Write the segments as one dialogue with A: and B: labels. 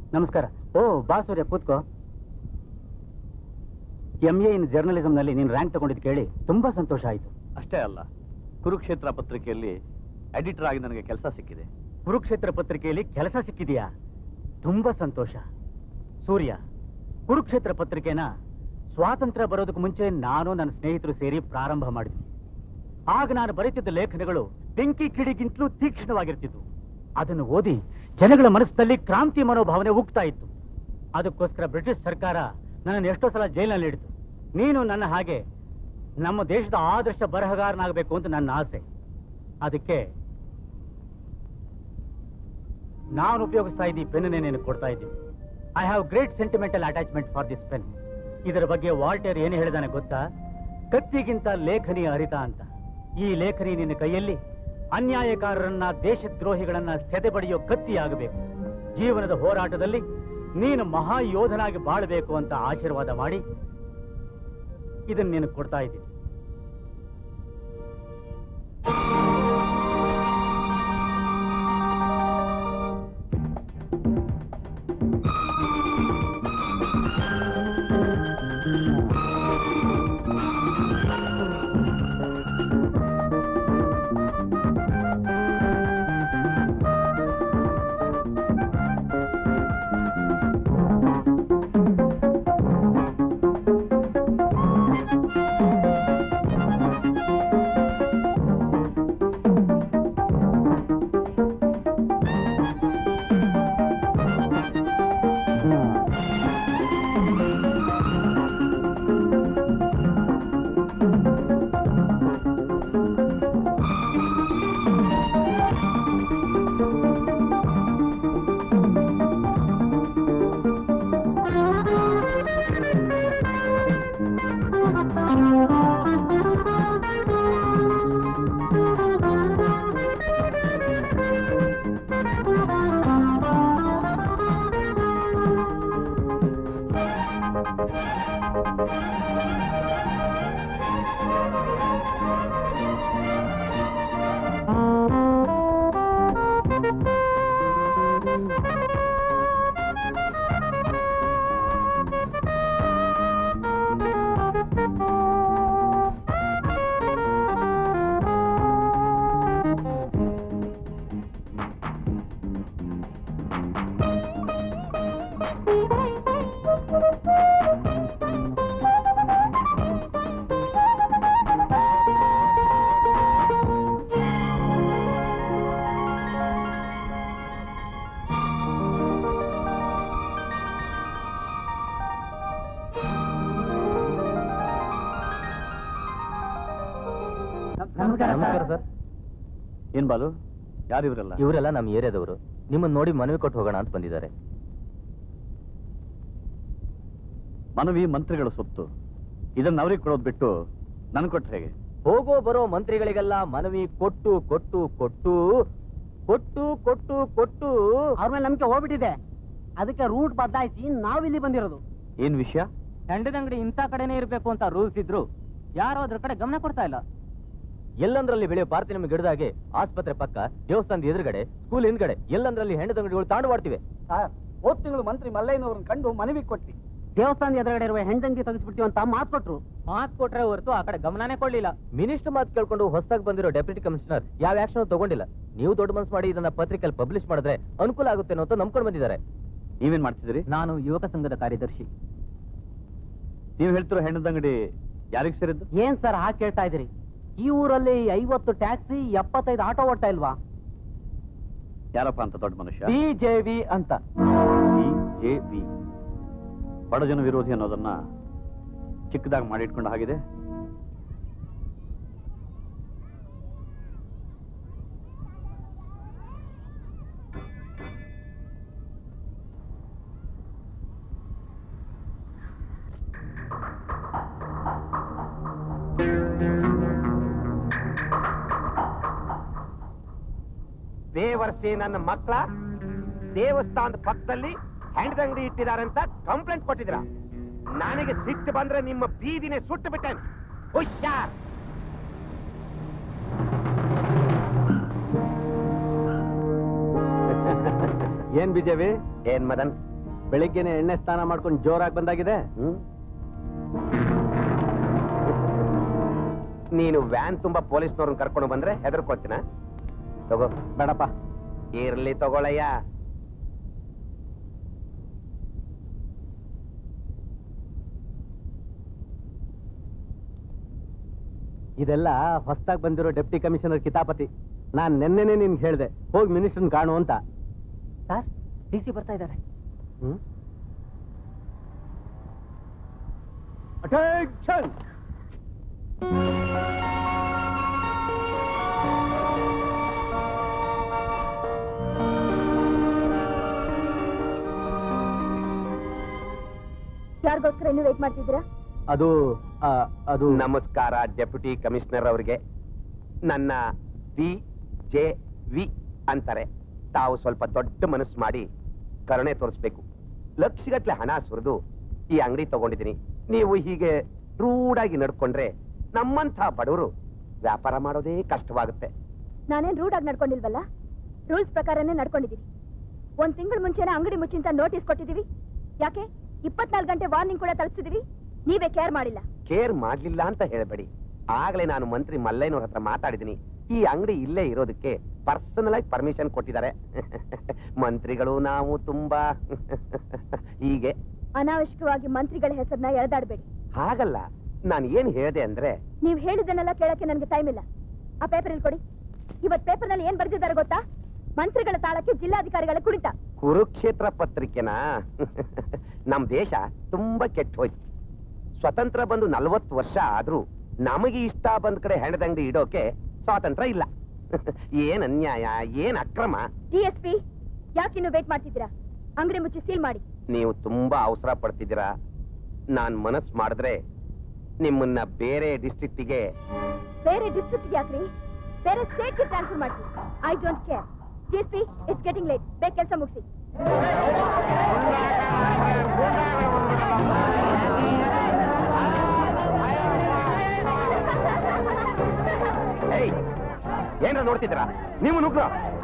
A: ನಮಸ್ಕಾರ ಓ ಬಾ ಸೂರ್ಯ ಕೂತ್ಕೋ ಎಂ ಎ ಇನ್ ಜರ್ನಲಿಸಂನಲ್ಲಿ ನೀನು ರ್ಯಾಂಕ್ ತಗೊಂಡಿದ್ದು ಕೇಳಿ ತುಂಬಾ ಸಂತೋಷ ಆಯಿತು
B: ಅಷ್ಟೇ ಅಲ್ಲ ಕುರುಕ್ಷೇತ್ರ ಪತ್ರಿಕೆಯಲ್ಲಿ ಎಡಿಟರ್ ಆಗಿ ನನಗೆ ಕೆಲಸ ಸಿಕ್ಕಿದೆ
A: ಕುರುಕ್ಷೇತ್ರ ಪತ್ರಿಕೆಯಲ್ಲಿ ಕೆಲಸ ಸಿಕ್ಕಿದೆಯಾ ತುಂಬಾ ಸಂತೋಷ ಸೂರ್ಯ ಕುರುಕ್ಷೇತ್ರ ಪತ್ರಿಕೆನ ಸ್ವಾತಂತ್ರ್ಯ ಬರೋದಕ್ಕೆ ಮುಂಚೆ ನಾನು ನನ್ನ ಸ್ನೇಹಿತರು ಸೇರಿ ಪ್ರಾರಂಭ ಮಾಡಿದ್ವಿ ಆಗ ನಾನು ಬರೀತಿದ್ದ ಲೇಖನಗಳು ಬೆಂಕಿ ಕಿಡಿಗಿಂತಲೂ ತೀಕ್ಷ್ಣವಾಗಿರ್ತಿದ್ವು ಅದನ್ನು ಓದಿ ಜನಗಳ ಮನಸ್ಸಿನಲ್ಲಿ ಕ್ರಾಂತಿ ಮನೋಭಾವನೆ ಉಗ್ತಾ ಇತ್ತು ಅದಕ್ಕೋಸ್ಕರ ಬ್ರಿಟಿಷ್ ಸರ್ಕಾರ ನನ್ನನ್ನು ಎಷ್ಟೋ ಸಲ ಜೈಲಿನಲ್ಲಿ ಇಡಿತು ನೀನು ನನ್ನ ಹಾಗೆ ನಮ್ಮ ದೇಶದ ಆದರ್ಶ ಬರಹಗಾರನಾಗಬೇಕು ಅಂತ ನನ್ನ ಆಸೆ ಅದಕ್ಕೆ ನಾನು ಉಪಯೋಗಿಸ್ತಾ ಇದ್ದ ಈ ಪೆನ್ನೇ ನೀನು ಕೊಡ್ತಾ ಇದ್ದೀನಿ I have great sentimental attachment for this pen ಇದರ ಬಗ್ಗೆ ವಾಲ್ಟೇರ್ ಏನು ಹೇಳಿದಾನೆ ಗೊತ್ತಾ ಕತ್ತಿಗಿಂತ ಲೇಖನಿ ಅರಿತ ಅಂತ ಈ ಲೇಖನಿ ನಿನ್ನ ಕೈಯಲ್ಲಿ ಅನ್ಯಾಯಕಾರರನ್ನ ದೇಶದ್ರೋಹಿಗಳನ್ನ ಸೆದೆಬಡಿಯೋ ಕತ್ತಿಯಾಗಬೇಕು ಜೀವನದ ಹೋರಾಟದಲ್ಲಿ ನೀನು ಮಹಾಯೋಧನಾಗಿ ಬಾಳಬೇಕು ಅಂತ ಆಶೀರ್ವಾದ ಮಾಡಿ ಇದನ್ನು ನೀನು ಕೊಡ್ತಾ ಇದ್ದೀನಿ
C: ನಮಸ್ಕಾರ ಸರ್
B: ಏನ್ ಬಾಲು ಯಾರು ಇವರೆಲ್ಲ
C: ಇವರೆಲ್ಲ ನಮ್ಮ ಏರಿಯಾದವರು ನಿಮ್ಮನ್ನ ನೋಡಿ ಮನವಿ ಕೊಟ್ಟು ಹೋಗೋಣ ಅಂತ ಬಂದಿದ್ದಾರೆ
B: ಮನವಿ ಮಂತ್ರಿಗಳ ಸೊತ್ತು ಇದನ್ನ ಅವ್ರಿಗೆ ಕೊಡೋದು ಬಿಟ್ಟು ನನ್ ಕೊಟ್ರೆ ಹೇಗೆ
C: ಹೋಗೋ ಬರೋ ಮಂತ್ರಿಗಳಿಗೆಲ್ಲ ಮನವಿ ಕೊಟ್ಟು ಕೊಟ್ಟು ಕೊಟ್ಟು ಕೊಟ್ಟು ಕೊಟ್ಟು ಕೊಟ್ಟು
D: ಅವ್ರ ಮೇಲೆ ನಂಬಿಕೆ ಹೋಗ್ಬಿಟ್ಟಿದೆ ಅದಕ್ಕೆ ರೂಟ್ ಬದಲಾಯಿಸಿ ನಾವಿಲ್ಲಿ ಬಂದಿರೋದು
B: ಏನ್ ವಿಷಯ
D: ಹೆಂಡದ ಅಂಗಡಿ ಇಂಥ ಕಡೆನೇ ಇರಬೇಕು ಅಂತ ರೂಲ್ಸ್ ಇದ್ರು ಯಾರು ಅದ್ರ ಕಡೆ ಗಮನ ಕೊಡ್ತಾ ಇಲ್ಲ
C: ಎಲ್ಲಂದ್ರಲ್ಲಿ ಬೆಳೆಯೋ ಭಾರತಿ ನಿಮ್ಗೆ ಗಿಡದಾಗೆ ಆಸ್ಪತ್ರೆ ಪಕ್ಕ ದೇವಸ್ಥಾನದ ಎದುರುಗಡೆ ಸ್ಕೂಲ್ ಹಿಂದ್ಗಡೆ ಎಲ್ಲಂದ್ರಲ್ಲಿ ಹೆಣ್ಣದ ಅಂಗಡಿಗಳು ತಾಂಡವಾಡ್ತಿವೆ
D: ಸರ್ ಹೋದ್ ತಿಂಗಳು ಮಂತ್ರಿ ಮಲ್ಲಯ್ಯನವ್ರನ್ನ ಕಂಡು ಮನವಿ ಕೊಟ್ವಿ ದೇವಸ್ಥಾನದ ಎದುರುಗಡೆ ಇರುವ ಹೆಂಡಂಗಿ ತೆಗೆಸ್ಬಿಡ್ತೀವಿ ಅಂತ ಮಾತು ಕೊಟ್ರು ಮಾತು ಕೊಟ್ರೆ ಹೊರತು ಆ ಕಡೆ ಗಮನನೇ ಕೊಡ್ಲಿಲ್ಲ
C: ಮಿನಿಸ್ಟರ್ ಮಾತು ಕೇಳ್ಕೊಂಡು ಹೊಸದಾಗಿ ಬಂದಿರೋ ಡೆಪ್ಯೂಟಿ ಕಮಿಷನರ್ ಯಾವ ಆಕ್ಷನ್ ತಗೊಂಡಿಲ್ಲ ನೀವು ದೊಡ್ಡ ಮನಸ್ಸು ಮಾಡಿ ಇದನ್ನ ಪತ್ರಿಕೆಯಲ್ಲಿ ಪಬ್ಲಿಷ್ ಮಾಡಿದ್ರೆ ಅನುಕೂಲ ಆಗುತ್ತೆ ಅಂತ ನಂಬ್ಕೊಂಡು ಬಂದಿದ್ದಾರೆ
B: ನೀವೇನ್ ಮಾಡ್ತಿದ್ದೀರಿ
D: ನಾನು ಯುವಕ ಸಂಘದ ಕಾರ್ಯದರ್ಶಿ
B: ನೀವು ಹೇಳ್ತಿರೋ ಹೆಣ್ಣದ ಅಂಗಡಿ ಯಾರಿಗೆ ಸೇರಿದ್ದು
D: ಏನ್ ಸರ್ ಹಾಗೆ ಕೇಳ್ತಾ ಇದ್ದೀರಿ ಈ ಊರಲ್ಲಿ ಐವತ್ತು ಟ್ಯಾಕ್ಸಿ ಎಪ್ಪತ್ತೈದು ಆಟೋ ಓಡ್ತಾ ಇಲ್ವಾ
B: ಯಾರಪ್ಪ ಅಂತ ದೊಡ್ಡ ಮನುಷ್ಯ
D: ಬಿಜೆವಿ ಅಂತ
B: ಜೆ ಬಿ ಬಡಜನ ವಿರೋಧಿ ಅನ್ನೋದನ್ನ ಚಿಕ್ಕದಾಗಿ ಮಾಡಿಟ್ಕೊಂಡು ಹಾಗಿದೆ
E: ದೇವರ್ಸಿ ನನ್ನ ಮಕ್ಕಳ ದೇವಸ್ಥಾನದ ಪಕ್ಕದಲ್ಲಿ ಹೆಂಡದ ಅಂಗಡಿ ಇಟ್ಟಿದ್ದಾರೆ ಅಂತ ಕಂಪ್ಲೇಂಟ್ ಕೊಟ್ಟಿದ್ರ ನನಗೆ ಸಿಟ್ಟು ಬಂದ್ರೆ ನಿಮ್ಮ ಬೀದಿನೇ ಸುಟ್ಟು ಬಿಟ್ಟೇನೆ ಹುಷಾರ್
B: ಏನ್ ಬಿಜೆಪಿ
E: ಏನ್ ಮದನ್
C: ಬೆಳಿಗ್ಗೆನೆ ಎಣ್ಣೆ ಸ್ನಾನ ಮಾಡ್ಕೊಂಡು ಜೋರಾಗಿ ಬಂದಾಗಿದೆ
E: ಹ್ಮ್? ನೀನು ವ್ಯಾನ್ ತುಂಬಾ ಪೊಲೀಸ್ನವ್ರನ್ನ ಕರ್ಕೊಂಡು ಬಂದ್ರೆ ಹೆದರ್ಕೊಳ್ತೀನ ತಗೋ
C: ಬೇಡಪ್ಪ
E: ಇರ್ಲಿ ತಗೊಳಯ್ಯ
C: ಇದೆಲ್ಲ ಹೊಸದಾಗಿ ಬಂದಿರೋ ಡೆಪ್ಟಿ ಕಮಿಷನರ್ ಕಿತಾಪತಿ ನಾನ್ ನೆನ್ನೆನೆ ನಿನ್ಗೆ ಹೇಳ್ದೆ ಹೋಗಿ ಮಿನಿಸ್ಟರ್ನ ಕಾಣು ಅಂತ
D: ಸರ್ ಡಿ ಸಿ ಬರ್ತಾ ಇದ್ದಾರೆ
C: ಹ್ಮ್ ಅಟೆನ್ಷನ್
F: ಯಾರಿಗೋಸ್ಕರ ಇನ್ನೂ ವೇಟ್ ಮಾಡ್ತಿದ್ದೀರಾ
C: ಅದು ಆ, ಅದು
E: ನಮಸ್ಕಾರ ಡೆಪ್ಯೂಟಿ ಕಮಿಷನರ್ ಅವರಿಗೆ ನನ್ನ ವಿ ಜೆ ವಿ ಅಂತಾರೆ ತಾವು ಸ್ವಲ್ಪ ದೊಡ್ಡ ಮನಸ್ಸು ಮಾಡಿ ಕರುಣೆ ತೋರಿಸ್ಬೇಕು ಲಕ್ಷಗಟ್ಲೆ ಹಣ ಸುರಿದು ಈ ಅಂಗಡಿ ತಗೊಂಡಿದ್ದೀನಿ ನೀವು ಹೀಗೆ ರೂಢಾಗಿ ನಡ್ಕೊಂಡ್ರೆ ನಮ್ಮಂಥ ಬಡವರು ವ್ಯಾಪಾರ ಮಾಡೋದೇ ಕಷ್ಟವಾಗುತ್ತೆ
F: ನಾನೇನ್ ರೂಡ್ ಆಗಿ ನಡ್ಕೊಂಡಿಲ್ವಲ್ಲ ರೂಲ್ಸ್ ಪ್ರಕಾರನೇ ನಡ್ಕೊಂಡಿದೀವಿ ಒಂದ್ ತಿಂಗಳ ಮುಂಚೆನೆ ಅಂಗಡಿ ಮುಚ್ಚಿಂತ ನೋಟಿಸ್ ಕೊಟ್ಟಿದೀವಿ ಯಾಕೆ ಇಪ್ಪತ್ನಾಲ್ಕು ಗಂಟೆ ವಾರ್ನಿಂಗ್ ಕೂಡ ತಲುಪಿಸಿದೀವಿ ನೀವೇ ಕೇರ್ ಮಾಡಿಲ್ಲ
E: ಕೇರ್ ಮಾಡ್ಲಿಲ್ಲ ಅಂತ ಹೇಳಬೇಡಿ ಆಗ್ಲೇ ನಾನು ಮಂತ್ರಿ ಮಲ್ಲಯ್ಯನವ್ರ ಹತ್ರ ಮಾತಾಡಿದ್ದೀನಿ ಈ ಅಂಗಡಿ ಇಲ್ಲೇ ಇರೋದಕ್ಕೆ ಪರ್ಸನಲ್ ಆಗಿ ಪರ್ಮಿಷನ್ ಕೊಟ್ಟಿದ್ದಾರೆ ಮಂತ್ರಿಗಳು ನಾವು ತುಂಬಾ ಹೀಗೆ
F: ಅನಾವಶ್ಯಕವಾಗಿ ಮಂತ್ರಿಗಳ ಹೆಸರನ್ನ ಎಳೆದಾಡಬೇಡಿ
E: ಹಾಗಲ್ಲ ನಾನು ಏನ್ ಹೇಳಿದೆ ಅಂದ್ರೆ
F: ನೀವ್ ಹೇಳಿದ್ದನ್ನೆಲ್ಲ ಕೇಳಕ್ಕೆ ನನ್ಗೆ ಟೈಮ್ ಇಲ್ಲ ಆ ಪೇಪರ್ ಇಲ್ಲಿ ಕೊಡಿ ಇವತ್ ಪೇಪರ್ ನಲ್ಲಿ ಏನ್ ಬರ್ದಿದ್ದಾರೆ ಗೊತ್ತಾ ಮಂತ್ರಿಗಳ ತಾಳಕ್ಕೆ ಜಿಲ್ಲಾಧಿಕಾರಿಗಳ ಕುಣಿತ
E: ಕುರುಕ್ಷೇತ್ರ ಪತ್ರಿಕೆನ ನಮ್ ದೇಶ ತುಂಬಾ ಕೆಟ್ಟ ಹೋಯ್ತು ಸ್ವತಂತ್ರ ಬಂದು ನಲ್ವತ್ತು ವರ್ಷ ಆದ್ರೂ ನಮಗೆ ಇಷ್ಟ ಬಂದ ಕಡೆ ಹೆಣದಂಗಡಿ ಇಡೋಕೆ ಸ್ವಾತಂತ್ರ್ಯ ಇಲ್ಲ ಏನ್ ಅನ್ಯಾಯ ಏನ್ ಅಕ್ರಮ
F: ಡಿ ಎಸ್ ಪಿ ಯಾಕಿನ್ನು ವೇಟ್ ಮಾಡ್ತಿದ್ದೀರಾ ಅಂಗಡಿ ಮುಚ್ಚಿ ಸೀಲ್ ಮಾಡಿ
E: ನೀವು ತುಂಬಾ ಅವಸರ ಪಡ್ತಿದ್ದೀರಾ ನಾನ್ ಮನಸ್ ಮಾಡಿದ್ರೆ ನಿಮ್ಮನ್ನ ಬೇರೆ ಡಿಸ್ಟ್ರಿಕ್ಟಿಗೆ
F: ಬೇರೆ ಡಿಸ್ಟ್ರಿಕ್ಟ್ ಯಾಕ್ರಿ ಬೇರೆ ಸ್ಟೇಟ್ಗೆ ಟ್ರಾನ್ಸ್ಫರ್ ಮಾಡ್ತೀವಿ I don't care D S P it's getting late ಬೇಗ ಕೆಲಸ ಮುಗಿಸಿ
E: ಏಯ್ ಏನ್ರ ನೋಡ್ತಿದ್ದೀರಾ ನೀವು ನುಗ್ರ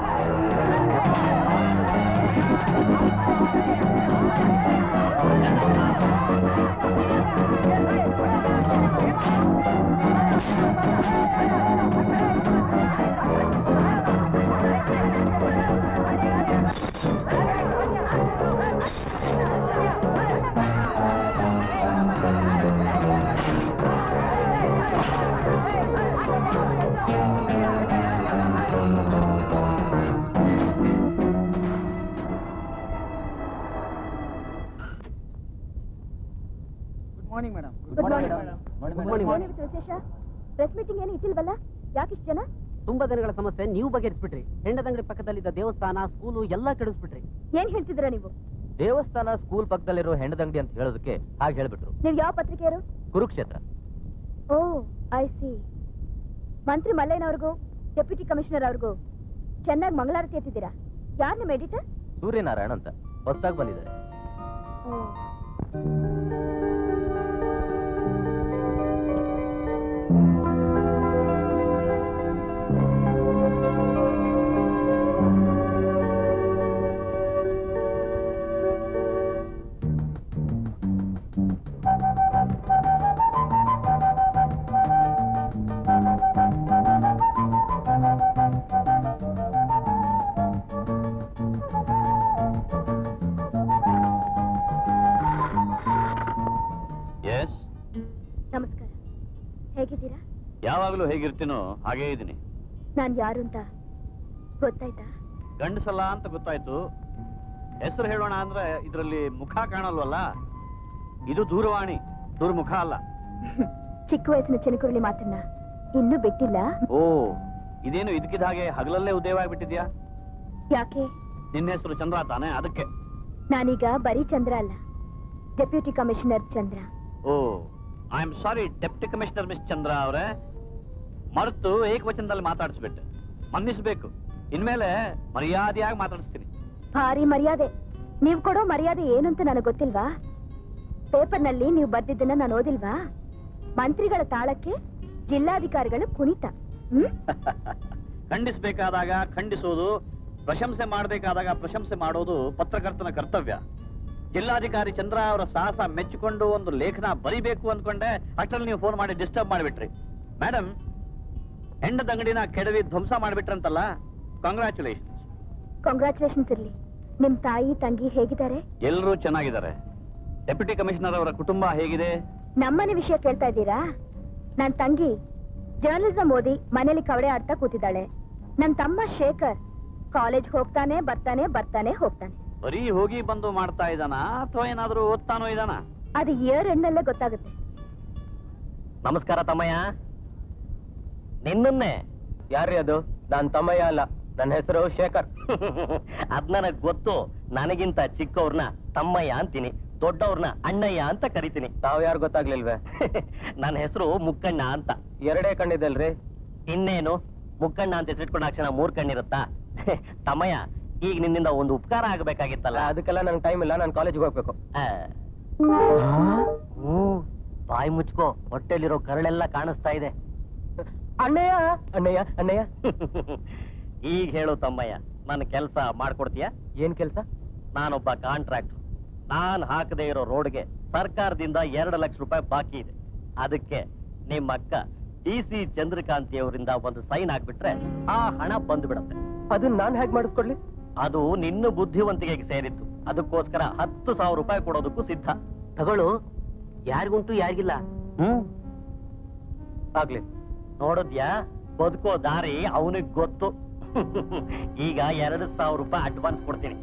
D: good morning madam
F: good morning
C: morning, madam.
F: ಏನಿತ್ತು ವಿಶೇಷ ಪ್ರೆಸ್ ಮೀಟಿಂಗ್ ಏನು ಇಟ್ಟಿಲ್ವಲ್ಲ ಯಾಕಿಷ್ಟು ಜನ
D: ತುಂಬಾ ದಿನಗಳ ಸಮಸ್ಯೆ ನೀವು ಬಗೆಹರಿಸ್ಬಿಟ್ರಿ ಹೆಂಡದಂಗಡಿ ಪಕ್ಕದಲ್ಲಿದ್ದ ದೇವಸ್ಥಾನ ಸ್ಕೂಲು ಎಲ್ಲ ಕೆಡಿಸ್ಬಿಟ್ರಿ
F: ಏನ್ ಹೇಳ್ತಿದ್ದೀರಾ ನೀವು
C: ದೇವಸ್ಥಾನ ಸ್ಕೂಲ್ ಪಕ್ಕದಲ್ಲಿರೋ ಹೆಂಡದಂಗಡಿ ಅಂತ ಹೇಳೋದಕ್ಕೆ ಹಾಗೆ ಹೇಳ್ಬಿಟ್ರು
F: ನೀವು ಯಾವ ಪತ್ರಿಕೆಯರು
C: ಕುರುಕ್ಷೇತ್ರ
F: ಓ ಐ ಸಿ ಮಂತ್ರಿ ಮಲ್ಲಯ್ಯನವ್ರಿಗೂ ಡೆಪ್ಯೂಟಿ ಕಮಿಷನರ್ ಅವ್ರಿಗೂ ಚೆನ್ನಾಗಿ ಮಂಗಳಾರತಿ ಎತ್ತಿದ್ದೀರಾ ಯಾರು ನಿಮ್ಮ ಎಡಿಟರ್
C: ಸೂರ್ಯನಾರಾಯಣ್ ಅಂತ ಹೊಸದಾಗಿ ಬಂದಿದ್ದಾರೆ
B: ಎಸ್
F: ನಮಸ್ಕಾರ ಹೇಗಿದ್ದೀರಾ
B: ಯಾವಾಗಲೂ ಹೇಗಿರ್ತೀನೋ ಹಾಗೇ ಇದ್ದೀನಿ
F: ನಾನ್ ಯಾರು ಅಂತ ಗೊತ್ತಾಯ್ತಾ
B: ಗಂಡಸಲ್ಲ ಅಂತ ಗೊತ್ತಾಯ್ತು ಹೆಸರು ಹೇಳೋಣ ಅಂದ್ರೆ ಇದರಲ್ಲಿ ಮುಖ ಕಾಣಲ್ವಲ್ಲ ಇದು ದೂರವಾಣಿ ದೂರಮುಖ ಅಲ್ಲ
F: ಚಿಕ್ಕ ವಯಸ್ಸಿನ ಚಿನಕುರುಳಿ ಮಾತನ್ನ ಇನ್ನೂ ಬಿಟ್ಟಿಲ್ಲ
B: ಓ ಇದೇನು ಇದಕ್ಕಿದ ಹಾಗೆ ಹಗಲಲ್ಲೇ ಉದಯವಾಗಿಬಿಟ್ಟಿದ್ಯಾ
F: ಯಾಕೆ
B: ನಿನ್ನ ಹೆಸರು ಚಂದ್ರ ತಾನೆ ಅದಕ್ಕೆ
F: ನಾನೀಗ ಬರೀ ಚಂದ್ರ ಅಲ್ಲ deputy commissioner Chandra
B: oh I am sorry deputy commissioner miss Chandra ಅವರೇ ಮರೆತು ಏಕವಚನದಲ್ಲಿ ಮಾತಾಡಿಸ್ಬಿಟ್ಟೆ ಮನ್ನಿಸ್ಬೇಕು ಇನ್ಮೇಲೆ ಮರ್ಯಾದೆಯಾಗಿ ಮಾತಾಡಿಸ್ತೀನಿ
F: ಭಾರಿ ಮರ್ಯಾದೆ ನೀವ್ ಕೊಡೋ ಮರ್ಯಾದೆ ಏನು ಅಂತ ನನಗೆ ಗೊತ್ತಿಲ್ವಾ ಪೇಪರ್ನಲ್ಲಿ ನೀವು ಬರ್ದಿದ್ದನ್ನ ನಾನು ಓದಿಲ್ವಾ ಮಂತ್ರಿಗಳ ತಾಳಕ್ಕೆ ಜಿಲ್ಲಾಧಿಕಾರಿಗಳು ಕುಣಿತ ಹ್ಮ್
B: ಖಂಡಿಸಬೇಕಾದಾಗ ಖಂಡಿಸೋದು ಪ್ರಶಂಸೆ ಮಾಡಬೇಕಾದಾಗ ಪ್ರಶಂಸೆ ಮಾಡೋದು ಪತ್ರಕರ್ತನ ಕರ್ತವ್ಯ ಜಿಲ್ಲಾಧಿಕಾರಿ ಚಂದ್ರ ಅವರ ಸಾಹಸ ಮೆಚ್ಚಿಕೊಂಡು ಒಂದು ಲೇಖನ ಬರಿಬೇಕು ಅಂದ್ಕೊಂಡೆ ಅಷ್ಟರಲ್ಲಿ ನೀವು ಫೋನ್ ಮಾಡಿ ಡಿಸ್ಟರ್ಬ್ ಮಾಡಿಬಿಟ್ರಿ ಮೇಡಮ್ ಹೆಂಡದ ಅಂಗಡಿನ ಕೆಡವಿ ಧ್ವಂಸ ಮಾಡಿಬಿಟ್ರಂತಲ್ಲ ಕಂಗ್ರ್ಯಾಚುಲೇಷನ್
F: ಕಂಗ್ರಾಚುಲೇಷನ್ಸ್ ಇರ್ಲಿ ನಿಮ್ ತಾಯಿ ತಂಗಿ ಹೇಗಿದ್ದಾರೆ
B: ಎಲ್ಲರೂ ಚೆನ್ನಾಗಿದ್ದಾರೆ ಡೆಪ್ಯೂಟಿ ಕಮಿಷನರ್ ಅವರ ಕುಟುಂಬ ಹೇಗಿದೆ
F: ನಮ್ಮನೆ ವಿಷಯ ಕೇಳ್ತಾ ಇದ್ದೀರಾ ನನ್ ತಂಗಿ ಜರ್ನಲಿಸಂ ಓದಿ ಮನೇಲಿ ಕವಡೆ ಆಡ್ತಾ ಕೂತಿದ್ದಾಳೆ ನನ್ ತಮ್ಮ ಶೇಖರ್ ಕಾಲೇಜ್ ಹೋಗ್ತಾನೆ ಬರ್ತಾನೆ ಬರ್ತಾನೆ ಹೋಗ್ತಾನೆ
B: ಬರೀ ಹೋಗಿ ಬಂದು ಮಾಡ್ತಾ ಇದ್ದಾನ ಅಥವಾ ಏನಾದ್ರೂ ಓದ್ತಾನೋ ಇದಾನ
F: ಅದು ಇಯರ್ ಎಂಡಲ್ಲೇ ಗೊತ್ತಾಗುತ್ತೆ
C: ನಮಸ್ಕಾರ ತಮ್ಮಯ್ಯ ನಿನ್ನನ್ನೇ ಯಾರ್ರೀ ಅದು ನಾನ್ ತಮ್ಮಯ್ಯ ಅಲ್ಲ ನನ್ನ ಹೆಸರು ಶೇಖರ್
G: ಅದ್ ನನಗ್ ಗೊತ್ತು ನನಗಿಂತ ಚಿಕ್ಕವ್ರನ್ನ ತಮ್ಮಯ್ಯ ಅಂತೀನಿ ದೊಡ್ಡವ್ರನ್ನ ಅಣ್ಣಯ್ಯ ಅಂತ ಕರಿತೀನಿ
C: ತಾವ್ ಯಾರು ಗೊತ್ತಾಗ್ಲಿಲ್ವೇ
G: ನನ್ನ ಹೆಸರು ಮುಕ್ಕಣ್ಣ ಅಂತ
C: ಎರಡೇ ಕಣ್ಣಿದೆಲ್ರಿ
G: ಇನ್ನೇನು ಮುಕ್ಕಣ್ಣ ಅಂತ ಹೆಸರಿಟ್ಕೊಂಡ ಕ್ಷಣ ಮೂರ್ ಕಣ್ಣಿರುತ್ತಾ ತಮ್ಮಯ್ಯ ಈಗ ನಿನ್ನಿಂದ ಒಂದು ಉಪಕಾರ ಆಗ್ಬೇಕಾಗಿತ್ತಲ್ಲ
C: ಅದಕ್ಕೆಲ್ಲ ನನ್ ಟೈಮ್ ಇಲ್ಲ ನಾನು ಕಾಲೇಜ್ಗೆ ಹೋಗ್ಬೇಕು
G: ಆ. ಹ್ಮ್ ಬಾಯಿ ಮುಚ್ಕೋ ಹೊಟ್ಟೆಲಿರೋ ಕರಳೆಲ್ಲ ಕಾಣಿಸ್ತಾ ಇದೆ
C: ಅಣ್ಣಯ್ಯ ಅಣ್ಣಯ್ಯ ಅಣ್ಣಯ್ಯ
G: ಈಗ ಹೇಳು ತಮ್ಮಯ್ಯ ನನ್ನ ಕೆಲಸ ಮಾಡ್ಕೊಡ್ತೀಯ
C: ಏನ್ ಕೆಲ್ಸ
G: ನಾನೊಬ್ಬ ಕಾಂಟ್ರಾಕ್ಟರ್ ನಾನ್ ಹಾಕದೇ ಇರೋ ರೋಡ್ಗೆ ಸರ್ಕಾರದಿಂದ ಎರಡು ಲಕ್ಷ ರೂಪಾಯಿ ಬಾಕಿ ಇದೆ ಅದಕ್ಕೆ ನಿಮ್ಮ ಅಕ್ಕ ಡಿ ಸಿ ಚಂದ್ರಕಾಂತಿ ಅವರಿಂದ ಒಂದು ಸೈನ್ ಹಾಕ್ಬಿಟ್ರೆ ಆ ಹಣ ಬಂದು ಬಿಡುತ್ತೆ
C: ಅದನ್ನ ನಾನ್ ಹೇಗ್ ಮಾಡಿಸ್ಕೊಡ್ಲಿ
G: ಅದು ನಿನ್ನ ಬುದ್ಧಿವಂತಿಕೆಗೆ ಸೇರಿತ್ತು ಅದಕ್ಕೋಸ್ಕರ ಹತ್ತು ಸಾವಿರ ರೂಪಾಯಿ ಕೊಡೋದಕ್ಕೂ ಸಿದ್ಧ ತಗೊಳ್ಳು ಯಾರಿಗುಂಟು ಯಾರಿಗಿಲ್ಲ ಹ್ಮ್
C: ಆಗ್ಲಿ
G: ನೋಡಿದ್ಯಾ ಬದುಕೋ ದಾರಿ ಅವನಿಗೆ ಗೊತ್ತು ಈಗ ಎರಡು ಸಾವಿರ ರೂಪಾಯಿ ಅಡ್ವಾನ್ಸ್ ಕೊಡ್ತೀನಿ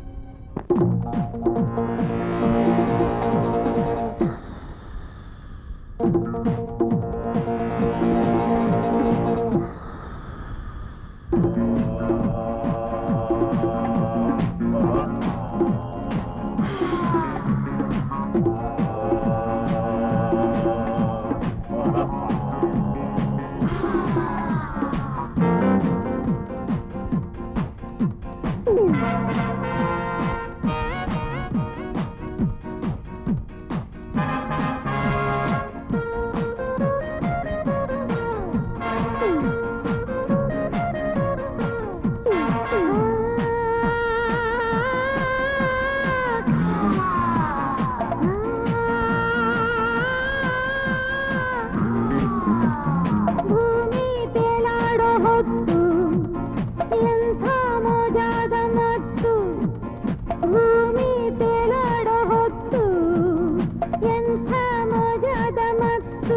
F: ಭೂಮಿ ತೇಲಾಡೋ ಹೊತ್ತು ಎಂಥ ಮೋಜಾದ ಮತ್ತು ಭೂಮಿ ತೇಲಾಡೋ ಹೊತ್ತು ಎಂಥ ಮೋಜಾದ ಮತ್ತು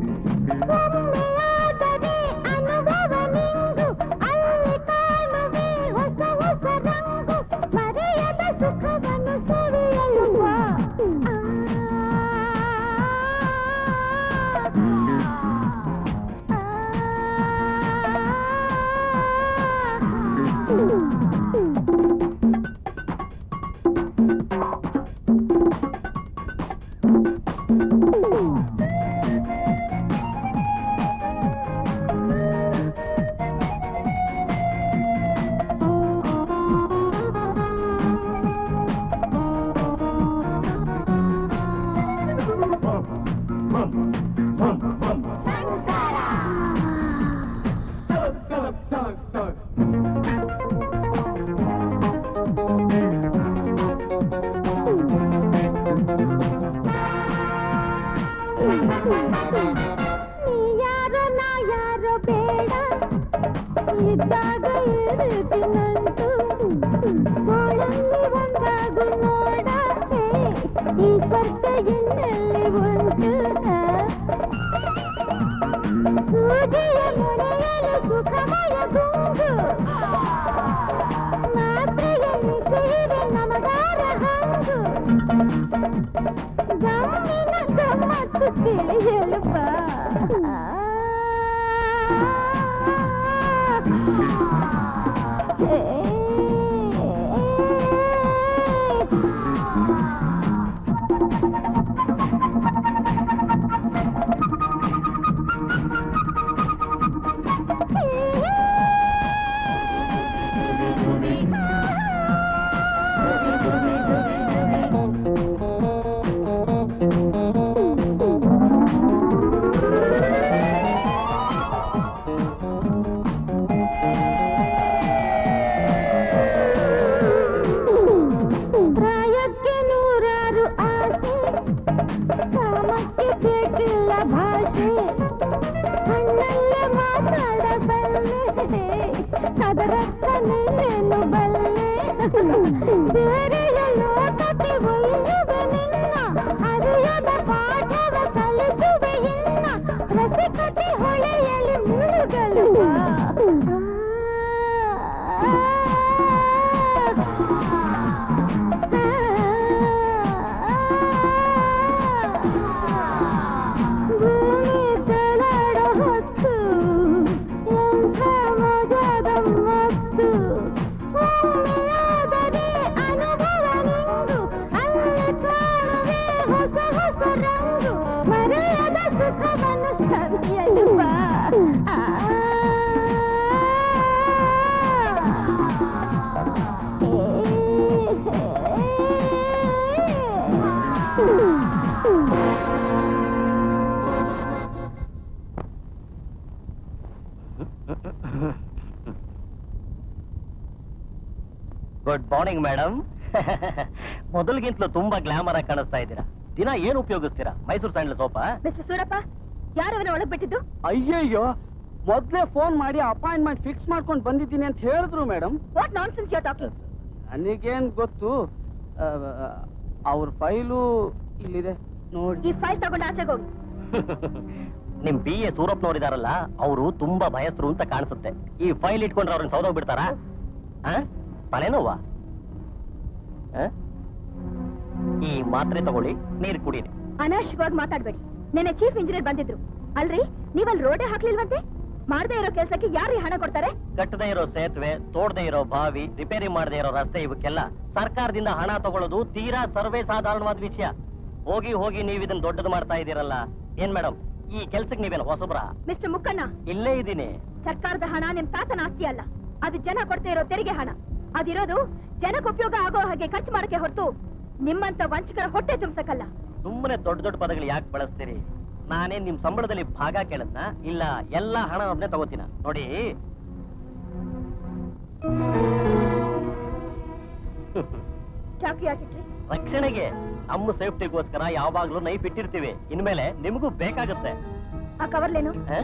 F: ಒಮ್ಮೆಯಾದರೆ ಅನುಭವ ನಿಂಗು ಅಲ್ಲಿ ಕಾಣುವೆ ಹೊಸ ಹೊಸ ರಂಗು ಮರೆಯದ ಸುಖವನ್ನು ಸವಿಯಲು ಬಾ. ನೀ ಯಾರೋ ನಾ ಯಾರೋ ಬೇಡ ಇದ್ದಾಗ ಇರುತ್ತಿನಂತು ಗೋಳಲ್ಲಿ ಒಂದಾಗು ನೋಡ ಹೇ, ಈ ಸ್ಪರ್ಶ ಇನ್ನೆಲ್ಲಿ ಉಂಟು ಸೂಜಿಯ ಮೊನೆಯಲು ಸುಖಮಯ ಗುಂಗು ಮಾತ್ರೆಯ ನಿಷೇಧ ನಮಗಾರ ಹಂಗು ಗಮ್ಮಿನ ಗಮ್ಮತ್ತು ತಿಳಿಯಲು ಬಾ ಭಾಷೆ ಕಣ್ಣಲ್ಲೇ ಮಾತಾಡಬಲ್ಲೆ ಅದರತ್ತ ನೀನೇನು ಬಲ್ಲೆ ಬೇರೆಯ ಲೋಕಕ್ಕೆ ಒಯ್ಯುವೆ ನಿನ್ನ ಅರಿಯದ ಪಾಠವ ಕಲಿಸುವೆ ಇನ್ನ ರಸಿಕತೆ ಹೊಳೆಯಲಿ ಮುಳುಗಲು ಭೂಮಿ ತಲಾಡೋ ಹೊತ್ತು ಎಂಥ ಮಜದ ಮತ್ತು ಒಮ್ಮೆಯಾದರೆ ಅನುಭವ ನಿಂದು ಅಲ್ಲಿ ಕಾಣುವೆ ಹೊಸ ಹೊಸ ರಂಗು ಮರೆಯದ ಸುಖವನ್ನು ಸವಿಯಲು ಬಾ
G: ಗುಡ್ ಮಾರ್ನಿಂಗ್ ಮೇಡಮ್ ಮೊದಲಿಗಿಂತಲೂ ತುಂಬಾ ಗ್ಲಾಮರ್ ಆಗಿ ಕಾಣಿಸ್ತಾ ಇದ್ದೀರಾ ದಿನ ಏನ್ ಉಪಯೋಗಿಸ್ತೀರಾ ಮೈಸೂರು ಸ್ಯಾಂಡಲ್ ಸೋಪಾ
F: ಮಿಸ್ಟರ್ ಸೂರಪ್ಪ ಯಾರವನ ಒಳಗ್ ಬಿಟ್ಟಿದ್ದು
D: ಅಯ್ಯಯ್ಯೋ ಮೊದ್ಲೇ ಫೋನ್ ಮಾಡಿ ಅಪಾಯಿಂಟ್ಮೆಂಟ್ ಫಿಕ್ಸ್ ಮಾಡ್ಕೊಂಡು ಬಂದಿದ್ದೀನಿ ಅಂತ ಹೇಳಿದ್ರು madam
F: what nonsense you talking
D: ನನಗೇನ್ ಗೊತ್ತು ಅವ್ರ ಫೈಲು ಇಲ್ಲಿದೆ ನೋಡಿ
F: ಈ ಫೈಲ್ ತಗೊಂಡು ಆಚೆಗೆ ಹೋಗಿ
G: ನಿಮ್ ಬಿ ಎ ಸೂರಪ್ನವರಿದಾರಲ್ಲ ಅವರು ತುಂಬಾ ಭಯಸ್ಥರು ಅಂತ ಕಾಣಿಸುತ್ತೆ ಈ ಫೈಲ್ ಇಟ್ಕೊಂಡ್ರೆ ಅವ್ರನ್ನ ಸೌದೋಗ್ಬಿಡ್ತಾರಾ ಆ? ತಲೆನೋವಾ ಆ? ಈ ಮಾತ್ರೆ ತಗೊಳ್ಳಿ ನೀರು ಕುಡೀರಿ
F: ಅನಾವಶ್ಯಕವಾಗಿ ಮಾತಾಡ್ಬೇಡಿ ನೆನ್ನೆ ಚೀಫ್ ಇಂಜಿನಿಯರ್ ಬಂದಿದ್ರು ಅಲ್ರಿ ನೀವಲ್ಲಿ ರೋಡೇ ಹಾಕ್ಲಿಲ್ವಂತೆ ಮಾಡದೇ ಇರೋ ಕೆಲಸಕ್ಕೆ ಯಾರು ಹಣ ಕೊಡ್ತಾರೆ
G: ಕಟ್ಟದೇ ಇರೋ ಸೇತುವೆ ತೋಡದೇ ಇರೋ ಬಾವಿ ರಿಪೇರಿ ಮಾಡದೇ ಇರೋ ರಸ್ತೆ ಇವಕ್ಕೆಲ್ಲ ಸರ್ಕಾರದಿಂದ ಹಣ ತಗೊಳ್ಳೋದು ತೀರಾ ಸರ್ವೇ ಸಾಧಾರಣವಾದ ವಿಷಯ ಹೋಗಿ ಹೋಗಿ ನೀವು ಇದನ್ನ ದೊಡ್ಡದು ಮಾಡ್ತಾ ಇದ್ದೀರಲ್ಲ ಏನ್ ಮೇಡಮ್ ಈ ಕೆಲ್ಸಕ್ಕೆ ನೀವೇನು ಹೊಸಬ್ರ
F: ಮಿಸ್ಟರ್ ಮುಕ್ಕಣ್ಣ
G: ಇಲ್ಲೇ ಇದ್ದೀನಿ
F: ಸರ್ಕಾರದ ಹಣ ನಿಮ್ ತಾತನ ಆಸ್ತಿ ಅಲ್ಲ ಅದು ಜನ ಕೊಡ್ತಾ ಇರೋ ತೆರಿಗೆ ಹಣ ಅದಿರೋದು ಜನಕ್ಕೆ ಉಪಯೋಗ ಆಗೋ ಹಾಗೆ ಖರ್ಚು ಮಾಡಕ್ಕೆ ಹೊರತು ನಿಮ್ಮಂತ ವಂಚಕರ ಹೊಟ್ಟೆ ತುಂಬಸಕ್ಕಲ್ಲ
G: ಸುಮ್ಮನೆ ದೊಡ್ಡ ದೊಡ್ಡ ಪದಗಳು ಯಾಕೆ ಬಳಸ್ತೀರಿ ನಾನೇ ನಿಮ್ ಸಂಬಳದಲ್ಲಿ ಭಾಗ ಕೇಳದ್ನ ಇಲ್ಲ ಎಲ್ಲಾ ಹಣ ಒಬ್ನೇ ತಗೋತೀನ ನೋಡಿ
F: ಚಾಕಿ ಹಾಕಿಟ್ರಿ
G: ರಕ್ಷಣೆಗೆ ನಮ್ಮ ಸೇಫ್ಟಿಗೋಸ್ಕರ ಯಾವಾಗ್ಲೂ ನೈಫ್ ಇಟ್ಟಿರ್ತೀವಿ ಇನ್ಮೇಲೆ ನಿಮಗೂ ಬೇಕಾಗುತ್ತೆ
F: ಆ ಕವರ್ಲೇನು
G: ಹ?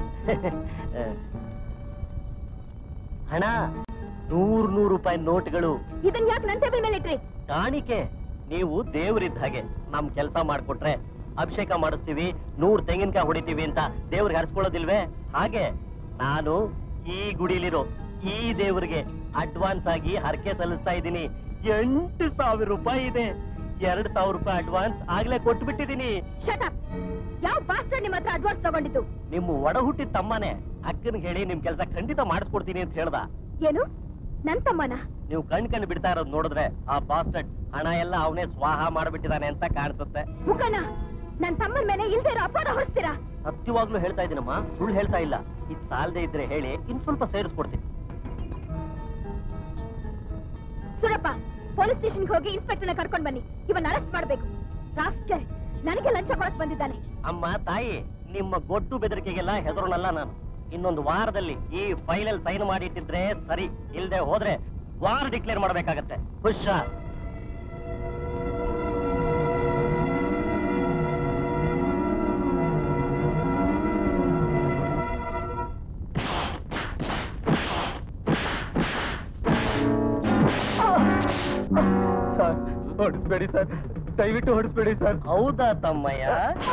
G: ಹಣ ನೂರ್ ನೂರು ರೂಪಾಯಿ ನೋಟ್ಗಳು
F: ಇದನ್ ಯಾಕೆ ನನ್ ಟೇಬಲ್ ಮೇಲೆ ಇಟ್ರಿ
G: ಕಾಣಿಕೆ ನೀವು ದೇವ್ರಿದ್ದ ಹಾಗೆ ನಮ್ ಕೆಲಸ ಮಾಡ್ಕೊಟ್ರೆ ಅಭಿಷೇಕ ಮಾಡಿಸ್ತೀವಿ ನೂರ್ ತೆಂಗಿನಕಾಯಿ ಹೊಡಿತೀವಿ ಅಂತ ದೇವ್ರಿಗೆ ಹರಿಸ್ಕೊಳ್ಳೋದಿಲ್ವೇ ಹಾಗೆ ನಾನು ಈ ಗುಡಿಲಿರೋ ಈ ದೇವ್ರಿಗೆ ಅಡ್ವಾನ್ಸ್ ಆಗಿ ಹರಕೆ ಸಲ್ಲಿಸ್ತಾ ಇದ್ದೀನಿ ಎಂಟು ಸಾವಿರ ರೂಪಾಯಿ ಇದೆ ಎರಡ್ ಸಾವಿರ ರೂಪಾಯಿ ಅಡ್ವಾನ್ಸ್ ಆಗ್ಲೇ ಕೊಟ್ಟು ಬಿಟ್ಟಿದ್ದೀನಿ
F: ಶಟ್ ಅಪ್ ಯಾವ ಬಾಸ್ಟರ್ ನಿಮ್ಮ ಹತ್ರ ಅಡ್ವಾನ್ಸ್ ತಗೊಂಡಿದ್ದು
G: ನಿಮ್ಮ ಒಡ ಹುಟ್ಟಿದ ತಮ್ಮನೇ ಅಕ್ಕನಿಗೆ ಹೇಳಿ ನಿಮ್ ಕೆಲಸ ಖಂಡಿತ ಮಾಡಿಸ್ಕೊಡ್ತೀನಿ ಅಂತ ಹೇಳ್ದ
F: ಏನು ನನ್ ತಮ್ಮನ
G: ನೀವು ಕಣ್ ಕಣ್ ಬಿಡ್ತಾ ಇರೋದು ನೋಡಿದ್ರೆ ಆ ಬಾಸ್ಟರ್ಡ್ ಹಣ ಎಲ್ಲ ಅವನೇ ಸ್ವಾಹ ಮಾಡ್ಬಿಟ್ಟಿದಾನೆ ಅಂತ ಕಾಣಿಸುತ್ತೆ
F: ಮುಖನ ನನ್ ತಮ್ಮನ ಮೇಲೆ ಇಲ್ದೇ ಇರೋ ಅಪವಾದ ಹೊರಿಸ್ತೀರಾ
G: ಸತ್ಯವಾಗ್ಲೂ ಹೇಳ್ತಾ ಇದ್ದೀನಮ್ಮ ಸುಳ್ಳು ಹೇಳ್ತಾ ಇಲ್ಲ ಇದು ಸಾಲದೆ ಇದ್ರೆ ಹೇಳಿ ಇನ್ ಸ್ವಲ್ಪ ಸೇರಿಸ್ಕೊಡ್ತೀನಿ
F: ಸುರಪ್ಪ ಪೊಲೀಸ್ ಸ್ಟೇಷನ್ಗೆ ಹೋಗಿ ಇನ್ಸ್ಪೆಕ್ಟರ್ನ ಕರ್ಕೊಂಡ್ ಬನ್ನಿ ಇವನ್ ಅರೆಸ್ಟ್ ಮಾಡ್ಬೇಕು ರಾಸ್ಕಲ್ ನನಗೆ ಲಂಚ ಕೊಡಕ್ ಬಂದಿದ್ದಾನೆ
G: ಅಮ್ಮ ತಾಯಿ ನಿಮ್ಮ ಗೊಟ್ಟು ಬೆದರಿಕೆಗೆಲ್ಲ ಹೆದರೋನಲ್ಲ ನಾನು ಇನ್ನೊಂದು ವಾರದಲ್ಲಿ ಈ ಫೈಲಲ್ಲಿ ಸೈನ್ ಮಾಡಿಟ್ಟಿದ್ರೆ ಸರಿ ಇಲ್ದೆ ಹೋದ್ರೆ ವಾರ್ ಡಿಕ್ಲೇರ್ ಮಾಡ್ಬೇಕಾಗತ್ತೆ ಹುಷಾರ್
C: ಸರ್ ಹೊಡಿಸ್ಬೇಡಿ ಸರ್ ದಯವಿಟ್ಟು ಹೊಡಿಸ್ಬೇಡಿ ಸರ್
G: ಹೌದಾ ತಮ್ಮಯ್ಯ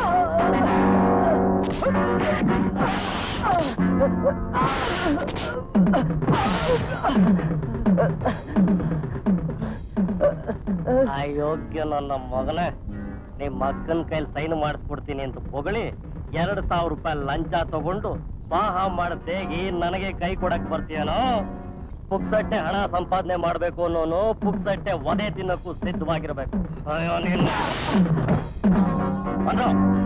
G: ಅಯೋಗ್ಯ ನನ್ನ ಮಗನೇ ನಿಮ್ಮ ಅಕ್ಕನ ಕೈಲಿ ಸೈನ್ ಮಾಡಿಸ್ಕೊಡ್ತೀನಿ ಅಂತ ಹೊಗಳಿ ಎರಡ್ ಸಾವಿರ ರೂಪಾಯಿ ಲಂಚ ತಗೊಂಡು ಸ್ವಾಹ ಮಾಡದೇಗಿ ನನಗೆ ಕೈ ಕೊಡಕ್ ಬರ್ತೀಯನೋ ಪುಕ್ಸಟ್ಟೆ ಹಣ ಸಂಪಾದನೆ ಮಾಡ್ಬೇಕು ಅನ್ನೋನು ಪುಕ್ಸಟ್ಟೆ ಒದೆ ತಿನ್ನಕ್ಕೂ ಸಿದ್ಧವಾಗಿರ್ಬೇಕು ಅಯ್ಯೋ ನಿನ್ನ ಬಂದ್ರು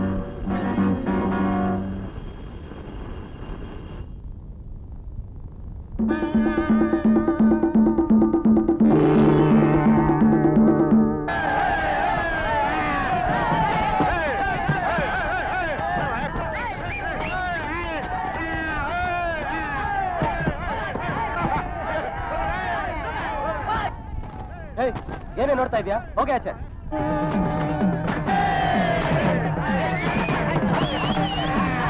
C: ಏನೇ ನೋಡ್ತಾ ಇದೀಯಾ ಹೋಗಿ ಆಚೆ
F: ಆ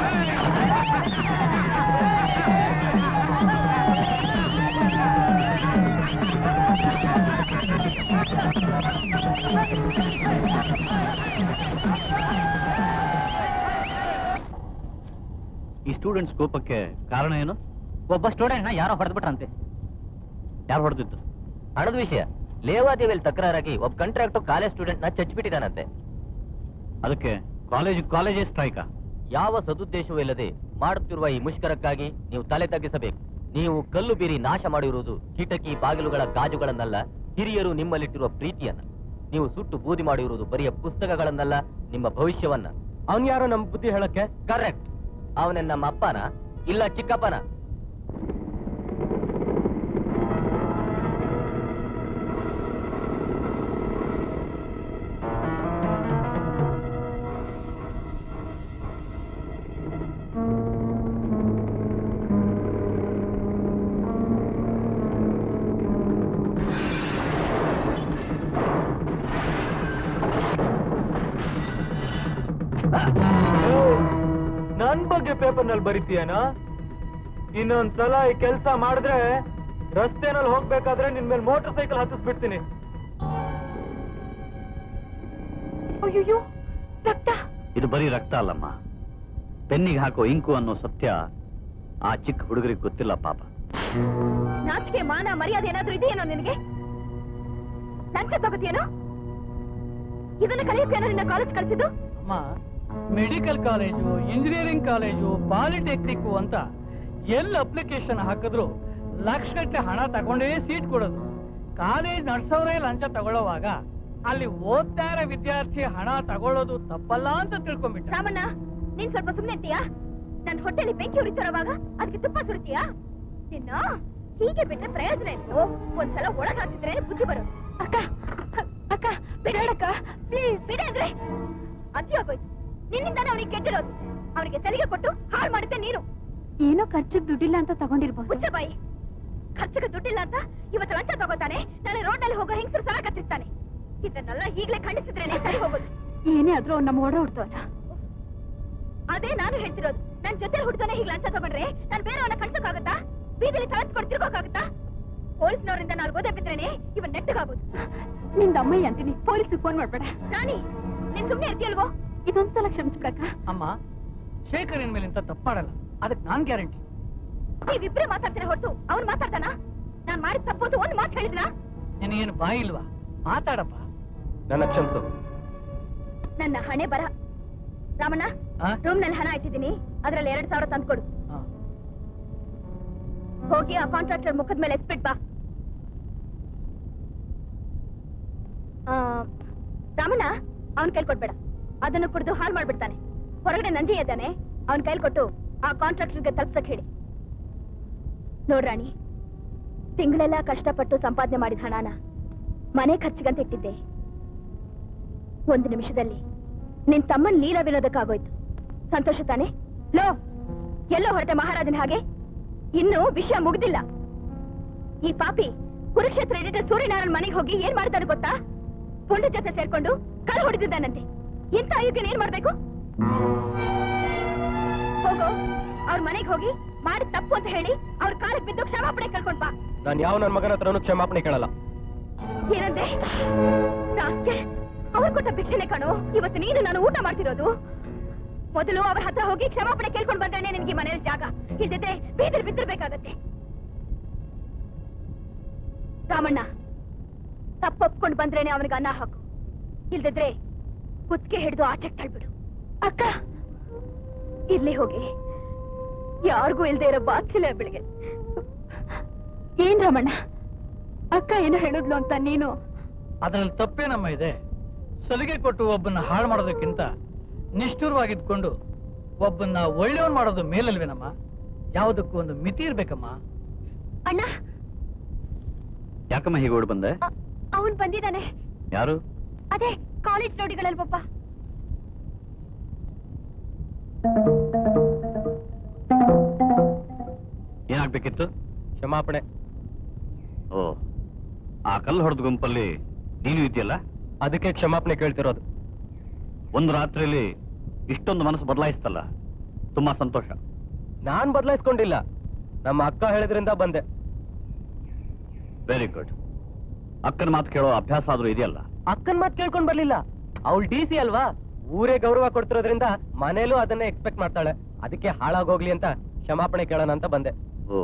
B: ಈ ಸ್ಟೂಡೆಂಟ್ಸ್ ಕೋಪಕ್ಕೆ ಕಾರಣ ಏನು
A: ಒಬ್ಬ ಸ್ಟೂಡೆಂಟ್ನ ಯಾರೋ ಹೊಡೆದ್ಬಿಟ್ರಂತೆ
B: ಯಾರು ಹೊಡೆದಿದ್ದು
C: ಹಣದ ವಿಷಯ ಲೇವಾದೇವಿಯಲ್ಲಿ ತಕರಾರಾಗಿ ಒಬ್ಬ ಕಾಂಟ್ರಾಕ್ಟರ್ ಕಾಲೇಜ್ ಸ್ಟೂಡೆಂಟ್ ನ ಚಚ್ಬಿಟ್ಟಿದ್ದಾನಂತೆ
B: ಅದಕ್ಕೆ ಕಾಲೇಜ್ ಕಾಲೇಜೇ ಸ್ಟ್ರೈಕಾ
C: ಯಾವ ಸದುದ್ದೇಶವೂ ಇಲ್ಲದೆ ಮಾಡುತ್ತಿರುವ ಈ ಮುಷ್ಕರಕ್ಕಾಗಿ ನೀವು ತಲೆ ತಗ್ಗಿಸಬೇಕು ನೀವು ಕಲ್ಲು ಬೀರಿ ನಾಶ ಮಾಡಿರುವುದು ಕಿಟಕಿ ಬಾಗಿಲುಗಳ ಗಾಜುಗಳನ್ನಲ್ಲ ಹಿರಿಯರು ನಿಮ್ಮಲ್ಲಿಟ್ಟಿರುವ ಪ್ರೀತಿಯನ್ನ ನೀವು ಸುಟ್ಟು ಬೂದಿ ಮಾಡಿರುವುದು ಬರಿಯ ಪುಸ್ತಕಗಳನ್ನಲ್ಲ ನಿಮ್ಮ ಭವಿಷ್ಯವನ್ನ ಅವನ್ ಯಾರೋ ನಮ್ ಬುದ್ಧಿ ಹೇಳಕ್ಕೆ ಕರೆಕ್ಟ್ ಅವನ ನಮ್ಮ ಅಪ್ಪನ ಇಲ್ಲ ಚಿಕ್ಕಪ್ಪನ ನನ್ ಬಗ್ಗೆ ಪೇಪರ್ ನಲ್ಲಿ ಬರೀತೀಯನ ಇನ್ನೊಂದ್ಸಲ ಈ ಕೆಲಸ ಮಾಡಿದ್ರೆ ರಸ್ತೆನಲ್ಲಿ ಹೋಗ್ಬೇಕಾದ್ರೆ ನಿನ್ ಮೇಲೆ ಮೋಟರ್ ಸೈಕಲ್ ಹತ್ತಿಸ್ಬಿಡ್ತೀನಿ
F: ಅಯ್ಯೋ ರಕ್ತ
B: ಇದು ಬರೀ ರಕ್ತ ಅಲ್ಲಮ್ಮ ಪೆನ್ನಿಗೆ ಹಾಕೋ ಇಂಕು ಅನ್ನೋ ಸತ್ಯ ಆ ಚಿಕ್ಕ ಹುಡುಗರಿಗೆ ಗೊತ್ತಿಲ್ಲ ಪಾಪ
F: ನಾಚಿಕೆ ಮಾನ ಮರ್ಯಾದೆ ಏನಾದ್ರೂ ಇದೆಯೇನೋ ನಿನಗೆ ಲಂಚ ತಗೋತಿಯೇನೋ ಇದನ್ನ ಕಲಿಯೋಕೇನೋ ನಿನ್ನ ಕಾಲೇಜ್ ಕಲಿಸಿದ್ದು
H: ಅಮ್ಮ medical college engineering college polytechnic ಅಂತ ಎಲ್ಲಿ ಅಪ್ಲಿಕೇಶನ್ ಹಾಕಿದ್ರು ಲಕ್ಷಗಟ್ಟಲೆ ಹಣ ತಗೊಂಡೇ ಸೀಟ್ ಕೊಡೋದು ಕಾಲೇಜ್ ನಡ್ಸೋರೇ ಲಂಚ ತಗೊಳ್ಳೋವಾಗ ಅಲ್ಲಿ ಓದ್ತಾ ಇರೋ ವಿದ್ಯಾರ್ಥಿ ಹಣ ತಗೊಳ್ಳೋದು ತಪ್ಪಲ್ಲ ಅಂತ ತಿಳ್ಕೊಂಡ್ಬಿಟ್ಟ
F: ರಾಮಣ್ಣ ನೀನ್ ಸ್ವಲ್ಪ ಸುಮ್ನೆ ಇರ್ತೀಯಾ ನನ್ ಹೊಟ್ಟೆಲಿ ಬೆಂಕಿ ಉರಿತಿರೋವಾಗ ಅದಕ್ಕೆ ತುಪ್ಪ ಸುರಿತೀಯಾ ನಿನ್ನ ಹೀಗೆ ಬಿಟ್ರೆ ಪ್ರಯೋಜನ ಇತ್ತು ಒಂದ್ಸಲ ಒಳಗ್ ಹಾಕಿದ್ರೆ ಬುದ್ಧಿ ಬರೋದು ಅಕ್ಕ ಅಕ್ಕ ಬಿಡಾಡಕ್ಕ ಪ್ಲೀಸ್ ಬಿಡ ಅಂದ್ರೆ ಅಜ್ಜಿ ಆಗೋಯ್ತು ನಿನ್ನಿಂದಾನೆ ಅವನಿಗೆ ಕೆಟ್ಟಿರೋದು ಅವನಿಗೆ ತೆಲಿಗೆ ಕೊಟ್ಟು ಹಾಳು ಮಾಡಿದ್ದೆ ನೀನು ಏನೋ ಖರ್ಚಿಗೆ ದುಡ್ಡಿಲ್ಲ ಅಂತ ತಗೊಂಡಿರ್ಬೋದು ಹುಚ್ಚ ಬಾಯಿ ಖರ್ಚಿಗೆ ದುಡ್ಡಿಲ್ಲ ಅಂತ ಇವತ್ತು ಲಂಚ ತಗೋತಾನೆ ನಾಳೆ ರೋಡ್ ನಲ್ಲಿ ಹೋಗೋ ಹೆಂಗಸರು ಸಲ ಕತ್ತಿಸ್ತಾನೆ ಇದನ್ನೆಲ್ಲ ಈಗ್ಲೇ ಖಂಡಿಸಿದ್ರೇನೆ ಸರಿ ಹೋಗೋದು ಏನೇ ಆದ್ರೂ ಅವ್ನ ನಮ್ಮ ಓಡ ಹುಡ್ತವನ ಅದೇ ನಾನು ಹೇಳ್ತಿರೋದು ನನ್ ಜೊತೆ ಹುಡ್ತಾನೆ ಹೀಗೆ ಲಂಚ ತಗೊಂಡ್ರೆ ನಾನು ಬೇರೆಯವನ್ನ ಕಳ್ಸೋಕ್ಕಾಗತ್ತಾ ಬೀದಿಲಿ ತಳಸ್ಕೊಂಡು ತಿರ್ಗೋಕ್ಕಾಗತ್ತಾ ಪೊಲೀಸ್ನವರಿಂದ ನಾನು ಗೋದೆ ಬಿದ್ರೇನೆ ಇವನ್ ನೆಟ್ಟಗಾಗೋದು ನಿಂದ ಅಮ್ಮಯ್ಯ ಅಂತೀನಿ ಪೊಲೀಸ್ ಫೋನ್ ಮಾಡ್ಬೇಡ ರಾಣಿ ನೀನ್ ಸುಮ್ನೆ ಇರ್ತೀಯಲ್ವೋ ಇದೊಂದ್ಸಲ ಕ್ಷಮಿಸ್ಬಿಡಕ್ಕ
H: ಅಮ್ಮ ಶೇಖರ್ ಇನ್ ಮೇಲೆ ಇಂಥ ತಪ್ಪು ಮಾಡಲ್ಲ ಅದಕ್ಕೆ ನಾನ್ ಗ್ಯಾರಂಟಿ
F: ನೀವಿಬ್ರೇ ಮಾತಾಡ್ತೀರ ಹೊರತು ಅವ್ನು ಮಾತಾಡ್ತಾನ ನಾನ್ ಮಾಡಿದ ತಪ್ಪು ಅಂತ ಒಂದ್ ಮಾತು ಹೇಳಿದ್ನಾ
H: ನಿನಗೇನು ಬಾಯಿ ಇಲ್ವಾ ಮಾತಾಡಪ್ಪ
C: ನನ್ನ ಕ್ಷಮಿಸು
F: ನನ್ನ ಹಣೆ ಬರ ರಾಮಣ್ಣ
H: ಆ?
F: ರೂಮ್ ನಲ್ಲಿ ಹಣ ಇಟ್ಟಿದ್ದೀನಿ ಅದ್ರಲ್ಲಿ ಎರಡ್ ಸಾವಿರ ತಂದ್ಕೊಡು
H: ಆ.
F: ಹೋಗಿ ಆ ಕಾಂಟ್ರಾಕ್ಟರ್ ಮುಖದ ಮೇಲೆ ಎಸ್ಬಿಟ್ ಬಾ ಆ, ರಾಮಣ್ಣ ಅವನ್ ಕೈಲ್ ಕೊಡ್ಬೇಡ ಅದನ್ನು ಕುಡಿದು ಹಾಳು ಮಾಡ್ಬಿಡ್ತಾನೆ ಹೊರಗಡೆ ನಂದಿ ಇದ್ದಾನೆ ಅವನ್ ಕೈಲ್ ಕೊಟ್ಟು ಆ ಕಾಂಟ್ರಾಕ್ಟರ್ಗೆ ತಲುಪ್ಸಕ್ ಹೇಳಿ ನೋಡ್ರಾಣಿ ತಿಂಗಳೆಲ್ಲ ಕಷ್ಟಪಟ್ಟು ಸಂಪಾದನೆ ಮಾಡಿದ ಹಣನ ಮನೆ ಖರ್ಚಿಗಂತ ಇಟ್ಟಿದ್ದೆ ಒಂದು ನಿಮಿಷದಲ್ಲಿ ನಿನ್ ತಮ್ಮನ್ ಲೀಲಾ ವಿನೋದಕ್ಕಾಗೋಯ್ತು ಸಂತೋಷ ತಾನೆ ಲೋ ಎಲ್ಲೋ ಹೊರಟೆ ಮಹಾರಾಜನ ಹಾಗೆ ಇನ್ನು ವಿಷಯ ಮುಗ್ದಿಲ್ಲ ಈ ಪಾಪಿ ಕುರುಕ್ಷೇತ್ರ ಎಡಿಟರ್ ಸೂರ್ಯನಾರಾಯಣ್ ಮನೆಗೆ ಹೋಗಿ ಏನ್ ಮಾಡ್ತಾನೆ ಗೊತ್ತಾ ಪುಂಡ ಜೊತೆ ಸೇರ್ಕೊಂಡು ಕಲ್ ಹೊಡೆದಿದ್ದಾನಂತೆ ಇಂಥ ಅಯೋಗ್ಯನ ಏನ್ ಮಾಡ್ಬೇಕು ಹೋಗೋ ಅವ್ರ ಮನೆಗೆ ಹೋಗಿ ಮಾಡಿದ ತಪ್ಪು ಅಂತ ಹೇಳಿ ಅವ್ರ ಕಾಲಕ್ಕೆ ಬಿದ್ದು ಕ್ಷಮಾಪಣೆ ಕೇಳ್ಕೊಂಡ್ ಬಾ
C: ನಾನು ಯಾವ ನನ್ನ ಮಗನ ಹತ್ರನೂ ಕ್ಷಮಾಪಣೆ ಕೇಳಲ್ಲ
F: ಏನಂದೆ ನಾಸ್ಕೆ ಅವ್ರು ಕೊಟ್ಟ ಭಿಕ್ಷಣೆ ಕಣೋ ಇವತ್ತು ನೀನು ನಾನು ಊಟ ಮಾಡ್ತಿರೋದು ಮೊದಲು ಅವ್ರ ಹತ್ರ ಹೋಗಿ ಕ್ಷಮಾಪಣೆ ಕೇಳ್ಕೊಂಡ್ ಬಂದ್ರೆ ನಿನ್ಗೆ ಮನೇಲಿ ಜಾಗ ಇಲ್ದಿದ್ರೆ ಬೀದಿಲ್ ಬಿದ್ದಿರ್ಬೇಕಾಗತ್ತೆ ರಾಮಣ್ಣ ತಪ್ಪೊಪ್ಕೊಂಡ್ ಬಂದ್ರೇನೆ ಅವನಿಗೆ ಅನ್ನ ಹಾಕು ಇಲ್ದಿದ್ರೆ ಕುತ್ತಿಗೆ ಹಿಡಿದು ಆಚೆ ತಳ್ಬಿಡು ಅಕ್ಕ ಇಲ್ಲಿ ಹೋಗಿ ಯಾರಿಗೂ ಇಲ್ದೇ ಇರೋ ಬಾತ್ಸಿಲ್ಲ ಬೆಳಿಗ್ಗೆ ಏನ್ ರಾಮಣ್ಣ ಅಕ್ಕ ಏನೋ ಹೇಳಿದ್ಲು ಅಂತ ನೀನು
H: ಅದ್ರಲ್ಲಿ ತಪ್ಪೇನಮ್ಮ ಇದೆ ಸಲಿಗೆ ಕೊಟ್ಟು ಒಬ್ಬನ್ನ ಹಾಳು ಮಾಡೋದಕ್ಕಿಂತ ನಿಷ್ಠುರವಾಗಿದ್ಕೊಂಡು ಒಬ್ಬನ್ನ ಒಳ್ಳೆಯವನ್ ಮಾಡೋದು ಮೇಲಲ್ವೇನಮ್ಮ ಯಾವುದಕ್ಕೂ ಒಂದು ಮಿತಿ ಇರ್ಬೇಕಮ್ಮ
F: ಅಣ್ಣ
B: ಯಾಕಮ್ಮ ಹೀಗೆ ಓಡ್ ಬಂದೆ
F: ಅವನ್ ಬಂದಿದ್ದಾನೆ
B: ಯಾರು
F: ಅದೇ ಕಾಲೇಜ್ ನೋಡಿಗಳಲ್ಲಿ ಒಬ್ಬ
B: ಏನಾಗ್ಬೇಕಿತ್ತು
C: ಕ್ಷಮಾಪಣೆ
B: ಓ ಆ ಕಲ್ಲು ಹೊಡೆದ ಗುಂಪಲ್ಲಿ ನೀನು ಇದೆಯಲ್ಲ
C: ಅದಕ್ಕೆ ಕ್ಷಮಾಪಣೆ ಕೇಳ್ತಿರೋದು
B: ಒಂದು ರಾತ್ರಿಯಲ್ಲಿ ಇಷ್ಟೊಂದು ಮನಸ್ಸು ಬದಲಾಯಿಸ್ತಲ್ಲ ತುಂಬಾ ಸಂತೋಷ
C: ನಾನ್ ಬದಲಾಯಿಸ್ಕೊಂಡಿಲ್ಲ ನಮ್ಮ ಅಕ್ಕ ಹೇಳಿದ್ರಿಂದ ಬಂದೆ
B: ವೆರಿ ಗುಡ್ ಅಕ್ಕನ ಮಾತು ಕೇಳೋ ಅಭ್ಯಾಸ ಆದ್ರೂ ಇದೆಯಲ್ಲ
C: ಅಕ್ಕನ್ ಮಾತ್ ಕೇಳ್ಕೊಂಡ್ ಬರ್ಲಿಲ್ಲ ಅವಳು ಡಿ ಸಿ ಅಲ್ವಾ ಊರೇ ಗೌರವ ಕೊಡ್ತಿರೋದ್ರಿಂದ ಮನೇಲೂ ಅದನ್ನೇ ಎಕ್ಸ್ಪೆಕ್ಟ್ ಮಾಡ್ತಾಳೆ ಅದಕ್ಕೆ ಹಾಳಾಗೋಗ್ಲಿ ಅಂತ ಕ್ಷಮಾಪಣೆ ಕೇಳೋಣ ಅಂತ ಬಂದೆ
B: ಓ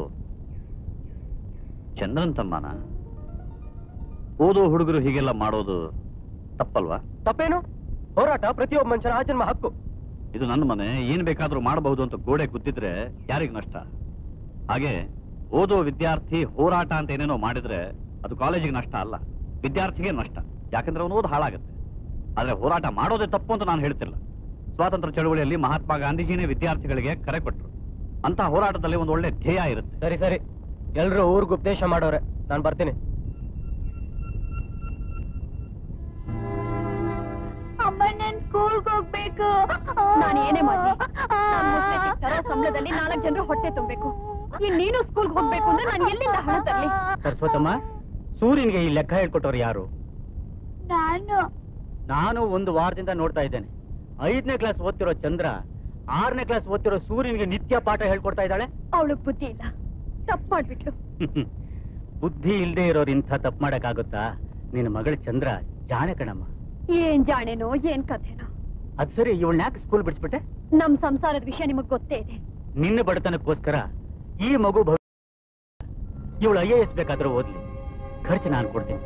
B: ಚಂದ್ರನ್ ತಮ್ಮನ ಓದೋ ಹುಡುಗರು ಹೀಗೆಲ್ಲ ಮಾಡೋದು ತಪ್ಪಲ್ವಾ
C: ತಪ್ಪೇನು ಹೋರಾಟ ಪ್ರತಿಯೊಬ್ಬ ಮನುಷ್ಯನ ಆಜನ್ಮ ಹಕ್ಕು
B: ಇದು ನನ್ನ ಮನೆ ಏನ್ ಬೇಕಾದ್ರೂ ಮಾಡಬಹುದು ಅಂತ ಗೋಡೆ ಕೂತಿದ್ರೆ ಯಾರಿಗ್ ನಷ್ಟ ಹಾಗೆ ಓದೋ ವಿದ್ಯಾರ್ಥಿ ಹೋರಾಟ ಅಂತ ಏನೇನೋ ಮಾಡಿದ್ರೆ ಅದು ಕಾಲೇಜಿಗೆ ನಷ್ಟ ಅಲ್ಲ ವಿದ್ಯಾರ್ಥಿಗೆ ನಷ್ಟ ಯಾಕಂದ್ರೆ ಅವನು ಓದ್ ಹಾಳಾಗುತ್ತೆ ಆದ್ರೆ ಹೋರಾಟ ಮಾಡೋದೇ ತಪ್ಪು ಅಂತ ನಾನು ಹೇಳ್ತಿಲ್ಲ ಸ್ವಾತಂತ್ರ್ಯ ಚಳವಳಿಯಲ್ಲಿ ಮಹಾತ್ಮ ಗಾಂಧೀಜಿನೇ ವಿದ್ಯಾರ್ಥಿಗಳಿಗೆ ಕರೆ ಕೊಟ್ಟರು ಅಂತ ಹೋರಾಟದಲ್ಲಿ ಒಂದು ಒಳ್ಳೆ ಧ್ಯೇಯ ಇರುತ್ತೆ
C: ಸರಿ ಸರಿ ಎಲ್ರು ಊರ್ಗ್ ಉಪದೇಶ ಮಾಡೋರೆ ನಾನ್ ಬರ್ತೀನಿ
F: ಅಮ್ಮ ನಾನ್ ಸ್ಕೂಲ್ಗೆ ಹೋಗ್ಬೇಕು ನಾನು ಏನೇ ಮಾಡಿ ತರೋ ಸಂಬಳದಲ್ಲಿ ನಾಲ್ಕು ಜನರು ಹೊಟ್ಟೆ ತುಂಬಬೇಕು ಈಗ ನೀನು ಸ್ಕೂಲ್ಗೆ ಹೋಗ್ಬೇಕು ಅಂದ್ರೆ ನಾನು ಎಲ್ಲಿಂದ ಹಣ ತರ್ಲಿ
A: ಸರಸ್ವತಮ್ಮ ಸೂರ್ಯನಿಗೆ ಈ ಲೆಕ್ಕ ಹೇಳ್ಕೊಟ್ಟವ್ರು ಯಾರು
F: ನಾನು
A: ನಾನು ಒಂದು ವಾರದಿಂದ ನೋಡ್ತಾ ಇದ್ದೇನೆ ಐದನೇ ಕ್ಲಾಸ್ ಓದ್ತಿರೋ ಚಂದ್ರ ಆರನೇ ಕ್ಲಾಸ್ ಓದ್ತಿರೋ ಸೂರ್ಯನಿಗೆ ನಿತ್ಯ ಪಾಠ ಹೇಳ್ಕೊಡ್ತಾ ಇದ್ದಾಳೆ
F: ಅವಳಗ್ ಬುದ್ಧಿ ಇಲ್ಲ ತಪ್ಪು ಮಾಡ್ಬಿಟ್ಲು
A: ಬುದ್ಧಿ ಇಲ್ದೇ ಇರೋರು ಇಂಥ ತಪ್ಪು ಮಾಡಕ್ಕಾಗುತ್ತಾ ನಿನ್ನ ಮಗಳ ಚಂದ್ರ ಜಾಣೆ ಕಣಮ್ಮ
F: ಏನ್ ಜಾಣೆನೋ ಏನ್ ಕಥೆನೋ
A: ಅದ್ ಸರಿ ಇವಳನ್ನ ಯಾಕೆ ಸ್ಕೂಲ್ ಬಿಡಿಸ್ಬಿಟ್ಟೆ
F: ನಮ್ ಸಂಸಾರದ ವಿಷಯ ನಿಮಗ್ ಗೊತ್ತೇ ಇದೆ
A: ನಿನ್ನ ಬಡತನಕ್ಕೋಸ್ಕರ ಈ ಮಗು ಇವಳು ಐ ಎ ಎಸ್ ಬೇಕಾದ್ರೂ ಓದ್ಲಿ ಖರ್ಚು ನಾನು ಕೊಡ್ತೀನಿ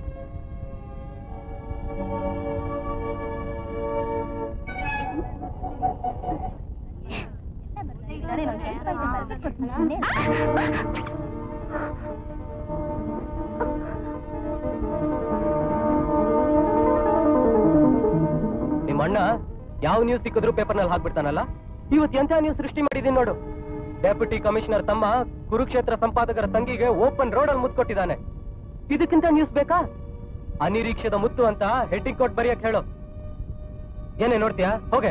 C: ನಿಮ್ಮ ಅಣ್ಣ ಯಾವ ನ್ಯೂಸ್ ಸಿಕ್ಕಿದ್ರು ಪೇಪರ್ನಲ್ಲಿ ಹಾಕ್ಬಿಡ್ತಾನಲ್ಲ ಇವತ್ತು ಎಂಥ ನ್ಯೂಸ್ ಸೃಷ್ಟಿ ಮಾಡಿದೀನಿ ನೋಡು ಡೆಪ್ಯೂಟಿ ಕಮಿಷನರ್ ತಮ್ಮ ಕುರುಕ್ಷೇತ್ರ ಸಂಪಾದಕರ ತಂಗಿಗೆ ಓಪನ್ ರೋಡ್ ಅಲ್ಲಿ ಮುತ್ಕೊಟ್ಟಿದ್ದಾನೆ ಇದಕ್ಕಿಂತ ನ್ಯೂಸ್ ಬೇಕಾ ಅನಿರೀಕ್ಷಿತ ಮುತ್ತು ಅಂತ ಹೆಡ್ಡಿಂಗ್ ಕೊಟ್ ಬರೆಯಕ್ ಹೇಳು ಏನೇ ನೋಡ್ತೀಯಾ ಹೋಗೆ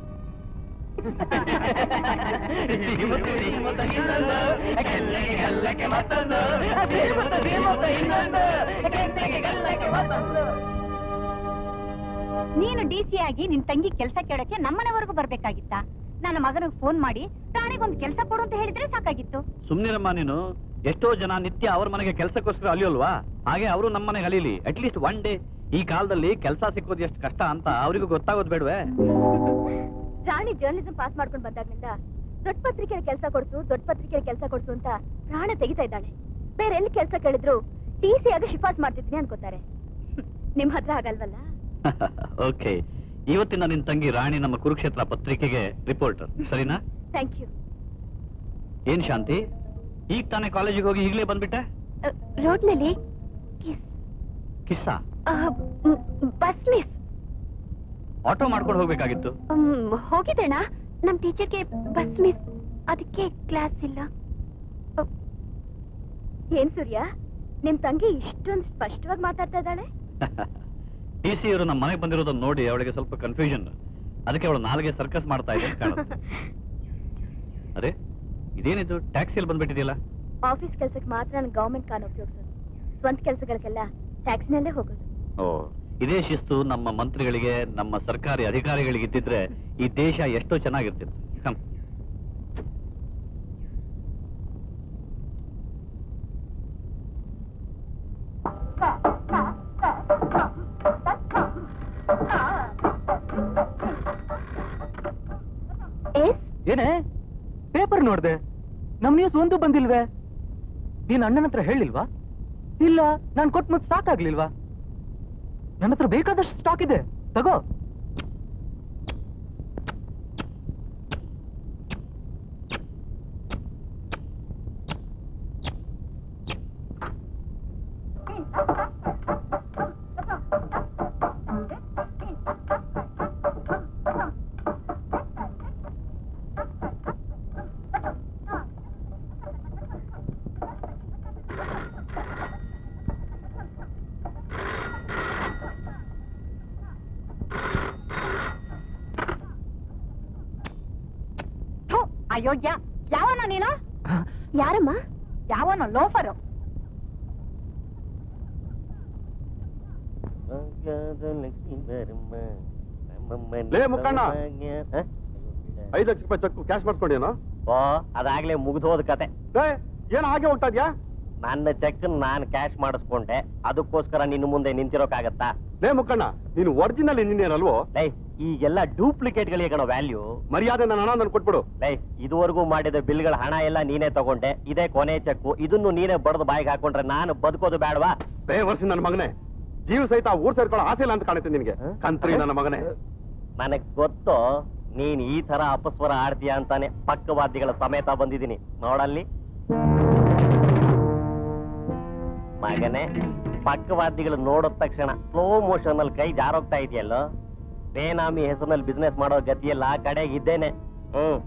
F: ನೀನು ಡಿ ಸಿ ಆಗಿ ನಿನ್ ತಂಗಿ ಕೆಲಸ ಕೇಳಕ್ಕೆ ನಮ್ಮನೆವರೆಗೂ ಬರ್ಬೇಕಾಗಿತ್ತ ನನ್ನ ಮಗನಿಗೆ ಫೋನ್ ಮಾಡಿ ಠಾಣೆಗೊಂದು ಕೆಲಸ ಕೊಡು ಅಂತ ಹೇಳಿದ್ರೆ ಸಾಕಾಗಿತ್ತು
B: ಸುಮ್ನಿರಮ್ಮ ನೀನು ಎಷ್ಟೋ ಜನ ನಿತ್ಯ ಅವ್ರ ಮನೆಗೆ ಕೆಲಸಕ್ಕೋಸ್ಕರ ಅಲಿಯೋಲ್ವಾ ಹಾಗೆ ಅವರು ನಮ್ಮ ಮನೆಗೆ ಅಲೀಲಿ ಅಟ್ಲೀಸ್ಟ್ ಒನ್ ಡೇ ಈ ಕಾಲದಲ್ಲಿ ಕೆಲಸ ಸಿಕ್ಕೋದು ಎಷ್ಟು ಕಷ್ಟ ಅಂತ ಅವರಿಗೂ ಗೊತ್ತಾಗೋದು ಬೇಡವೇ
F: ರಾಣಿ ಜರ್ನಲಿಸಂ ಪಾಸ್ ಮಾಡ್ಕೊಂಡು ಬಂದಾಗ್ನಿಂದ ದೊಡ್ಡ ಪತ್ರಿಕೆಯ ಕೆಲಸ ಕೊಡ್ಸು ದೊಡ್ಡ ಪತ್ರಿಕೆಯ ಕೆಲಸ ಕೊಡ್ಸು ಅಂತ ಪ್ರಾಣ ತೆಗಿತಾ ಇದ್ದಾಳೆ ಬೇರೆ ಎಲ್ಲಿ ಕೆಲಸ ಕೇಳಿದ್ರು ಟಿ ಸಿ ಆಗಿ ಶಿಫಾರಸ್ ಮಾಡ್ತಿದ್ದೀನಿ ಅನ್ಕೋತಾರೆ ನಿಮ್ ಹತ್ರ ಆಗಲ್ವಲ್ಲ
B: ಓಕೆ ಇವತ್ತಿನ ನಿನ್ ತಂಗಿ ರಾಣಿ ನಮ್ಮ ಕುರುಕ್ಷೇತ್ರ ಪತ್ರಿಕೆಗೆ ರಿಪೋರ್ಟರ್ ಸರಿನಾ
F: ಥ್ಯಾಂಕ್ ಯು
B: ಏನ್ ಶಾಂತಿ ಈಗ ತಾನೇ ಕಾಲೇಜಿಗೆ ಹೋಗಿ ಈಗಲೇ ಬಂದ್ಬಿಟ್ಟೆ
F: ರೋಡ್ನಲ್ಲಿ
B: ಕಿಸ್ಸ
F: ಬಸ್ ಮಿಸ್
B: ಆಟೋ ಮಾಡ್ಕೊಂಡು ಹೋಗ್ಬೇಕಾಗಿತ್ತು
F: ಹೋಗಿದ್ದೇಣ ನಮ್ ಟೀಚರ್ಗೆ ಬಸ್ ಮಿಸ್ ಅದಕ್ಕೆ ಕ್ಲಾಸ್ ಇಲ್ಲ ಅಹ್, ಏನ್ ಸೂರ್ಯ ನಿಮ್ ತಂಗಿ ಇಷ್ಟೊಂದು ಸ್ಪಷ್ಟವಾಗಿ ಮಾತಾಡ್ತಾ ಇದ್ದಾಳೆ
B: ಡಿ ಸಿ ಅವರು ನಮ್ಮ ಮನೆಗೆ ಬಂದಿರೋದನ್ನ ನೋಡಿ ಅವಳಿಗೆ ಸ್ವಲ್ಪ ಕನ್ಫ್ಯೂಷನ್ ಅದಕ್ಕೆ ಅವಳು ನಾಲ್ಗೆ ಸರ್ಕಸ್ ಮಾಡ್ತಾ ಇದೆ ಅಂತ ಕಾಣುತ್ತೆ ಅದೇ ಇದೇನಿದು ಟ್ಯಾಕ್ಸಿಯಲ್ಲಿ ಬಂದ್ಬಿಟ್ಟಿದೆಯಲ್ಲ
F: ಆಫೀಸ್ ಕೆಲ್ಸಕ್ಕೆ ಮಾತ್ರ ನಾನು ಗವರ್ಮೆಂಟ್ ಕಾರ್ ಉಪಯೋಗಿಸೋದು ಸ್ವಂತ ಕೆಲಸಗಳಿಗೆಲ್ಲ ಟ್ಯಾಕ್ಸಿನಲ್ಲೇ ಹೋಗೋದು
B: ಓ ಇದೇ ಶಿಸ್ತು ನಮ್ಮ ಮಂತ್ರಿಗಳಿಗೆ ನಮ್ಮ ಸರ್ಕಾರಿ ಅಧಿಕಾರಿಗಳಿಗೆ ಇದ್ದಿದ್ರೆ ಈ ದೇಶ ಎಷ್ಟೋ ಚೆನ್ನಾಗಿರ್ತಿತ್ತು ಕಮ್
F: ಎಸ್
C: ಏನೇ ಪೇಪರ್ ನೋಡ್ದೆ ನಮ್ ನ್ಯೂಸ್ ಒಂದು ಬಂದಿಲ್ವೇ ನೀನ್ ಅಣ್ಣನ ಹತ್ರ ಹೇಳಿಲ್ವಾ ಇಲ್ಲ ನಾನ್ ಕೊಟ್ ಮುತ್ ಸಾಕಾಗ್ಲಿಲ್ವಾ ನನ್ನ ಹತ್ರ ಬೇಕಾದಷ್ಟು ಸ್ಟಾಕ್ ಇದೆ ತಗೋ
F: ಅಯೋಗ್ಯ ಯಾವನ ನೀನು ಯಾರಮ್ಮ ಯಾವನ ಲೋಫರು
E: ಲೇ, ಮುಕ್ಕಣ್ಣ. ಐದು ಲಕ್ಷ ರೂಪಾಯಿ ಚೆಕ್ ಕ್ಯಾಶ್ ಮಾಡಿಸ್ಕೊಂಡೇನೋ
G: ಓ ಅದಾಗ್ಲೇ ಮುಗಿದು ಹೋದ ಕತೆ
E: ಏ ಏನ್ ಹಾಗೆ ಹೋಗ್ತಾ ಇದ್ಯಾ
G: ನನ್ನ ಚೆಕ್ ನಾನ್ ಕ್ಯಾಶ್ ಮಾಡಿಸ್ಕೊಂಡೆ ಅದಕ್ಕೋಸ್ಕರ ನಿನ್ನ ಮುಂದೆ ನಿಂತಿರೋಕಾಗತ್ತಾ
E: ಲೇ ಮುಕ್ಕಣ್ಣ ನೀನು ಒರಿಜಿನಲ್ ಇಂಜಿನಿಯರ್ ಅಲ್ವೋ
G: ಲೈ ಈಗೆಲ್ಲ ಡೂಪ್ಲಿಕೇಟ್ ಗಳಿಗೆ ಕಣೋ ವ್ಯಾಲ್ಯೂ
E: ಮರ್ಯಾದೆ ನನ್ನ ಹಣ ನನ್ ಕೊಟ್ಬಿಡು
G: ಲೈ ಇದುವರೆಗೂ ಮಾಡಿದ ಬಿಲ್ಗಳ ಹಣ ಎಲ್ಲ ನೀನೇ ತಗೊಂಡೆ ಇದೇ ಕೊನೆ ಚೆಕ್ ಇದನ್ನು ನೀನೇ ಬಡದು ಬಾಯಿಗೆ ಹಾಕೊಂಡ್ರೆ ನಾನು ಬದುಕೋದು ಬೇಡವಾ
E: ಬೇವರ್ಸಿ ನನ್ನ ಮಗನೇ ಜೀವ ಸಹಿತ ಊರ್ ಸೇರ್ಕೊಳ್ಳೋ ಆಸೆ ಇಲ್ಲ ಅಂತ ಕಾಣುತ್ತೆ ನಿನಗೆ ಕಂತ್ರಿ ನನ್ನ ಮಗನೇ
G: ನನಗ್ ಗೊತ್ತು ನೀನ್ ಈ ತರ ಅಪಸ್ವರ ಆಡ್ತೀಯ ಅಂತಾನೆ ಪಕ್ಕವಾದಿಗಳ ಸಮೇತ ಬಂದಿದ್ದೀನಿ ನೋಡಲ್ಲಿ ಮಗನೇ ಪಕ್ಕವಾದಿಗಳು ನೋಡಿದ ತಕ್ಷಣ ಸ್ಲೋ ಮೋಷನ್ ಅಲ್ಲಿ ಕೈ ಜಾರೋಗ್ತಾ ಇದೆಯಲ್ಲೋ ಬೇನಾಮಿ ಹೆಸರಿನಲ್ಲಿ ಬಿಸ್ನೆಸ್ ಮಾಡೋ ಗತಿಯಲ್ಲ ಆ ಕಡೆಗೆ ಇದ್ದೇನೆ ಹ್ಮ್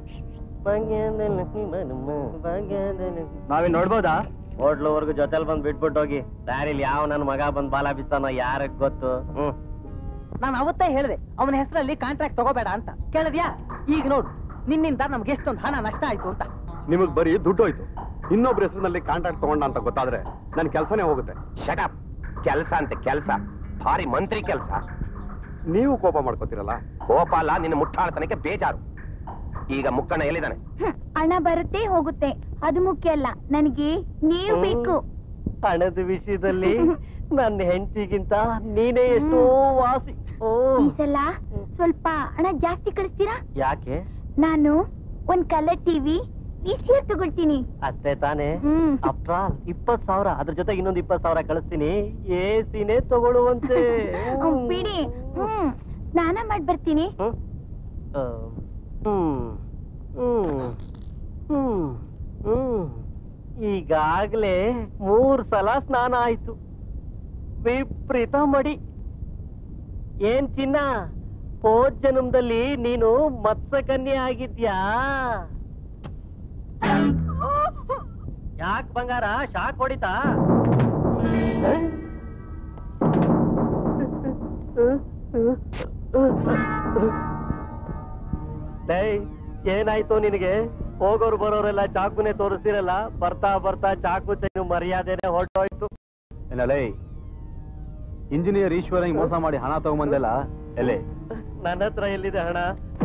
A: ನಾವೇ ನೋಡ್ಬೋದಾ
G: ಹೋಟ್ಲವರೆಗೂ ಜೊತೆಲ್ ಬಂದ್ ಬಿಟ್ಬಿಟ್ಟು ಹೋಗಿ ದಾರಿಲಿ ಯಾವ ನನ್ ಮಗ ಬಂದ್ ಬಾಲ ಬಿಸ್ತಾನೋ ಯಾರಿಗ್ ಗೊತ್ತು ಹ್ಮ್
D: ನಾನು ಅವತ್ತೇ ಹೇಳಿದೆ ಅವನ ಹೆಸರಲ್ಲಿ ಕಾಂಟ್ರಾಕ್ಟ್ ತಗೋಬೇಡ ಅಂತ ಕೇಳಿದ್ಯಾ ಈಗ ನೋಡು ನಿನ್ನಿಂದ ನಮ್ಗೆ ಎಷ್ಟೊಂದು ಹಣ ನಷ್ಟ ಆಯ್ತು ಅಂತ
E: ನಿಮಗ್ ಬರೀ ದುಡ್ಡು ಹೋಯ್ತು ಇನ್ನೊಬ್ರ ಹೆಸರಿನಲ್ಲಿ ಕಾಂಟ್ರಾಕ್ಟ್ ತಗೊಂಡ ಅಂತ ಗೊತ್ತಾದ್ರೆ ನನ್ ಕೆಲಸನೇ ಹೋಗುತ್ತೆ
I: ಶಟಪ್ ಕೆಲಸ ಅಂತ ಕೆಲಸ ಭಾರಿ ಮಂತ್ರಿ ಕೆಲಸ
E: ನೀವು ಕೋಪ ಮಾಡ್ಕೋತಿರಲ್ಲ
I: ಕೋಪ ಅಲ್ಲ ನಿನ್ನ ಮುಟ್ಟಾಳ್ತನಕ್ಕೆ ಬೇಜಾರು ಈಗ ಮುಕ್ಕಣ್ಣ ಎಲ್ಲಿದ್ದಾನೆ
F: ಹ್ಮ್, ಹಣ ಬರುತ್ತೆ ಹೋಗುತ್ತೆ ಅದು ಮುಖ್ಯ ಅಲ್ಲ ನನಗೆ ನೀವು
G: ಹ್ಮ್.
F: ಬೇಕು
G: ಹಣದ ವಿಷಯದಲ್ಲಿ ನನ್ನ ಹೆಂಡತಿಗಿಂತ ನೀನೇ ಎಷ್ಟೋ ವಾಸಿ ಓ
F: ಈ ಸಲ ಸ್ವಲ್ಪ ಹಣ ಜಾಸ್ತಿ ಕಳಿಸ್ತೀರಾ
G: ಯಾಕೆ
F: ನಾನು ಒಂದ್ ಕಲರ್ ಟಿವಿ ವಿಸಿಆರ್ ತಗೊಳ್ತೀನಿ
G: ಅಷ್ಟೇ ತಾನೇ
F: ಹ್ಮ್
G: ಆಫ್ಟರ್ ಆಲ್ ಇಪ್ಪತ್ ಸಾವಿರ ಅದ್ರ ಜೊತೆಗೆ ಇನ್ನೊಂದು ಇಪ್ಪತ್ ಸಾವಿರ ಕಳಿಸ್ತೀನಿ ಎ ಸಿನೇ ತಗೊಳ್ಳುವಂತೆ
F: ಅವ್ನ್ ಬಿಡಿ ಹ್ಮ್ ಸ್ನಾನ ಮಾಡ್ ಬರ್ತೀನಿ
G: ಹ್ಮ್? ಆ, ಹ್ಮ್ ಹ್ಮ್ ಹ್ಮ್ ಹ್ಮ್ ಈಗಾಗ್ಲೇ ಮೂರ್ ಸಲ ಸ್ನಾನ ಆಯ್ತು ವಿಪರೀತ ಮಡಿ ಏನ್ ಚಿನ್ನ ಹೋದ್ ಜನ್ಮದಲ್ಲಿ ನೀನು ಮತ್ಸ್ಯಕನ್ಯೆ ಆಗಿದ್ಯಾ ಯಾಕ್ ಬಂಗಾರ ಶಾಕ್ ಹೊಡಿತಾ ಡೈ ಏನಾಯ್ತು ನಿನಗೆ ಹೋಗೋರು ಬರೋರೆಲ್ಲ ಚಾಕುನೇ ತೋರಿಸ್ತಿರಲ್ಲ ಬರ್ತಾ ಬರ್ತಾ ಚಾಕು ಚೆನ್ನು ಮರ್ಯಾದೆನೆ ಹೊರಟೋಯ್ತು
E: ಏನಲೇ ಇಂಜಿನಿಯರ್ ಈಶ್ವರ ಮೋಸ ಮಾಡಿ ಹಣ ತಗೊಂಬಂದೆಲ್ಲ ಎಲೆ
G: ನನ್ನ ಹತ್ರ ಎಲ್ಲಿದೆ ಹಣ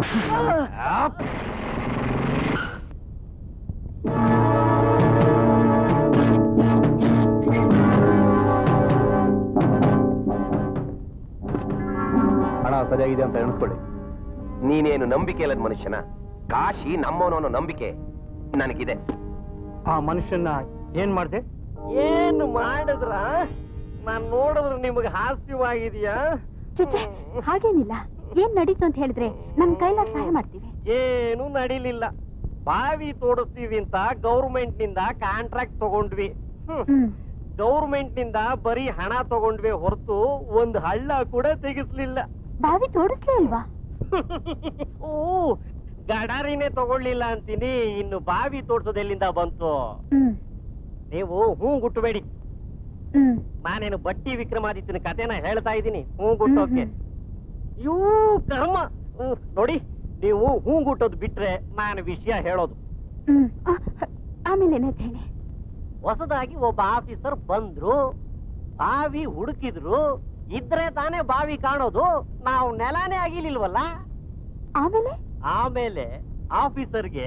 E: ಹಣ ಸರಿಯಾಗಿದೆ ಅಂತ ಎಣಿಸ್ಕೊಳ್ಳಿ
I: ನೀನೇನು ನಂಬಿಕೆ ಇಲ್ಲದ ಮನುಷ್ಯನ ಕಾಶಿ ನಮ್ಮವನು ಅನ್ನೋ ನಂಬಿಕೆ ನನಗಿದೆ
E: ಆ ಮನುಷ್ಯನ ಏನ್ ಮಾಡ್ದೆ
G: ಏನು ಮಾಡಿದ್ರ ನಾನ್ ನೋಡಿದ್ರೆ ನಿಮ್ಗೆ ಹಾಸ್ಯವಾಗಿದೆಯಾ
F: ಚುಚ್ಚೆ ಹಾಗೇನಿಲ್ಲ ಏನ್ ನಡೀತು ಅಂತ ಹೇಳಿದ್ರೆ ನಮ್ ಕೈಲಾಗ ಸಹಾಯ ಮಾಡ್ತೀವಿ
G: ಏನು ನಡೀಲಿಲ್ಲ ಬಾವಿ ತೋಡಿಸ್ತೀವಿ ಅಂತ ಗೌರ್ಮೆಂಟ್ ನಿಂದ ಕಾಂಟ್ರಾಕ್ಟ್ ತಗೊಂಡ್ವಿ ಹ್ಮ್.
F: ಹ್ಮ್
G: ಗೌರ್ಮೆಂಟ್ ನಿಂದ ಬರೀ ಹಣ ತಗೊಂಡ್ವಿ ಹೊರತು ಒಂದ್ ಹಳ್ಳ ಕೂಡ ತೆಗಿಸ್ಲಿಲ್ಲ
F: ಬಾವಿ ತೋಡಿಸ್ಲೇ ಇಲ್ವಾ
G: ಓ ಗಡಾರಿನೇ ತಗೊಳ್ಳಿಲ್ಲ ಅಂತೀನಿ ಇನ್ನು ಬಾವಿ ತೋಡ್ಸೋದು ಎಲ್ಲಿಂದ ಬಂತು
F: ಹ್ಮ್
G: ನೀವು ಹೂ ಗುಟ್ಟಬೇಡಿ
F: ಹ್ಮ್
G: ನಾನೇನು ಬಟ್ಟಿ ವಿಕ್ರಮಾದಿತ್ಯನ ಕಥೆನ ಹೇಳ್ತಾ ಇದ್ದೀನಿ ಹೂ ಗುಟ್ಟೋಕೆ
F: ಹ್ಮ್,
G: ಯೂ ಕರ್ಮ ಹ್ಮ್, ನೋಡಿ ನೀವು ಹೂ ಗುಟ್ಟೋದು ಬಿಟ್ರೆ ನಾನು ವಿಷಯ ಹೇಳೋದು
F: ಹ್ಮ್ ಆ, ಆಮೇಲೆ ಏನಾಯ್ತು ಹೇಳಿ
G: ಹೊಸದಾಗಿ ಒಬ್ಬ ಆಫೀಸರ್ ಬಂದ್ರು ಬಾವಿ ಹುಡುಕಿದ್ರು ಇದ್ರೆ ತಾನೇ ಬಾವಿ ಕಾಣೋದು ನಾವು ನೆಲಾನೇ ಆಗಿಲಿಲ್ವಲ್ಲ
F: ಆಮೇಲೆ
G: ಆಮೇಲೆ ಆಫೀಸರ್ಗೆ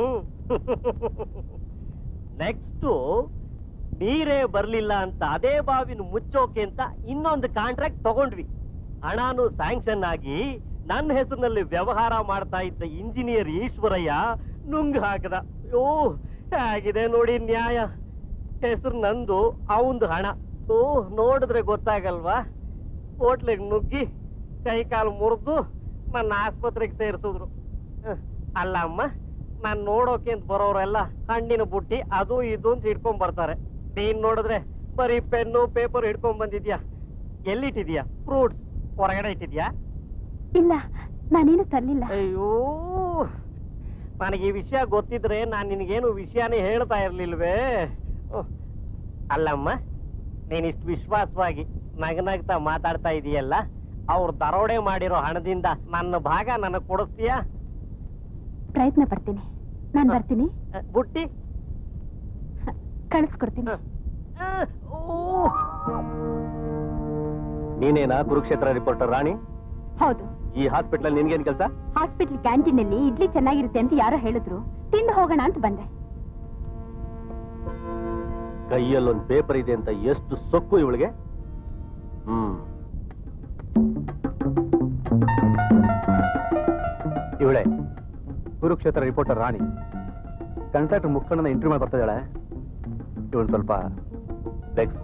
G: ನೆಕ್ಸ್ಟ್ ನೀರೇ ಬರ್ಲಿಲ್ಲ ಅಂತ ಅದೇ ಬಾವಿನ ಮುಚ್ಚೋಕೆ ಅಂತ ಇನ್ನೊಂದು ಕಾಂಟ್ರಾಕ್ಟ್ ತಗೊಂಡ್ವಿ ಹಣಾನು ಸ್ಯಾಂಕ್ಷನ್ ಆಗಿ ನನ್ನ ಹೆಸರಿನಲ್ಲಿ ವ್ಯವಹಾರ ಮಾಡ್ತಾ ಇದ್ದ ಇಂಜಿನಿಯರ್ ಈಶ್ವರಯ್ಯ ನುಂಗ್ ಹಾಕದ ಓ ಹೇಗಿದೆ ನೋಡಿ ನ್ಯಾಯ ಹೆಸರು ನಂದು ಅವಂದು ಹಣ ಓ ನೋಡಿದ್ರೆ ಗೊತ್ತಾಗಲ್ವಾ ಹೋಟ್ಲಿಗೆ ನುಗ್ಗಿ ಕೈ ಕಾಲು ಮುರಿದು ನನ್ನ ಆಸ್ಪತ್ರೆಗೆ ಸೇರಿಸಿದ್ರು ಅಹ್, ಅಲ್ಲ ಅಮ್ಮ ನಾನ್ ನೋಡೋಕೆ ಅಂತ ಬರೋರೆಲ್ಲ ಹಣ್ಣಿನ ಬುಟ್ಟಿ ಅದು ಇದು ಅಂತ ಹಿಡ್ಕೊಂಡ್ ಬರ್ತಾರೆ ನೀನ್ ನೋಡಿದ್ರೆ ಬರೀ ಪೆನ್ನು ಪೇಪರ್ ಹಿಡ್ಕೊಂಡ್ ಬಂದಿದ್ಯಾ ಎಲ್ಲಿಟ್ಟಿದ್ಯಾ ಫ್ರೂಟ್ಸ್ ಹೊರಗಡೆ ಇಟ್ಟಿದ್ಯಾ
F: ಇಲ್ಲ ನಾನೇನು ತರ್ಲಿಲ್ಲ
G: ಅಯ್ಯೋ ನನಗೆ ಈ ವಿಷಯ ಗೊತ್ತಿದ್ರೆ ನಾನ್ ನಿನಗೇನು ವಿಷಯನೇ ಹೇಳ್ತಾ ಇರ್ಲಿಲ್ವೇ ಉಹ್. ಅಲ್ಲಮ್ಮ ನೀನಿಷ್ಟು ವಿಶ್ವಾಸವಾಗಿ ನಗನಗ್ತಾ ಮಾತಾಡ್ತಾ ಇದೀಯಲ್ಲ ಅವ್ರು ದರೋಡೆ ಮಾಡಿರೋ ಹಣದಿಂದ ನನ್ನ ಭಾಗ ನನಗ್ ಕೊಡಿಸ್ತೀಯಾ
F: ಪ್ರಯತ್ನ ಪಡ್ತೀನಿ ನಾನ್ ಬರ್ತೀನಿ
G: ಅಹ್, ಬುಟ್ಟಿ
F: ಕಳಿಸ್ಕೊಡ್ತೀನಿ
G: ಅಹ್, ಓ.
E: ನೀನೇನಾ ಕುರುಕ್ಷೇತ್ರ ರಿಪೋರ್ಟರ್ ರಾಣಿ
F: ಹೌದು
E: ಈ ಹಾಸ್ಪಿಟಲ್ ನಿನ್ಗೇನ್ ಕೆಲಸ
F: ಹಾಸ್ಪಿಟಲ್ ಕ್ಯಾಂಟೀನ್ ಅಲ್ಲಿ ಇಡ್ಲಿ ಚೆನ್ನಾಗಿರುತ್ತೆ ಅಂತ ಯಾರೋ ಹೇಳಿದ್ರು ತಿಂದು ಹೋಗೋಣ ಅಂತ ಬಂದೆ
G: ಕೈಯಲ್ಲೊಂದು ಪೇಪರ್ ಇದೆ ಅಂತ ಎಷ್ಟು ಸೊಕ್ಕು ಇವಳಿಗೆ ಹ್ಮ್ ಇವಳೆ ಕುರುಕ್ಷೇತ್ರ ರಿಪೋರ್ಟರ್ ರಾಣಿ ಕಂಟ್ರಾಕ್ಟರ್ ಮುಖಂಡನ ಇಂಟರ್ವ್ಯೂ ಮಾಡಿ ಬರ್ತಿದ್ದಾಳೆ ಇವಳು ಸ್ವಲ್ಪ ಬೆಕ್ಸ್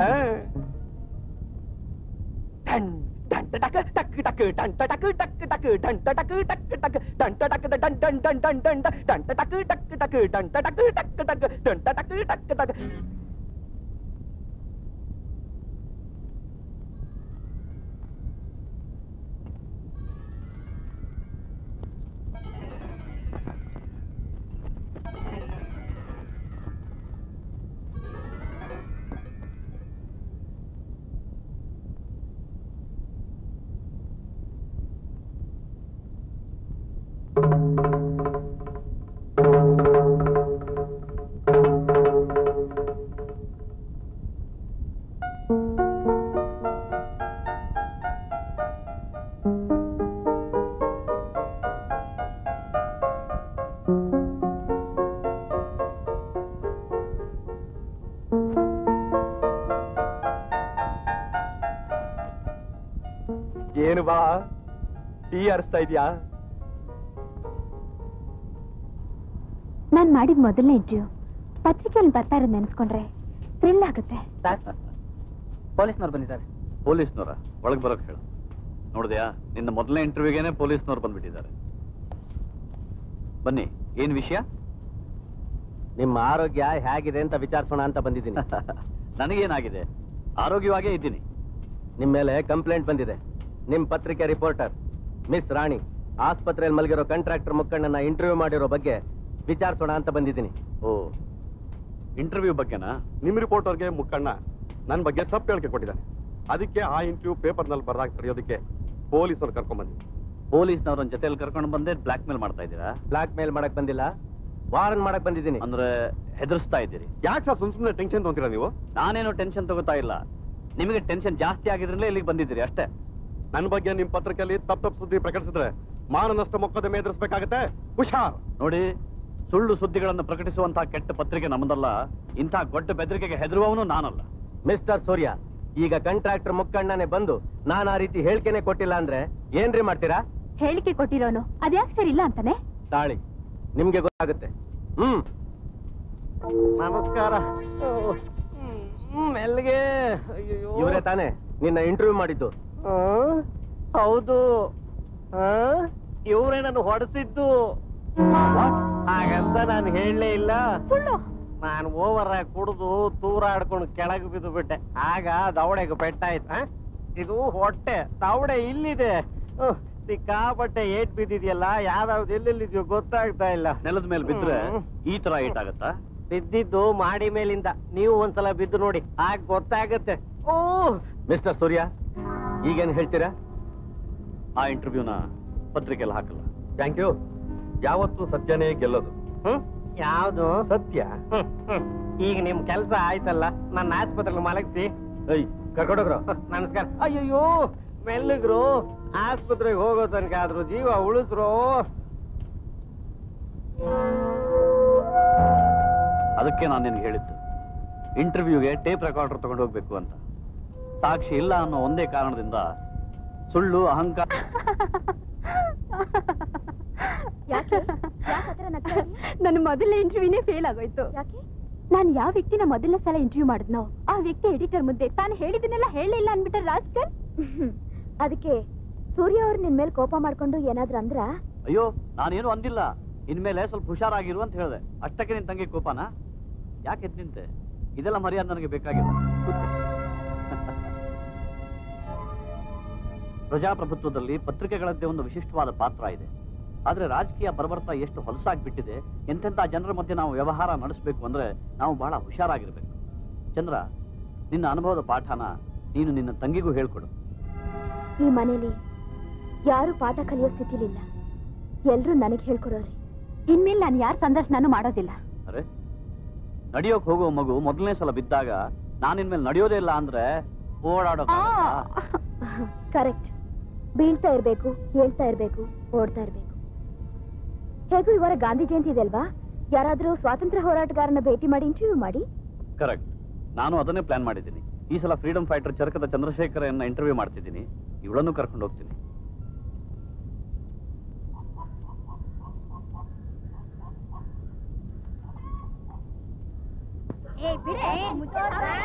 G: ಏನು ಬಾ ಟೀ ಅರಿಸ್ತಾ ಇದೆಯಾ
F: ನಾನ್ ಮಾಡಿದ ಮೊದಲನೇ ಇಂಟರ್ವ್ಯೂ ಪತ್ರಿಕೆಯಲ್ಲಿ ಬರ್ತಾ ಇರೋದು ನೆನ್ಸ್ಕೊಂಡ್ರೆ ಥ್ರಿಲ್ ಆಗುತ್ತೆ
D: ಪೊಲೀಸ್ನವ್ರು ಬಂದಿದ್ದಾರೆ
B: ಪೊಲೀಸ್ನವರ ಒಳಗೆ ಬರೋಕ್ ಹೇಳು ನೋಡಿದ್ಯಾ ನಿನ್ನ ಮೊದಲನೇ ಇಂಟರ್ವ್ಯೂಗೆನೆ ಪೊಲೀಸ್ನವ್ರು ಬಂದ್ಬಿಟ್ಟಿದ್ದಾರೆ ಬನ್ನಿ ಏನ್ ವಿಷಯ
G: ನಿಮ್ಮ ಆರೋಗ್ಯ ಹೇಗಿದೆ ಅಂತ ವಿಚಾರಿಸೋಣ ಅಂತ ಬಂದಿದ್ದೀನಿ
B: ನನಗೇನಾಗಿದೆ ಆರೋಗ್ಯವಾಗೇ ಇದ್ದೀನಿ
G: ನಿಮ್ ಮೇಲೆ ಕಂಪ್ಲೇಂಟ್ ಬಂದಿದೆ ನಿಮ್ ಪತ್ರಿಕೆ ರಿಪೋರ್ಟರ್ ಮಿಸ್ ರಾಣಿ ಆಸ್ಪತ್ರೆಯಲ್ಲಿ ಮಲಗಿರೋ ಕಾಂಟ್ರಾಕ್ಟರ್ ಮುಖಂಡನ ಇಂಟರ್ವ್ಯೂ ಮಾಡಿರೋ ಬಗ್ಗೆ ವಿಚಾರಿಸೋಣ ಅಂತ ಬಂದಿದ್ದೀನಿ
B: ಓ ಇಂಟರ್ವ್ಯೂ ಬಗ್ಗೆನಾ
J: ನಿಮ್ ರಿಪೋರ್ಟರ್ಗೆ ಮುಖಂಡ ನನ್ನ ಬಗ್ಗೆ ತಪ್ಪು ಹೇಳಿಕೆ ಕೊಟ್ಟಿದ್ದಾನೆ ಅದಕ್ಕೆ ಆ ಇಂಟರ್ವ್ಯೂ ಪೇಪರ್ನಲ್ಲಿ ಬರ್ದಾಗ ತಡೆಯೋದಕ್ಕೆ ಪೊಲೀಸರು ಕರ್ಕೊಂಡ್ ಬಂದಿ
B: ಪೊಲೀಸ್ನವ್ರನ್ನ ಜೊತೆಲಿ ಕರ್ಕೊಂಡು ಬಂದೆ ಬ್ಲಾಕ್ ಮೇಲ್ ಮಾಡ್ತಾ ಇದ್ದೀರಾ
G: ಬ್ಲಾಕ್ ಮೇಲ್ ಮಾಡಕ್ ಬಂದಿಲ್ಲ ವಾರನ್ ಮಾಡಕ್ ಬಂದಿದ್ದೀನಿ
B: ಅಂದ್ರೆ ಹೆದರ್ಸ್ತಾ ಇದ್ದೀರಿ
J: ಯಾಕೆ ಸರ್ ಸುಮ್ ಸುಮ್ಮನೆ ಟೆನ್ಷನ್ ತೊಗೊಂತೀರಾ ನೀವು
B: ನಾನೇನು ಟೆನ್ಷನ್ ತಗೋತಾ ಇಲ್ಲ ನಿಮಗೆ ಟೆನ್ಷನ್ ಜಾಸ್ತಿ ಆಗಿದ್ರಲ್ಲೇ ಇಲ್ಲಿಗೆ ಬಂದಿದ್ದೀರಿ ಅಷ್ಟೇ
J: ನನ್ನ ಬಗ್ಗೆ ನಿಮ್ ಪತ್ರಿಕೆಯಲ್ಲಿ ತಪ್ಪು ತಪ್ಪು ಸುದ್ದಿ ಪ್ರಕಟಿಸಿದ್ರೆ ಮಾನನಷ್ಟ ಮೊಕದ್ದಮೆ ಎದುರಿಸಬೇಕಾಗತ್ತೆ ಹುಷಾರ್
B: ನೋಡಿ ಸುಳ್ಳು ಸುದ್ದಿಗಳನ್ನು ಪ್ರಕಟಿಸುವಂತಹ ಕೆಟ್ಟ ಪತ್ರಿಕೆ ನಮ್ಮದಲ್ಲ ಇಂಥ ಗೊಡ್ಡ ಬೆದರಿಕೆಗೆ ಹೆದರುವವನು ನಾನಲ್ಲ
G: ಮಿಸ್ಟರ್ ಸೂರ್ಯ ಈಗ ಕಾಂಟ್ರಾಕ್ಟರ್ ಮುಖಂಡನೇ ಬಂದು ನಾನ್ ಆ ರೀತಿ ಹೇಳ್ಕೆನೆ ಕೊಟ್ಟಿಲ್ಲ ಅಂದ್ರೆ ಏನ್ರಿ ಮಾಡ್ತೀರಾ
F: ಹೇಳಿಕೆ ಕೊಟ್ಟಿರೋನು ಅದ್ಯಾಕೆ ಸರಿ ಇಲ್ಲ ಅಂತಾನೆ
G: ತಾಳಿ ನಿಮ್ಗೆ ಗೊತ್ತಾಗುತ್ತೆ ಹ್ಮ್ ನಮಸ್ಕಾರ ಮೆಲ್ಗೆ ಇವರೇ ತಾನೇ ನಿನ್ನ ಇಂಟರ್ವ್ಯೂ ಮಾಡಿದ್ದು ಹೌದು ಇವರೇ ನಾನು ಹೊಡೆಸಿದ್ದು ಹಾಗಂತ ನಾನು ಹೇಳಲೇ ಇಲ್ಲ
F: ಸುಳ್ಳು
G: ನಾನು ಓವರ್ ಆಗಿ ಕುಡಿದು ತೂರಾಡ್ಕೊಂಡು ಕೆಳಗೆ ಬಿದ್ದು ಬಿಟ್ಟೆ ಆಗ ದವಡೆಗೆ ಪೆಟ್ಟಾಯ್ತು ಆ? ಇದು ಹೊಟ್ಟೆ ದವಡೆ ಇಲ್ಲಿದೆ ಉಹ್, ಸಿಕ್ಕಾಪಟ್ಟೆ ಏಟ್ ಬಿದ್ದಿದ್ಯಲ್ಲ ಯಾವ್ಯಾವ್ದು ಎಲ್ಲೆಲ್ಲಿದ್ಯೋ ಗೊತ್ತಾಗ್ತಾ ಇಲ್ಲ
B: ನೆಲದ ಮೇಲೆ ಬಿದ್ರೆ
G: ಹ್ಮ್.
B: ಈ ತರ ಏಟಾಗತ್ತಾ
G: ಬಿದ್ದಿದ್ದು ಮಾಡಿ ಮೇಲಿಂದ ನೀವು ಒಂದ್ಸಲ ಬಿದ್ದು ನೋಡಿ ಆಗ ಗೊತ್ತಾಗತ್ತೆ ಓ ಮಿಸ್ಟರ್ ಸೂರ್ಯ ಈಗೇನ್ ಹೇಳ್ತೀರಾ
B: ಆ ಇಂಟರ್ವ್ಯೂನ ಪತ್ರಿಕೆಯಲ್ಲಿ ಹಾಕಲ್ಲ
J: ಥ್ಯಾಂಕ್ ಯು ಯಾವತ್ತು ಸತ್ಯನೇ ಗೆಲ್ಲೋದು
G: ಹ್ಮ್ ಯಾವ್ದು
J: ಸತ್ಯ
G: ಹ್ಮ್, ಹ್ಮ್. ಈಗ ನಿಮ್ ಕೆಲ್ಸ ಆಯ್ತಲ್ಲ ನನ್ನ ಆಸ್ಪತ್ರೆಗೆ ಮಲಗಿಸಿ
J: ಐ
G: ಕರ್ಕೊಂಡೋಗ್ರು ನಮಸ್ಕಾರ ಅಯ್ಯಯ್ಯೋ ಮೆಲ್ಲಗ್ರು ಆಸ್ಪತ್ರೆಗೆ ಹೋಗೋ ತನಕ ಆದ್ರೂ ಜೀವ ಉಳಿಸ್ರು
B: ಅದಕ್ಕೆ ನಾನು ನಿನ್ಗೆ ಹೇಳಿದ್ದು ಇಂಟರ್ವ್ಯೂಗೆ ಟೇಪ್ ರೆಕಾರ್ಡರ್ ತಗೊಂಡು ಹೋಗ್ಬೇಕು ಅಂತ ಸಾಕ್ಷಿ ಇಲ್ಲ ಅನ್ನೋ ಒಂದೇ ಕಾರಣದಿಂದ ಸುಳ್ಳು ಅಹಂಕಾರ
F: ಯಾಕೆ ನನ್ನ ಮೊದಲನೇ ಇಂಟರ್ವ್ಯೂನೇ ಫೇಲ್ ಆಗೋಯ್ತು ಯಾಕೆ ನಾನು ಯಾವ ವ್ಯಕ್ತಿನ ಮೊದಲನೇ ಸಲ ಇಂಟರ್ವ್ಯೂ ಮಾಡಿದ್ನೋ ಆ ವ್ಯಕ್ತಿ ಎಡಿಟರ್ ಮುಂದೆ ತಾನು ಹೇಳಿದನ್ನೆಲ್ಲ ಹೇಳಿಲ್ಲ ಅನ್ಬಿಟ್ರೆ ರಾಜ್ಕರ್ ಅದಕ್ಕೆ ಸೂರ್ಯ ಅವ್ರು ನಿನ್ ಮೇಲೆ ಕೋಪ ಮಾಡ್ಕೊಂಡು ಏನಾದ್ರೂ ಅಂದ್ರ
B: ಅಯ್ಯೋ ನಾನೇನು ಅಂದಿಲ್ಲ ಇನ್ಮೇಲೆ ಸ್ವಲ್ಪ ಹುಷಾರಾಗಿರು ಅಂತ ಹೇಳಿದೆ ಅಷ್ಟಕ್ಕೆ ನಿನ್ ತಂಗಿ ಕೋಪನ ಯಾಕೆ ಎದ್ದು ನಿಂತೆ ಇದೆಲ್ಲ ಮರ್ಯಾದೆ ನನಗೆ ಬೇಕಾಗಿಲ್ಲ ಕೂತ್ಕೋ. ಪ್ರಜಾಪ್ರಭುತ್ವದಲ್ಲಿ ಪತ್ರಿಕೆಗಳದ್ದೇ ಒಂದು ವಿಶಿಷ್ಟವಾದ ಪಾತ್ರ ಇದೆ ಆದ್ರೆ ರಾಜಕೀಯ ಬರಬರ್ತಾ ಎಷ್ಟು ಹೊಲಸಾಗ್ಬಿಟ್ಟಿದೆ ಎಂತೆಂಥ ಜನರ ಮಧ್ಯೆ ನಾವು ವ್ಯವಹಾರ ನಡೆಸಬೇಕು ಅಂದ್ರೆ ನಾವು ಬಹಳ ಹುಷಾರಾಗಿರ್ಬೇಕು ಚಂದ್ರ ನಿನ್ನ ಅನುಭವದ ಪಾಠನ ನೀನು ನಿನ್ನ ತಂಗಿಗೂ ಹೇಳ್ಕೊಡು
F: ಈ ಮನೇಲಿ ಯಾರು ಪಾಠ ಕಲಿಯೋ ಸ್ಥಿತಿಲಿಲ್ಲ ಎಲ್ರೂ ನನಗೆ ಹೇಳ್ಕೊಡೋರೆ ಇನ್ಮೇಲೆ ನಾನು ಯಾರ ಸಂದರ್ಶನನೂ ಮಾಡೋದಿಲ್ಲ
B: ಅರೆ ನಡಿಯೋಕ್ ಹೋಗೋ ಮಗು ಮೊದಲನೇ ಸಲ ಬಿದ್ದಾಗ ನಾನಿನ್ಮೇಲೆ ನಡೆಯೋದೇ ಇಲ್ಲ ಅಂದ್ರೆ ಓಡಾಡೋ
F: ಕರೆಕ್ಟ್ ಬೀಳ್ತಾ ಇರ್ಬೇಕು ಹೇಳ್ತಾ ಇರ್ಬೇಕು ಓಡ್ತಾ ಇರ್ಬೇಕು ಹೇಗೂ ಇವರ ಗಾಂಧಿ ಜಯಂತಿ ಇದೆ ಅಲ್ವಾ ಯಾರಾದ್ರೂ ಸ್ವಾತಂತ್ರ್ಯ ಹೋರಾಟಗಾರನ ಭೇಟಿ ಮಾಡಿ ಇಂಟರ್ವ್ಯೂ ಮಾಡಿ
B: ಕರೆಕ್ಟ್ ನಾನು ಅದನ್ನೇ ಪ್ಲಾನ್ ಮಾಡಿದ್ದೀನಿ ಈ ಸಲ ಫ್ರೀಡಮ್ ಫೈಟರ್ ಚರಕದ ಚಂದ್ರಶೇಖರನ್ನ ಇಂಟರ್ವ್ಯೂ ಮಾಡ್ತಿದ್ದೀನಿ ಇವಳನ್ನು ಕರ್ಕೊಂಡು ಹೋಗ್ತೀನಿ
F: ಏ ಬಿಡೆ ಮುಚ್ಚ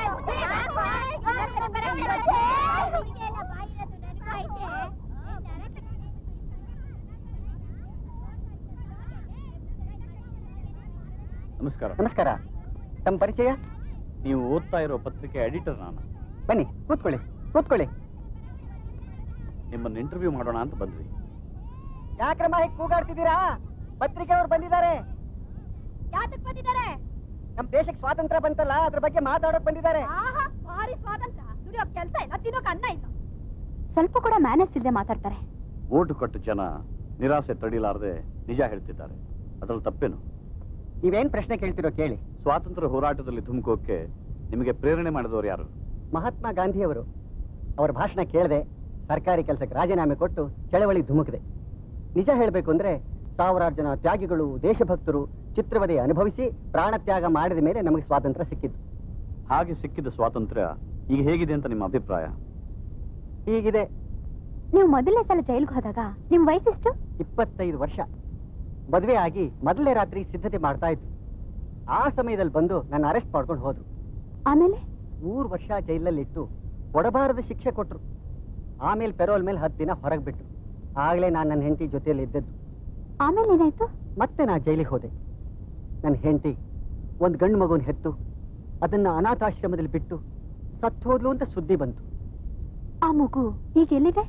B: ನಮಸ್ಕಾರ
D: ನಮಸ್ಕಾರ ತಮ್ಮ ಪರಿಚಯ
B: ನೀವು ಓದ್ತಾ ಇರೋ ಪತ್ರಿಕೆ ಎಡಿಟರ್ ನಾನು
D: ಬನ್ನಿ ಕೂತ್ಕೊಳ್ಳಿ ಕೂತ್ಕೊಳ್ಳಿ
B: ನಿಮ್ಮನ್ನು ಇಂಟರ್ವ್ಯೂ ಮಾಡೋಣ ಅಂತ ಬಂದ್ವಿ
D: ಯಾಕ್ರಮ ಹೀಗೆ ಕೂಗಾಡ್ತಿದ್ದೀರಾ ಪತ್ರಿಕೆ ಅವ್ರು ಬಂದಿದ್ದಾರೆ
F: ಯಾತಕ್ ಬಂದಿದ್ದಾರೆ
D: ನಮ್ ದೇಶಕ್ಕೆ ಸ್ವಾತಂತ್ರ್ಯ ಬಂತಲ್ಲ ಅದ್ರ ಬಗ್ಗೆ ಮಾತಾಡೋಕ್ ಬಂದಿದ್ದಾರೆ
F: ಆಹಾ ಭಾರಿ ಸ್ವಾತಂತ್ರ್ಯ ದುಡಿಯೋ ಕೆಲಸ ಇಲ್ಲ ತಿನ್ನೋಕ್ ಅನ್ನ ಇಲ್ಲ ಸ್ವಲ್ಪ ಕೂಡ ಮ್ಯಾನೇಜ್ ಇಲ್ಲದೆ ಮಾತಾಡ್ತಾರೆ
B: ಓಟು ಕೊಟ್ಟು ಜನ ನಿರಾಸೆ ತಡಿಲಾರದೆ ನಿಜ ಹೇಳ್ತಿದ್ದಾರೆ ಅದ್ರಲ್ಲಿ ತಪ್ಪೇನು
D: ನೀವೇನ್ ಪ್ರಶ್ನೆ ಕೇಳ್ತಿರೋ ಕೇಳಿ
B: ಸ್ವಾತಂತ್ರ್ಯ ಹೋರಾಟದಲ್ಲಿ ಧುಮುಕೋಕೆ ನಿಮಗೆ ಪ್ರೇರಣೆ ಮಾಡಿದವರು ಯಾರು
D: ಮಹಾತ್ಮ ಗಾಂಧಿಯವರು ಅವರ ಭಾಷಣ ಕೇಳದೆ ಸರ್ಕಾರಿ ಕೆಲಸಕ್ಕೆ ರಾಜೀನಾಮೆ ಕೊಟ್ಟು ಚಳವಳಿ ಧುಮುಕಿದೆ ನಿಜ ಹೇಳಬೇಕು ಅಂದ್ರೆ ಸಾವಿರಾರು ಜನ ತ್ಯಾಗಿಗಳು ದೇಶಭಕ್ತರು ಚಿತ್ರವಧೆ ಅನುಭವಿಸಿ ಪ್ರಾಣ ತ್ಯಾಗ ಮಾಡಿದ ಮೇಲೆ ನಮಗೆ ಸ್ವಾತಂತ್ರ್ಯ ಸಿಕ್ಕಿದ್ದು
B: ಹಾಗೆ ಸಿಕ್ಕಿದ ಸ್ವಾತಂತ್ರ್ಯ ಈಗ ಹೇಗಿದೆ ಅಂತ ನಿಮ್ಮ ಅಭಿಪ್ರಾಯ
D: ಹೀಗಿದೆ
F: ನೀವು ಮೊದಲನೇ ಸಲ ಜೈಲ್ಗೆ ಹೋದಾಗ ನಿಮ್ ವಯಸ್ಸೆಷ್ಟು
D: ಇಪ್ಪತ್ತೈದು ವರ್ಷ ಮದುವೆ ಆಗಿ ಮೊದಲನೇ ರಾತ್ರಿ ಸಿದ್ಧತೆ ಮಾಡ್ತಾ ಇತ್ತು ಆ ಸಮಯದಲ್ಲಿ ಬಂದು ನನ್ನ ಅರೆಸ್ಟ್ ಮಾಡ್ಕೊಂಡು ಹೋದ್ರು
F: ಆಮೇಲೆ
D: ಮೂರು ವರ್ಷ ಜೈಲಲ್ಲಿ ಇಟ್ಟು ಕೊಡಬಾರದ ಶಿಕ್ಷೆ ಕೊಟ್ರು ಆಮೇಲೆ ಪೆರೋಲ್ ಮೇಲೆ ಹತ್ತು ದಿನ ಹೊರಗೆ ಬಿಟ್ರು ಆಗ್ಲೇ ನಾನು ನನ್ನ ಹೆಂಡತಿ ಜೊತೆಯಲ್ಲಿ ಇದ್ದದ್ದು
F: ಆಮೇಲೆ ಏನಾಯ್ತು
D: ಮತ್ತೆ ನಾ ಜೈಲಿಗೆ ಹೋದೆ ನನ್ನ ಹೆಂಡತಿ ಒಂದು ಗಂಡು ಮಗುನ ಹೆತ್ತು ಅದನ್ನ ಅನಾಥಾಶ್ರಮದಲ್ಲಿ ಬಿಟ್ಟು ಸತ್ತು ಹೋದ್ಲು ಅಂತ ಸುದ್ದಿ ಬಂತು
F: ಆ ಮಗು ಈಗ ಎಲ್ಲಿದೆ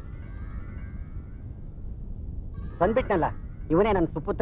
D: ಬಂದ್ಬಿಟ್ನಲ್ಲ ಇವನೇ ನನ್ನ ಸುಪುತ್ರ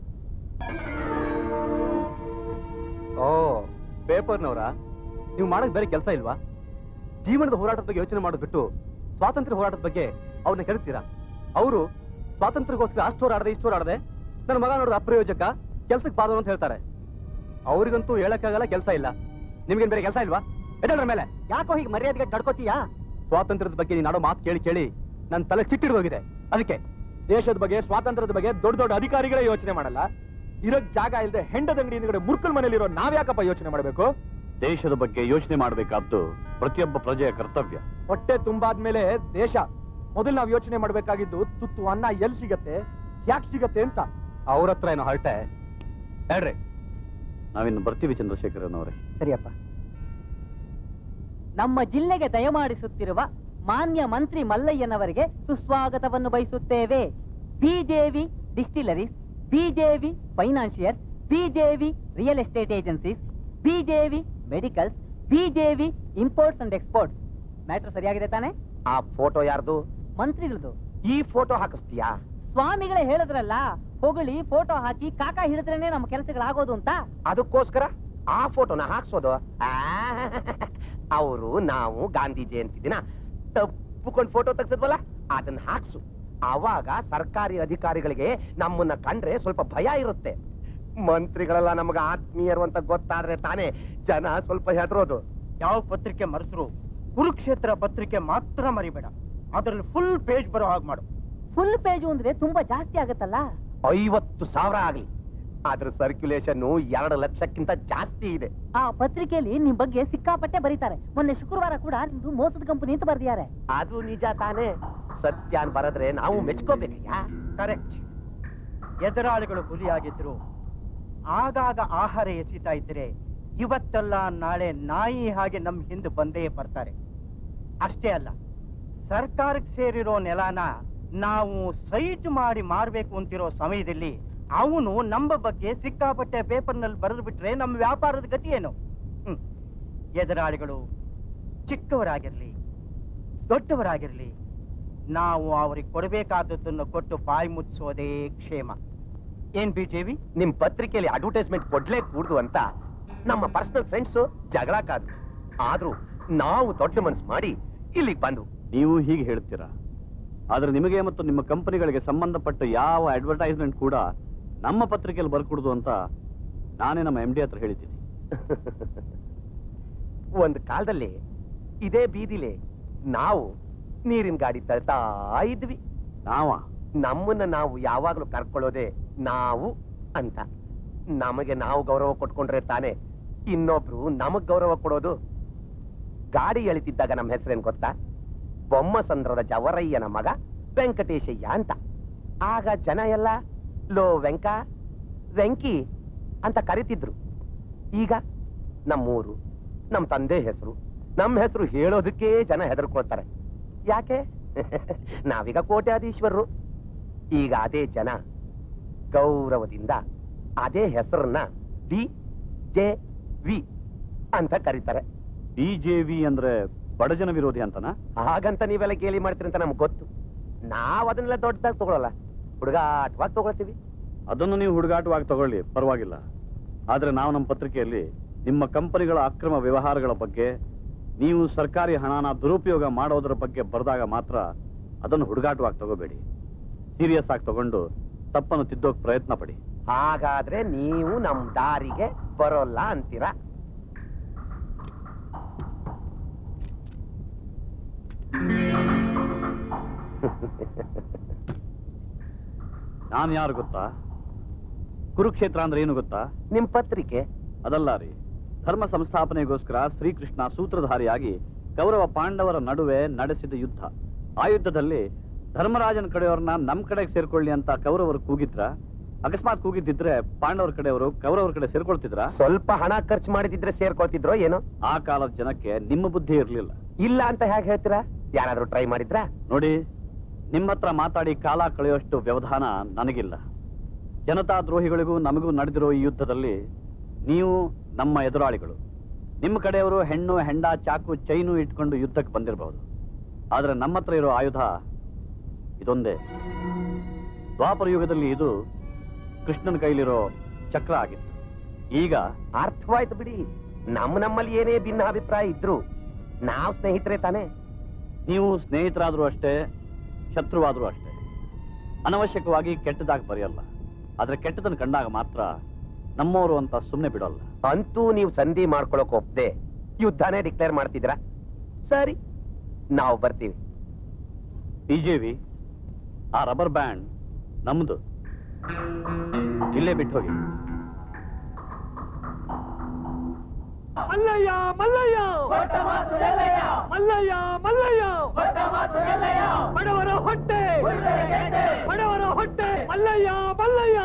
J: ಓ ಪೇಪರ್ನವರ ನೀವು ಮಾಡೋದು ಬೇರೆ ಕೆಲಸ ಇಲ್ವಾ ಜೀವನದ ಹೋರಾಟದ ಬಗ್ಗೆ ಯೋಚನೆ ಮಾಡೋದು ಬಿಟ್ಟು ಸ್ವಾತಂತ್ರ್ಯ ಹೋರಾಟದ ಬಗ್ಗೆ ಅವ್ರನ್ನ ಕೆಡುತ್ತೀರಾ ಅವರು ಸ್ವಾತಂತ್ರ್ಯಕ್ಕೋಸ್ಕರ ಅಷ್ಟು ಹೋರಾಡದೆ ಇಷ್ಟು ಹೋರಾಡದೆ ನನ್ನ ಮಗ ನೋಡಿದ ಅಪ್ರಯೋಜಕ ಕೆಲ್ಸಕ್ಕೆ ಬಾದವರು ಅಂತ ಹೇಳ್ತಾರೆ ಅವ್ರಿಗಂತೂ ಹೇಳಕ್ಕಾಗಲ್ಲ ಕೆಲಸ ಇಲ್ಲ ನಿಮ್ಗೇನ್ ಬೇರೆ ಕೆಲಸ ಇಲ್ವಾ ಎದಳ್ರ ಮೇಲೆ
D: ಯಾಕೋ ಹೀಗೆ ಮರ್ಯಾದೆಗೆ ನಡ್ಕೋತೀಯಾ
J: ಸ್ವಾತಂತ್ರ್ಯದ ಬಗ್ಗೆ ನೀನು ಆಡೋ ಮಾತು ಕೇಳಿ ಕೇಳಿ ನನ್ನ ತಲೆ ಚಿಟ್ಟಿಡ್ದೋಗಿದೆ ಅದಕ್ಕೆ ದೇಶದ ಬಗ್ಗೆ ಸ್ವಾತಂತ್ರ್ಯದ ಬಗ್ಗೆ ದೊಡ್ಡ ದೊಡ್ಡ ಅಧಿಕಾರಿಗಳೇ ಯೋಚನೆ ಮಾಡಲ್ಲ ಇರೋಕ್ ಜಾಗ ಇಲ್ಲದೆ ಹೆಂಡದ ಅಂಗಡಿ ಹಿಂದ್ಗಡೆ ಮುರ್ಕಲ್ ಮನೇಲಿರೋ ನಾವ್ಯಾಕಪ್ಪ ಯೋಚನೆ ಮಾಡಬೇಕು
B: ದೇಶದ ಬಗ್ಗೆ ಯೋಚನೆ ಮಾಡಬೇಕಾದ್ದು ಪ್ರತಿಯೊಬ್ಬ ಪ್ರಜೆಯ ಕರ್ತವ್ಯ
J: ಹೊಟ್ಟೆ ತುಂಬಾದ್ಮೇಲೆ ದೇಶ ಮೊದಲು ನಾವು ಯೋಚನೆ ಮಾಡ್ಬೇಕಾಗಿದ್ದು ತುತ್ತು ಅನ್ನ ಎಲ್ಲಿ ಸಿಗತ್ತೆ ಯಾಕೆ ಸಿಗತ್ತೆ ಅಂತ ಅವ್ರ ಹತ್ರ ಏನೋ ಹರಟೆ ಹೇಳ್ರಿ
B: ನಾವಿನ್ನು ಬರ್ತೀವಿ ಚಂದ್ರಶೇಖರನವರೇ
D: ಸರಿಯಪ್ಪ
K: ನಮ್ಮ ಜಿಲ್ಲೆಗೆ ದಯಮಾಡಿಸುತ್ತಿರುವ ಮಾನ್ಯ ಮಂತ್ರಿ ಮಲ್ಲಯ್ಯನವರಿಗೆ ಸುಸ್ವಾಗತವನ್ನು ಬಯಸುತ್ತೇವೆ BJV distilleries BJV financiers BJV real estate agencies BJV medicals BJV imports and exports matter ಸರಿಯಾಗಿದೆ ತಾನೆ
E: ಆ ಫೋಟೋ ಯಾರ್ದು
K: ಮಂತ್ರಿಗಳದು
E: ಈ ಫೋಟೋ ಹಾಕಿಸ್ತೀಯಾ
K: ಸ್ವಾಮಿಗಳೇ ಹೇಳಿದ್ರಲ್ಲ ಹೊಗಳಿ ಫೋಟೋ ಹಾಕಿ ಕಾಕ ಹಿಡಿದ್ರೇನೆ ನಮ್ಮ ಕೆಲಸಗಳಾಗೋದು ಅಂತ
E: ಅದಕ್ಕೋಸ್ಕರ ಆ ಫೋಟೋನ ಹಾಕ್ಸೋದು ಅವರು ನಾವು ಗಾಂಧಿ ಜಯಂತಿ ದಿನ ತಪ್ಪುಕೊಂಡು ಫೋಟೋ ತೆಗ್ಸಿದ್ವಲ್ಲ ಅದನ್ನ ಹಾಕ್ಸು ಅವಾಗ ಸರ್ಕಾರಿ ಅಧಿಕಾರಿಗಳಿಗೆ ನಮ್ಮನ್ನ ಕಂಡ್ರೆ ಸ್ವಲ್ಪ ಭಯ ಇರುತ್ತೆ ಮಂತ್ರಿಗಳೆಲ್ಲ ನಮಗ ಆತ್ಮೀಯರು ಅಂತ ಗೊತ್ತಾದ್ರೆ ತಾನೇ ಜನ ಸ್ವಲ್ಪ ಹೆದರೋದು
L: ಯಾವ ಪತ್ರಿಕೆ ಮರೆಸರು ಕುರುಕ್ಷೇತ್ರ ಪತ್ರಿಕೆ ಮಾತ್ರ ಮರಿಬೇಡ ಅದ್ರಲ್ಲಿ ಫುಲ್ ಪೇಜ್ ಬರೋ ಹಾಗೆ ಮಾಡು
K: ಫುಲ್ ಪೇಜು ಅಂದ್ರೆ ತುಂಬಾ ಜಾಸ್ತಿ ಆಗತ್ತಲ್ಲ
E: ಐವತ್ತು ಸಾವಿರ ಆಗ್ಲಿ ಅದ್ರ ಸರ್ಕ್ಯುಲೇಷನ್ ಎರಡು ಲಕ್ಷಕ್ಕಿಂತ ಜಾಸ್ತಿ ಇದೆ
K: ಆ ಪತ್ರಿಕೆಯಲ್ಲಿ ನಿಮ್ ಬಗ್ಗೆ ಸಿಕ್ಕಾಪಟ್ಟೆ ಬರೀತಾರೆ ಮೊನ್ನೆ ಶುಕ್ರವಾರ ಕೂಡ ನಿಮ್ದು ಮೋಸದ ಕಂಪನಿ ಅಂತ ಬರ್ದಿದ್ದಾರೆ
E: ಅದು ನಿಜ ತಾನೇ ಸತ್ಯಾನ್ ಬರದ್ರೆ ನಾವು ಮೆಚ್ಕೋಬೇಕಯ್ಯ
L: ಕರೆಕ್ಟ್ ಎದುರಾಳಿಗಳು ಹುಲಿಯಾಗಿದ್ರು ಆಗಾಗ ಆಹಾರ ಎಸಿತಾ ಇದ್ರೆ ಇವತ್ತಲ್ಲ ನಾಳೆ ನಾಯಿ ಹಾಗೆ ನಮ್ ಹಿಂದೆ ಬಂದೇ ಬರ್ತಾರೆ ಅಷ್ಟೇ ಅಲ್ಲ ಸರ್ಕಾರಕ್ಕೆ ಸೇರಿರೋ ನೆಲನ ನಾವು ಸೈಟ್ ಮಾಡಿ ಮಾರ್ಬೇಕು ಅಂತಿರೋ ಸಮಯದಲ್ಲಿ ಅವನು ನಮ್ಮ ಬಗ್ಗೆ ಸಿಕ್ಕಾಪಟ್ಟೆ ಪೇಪರ್ನಲ್ಲಿ ಬರೆದು ಬಿಟ್ರೆ ನಮ್ಮ ವ್ಯಾಪಾರದ ಗತಿ ಏನು ಹ್ಮ್. ಎದುರಾಳಿಗಳು ಚಿಕ್ಕವರಾಗಿರ್ಲಿ ದೊಡ್ಡವರಾಗಿರ್ಲಿ ನಾವು ಅವ್ರಿಗೆ ಕೊಡಬೇಕಾದದ್ದನ್ನು ಕೊಟ್ಟು ಬಾಯಿ ಮುಚ್ಚಿಸೋದೇ ಕ್ಷೇಮ ಏನ್ ಬಿಜೆವಿ
E: ನಿಮ್ ಪತ್ರಿಕೆಯಲ್ಲಿ ಅಡ್ವರ್ಟೈಸ್ಮೆಂಟ್ ಕೊಡ್ಲೇ ಕೂಡ್ದು ಅಂತ ನಮ್ಮ ಪರ್ಸನಲ್ ಫ್ರೆಂಡ್ಸ್ ಜಗಳ ಕಾದ್ರು ಆದ್ರೂ ನಾವು ದೊಡ್ಡ ಮನ್ಸು ಮಾಡಿ ಇಲ್ಲಿಗೆ ಬಂದು
B: ನೀವು ಹೀಗೆ ಹೇಳ್ತೀರಾ ಆದ್ರೆ ನಿಮಗೆ ಮತ್ತು ನಿಮ್ಮ ಕಂಪನಿಗಳಿಗೆ ಸಂಬಂಧಪಟ್ಟ ಯಾವ ಅಡ್ವರ್ಟೈಸ್ಮೆಂಟ್ ಕೂಡ ನಮ್ಮ ಪತ್ರಿಕೆಯಲ್ಲಿ ಬರ್ಕೊಡುದು ಅಂತ ನಾನೇ ನಮ್ಮ ಎಂ ಡಿ ಹತ್ರ ಹೇಳಿದ್ದೀನಿ
E: ಒಂದ್ ಕಾಲದಲ್ಲಿ ಇದೇ ಬೀದಿಲೆ ನಾವು ನೀರಿನ ಗಾಡಿ ತಳ್ತಾ ಇದ್ವಿ
B: ನಾವ
E: ನಮ್ಮನ್ನ ನಾವು ಯಾವಾಗ್ಲೂ ಕರ್ಕೊಳ್ಳೋದೆ ನಾವು ಅಂತ ನಮಗೆ ನಾವು ಗೌರವ ಕೊಟ್ಕೊಂಡ್ರೆ ತಾನೇ
I: ಇನ್ನೊಬ್ರು ನಮಗ್ ಗೌರವ ಕೊಡೋದು ಗಾಡಿ ಎಳಿತಿದ್ದಾಗ ನಮ್ಮ ಹೆಸರೇನ್ ಗೊತ್ತಾ ಬೊಮ್ಮಸಂದ್ರದ ಜವರಯ್ಯನ ಮಗ ವೆಂಕಟೇಶಯ್ಯ ಅಂತ ಆಗ ಜನ ಎಲ್ಲ ಲೋ ವೆಂಕ ವೆಂಕಿ ಅಂತ ಕರಿತಿದ್ರು ಈಗ ನಮ್ಮೂರು ನಮ್ಮ ತಂದೆ ಹೆಸರು ನಮ್ಮ ಹೆಸರು ಹೇಳೋದಕ್ಕೆ ಜನ ಹೆದರ್ಕೊಳ್ತಾರೆ ಯಾಕೆ ನಾವೀಗ ಕೋಟ್ಯಾಧೀಶ್ವರರು ಈಗ ಅದೇ ಜನ ಗೌರವದಿಂದ ಅದೇ ಹೆಸರನ್ನ ಡಿ ಜೆ ವಿ ಅಂತ ಕರೀತಾರೆ
B: ಬಿಜೆವಿ ಅಂದ್ರೆ ಬಡಜನ ವಿರೋಧಿ ಅಂತನಾ
I: ಹಾಗಂತ ನೀವೆಲ್ಲ ಗೇಲಿ ಮಾಡ್ತೀರಿ ಅಂತ ನಮ್ಗೆ ಗೊತ್ತು ನಾವ್ ಅದನ್ನೆಲ್ಲ ದೊಡ್ಡದಾಗಿ ತಗೊಳಲ್ಲ ಹುಡುಗಾಟವಾಗಿ ತಗೊಳ್ತೀವಿ
B: ಅದನ್ನು ನೀವು ಹುಡುಗಾಟವಾಗಿ ತಗೊಳ್ಳಿ ಪರವಾಗಿಲ್ಲ ಆದ್ರೆ ನಾವು ನಮ್ಮ ಪತ್ರಿಕೆಯಲ್ಲಿ ನಿಮ್ಮ ಕಂಪನಿಗಳ ಅಕ್ರಮ ವ್ಯವಹಾರಗಳ ಬಗ್ಗೆ ನೀವು ಸರ್ಕಾರಿ ಹಣನ ದುರುಪಯೋಗ ಮಾಡೋದ್ರ ಬಗ್ಗೆ ಬರೆದಾಗ ಮಾತ್ರ ಅದನ್ನು ಹುಡುಗಾಟವಾಗಿ ತಗೋಬೇಡಿ ಸೀರಿಯಸ್ ಆಗಿ ತಗೊಂಡು ತಪ್ಪನ್ನು ತಿದ್ದೋಕ್ ಪ್ರಯತ್ನ ಪಡಿ
I: ಹಾಗಾದ್ರೆ ನೀವು ನಮ್ ದಾರಿಗೆ ಬರೋಲ್ಲ ಅಂತೀರಾ
B: ನಾನು ಯಾರು ಗೊತ್ತಾ ಕುರುಕ್ಷೇತ್ರ ಅಂದ್ರೆ ಏನು ಗೊತ್ತಾ
I: ನಿಮ್ ಪತ್ರಿಕೆ
B: ಅದಲ್ಲ ರೀ ಧರ್ಮ ಸಂಸ್ಥಾಪನೆಗೋಸ್ಕರ ಶ್ರೀಕೃಷ್ಣ ಸೂತ್ರಧಾರಿಯಾಗಿ ಕೌರವ ಪಾಂಡವರ ನಡುವೆ ನಡೆಸಿದ ಯುದ್ಧ ಆ ಯುದ್ಧದಲ್ಲಿ ಧರ್ಮರಾಜನ ಕಡೆಯವ್ರನ್ನ ನಮ್ ಕಡೆಗೆ ಸೇರ್ಕೊಳ್ಳಿ ಅಂತ ಕೌರವರು ಕೂಗಿದ್ರ ಅಕಸ್ಮಾತ್ ಕೂಗಿದ್ದಿದ್ರೆ ಪಾಂಡವರ ಕಡೆಯವರು ಕೌರವರ ಕಡೆ ಸೇರ್ಕೊಳ್ತಿದ್ರ
I: ಸ್ವಲ್ಪ ಹಣ ಖರ್ಚು ಮಾಡಿದಿದ್ರೆ ಸೇರ್ಕೊಳ್ತಿದ್ರೋ ಏನೋ
B: ಆ ಕಾಲದ ಜನಕ್ಕೆ ನಿಮ್ಮ ಬುದ್ಧಿ ಇರ್ಲಿಲ್ಲ
I: ಇಲ್ಲ ಅಂತ ಹೇಗೆ ಹೇಳ್ತೀರಾ ಯಾರಾದ್ರೂ ಟ್ರೈ ಮಾಡಿದ್ರಾ
B: ನೋಡಿ ನಿಮ್ಮ ಹತ್ರ ಮಾತಾಡಿ ಕಾಲ ಕಳೆಯುವಷ್ಟು ವ್ಯವಧಾನ ನನಗಿಲ್ಲ ಜನತಾ ದ್ರೋಹಿಗಳಿಗೂ ನಮಗೂ ನಡೆದಿರೋ ಈ ಯುದ್ಧದಲ್ಲಿ ನೀವು ನಮ್ಮ ಎದುರಾಳಿಗಳು ನಿಮ್ಮ ಕಡೆಯವರು ಹೆಣ್ಣು ಹೆಂಡ ಚಾಕು ಚೈನು ಇಟ್ಕೊಂಡು ಯುದ್ಧಕ್ಕೆ ಬಂದಿರಬಹುದು ಆದ್ರೆ ನಮ್ಮ ಹತ್ರ ಇರೋ ಆಯುಧ ಇದೊಂದೇ ದ್ವಾಪರ ಯುಗದಲ್ಲಿ ಇದು ಕೃಷ್ಣನ ಕೈಲಿರೋ ಚಕ್ರ ಆಗಿತ್ತು ಈಗ
I: ಅರ್ಥವಾಯ್ತು ಬಿಡಿ ನಮ್ಮ ನಮ್ಮಲ್ಲಿ ಏನೇ ಭಿನ್ನ ಅಭಿಪ್ರಾಯ ಇದ್ರು ನಾವ್ ಸ್ನೇಹಿತರೆ ತಾನೇ
B: ನೀವು ಸ್ನೇಹಿತರಾದ್ರೂ ಅಷ್ಟೇ ಶತ್ರುವಾದ್ರೂ ಅಷ್ಟೇ ಅನವಶ್ಯಕವಾಗಿ ಕೆಟ್ಟದಾಗಿ ಬರೆಯಲ್ಲ ಆದ್ರೆ ಕೆಟ್ಟದನ್ನು ಕಂಡಾಗ ಮಾತ್ರ ನಮ್ಮವರು ಅಂತ ಸುಮ್ಮನೆ ಬಿಡೋಲ್ಲ
I: ಅಂತೂ ನೀವು ಸಂಧಿ ಮಾಡ್ಕೊಳಕ್ ಒಪ್ದೆ ಯುದ್ಧನೇ ಡಿಕ್ಲೇರ್ ಮಾಡ್ತಿದ್ರ ಸರಿ ನಾವು ಬರ್ತೀವಿ
B: ಬಿಜೆವಿ ಆ ರಬ್ಬರ್ ಬ್ಯಾಂಡ್ ನಮ್ದು ಇಲ್ಲೇ ಬಿಟ್ಟು ಹೋಗಿ
H: ಮಲ್ಲಯ್ಯ ಮಲ್ಲಯ್ಯ ಮಲ್ಲಯ್ಯ ಮಲ್ಲಯ್ಯ ಬಡವರ ಹೊಟ್ಟೆ ಬಡವರ ಹೊಟ್ಟೆ ಮಲ್ಲಯ್ಯ ಮಲ್ಲಯ್ಯ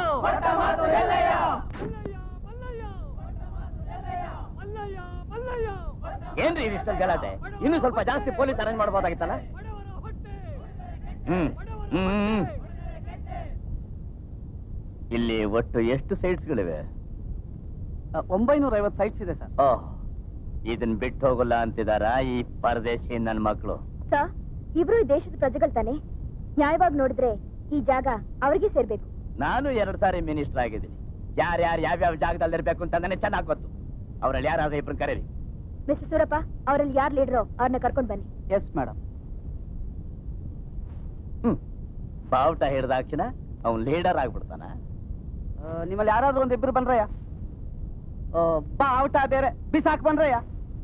G: ಏನ್ರಿ ಇಷ್ಟೊಂದು ಗಲಾಟೆ ಇನ್ನು ಸ್ವಲ್ಪ ಜಾಸ್ತಿ ಪೊಲೀಸ್ ಅರೇಂಜ್ ಮಾಡ್ಬೋದಾಗಿತ್ತಲ್ಲ ಹ್ಮ್ ಹ್ಮ್ ಇಲ್ಲಿ ಒಟ್ಟು ಎಷ್ಟು ಸೈಟ್ಸ್ಗಳಿವೆ
J: ಒಂಬೈನೂರ ಐವತ್ತು ಸೈಟ್ಸ್ ಇದೆ ಸರ್
G: ಓಹ್ ಇದನ್ ಬಿಟ್ಟು ಹೋಗಲ್ಲ ಅಂತಿದಾರ ಈ ಪರದೇಶಿ ನನ್ ಮಕ್ಕಳು
F: ಸರ್ ಇಬ್ರು ಈ ದೇಶದ ಪ್ರಜೆಗಳು ತಾನೆ ನ್ಯಾಯವಾಗಿ ನೋಡಿದ್ರೆ ಈ ಜಾಗ ಅವ್ರಿಗೆ ಸೇರ್ಬೇಕು
G: ನಾನು ಎರಡು ಸಾರಿ ಮಿನಿಸ್ಟರ್ ಆಗಿದ್ದೀನಿ ಯಾರ್ಯಾರು ಯಾವ್ಯಾವ ಜಾಗದಲ್ಲಿ ಇರ್ಬೇಕು ಅಂತ ನನಗೆ ಚೆನ್ನಾಗಿ ಗೊತ್ತು ಅವರಲ್ಲಿ ಯಾರಾದ್ರೂ ಇಬ್ರು ಕರೀರಿ
F: ಮಿಸ್ಟರ್ ಸೂರಪ್ಪ ಅವರಲ್ಲಿ ಯಾರು ಲೀಡ್ರೋ ಅವ್ರನ್ನ ಕರ್ಕೊಂಡ್ ಬನ್ನಿ
J: ಎಸ್ ಮೇಡಮ್
G: ಹ್ಮ್ ಬಾವುಟ ಹಿಡ್ದಾಕ್ಷಣ ಅವ್ನ್ ಲೀಡರ್ ಆಗ್ಬಿಡ್ತಾನ
J: ನಿಮ್ಮಲ್ಲಿ ಯಾರಾದ್ರೂ ಒಂದ್ ಇಬ್ರು ಬನ್ರಯ್ಯ ಆ, ಬಾ ಔಟ ಬೇರೆ ಬಿಸಾಕ್ ಬನ್ರಯ್ಯ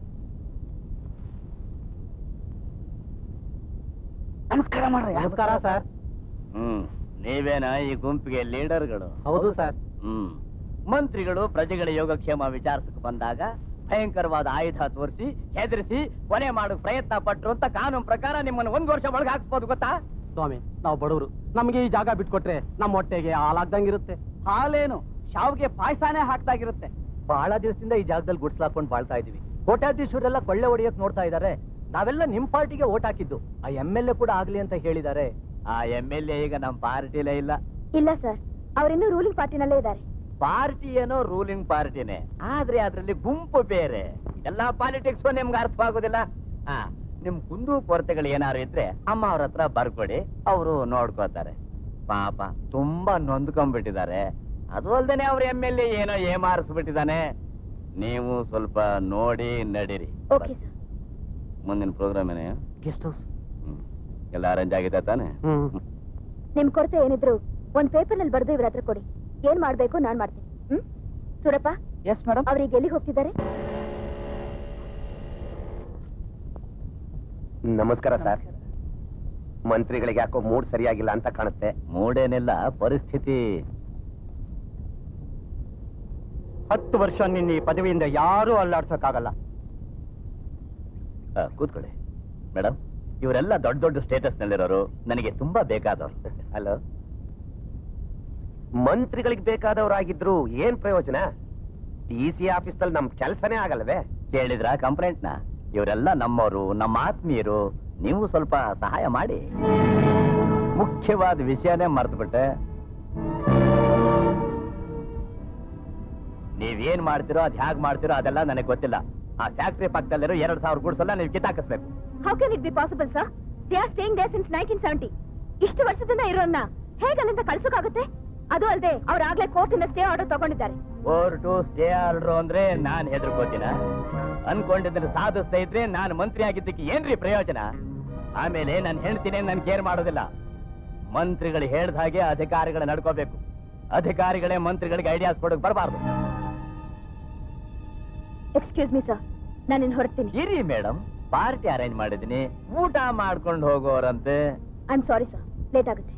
J: ನಮಸ್ಕಾರ ಮಾಡ್ರಿ ನಮಸ್ಕಾರ ಸರ್
G: ಹ್ಮ್ ನೀವೇನ ಈ ಗುಂಪಿಗೆ ಲೀಡರ್ಗಳು
J: ಹೌದು ಸರ್
G: ಹ್ಮ್ ಮಂತ್ರಿಗಳು ಪ್ರಜೆಗಳ ಯೋಗಕ್ಷೇಮ ವಿಚಾರಿಸಕ್ ಬಂದಾಗ ಭಯಂಕರವಾದ ಆಯುಧ ತೋರಿಸಿ ಹೆದರಿಸಿ ಕೊನೆ ಮಾಡಕ್ ಪ್ರಯತ್ನ ಪಟ್ರು ಅಂತ ಕಾನೂನು ಪ್ರಕಾರ ನಿಮ್ಮನ್ನು ಒಂದ್ ವರ್ಷ ಒಳಗೆ ಹಾಕ್ಸ್ಬೋದು ಗೊತ್ತಾ
J: ಸ್ವಾಮಿ ನಾವು ಬಡವರು ನಮ್ಗೆ ಈ ಜಾಗ ಬಿಟ್ಕೊಟ್ರೆ ನಮ್ಮ ಹೊಟ್ಟೆಗೆ ಹಾಲಾಗ್ದಂಗಿರುತ್ತೆ ಹಾಲೇನು ಶಾವ್ಗೆ ಪಾಯಸಾನೇ ಹಾಕ್ದಾಗಿರುತ್ತೆ
C: ಬಹಳ ದಿವಸದಿಂದ ಈ ಜಾಗದಲ್ಲಿ ಗುಡ್ಸ್ಲಾಕೊಂಡು ಬಾಳ್ತಾ ಇದೀವಿ ಕೋಟ್ಯಾಧೀಶರೆಲ್ಲ ಕೊಳ್ಳೆ ಹೊಡೆಯಕ್ ನೋಡ್ತಾ ಇದ್ದಾರೆ ನಾವೆಲ್ಲ ನಿಮ್ ಪಾರ್ಟಿಗೆ ಓಟ್ ಹಾಕಿದ್ದು ಆ ಎಂ ಎಲ್ ಎ ಕೂಡ ಆಗ್ಲಿ ಅಂತ ಹೇಳಿದ್ದಾರೆ
G: ಆ ಎಂ ಎಲ್ ಎ ಈಗ ನಮ್ಮ ಪಾರ್ಟಿಲೇ ಇಲ್ಲ
F: ಇಲ್ಲ ಸರ್ ಅವರಿನ್ನೂ ರೂಲಿಂಗ್ ಪಾರ್ಟಿನಲ್ಲೇ ಇದ್ದಾರೆ
G: ಪಾರ್ಟಿ ಏನೋ ರೂಲಿಂಗ್ ಪಾರ್ಟಿನೇ ಆದ್ರೆ ಅದ್ರಲ್ಲಿ ಗುಂಪು ಬೇರೆ ಎಲ್ಲಾ ಪಾಲಿಟಿಕ್ಸ್ ನಿಮ್ಗೆ ಅರ್ಥವಾಗೋದಿಲ್ಲ ಆ ನಿಮ್ ಕುಂದು ಕೊರತೆಗಳು ಏನಾರು ಇದ್ರೆ ಅಮ್ಮ ಅವ್ರ ಹತ್ರ ಬರ್ಕೊಡಿ ಅವರು ನೋಡ್ಕೋತಾರೆ ಪಾಪ ತುಂಬಾ ನೊಂದ್ಕೊಂಡ್ಬಿಟ್ಟಿದ್ದಾರೆ ಅದು ಅಲ್ದೇನೆ ಅವ್ರ ಎಮ್ ಎಲ್ ಎ ಏನೋ ಏಮಾರಿಸ್ಬಿಟ್ಟಿದ್ದಾನೆ ನೀವು ಸ್ವಲ್ಪ ನೋಡಿ ನಡೀರಿ
F: ಓಕೆ ಸರ್
G: ಮುಂದಿನ ಪ್ರೋಗ್ರಾಮ್ ಏನೇ
J: ಗೆಸ್ಟ್ ಹೌಸ್
G: ಎಲ್ಲ ಅರೇಂಜ್ ಆಗಿದೆ ತಾನೆ
F: ನಿಮ್ ಕೊರತೆ ಏನಿದ್ರು ಒಂದ್ ಪೇಪರ್ ನಲ್ಲಿ ಬರೆದು ಇವ್ರ ಹತ್ರ ಕೊಡಿ ಏನ್ ಮಾಡ್ಬೇಕು ನಾನ್ ಮಾಡ್ತೀನಿ ಹ್ಮ್ ಸೂರಪ್ಪ
J: ಎಸ್ ಮೇಡಮ್
F: ಅವ್ರಿಗೆ ಎಲ್ಲಿಗೆ ಹೋಗ್ತಿದ್ದಾರೆ
I: ನಮಸ್ಕಾರ ಸರ್ ಮಂತ್ರಿಗಳಿಗೆ ಯಾಕೋ ಮೂಡ್ ಸರಿಯಾಗಿಲ್ಲ ಅಂತ ಕಾಣುತ್ತೆ
G: ಮೂಡೇನಿಲ್ಲ ಪರಿಸ್ಥಿತಿ
L: ಹತ್ತು ವರ್ಷ ನಿನ್ನ ಈ ಪದವಿಯಿಂದ ಯಾರೂ ಅಲ್ಲಾಡ್ಸಕ್ಕಾಗಲ್ಲ
C: ಆ, ಕೂತ್ಕೊಳ್ಳಿ ಮೇಡಮ್ ಇವರೆಲ್ಲ ದೊಡ್ಡ ದೊಡ್ಡ ಸ್ಟೇಟಸ್ ನಲ್ಲಿರೋರು ನನಗೆ ತುಂಬಾ ಬೇಕಾದವ್ರು
I: ಹಲೋ ಮಂತ್ರಿಗಳಿಗೆ ಬೇಕಾದವರಾಗಿದ್ರು ಏನ್ ಪ್ರಯೋಜನ ಡಿ ಸಿ ಆಫೀಸ್ನಲ್ಲಿ ನಮ್ ಕೆಲಸನೇ ಆಗಲ್ವೇ
C: ಕೇಳಿದ್ರ ಕಂಪ್ಲೇಂಟ್ನ ಇವರೆಲ್ಲ ನಮ್ಮವರು ನಮ್ಮ ಆತ್ಮೀಯರು ನೀವು ಸ್ವಲ್ಪ ಸಹಾಯ ಮಾಡಿ ಮುಖ್ಯವಾದ ವಿಷಯನೇ ಮರ್ತ್ಬಿಟ್ಟೆ ನೀವೇನ್ ಮಾಡ್ತಿರೋ ಅದ್ ಹ್ಯಾಗ್ ಮಾಡ್ತಿರೋ ಅದೆಲ್ಲ ನನಗೆ ಗೊತ್ತಿಲ್ಲ ಆ ಫ್ಯಾಕ್ಟ್ರಿ ಪಕ್ಕದಲ್ಲಿರೋ ಎರಡ್ ಸಾವಿರ ಗುಡ್ಸಲ್ಲ ನೀವು ಕಿತ್ತಾಕಿಸ್ಬೇಕು
F: how can it be possible sir they are staying they since nineteen seventy ಇಷ್ಟು ವರ್ಷದಿಂದ ಇರೋನ್ನ ಹೇಗೆ ಅಲ್ಲಿಂದ ಕಳ್ಸೋಕಾಗುತ್ತೆ ಅದು ಅಲ್ಲದೆ ಅವ್ರಾಗ್ಲೇ ಕೋರ್ಟ್ ಇಂದ ಸ್ಟೇ ಆರ್ಡರ್ ತಗೊಂಡಿದ್ದಾರೆ
C: ಕೋರ್ಟು ಸ್ಟೇ ಆರ್ಡರ್ ಅಂದ್ರೆ ನಾನ್ ಹೆದರ್ಕೋತೀನ ಅನ್ಕೊಂಡಿದ್ರೆ ಸಾಧಿಸ್ತಾ ಇದ್ರೆ ನಾನು ಮಂತ್ರಿ ಆಗಿದ್ದಕ್ಕೆ ಏನ್ರಿ ಪ್ರಯೋಜನ ಆಮೇಲೆ ನನ್ನ ಹೆಂಡ್ತಿನೇ ನನ್ ಕೇರ್ ಮಾಡೋದಿಲ್ಲ ಮಂತ್ರಿಗಳು ಹೇಳ್ದ ಹಾಗೆ ಅಧಿಕಾರಿಗಳು ನಡ್ಕೋಬೇಕು ಅಧಿಕಾರಿಗಳೇ ಮಂತ್ರಿಗಳಿಗೆ ಐಡಿಯಾಸ್ ಕೊಡಕ್ ಬರಬಾರ್ದು
F: ಎಕ್ಸ್ಕ್ಯೂಸ್ ಮೀ ಸರ್ ನಾನು ಇನ್ನು ಹೊರಡ್ತೀನಿ
C: ಇರಿ ಮೇಡಮ್ ಪಾರ್ಟಿ ಅರೇಂಜ್ ಮಾಡಿದೀನಿ ಊಟ ಮಾಡ್ಕೊಂಡು ಹೋಗೋರಂತೆ
F: I am sorry sir late ಆಗುತ್ತೆ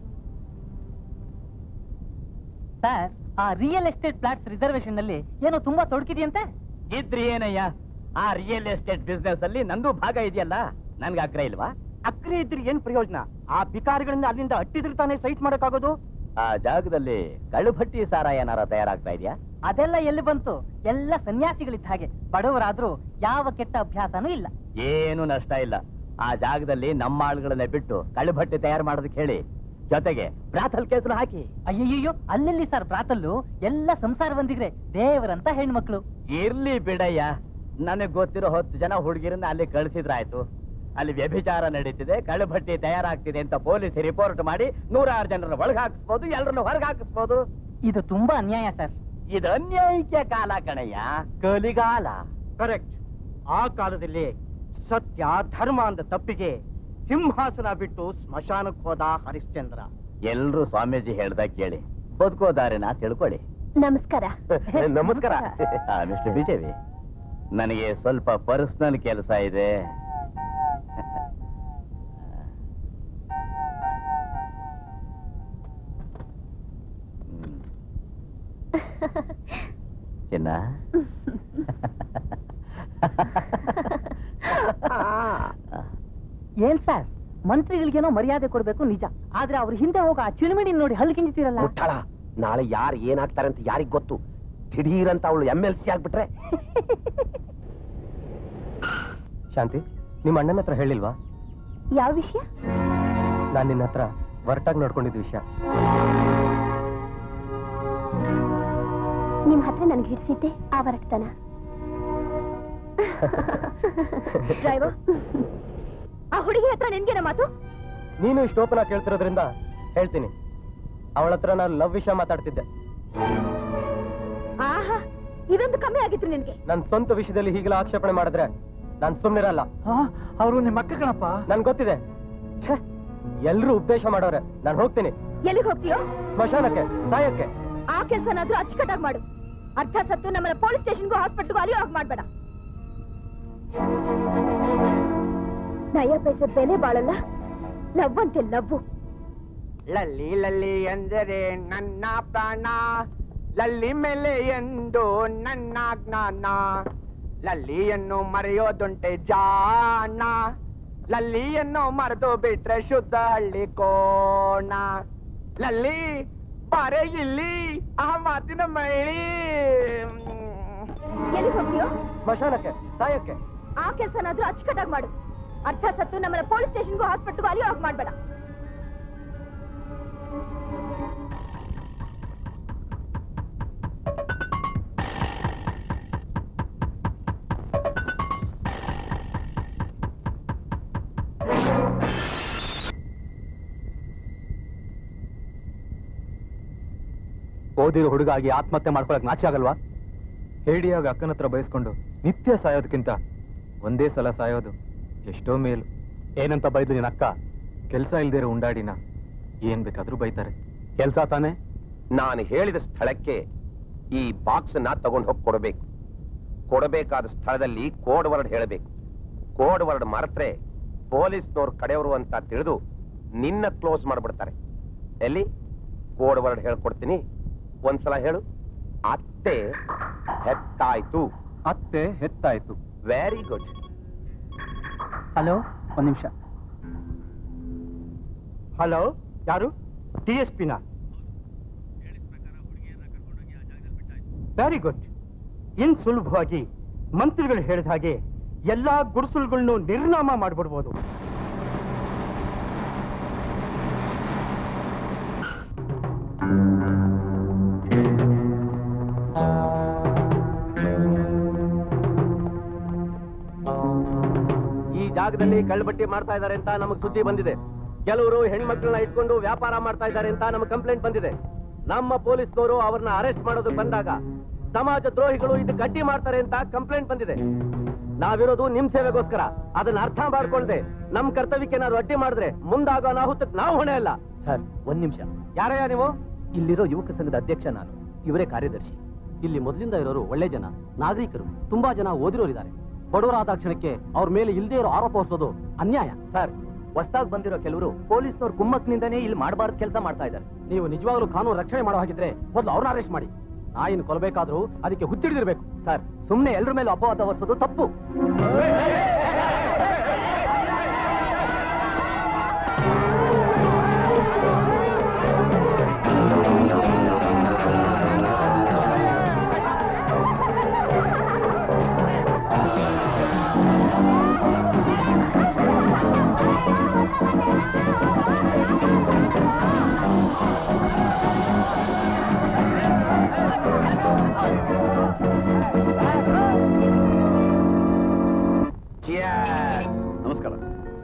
K: ಸರ್ ಆ ರಿಯಲ್ ಎಸ್ಟೇಟ್ ಫ್ಲಾಟ್ಸ್ ರಿಸರ್ವೇಶನ್ ನಲ್ಲಿ ಏನೋ ತುಂಬಾ ತೊಡಕಿದೆಯಂತೆ
C: ಇದ್ರಿ ಏನಯ್ಯ ಆ ರಿಯಲ್ ಎಸ್ಟೇಟ್ ಬಿಸ್ನೆಸ್ ಅಲ್ಲಿ ನಂದು ಭಾಗ ಇದೆಯಲ್ಲ ನನ್ಗೆ ಅಗ್ರ ಇಲ್ವಾ
L: ಅಕ್ರೆ ಇದ್ರೆ ಏನ್ ಪ್ರಯೋಜನ ಆ ಬಿಕಾರಿಗಳಿಂದ ಅಲ್ಲಿಂದ ಅಟ್ಟಿದ್ರೆ ತಾನೇ ಸೈಟ್ ಮಾಡಕ್ಕಾಗೋದು
C: ಆ ಜಾಗದಲ್ಲಿ ಕಳುಭಟ್ಟಿ ಸಾರ ಏನಾರ ತಯಾರಾಗ್ತಾ ಇದೆಯಾ
K: ಅದೆಲ್ಲ ಎಲ್ಲಿ ಬಂತು ಎಲ್ಲ ಸನ್ಯಾಸಿಗಳಿದ್ದ ಹಾಗೆ ಬಡವರಾದ್ರೂ ಯಾವ ಕೆಟ್ಟ ಅಭ್ಯಾಸನೂ ಇಲ್ಲ
C: ಏನು ನಷ್ಟ ಇಲ್ಲ ಆ ಜಾಗದಲ್ಲಿ ನಮ್ಮ ಆಳುಗಳನ್ನೇ ಬಿಟ್ಟು ಕಳುಭಟ್ಟಿ ತಯಾರು ಮಾಡೋದಕ್ಕೆ ಹೇಳಿ ಜೊತೆಗೆ ಬ್ರಾತಲ್ ಕೇಸನ್ನು ಹಾಕಿ
K: ಅಯ್ಯಯ್ಯೋ ಅಲ್ಲೆಲ್ಲಿ ಸರ್ ಪ್ರಾತಲ್ಲು ಎಲ್ಲ ಸಂಸಾರ ಬಂದಿದ್ರೆ ದೇವರಂತ ಹೆಣ್ಮಕ್ಳು
C: ಇರ್ಲಿ ಬಿಡಯ್ಯ ನನಗ್ ಗೊತ್ತಿರೋ ಹತ್ತು ಜನ ಹುಡುಗಿರನ್ನ ಅಲ್ಲಿ ಕಳಿಸಿದ್ರಾಯ್ತು ಅಲ್ಲಿ ವ್ಯಭಿಚಾರ ನಡೀತಿದೆ ಕಳುಭಟ್ಟಿ ತಯಾರಾಗ್ತಿದೆ ಅಂತ ಪೊಲೀಸ್ ರಿಪೋರ್ಟ್ ಮಾಡಿ ನೂರಾರು ಜನರನ್ನ ಒಳಗೆ ಹಾಕಿಸ್ಬೋದು ಎಲ್ಲರನ್ನು ಹೊರಗೆ ಹಾಕಿಸ್ಬೋದು
K: ಇದು ತುಂಬಾ ಅನ್ಯಾಯ ಸರ್
C: ಇದು ಅನ್ಯಾಯಕ್ಕೆ ಕಾಲ ಕಣಯ್ಯ ಕಲಿಗಾಲ
L: ಕರೆಕ್ಟ್ ಆ ಕಾಲದಲ್ಲಿ ಸತ್ಯ ಧರ್ಮ ಅಂದ ತಪ್ಪಿಗೆ ಸಿಂಹಾಸನ ಬಿಟ್ಟು ಸ್ಮಶಾನಕ್ಕೆ ಹೋದ ಹರಿಶ್ಚಂದ್ರ
C: ಎಲ್ರು ಸ್ವಾಮೀಜಿ ಹೇಳ್ದಾಗ ಕೇಳಿ ಬದುಕೋ ದಾರಿನ ತಿಳ್ಕೊಳ್ಳಿ
F: ನಮಸ್ಕಾರ
I: ನಮಸ್ಕಾರ
C: ಮಿಸ್ಟರ್ ಬಿಜೆಪಿ ನನಗೆ ಸ್ವಲ್ಪ ಪರ್ಸನಲ್ ಕೆಲಸ ಇದೆ ಹ್ಮ್. ಚಿನ್ನ
K: ಏನ್ ಸರ್ ಮಂತ್ರಿಗಳಿಗೇನೋ ಮರ್ಯಾದೆ ಕೊಡ್ಬೇಕು ನಿಜ ಆದ್ರೆ ಅವ್ರ ಹಿಂದೆ ಹೋಗ ಆ ಚಿಳುಮಿಡಿ ನೋಡಿ ಹಲ್ಲು ಕಿಂಜಿತೀರಲ್ಲ
I: ಮುಟ್ಟಾಳ ನಾಳೆ ಯಾರು ಏನಾಗ್ತಾರೆ ಅಂತ ಯಾರಿಗ್ ಗೊತ್ತು ದಿಢೀರಂತ ಅವಳು ಎಂ ಎಲ್ ಸಿ ಆಗ್ಬಿಟ್ರೆ
J: ಶಾಂತಿ ನಿಮ್ಮ ಅಣ್ಣನ ಹತ್ರ ಹೇಳಿಲ್ವಾ
F: ಯಾವ ವಿಷಯ
J: ನಾನು ನಿನ್ನ ಹತ್ರ ವರ್ಟಾಗಿ ನೋಡ್ಕೊಂಡಿದ್ದ ವಿಷಯ
F: ನಿಮ್ ಹತ್ರ ನನ್ಗೆ ಹಿಡ್ಸಿದ್ದೆ ಆ ವರಟ್ತನ ಡ್ರೈವರ್ ಆ ಹುಡುಗಿ ಹತ್ರ ನಿನ್ಗೇನ ಮಾತು
J: ನೀನು ಇಷ್ಟು ಓಪನ್ ಆಗಿ ಕೇಳ್ತಿರೋದ್ರಿಂದ ಹೇಳ್ತೀನಿ ಅವಳ ಹತ್ರ ನಾನು ಲವ್ ವಿಷಯ ಮಾತಾಡ್ತಿದ್ದೆ
F: ಆಹಾ ಇದೊಂದು ಕಮ್ಮಿ ಆಗಿತ್ತು ನಿನ್ಗೆ
J: ನನ್ನ ಸ್ವಂತ ವಿಷಯದಲ್ಲಿ ಹೀಗೆಲ್ಲ ಆಕ್ಷೇಪಣೆ ಮಾಡಿದ್ರೆ ನಾನು ಸುಮ್ಮನಿರಲ್ಲ
H: ಅವರು ನಿಮ್ಮ ಅಕ್ಕ ಕಣಪ್ಪ
J: ನನ್ ಗೊತ್ತಿದೆ ಛೇ ಎಲ್ರೂ ಉಪದೇಶ ಮಾಡೋರೆ ನಾನು ಹೋಗ್ತೀನಿ
F: ಎಲ್ಲಿಗೆ ಹೋಗ್ತೀಯೋ
J: ಸ್ಮಶಾನಕ್ಕೆ ಸಾಯಕ್ಕೆ
F: ಆ ಕೆಲ್ಸನಾದ್ರೂ ಅಚ್ಚುಕಟ್ಟಾಗಿ ಮಾಡು ಅರ್ಧ ಸತ್ತು ನಮ್ಮನ್ನ ಪೊಲೀಸ್ ಸ್ಟೇಷನ್ಗೂ ಹಾಸ್ಪಿಟ್ಲ್ಗೂ ಅಲ್ಲಿಯೋ ಹೋಗಿ ಮಾಡ್ಬೇಡ ನಯ ಪೈಸೆ ಬೆಲೆ ಬಾಳಲ್ಲ ಲವ್ ಅಂತೆ ಲವ್
E: ಲಲ್ಲಿ ಲಲ್ಲಿ ಎಂದರೆ ನನ್ನ ಪ್ರಾಣ ಲಲ್ಲಿ ಮೇಲೆ ಎಂದು ನನ್ನ ಜ್ಞಾನ ಲಲ್ಲಿಯನ್ನು ಮರೆಯೋದುಂಟೆ ಜಾಣ ಲಲ್ಲಿಯನ್ನು ಮರೆದು ಬಿಟ್ರೆ ಶುದ್ಧ ಹಳ್ಳಿ ಕೋಣ ಲಲ್ಲಿ ಬಾರೆ ಇಲ್ಲಿ ಆ ಮಾತಿನ ಮೈಳಿ
F: ಎಲ್ಲಿಗೆ ಹೋಗ್ತೀಯೋ
J: ಸ್ಮಶಾನಕ್ಕೆ ಸಾಯಕ್ಕೆ
F: ಆ ಕೆಲ್ಸನಾದ್ರೂ ಅಚ್ಚುಕಟ್ಟಾಗಿ ಮಾಡು ಅರ್ಧ ಸತ್ತು ನಮ್ಮನ್ನ ಪೊಲೀಸ್ ಸ್ಟೇಷನ್ಗೂ ಹಾಸ್ಪಿಟ್ಲ್ಗೂ ಅಲ್ಲಿಯೋ ಹೋಗಿ ಮಾಡ್ಬೇಡ
J: ಓದಿರೋ ಹುಡುಗಾಗಿ ಆತ್ಮಹತ್ಯೆ ಮಾಡ್ಕೊಳಕ್ ನಾಚೆ ಆಗಲ್ವಾ ಹೇಡಿಯಾಗ ಅಕ್ಕನ ಹತ್ರ ಬಯಸ್ಕೊಂಡು ನಿತ್ಯ ಸಾಯೋದಕ್ಕಿಂತ ಒಂದೇ ಸಲ ಸಾಯೋದು ಎಷ್ಟೋ ಮೇಲು ಏನಂತ ಬೈದು ನಿನ್ನ ಅಕ್ಕ ಕೆಲ್ಸ ಇಲ್ದಿರೋ ಉಂಡಾಡಿನ ಏನ್ ಬೇಕಾದ್ರೂ ಬೈತಾರೆ ಕೆಲ್ಸ ತಾನೇ
I: ನಾನು ಹೇಳಿದ ಸ್ಥಳಕ್ಕೆ ಈ ಬಾಕ್ಸ್ ನ ತಗೊಂಡು ಹೋಗಿ ಕೊಡಬೇಕು ಕೊಡಬೇಕಾದ ಸ್ಥಳದಲ್ಲಿ ಕೋಡ್ ವರ್ಡ್ ಹೇಳಬೇಕು ಕೋಡ್ ವರ್ಡ್ ಮರೆತ್ರೆ ಪೊಲೀಸ್ನವ್ರ ಕಡೆಯವರು ಅಂತ ತಿಳಿದು ನಿನ್ನ ಕ್ಲೋಸ್ ಮಾಡ್ಬಿಡ್ತಾರೆ ಎಲ್ಲಿ ಕೋಡ್ ವರ್ಡ್ ಹೇಳ್ಕೊಡ್ತೀನಿ ಒಂದ್ಸಲ ಹೇಳು ಅತ್ತೆ ಹೆತ್ತಾಯ್ತು
J: ಅತ್ತೆ ಹೆತ್ತಾಯ್ತು
I: ವೆರಿ ಗುಡ್
L: ಹಲೋ ಒಂದ್ ನಿಮಿಷ ಹಲೋ ಯಾರು ಡಿ ಎಸ್ ಪಿನ ವೆರಿ ಗುಡ್ ಇನ್ ಸುಲಭವಾಗಿ ಮಂತ್ರಿಗಳು ಹೇಳಿದ ಹಾಗೆ ಎಲ್ಲಾ ಗುಡಿಸಲುಗಳನ್ನು ನಿರ್ನಾಮ ಮಾಡ್ಬಿಡ್ಬೋದು
G: ಈ ಜಾಗದಲ್ಲಿ ಕಳ್ಳಬಟ್ಟಿ ಮಾಡ್ತಾ ಇದ್ದಾರೆ ಅಂತ ನಮಗೆ ಸುದ್ದಿ ಬಂದಿದೆ ಕೆಲವರು ಹೆಣ್ಮಕ್ಳನ್ನ ಇಟ್ಕೊಂಡು ವ್ಯಾಪಾರ ಮಾಡ್ತಾ ಇದ್ದಾರೆ ಅಂತ ನಮಗೆ ಕಂಪ್ಲೇಂಟ್ ಬಂದಿದೆ ನಮ್ಮ ಪೊಲೀಸ್ನವರು ಅವ್ರನ್ನ ಅರೆಸ್ಟ್ ಮಾಡೋದಕ್ಕೆ ಬಂದಾಗ ಸಮಾಜ ದ್ರೋಹಿಗಳು ಇದಕ್ಕೆ ಅಡ್ಡಿ ಮಾಡ್ತಾರೆ ಅಂತ ಕಂಪ್ಲೇಂಟ್ ಬಂದಿದೆ ನಾವಿರೋದು ನಿಮ್ ಸೇವೆಗೋಸ್ಕರ ಅದನ್ನ ಅರ್ಥ ಮಾಡ್ಕೊಳ್ದೆ ನಮ್ ಕರ್ತವ್ಯಕ್ಕೆ ಏನಾದ್ರು ಅಡ್ಡಿ ಮಾಡಿದ್ರೆ ಮುಂದಾಗೋ ಅನಾಹುತಕ್ಕೆ ನಾವು ಹೊಣೆ ಅಲ್ಲ
C: ಸರ್ ಒಂದ್ ನಿಮಿಷ
G: ಯಾರಯ್ಯ ನೀವು
C: ಇಲ್ಲಿರೋ ಯುವಕ ಸಂಘದ ಅಧ್ಯಕ್ಷ ನಾನು ಇವರೇ ಕಾರ್ಯದರ್ಶಿ ಇಲ್ಲಿ ಮೊದಲಿಂದ ಇರೋರು ಒಳ್ಳೆ ಜನ ನಾಗರಿಕರು ತುಂಬಾ ಜನ ಓದಿರೋರಿದ್ದಾರೆ ಬಡವರಾದ ಕ್ಷಣಕ್ಕೆ ಅವ್ರ ಮೇಲೆ ಇಲ್ಲದೆ ಇರೋ ಆರೋಪ ಹೊರಿಸೋದು ಅನ್ಯಾಯ ಸರ್ ಹೊಸದಾಗಿ ಬಂದಿರೋ ಕೆಲವರು ಪೊಲೀಸ್ನವ್ರ ಕುಮ್ಮಕ್ನಿಂದನೇ ಇಲ್ಲಿ ಮಾಡಬಾರ್ದು ಕೆಲಸ ಮಾಡ್ತಾ ಇದ್ದಾರೆ ನೀವು ನಿಜವಾಗ್ಲೂ ಕಾನೂನು ರಕ್ಷಣೆ ಮಾಡೋ ಹಾಗಿದ್ರೆ ಮೊದಲು ಅವ್ರನ್ನ ಅರೆಸ್ಟ್ ಮಾಡಿ ನಾಯಿನ ಕೊಲ್ಲಬೇಕಾದ್ರೂ ಅದಕ್ಕೆ ಹುಚ್ಚಿಡಿದಿರ್ಬೇಕು ಸರ್ ಸುಮ್ಮನೆ ಎಲ್ಲರ ಮೇಲೆ ಅಪವಾದ ಹೊರಿಸೋದು ತಪ್ಪು
I: Cheers.
B: ನಮಸ್ಕಾರ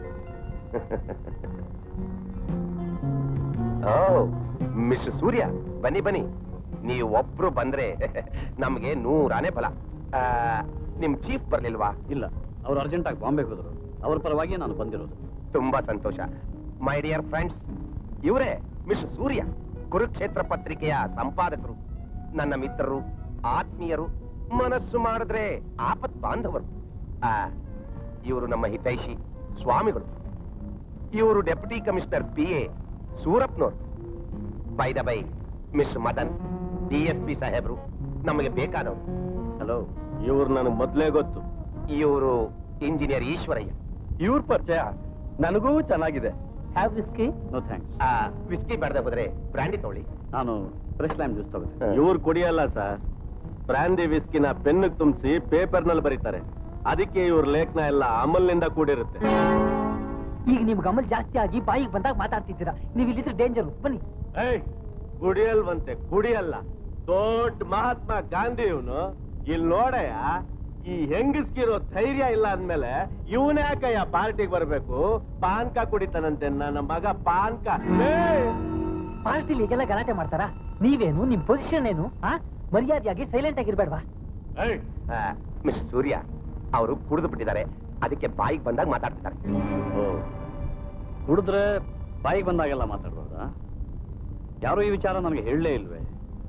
I: ಓ ಮಿಸ್ಟರ್ ಸೂರ್ಯ ಬನ್ನಿ ಬನ್ನಿ ನೀವು ಒಬ್ರು ಬಂದ್ರೆ ನಮ್ಗೆ ನೂರಾನೇ ಫಲ ಆ, ನಿಮ್ ಚೀಫ್ ಬರ್ಲಿಲ್ವಾ
B: ಇಲ್ಲ ಅವ್ರು ಅರ್ಜೆಂಟ್ ಆಗಿ ಬಾಂಬೆಗೆ ಹೋದ್ರು ಅವ್ರ ಪರವಾಗಿ ನಾನು ಬಂದಿರೋದು
I: ತುಂಬಾ ಸಂತೋಷ ಮೈ ಡಿಯರ್ ಫ್ರೆಂಡ್ಸ್ ಇವರೇ ಮಿಸ್ಟರ್ ಸೂರ್ಯ ಕುರುಕ್ಷೇತ್ರ ಪತ್ರಿಕೆಯ ಸಂಪಾದಕರು ನನ್ನ ಮಿತ್ರರು ಆತ್ಮೀಯರು ಮನಸ್ಸು ಮಾಡಿದ್ರೆ ಆಪತ್ ಬಾಂಧವರು ಆ ಇವರು ನಮ್ಮ ಹಿತೈಷಿ ಸ್ವಾಮಿಗಳು ಇವರು ಡೆಪ್ಯೂಟಿ ಕಮಿಷನರ್ ಪಿ ಎ ಸೂರಪ್ನವ್ರು by the by miss Madan D S P ಸಾಹೇಬ್ರು ನಮಗೆ ಬೇಕಾದವರು
B: ಹಲೋ
G: ಇವ್ರು ನನಗೆ ಮೊದ್ಲೇ ಗೊತ್ತು
I: ಇವರು ಇಂಜಿನಿಯರ್ ಈಶ್ವರಯ್ಯ
G: ಇವ್ರ ಪರಿಚಯ ನನಗೂ ಚೆನ್ನಾಗಿದೆ
K: ಹ್ಯಾವ್ ವಿಸ್ಕಿ
B: ನೋ ಥ್ಯಾಂಕ್ಸ್
I: ಆ, ವಿಸ್ಕಿ ಬೇಡದೆ ಹೋದ್ರೆ ಬ್ರ್ಯಾಂಡಿ ತಗೊಳ್ಳಿ
B: ನಾನು ಫ್ರೆಶ್ ಲೈಮ್ ಜ್ಯೂಸ್ ತಗೋತೀನಿ
G: ಇವ್ರು ಕುಡಿಯಲ್ಲ ಸರ್ ಬ್ರಾಂದಿ ವಿಸ್ಕಿನ ಪೆನ್ನಿಗೆ ತುಂಬಿಸಿ ಪೇಪರ್ ನಲ್ಲಿ ಬರೀತಾರೆ ಅದಕ್ಕೆ ಇವ್ರ ಲೇಖನ ಎಲ್ಲ ಅಮಲ್ನಿಂದ ಕೂಡಿರುತ್ತೆ
K: ಈಗ ನಿಮ್ಗೆ ಅಮಲ್ ಜಾಸ್ತಿ ಆಗಿ ಬಾಯಿಗೆ ಬಂದಾಗ ಮಾತಾಡ್ತಿದ್ದೀರಾ ನೀವು ಇಲ್ಲಿದ್ರೆ ಡೇಂಜರ್ ಬನ್ನಿ
G: ಏಯ್ ಕುಡಿಯಲ್ವಂತೆ ಕುಡಿಯಲ್ಲ ದೊಡ್ಡ ಮಹಾತ್ಮ ಗಾಂಧಿ ಇವನು ಇಲ್ಲಿ ನೋಡಯ್ಯ ಈ ಹೆಂಗಸ್ಗಿರೋ ಧೈರ್ಯ ಇಲ್ಲ ಅಂದ್ಮೇಲೆ ಇವನೇ ಯಾಕಯ್ಯ ಪಾರ್ಟಿಗೆ ಬರ್ಬೇಕು ಪಾನ್ಕ ಕುಡಿತಾನಂತೆ ನನ್ನ ಮಗ ಪಾನ್ಕ ಏಯ್!
K: ಪಾರ್ಟಿಲಿ ಈಗೆಲ್ಲ ಗಲಾಟೆ ಮಾಡ್ತಾರಾ ನೀವೇನು ನಿಮ್ ಪೊಸಿಷನ್ ಏನು ಆ ಮರ್ಯಾದೆಯಾಗಿ ಸೈಲೆಂಟ್ ಆಗಿರ್ಬೇಡ್ವಾ
G: ಏಯ್!
I: ಮಿಸ್ ಸೂರ್ಯ ಅವರು ಕುಡಿದು ಬಿಟ್ಟಿದ್ದಾರೆ ಅದಕ್ಕೆ ಬಾಯಿಗೆ ಬಂದಾಗ ಮಾತಾಡ್ತಿದ್ದಾರೆ
B: ಓ ಕುಡಿದ್ರೆ ಬಾಯಿಗೆ ಬಂದಾಗೆಲ್ಲ ಮಾತಾಡ್ಬೋದಾ ಯಾರು ಈ ವಿಚಾರ ನನಗೆ ಹೇಳಲೇ ಇಲ್ವೇ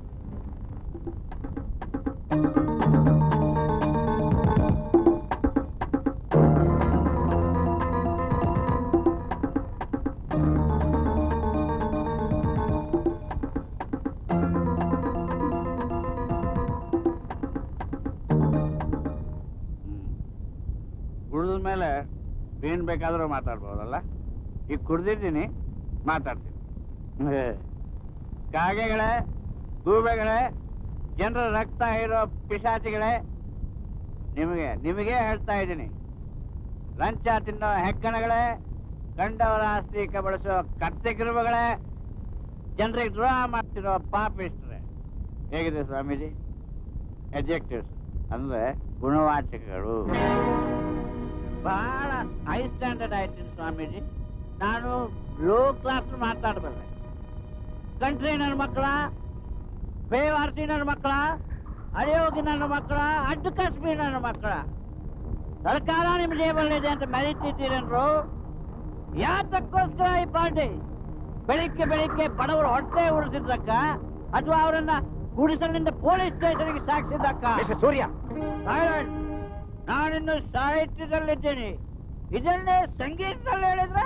H: ಕುಡಿದ ಮೇಲೆ ಏನ್ ಬೇಕಾದ್ರೂ ಮಾತಾಡ್ಬೋದಲ್ಲ ಈಗ ಕುಡ್ದಿದ್ದೀನಿ ಮಾತಾಡ್ತೀನಿ ಹೇ. ಕಾಗೆಗಳೇ ಗೂಬೆಗಳೇ ಜನರ ರಕ್ತ ಇರೋ ಪಿಶಾಚಿಗಳೇ ನಿಮಗೆ ನಿಮಗೆ ಹೇಳ್ತಾ ಇದ್ದೀನಿ ಲಂಚ ತಿನ್ನೋ ಹೆಗ್ಗಣಗಳೇ ಕಂಡವರ ಆಸ್ತಿ ಕಬಳಿಸೋ ಕತ್ತೆಗಿರುವಗಳೇ ಜನರಿಗೆ ದ್ರೋಹ ಮಾಡ್ತಿರೋ ಪಾಪಿಸ್ಟ್ರೆ ಹೇಗಿದೆ ಸ್ವಾಮೀಜಿ ಎಜೆಕ್ಟಿವ್ಸ್ ಅಂದ್ರೆ ಗುಣವಾಚಕಗಳು ಬಹಳ ಹೈ ಸ್ಟ್ಯಾಂಡರ್ಡ್ ಆಯ್ತೀನಿ ಸ್ವಾಮೀಜಿ ನಾನು ಲೋ ಕ್ಲಾಸ್ ಮಾತಾಡಬಲ್ಲೆ ಕಂಟ್ರಿ ನನ್ನ ಮಕ್ಕಳ ಬೇವಾರ್ಸಿ ನನ್ನ ಮಕ್ಕಳ ಅಡಿಯೋಗಿ ನನ್ನ ಮಕ್ಕಳ ಅಡ್ಡ ಕಾಶ್ಮೀರ್ ನನ್ನ ಮಕ್ಕಳ ಸರ್ಕಾರ ನಿಮ್ಮ ಜೇಬಲ್ಲಿದೆ ಅಂತ ಮೆರೀತಿದ್ದೀರೇನ್ರು ಯಾತಕ್ಕೋಸ್ಕರ ಈ ಪಾರ್ಟಿ ಬೆಳಿಗ್ಗೆ ಬೆಳಿಗ್ಗೆ ಬಡವರು ಹೊಟ್ಟೆ ಉಳಿಸಿದ್ದಕ್ಕ ಅಥವಾ ಅವರನ್ನ ಗುಡಿಸಲಿನಿಂದ ಪೊಲೀಸ್ ಸ್ಟೇಷನ್ಗೆ ಸಾಗಿಸಿದ್ದಕ್ಕ
I: ಮಿಸ್ಟರ್ ಸೂರ್ಯ
H: ಸೈಲೆಂಟ್ ನಾನಿನ್ನು ಸಾಹಿತ್ಯದಲ್ಲಿದ್ದೀನಿ ಇದನ್ನೇ ಸಂಗೀತದಲ್ಲಿ ಹೇಳಿದ್ರೆ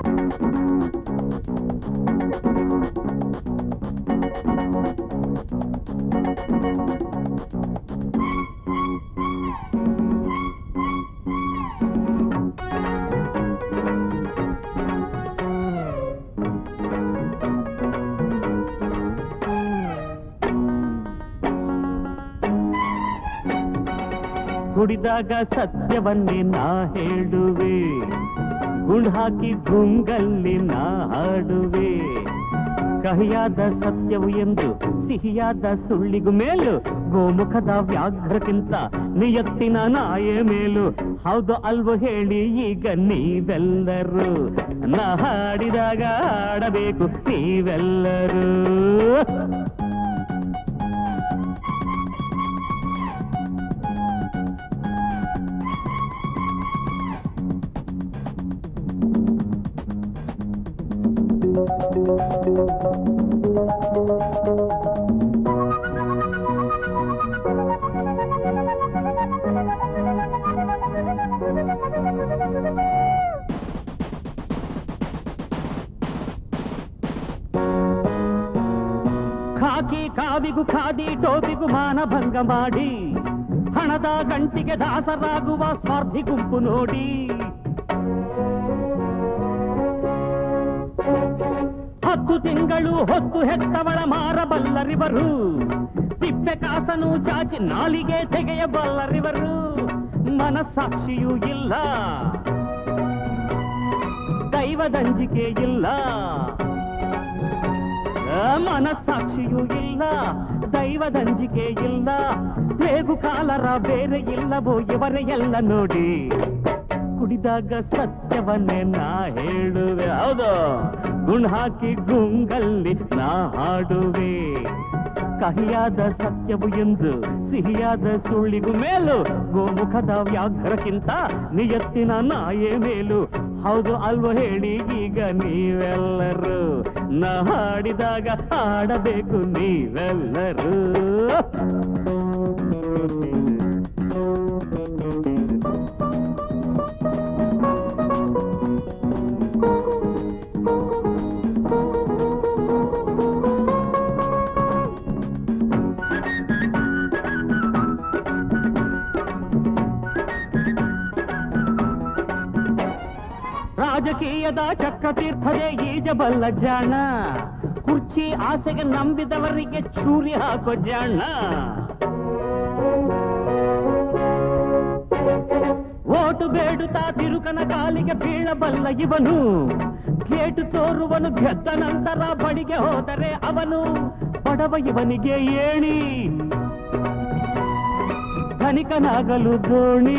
M: ಕುಡಿದಾಗ ಸತ್ಯವನ್ನೇ ನಾ ಹೇಳುವೆ ಗುಂಡ್ ಹಾಕಿ ಗುಂಗಲ್ಲಿ ನಾ ಹಾಡುವೆ ಕಹಿಯಾದ ಸತ್ಯವು ಎಂದು ಸಿಹಿಯಾದ ಸುಳ್ಳಿಗು ಮೇಲು ಗೋಮುಖದ ವ್ಯಾಘ್ರಕ್ಕಿಂತ ನಿಯತ್ತಿನ ನಾಯೆ ಮೇಲು ಹೌದು ಅಲ್ವೋ ಹೇಳಿ ಈಗ ನೀವೆಲ್ಲರೂ ನಾ ಹಾಡಿದಾಗ ಹಾಡಬೇಕು ನೀವೆಲ್ಲರೂ ಖಾಕಿ ಕಾವಿಗೂ ಖಾದಿ ಟೋಪಿಗೂ ಮಾನಭಂಗ ಮಾಡಿ ಹಣದ ಗಂಟಿಗೆ ದಾಸರಾಗುವ ಸ್ವಾರ್ಥಿ ಗುಂಪು ನೋಡಿ ಹತ್ತು ತಿಂಗಳು ಹೊತ್ತು ಹೆತ್ತವಳ ಮಾರಬಲ್ಲರಿವರು ತಿಪ್ಪೆ ಕಾಸನು ಚಾಚಿ ನಾಲಿಗೆ ತೆಗೆಯಬಲ್ಲರಿವರು ಮನಸ್ಸಾಕ್ಷಿಯೂ ಇಲ್ಲ ದೈವದಂಜಿಕೆ ಇಲ್ಲ ಆ, ಮನಸ್ಸಾಕ್ಷಿಯೂ ಇಲ್ಲ ದೈವದಂಜಿಕೆ ಇಲ್ಲ ಬೇಗು ಕಾಲರ ಬೇರೆ ಇಲ್ಲವೋ ಇವರೇ ಎಲ್ಲ ನೋಡಿ ಕುಡಿದಾಗ ಸತ್ಯವನ್ನೇ ನಾ ಹೇಳುವೆ ಹೌದು ಗುಣ್ ಹಾಕಿ ಗುಂಗಲ್ಲಿ ನಾ ಹಾಡುವೆ ಕಹಿಯಾದ ಸತ್ಯವು ಎಂದು ಸಿಹಿಯಾದ ಸುಳ್ಳಿಗೂ ಮೇಲು ಗೋಮುಖದ ವ್ಯಾಘ್ರಕ್ಕಿಂತ ನಿಯತ್ತಿನ ನಾಯೇ ಮೇಲು ಹೌದು ಅಲ್ವೋ ಹೇಳಿ ಈಗ ನೀವೆಲ್ಲರೂ ನಾ ಹಾಡಿದಾಗ ಹಾಡಬೇಕು ನೀವೆಲ್ಲರೂ ರಾಜಕೀಯದ ಚಕ್ರತೀರ್ಥದೇ ಈಜಬಲ್ಲ ಜಾಣ ಕುರ್ಚಿ ಆಸೆಗೆ ನಂಬಿದವರಿಗೆ ಚೂರಿ ಹಾಕೋ ಜಾಣ ಓಟು ಬೇಡುತ್ತಾ ತಿರುಕನ ಕಾಲಿಗೆ ಬೀಳಬಲ್ಲ ಇವನು ಗೇಟು ತೋರುವನು ಗೆದ್ದ ನಂತರ ಬಡಿಗೆ ಹೋದರೆ ಅವನು ಬಡವ ಇವನಿಗೆ ಏಣಿ ಧನಿಕನಾಗಲು ದೋಣಿ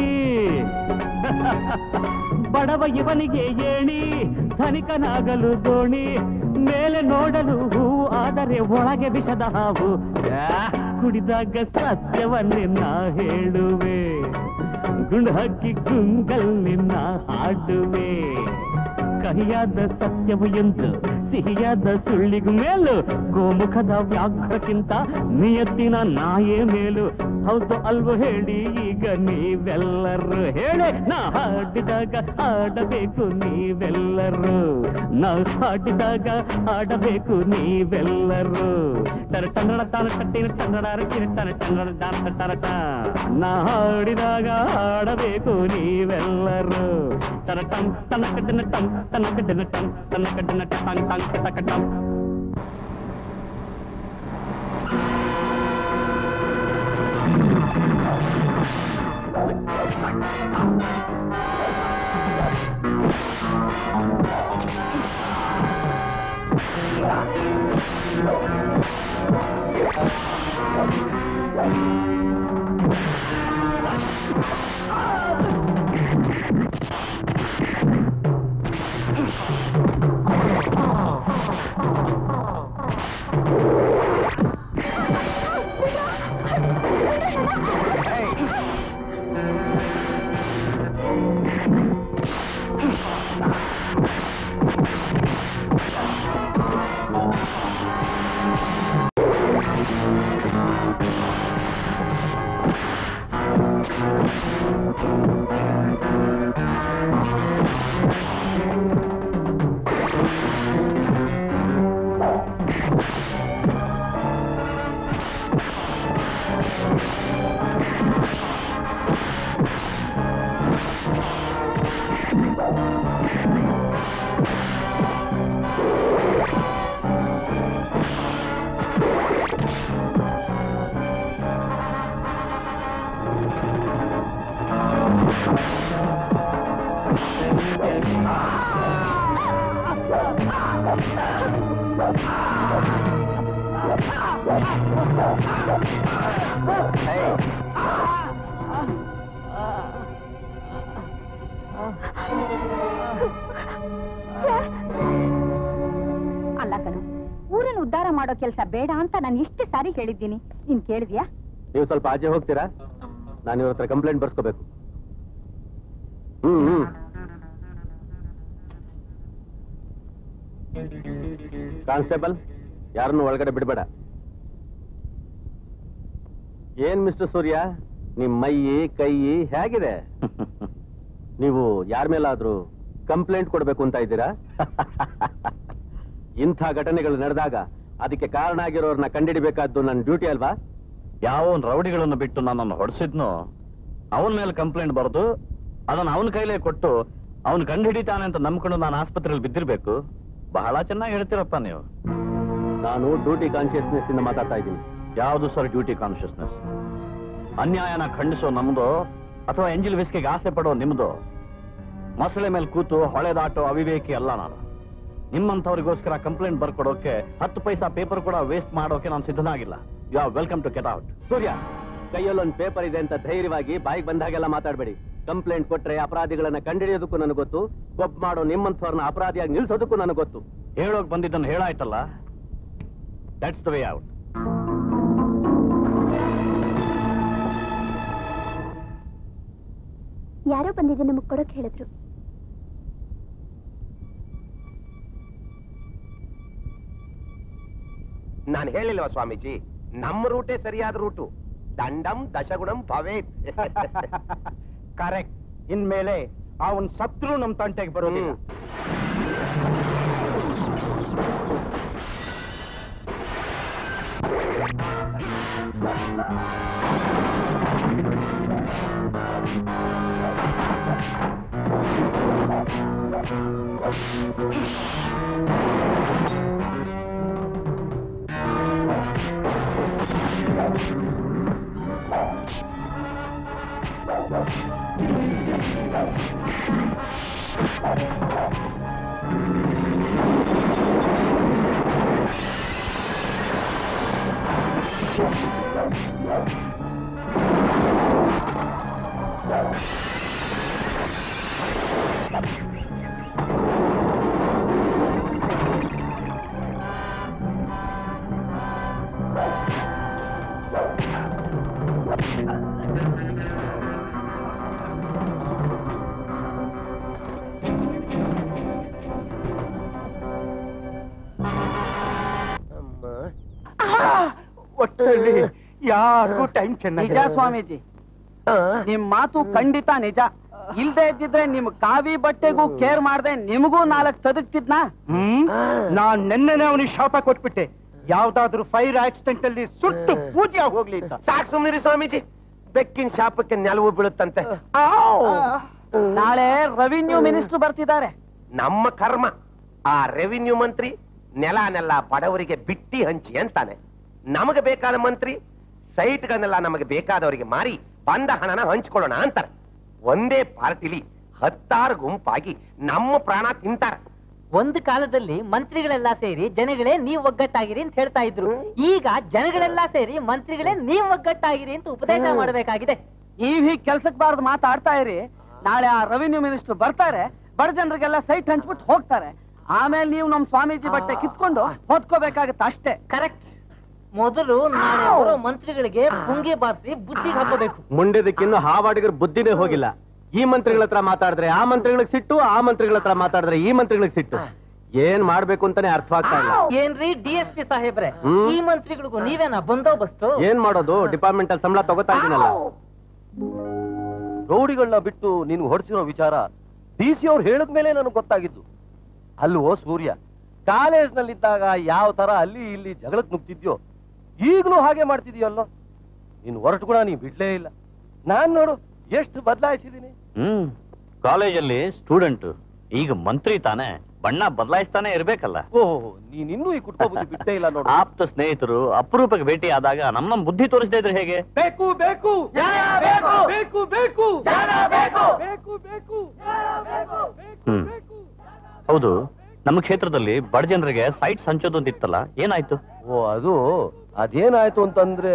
M: ಬಡವ ಇವನಿಗೆ ಏಣಿ ಧನಿಕನಾಗಲು ದೋಣಿ ಮೇಲೆ ನೋಡಲು ಹೂವು ಆದರೆ ಒಳಗೆ ವಿಷದ ಹಾವು ಆ, ಕುಡಿದಾಗ ಸತ್ಯವನ್ನೇ ನಾ ಹೇಳುವೆ ಗುಂಡು ಹಾಕಿ ಗುಂಗಲ್ಲಿ ನಾ ಹಾಡುವೆ ಕಹಿಯಾದ ಸತ್ಯವು ಎಂದು ಸಿಹಿಯಾದ ಸುಳ್ಳಿಗೂ ಮೇಲು ಗೋಮುಖದ ವ್ಯಾಘ್ರಕ್ಕಿಂತ ನಿಯತ್ತಿನ ನಾಯೇ ಮೇಲು ಹೌದು ಅಲ್ವೋ ಹೇಳಿ ಈಗ ನೀವೆಲ್ಲರೂ ಹೇಳಿ ನಾ ಹಾಡಿದಾಗ ಆಡಬೇಕು ನೀವೆಲ್ಲರೂ ನಾ ಹಾಡಿದಾಗ ಆಡಬೇಕು ನೀವೆಲ್ಲರೂ ಟರ ಟನ್ನಡ ತಾನ ಕಟ್ಟಿನ ಟನ್ನಡ ರಚಿನ ಟನ ಟನ್ನಡ ದಾನ ಟರಟ ನಾ ಹಾಡಿದಾಗ ಆಡಬೇಕು ನೀವೆಲ್ಲರೂ ಟರ ಟಂ ತನ ಕಟ್ಟಿನ ಟಂ ತನ ಕಟ್ಟಿನ ಟಂ ತನ ಕಟ್ಟಿನ ಟಂಗ್ ಟಂಗ್ ಟಕ ಟಂ
F: ಅಲ್ಲ ಕಣು ಊರನ್ನು ಉದ್ಧಾರ ಮಾಡೋ ಕೆಲಸ ಬೇಡ ಅಂತ ನಾನು ಎಷ್ಟು ಸಾರಿ ಹೇಳಿದ್ದೀನಿ ನೀನ್ ಕೇಳಿದ್ಯಾ
J: ನೀವು ಸ್ವಲ್ಪ ಆಚೆ ಹೋಗ್ತೀರಾ ನಾನು ಇವ್ರ ಹತ್ರ ಕಂಪ್ಲೇಂಟ್ ಬರ್ಸ್ಕೋಬೇಕು ಹ್ಮ್ ಹ್ಮ್ ಕಾನ್ಸ್ಟೇಬಲ್ ಯಾರನ್ನು ಒಳಗಡೆ ಬಿಡಬೇಡ ಏನ್ ಮಿಸ್ಟರ್ ಸೂರ್ಯ ನಿಮ್ ಮೈ ಕೈ ಹೇಗಿದೆ ನೀವು ಯಾರ ಮೇಲಾದ್ರೂ ಕಂಪ್ಲೇಂಟ್ ಕೊಡ್ಬೇಕು ಅಂತ ಇದ್ದೀರಾ ಇಂಥ ಘಟನೆಗಳು ನಡೆದಾಗ ಅದಕ್ಕೆ ಕಾರಣ ಆಗಿರೋರ್ನ ಕಂಡಿಡಿಬೇಕಾದ್ದು ನನ್ನ ಡ್ಯೂಟಿ ಅಲ್ವಾ
B: ಯಾವನ್ ರೌಡಿಗಳನ್ನು ಬಿಟ್ಟು ನನ್ನನ್ನು ಹೊಡೆಸಿದ್ನೋ ಅವನ ಮೇಲೆ ಕಂಪ್ಲೇಂಟ್ ಬರೆದು ಅದನ್ನ ಅವನ ಕೈಲೇ ಕೊಟ್ಟು ಅವನು ಕಂಡು ಹಿಡಿತಾನೆ ಅಂತ ನಂಬ್ಕೊಂಡು ನಾನು ಆಸ್ಪತ್ರೆಯಲ್ಲಿ ಬಿದ್ದಿರ್ಬೇಕು ಬಹಳ ಚೆನ್ನಾಗಿ ಹೇಳ್ತೀರಪ್ಪ ನೀವು
J: ನಾನು ಡ್ಯೂಟಿ ಕಾನ್ಶಿಯಸ್ನೆಸ್ ಇಂದ ಮಾತಾಡ್ತಾ ಇದ್ದೀನಿ
B: ಯಾವುದು ಸರ್ ಡ್ಯೂಟಿ ಕಾನ್ಶಿಯಸ್ನೆಸ್ ಅನ್ಯಾಯನ ಖಂಡಿಸೋ ನಮ್ದು ಅಥವಾ ಎಂಜಿಲ್ ವಿಸ್ಕಿಗೆ ಆಸೆ ಪಡೋ ನಿಮ್ದು ಮೊಸಳೆ ಮೇಲೆ ಕೂತು ಹೊಳೆ ದಾಟೋ ಅವಿವೇಕಿ ಅಲ್ಲ ನಾನು ನಿಮ್ಮಂಥವ್ರಿಗೋಸ್ಕರ ಕಂಪ್ಲೇಂಟ್ ಬರ್ಕೊಡೋಕೆ ಹತ್ತು ಪೈಸಾ ಪೇಪರ್ ಕೂಡ ವೇಸ್ಟ್ ಮಾಡೋಕೆ ನಾನು ಸಿದ್ಧನಾಗಿಲ್ಲ you are welcome to get out
J: Surya ಕೈಯಲ್ಲೊಂದು ಪೇಪರ್ ಇದೆ ಅಂತ ಧೈರ್ಯವಾಗಿ ಬಾಯಿಗೆ ಬಂದಾಗೆಲ್ಲ ಮಾತಾಡಬೇಡಿ ಕಂಪ್ಲೇಂಟ್ ಕೊಟ್ರೆ ಅಪರಾಧಿಗಳನ್ನ ಕಂಡಿಡಿಯೋದಕ್ಕೂ ನನಗೆ ಗೊತ್ತು ಗೊಬ್ಬ ಮಾಡೋ ನಿಮ್ಮಂಥವ್ರನ್ನ ಅಪರಾಧಿಯಾಗಿ ನಿಲ್ಸೋದಕ್ಕೂ ನನಗೆ ಗೊತ್ತು
B: ಹೇಳೋಕ್ ಬಂದಿದ್ದನ್ನು ಹೇಳಾಯ್ತಲ್ಲ ದಟ್ಸ್ ದ ವೇ ಔಟ್
F: ಯಾರೋ ಬಂದಿದೆ ನಮಗ್ ಕೊಡಕ್ ಹೇಳಿದ್ರು
I: ನಾನು ಹೇಳಿಲ್ವಾ ಸ್ವಾಮೀಜಿ ನಮ್ಮ ರೂಟೇ ಸರಿಯಾದ ರೂಟು ದಂಡಂ ದಶಗುಣಂ ಭವೇತ್
L: ಕರೆಕ್ಟ್ ಇನ್ಮೇಲೆ ಅವನ್ ಸತ್ರು ನಮ್ ತಂಟೆಗೆ ಬರೋದಿಲ್ಲ ಒಟ್ಟಲ್ಲಿ ಯಾರಿಗೂ ಟೈಮ್ ಚೆನ್ನಾಗಿ
K: ನಿಜ ಸ್ವಾಮೀಜಿ ನಿಮ್ ಮಾತು ಖಂಡಿತ ನಿಜ ಇಲ್ದೇ ಇದ್ದಿದ್ರೆ ನಿಮ್ ಕಾವಿ ಬಟ್ಟೆಗೂ ಕೇರ್ ಮಾಡ್ದೆ ನಿಮಗೂ ನಾಲ್ಕು ತದಕ್ತಿದ್ನಾ
L: ಹ್ಮ್ ನಾನ್ ನೆನ್ನೆನೆ ಅವನಿಗೆ ಶಾಪ ಕೊಟ್ಬಿಟ್ಟೆ ಯಾವ್ದಾದ್ರು ಫೈರ್ ಆಕ್ಸಿಡೆಂಟ್ ಅಲ್ಲಿ ಸುಟ್ಟು ಪೂಜೆ ಹೋಗ್ಲಿ ಅಂತ
I: ಸಾಕ್ ಸುಮ್ನಿರಿ ಸ್ವಾಮೀಜಿ ಬೆಕ್ಕಿನ ಶಾಪಕ್ಕೆ ನೆಲವು ಬೀಳುತ್ತಂತೆ
K: ನಾಳೆ ರೆವಿನ್ಯೂ ಮಿನಿಸ್ಟರ್ ಬರ್ತಿದ್ದಾರೆ
I: ನಮ್ಮ ಕರ್ಮ ಆ ರೆವಿನ್ಯೂ ಮಂತ್ರಿ ನೆಲನೆಲ್ಲ ಬಡವರಿಗೆ ಬಿಟ್ಟಿ ಹಂಚಿ ಅಂತಾನೆ ನಮಗೆ ಬೇಕಾದ ಮಂತ್ರಿ ಸೈಟ್ಗಳನ್ನೆಲ್ಲ ನಮಗೆ ಬೇಕಾದವರಿಗೆ ಮಾರಿ ಬಂದ ಹಣನ ಹಂಚ್ಕೊಳ್ಳೋಣ ಅಂತಾರೆ ಒಂದೇ ಪಾರ್ಟಿಲಿ ಹತ್ತಾರು ಗುಂಪಾಗಿ ನಮ್ಮ ಪ್ರಾಣ ತಿಂತಾರೆ
N: ಒಂದು ಕಾಲದಲ್ಲಿ ಮಂತ್ರಿಗಳೆಲ್ಲ ಸೇರಿ ಜನಗಳೇ ನೀವ್ ಒಗ್ಗಟ್ಟಾಗಿರಿ ಅಂತ ಹೇಳ್ತಾ ಇದ್ರು ಈಗ ಜನಗಳೆಲ್ಲ ಸೇರಿ ಮಂತ್ರಿಗಳೇ ನೀವ್ ಒಗ್ಗಟ್ಟಾಗಿರಿ ಅಂತ ಉಪದೇಶ ಮಾಡಬೇಕಾಗಿದೆ
K: ನೀವ್ ಹೀಗ್ ಕೆಲ್ಸಕ್ ಬಾರದು ಮಾತಾಡ್ತಾ ಇರಿ ನಾಳೆ ಆ ರೆವಿನ್ಯೂ ಮಿನಿಸ್ಟರ್ ಬರ್ತಾರೆ ಬಡ ಜನರಿಗೆಲ್ಲ ಸೈಟ್ ಹಂಚ್ಬಿಟ್ಟು ಹೋಗ್ತಾರೆ ಆಮೇಲೆ ನೀವು ನಮ್ ಸ್ವಾಮೀಜಿ ಬಟ್ಟೆ ಕಿತ್ಕೊಂಡು ಹೊತ್ಕೋಬೇಕಾಗತ್ತೆ ಅಷ್ಟೇ
N: ಕರೆಕ್ಟ್ ಮೊದಲು ನಾಳೆ ಬರೋ ಮಂತ್ರಿಗಳಿಗೆ ಪುಂಗಿ ಬಾರಿಸಿ ಬುದ್ಧಿಗೆ ಹಾಕೋಬೇಕು
J: ಮುಂಡೆದಕ್ಕಿನ್ನು ಹಾವಾಡಿಗರ ಬುದ್ಧಿನೇ ಹೋಗಿಲ್ಲ ಈ ಮಂತ್ರಿಗಳ ಹತ್ರ ಮಾತಾಡಿದ್ರೆ ಆ ಮಂತ್ರಿಗಳಿಗೆ ಸಿಟ್ಟು ಆ ಮಂತ್ರಿಗಳ ಹತ್ರ ಮಾತಾಡಿದ್ರೆ ಈ ಮಂತ್ರಿಗಳಿಗೆ ಸಿಟ್ಟು ಏನ್ ಮಾಡ್ಬೇಕು ಅಂತಾನೆ ಅರ್ಥ ಆಗ್ತಾ ಇಲ್ಲ
N: ಏನ್ರಿ ಡಿ ಎಸ್ ಪಿ ಸಾಹೇಬ್ರೆ
J: ಹ್ಮ್.
N: ಈ ಮಂತ್ರಿಗಳಿಗೂ ನೀವೇನಾ ಬಂದೋಬಸ್ತು
J: ಏನ್ ಮಾಡೋದು ಡಿಪಾರ್ಟ್ಮೆಂಟ್ ಅಲ್ಲಿ ಸಂಬಳ ತಗೋತಾ ಇದೀನಲ್ಲ
G: ರೌಡಿಗಳನ್ನ ಬಿಟ್ಟು ನೀನು ಹೊಡ್ಸಿರೋ ವಿಚಾರ ಡಿ ಸಿ ಅವ್ರು ಹೇಳಿದ ಮೇಲೆ ನನಗೆ ಗೊತ್ತಾಗಿದ್ದು ಅಲ್ವೋ ಸೂರ್ಯ ಕಾಲೇಜ್ನಲ್ಲಿದ್ದಾಗ ಯಾವ ತರ ಅಲ್ಲಿ ಇಲ್ಲಿ ಜಗಳಕ್ ನುಗ್ತಿದ್ಯೋ ಈಗಲೂ ಹಾಗೆ ಮಾಡ್ತಿದ್ಯಲ್ಲೋ ನೀನು ಹೊರಟು ಕೂಡ ನೀ ಬಿಡ್ಲೇ ಇಲ್ಲ ನಾನ್ ನೋಡು ಎಷ್ಟು ಬದಲಾಯಿಸಿದೀನಿ
B: ಹ್ಮ್ ಕಾಲೇಜಲ್ಲಿ ಸ್ಟೂಡೆಂಟ್ ಈಗ ಮಂತ್ರಿ ತಾನೆ ಬಣ್ಣ ಬದಲಾಯಿಸ್ತಾನೆ ಇರ್ಬೇಕಲ್ಲ
G: ಓಹ್ ನೀನಿನ್ನೂ ಈ ಕುಟುಂಬ ಬುದ್ಧಿ ಬಿಟ್ಟೇ ಇಲ್ಲ ನೋಡು
B: ಆಪ್ತ ಸ್ನೇಹಿತರು ಅಪರೂಪಕ್ಕೆ ಭೇಟಿ ಆದಾಗ ನಮ್ ನಮ್ ಬುದ್ಧಿ ತೋರಿಸದೇ ಇದ್ರೆ ಹೇಗೆ
K: ಬೇಕು ಬೇಕು ಬೇಕು ಬೇಕು ಬೇಕು
B: ಹೌದು ನಮ್ಮ ಕ್ಷೇತ್ರದಲ್ಲಿ ಬಡ ಜನರಿಗೆ ಸೈಟ್ ಹಂಚೋದು ಅಂತ ಇತ್ತಲ್ಲ ಏನಾಯ್ತು
O: ಓ ಅದು ಅದೇನಾಯ್ತು ಅಂತಂದ್ರೆ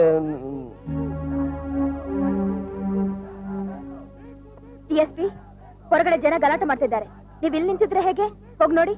F: ಟಿ ಎಸ್ ಪಿ ಹೊರಗಡೆ ಜನ ಗಲಾಟೆ ಮಾಡ್ತಿದ್ದಾರೆ ನೀವ್ ಇಲ್ಲಿ ನಿಂತಿದ್ರೆ ಹೇಗೆ ಹೋಗ್ ನೋಡಿ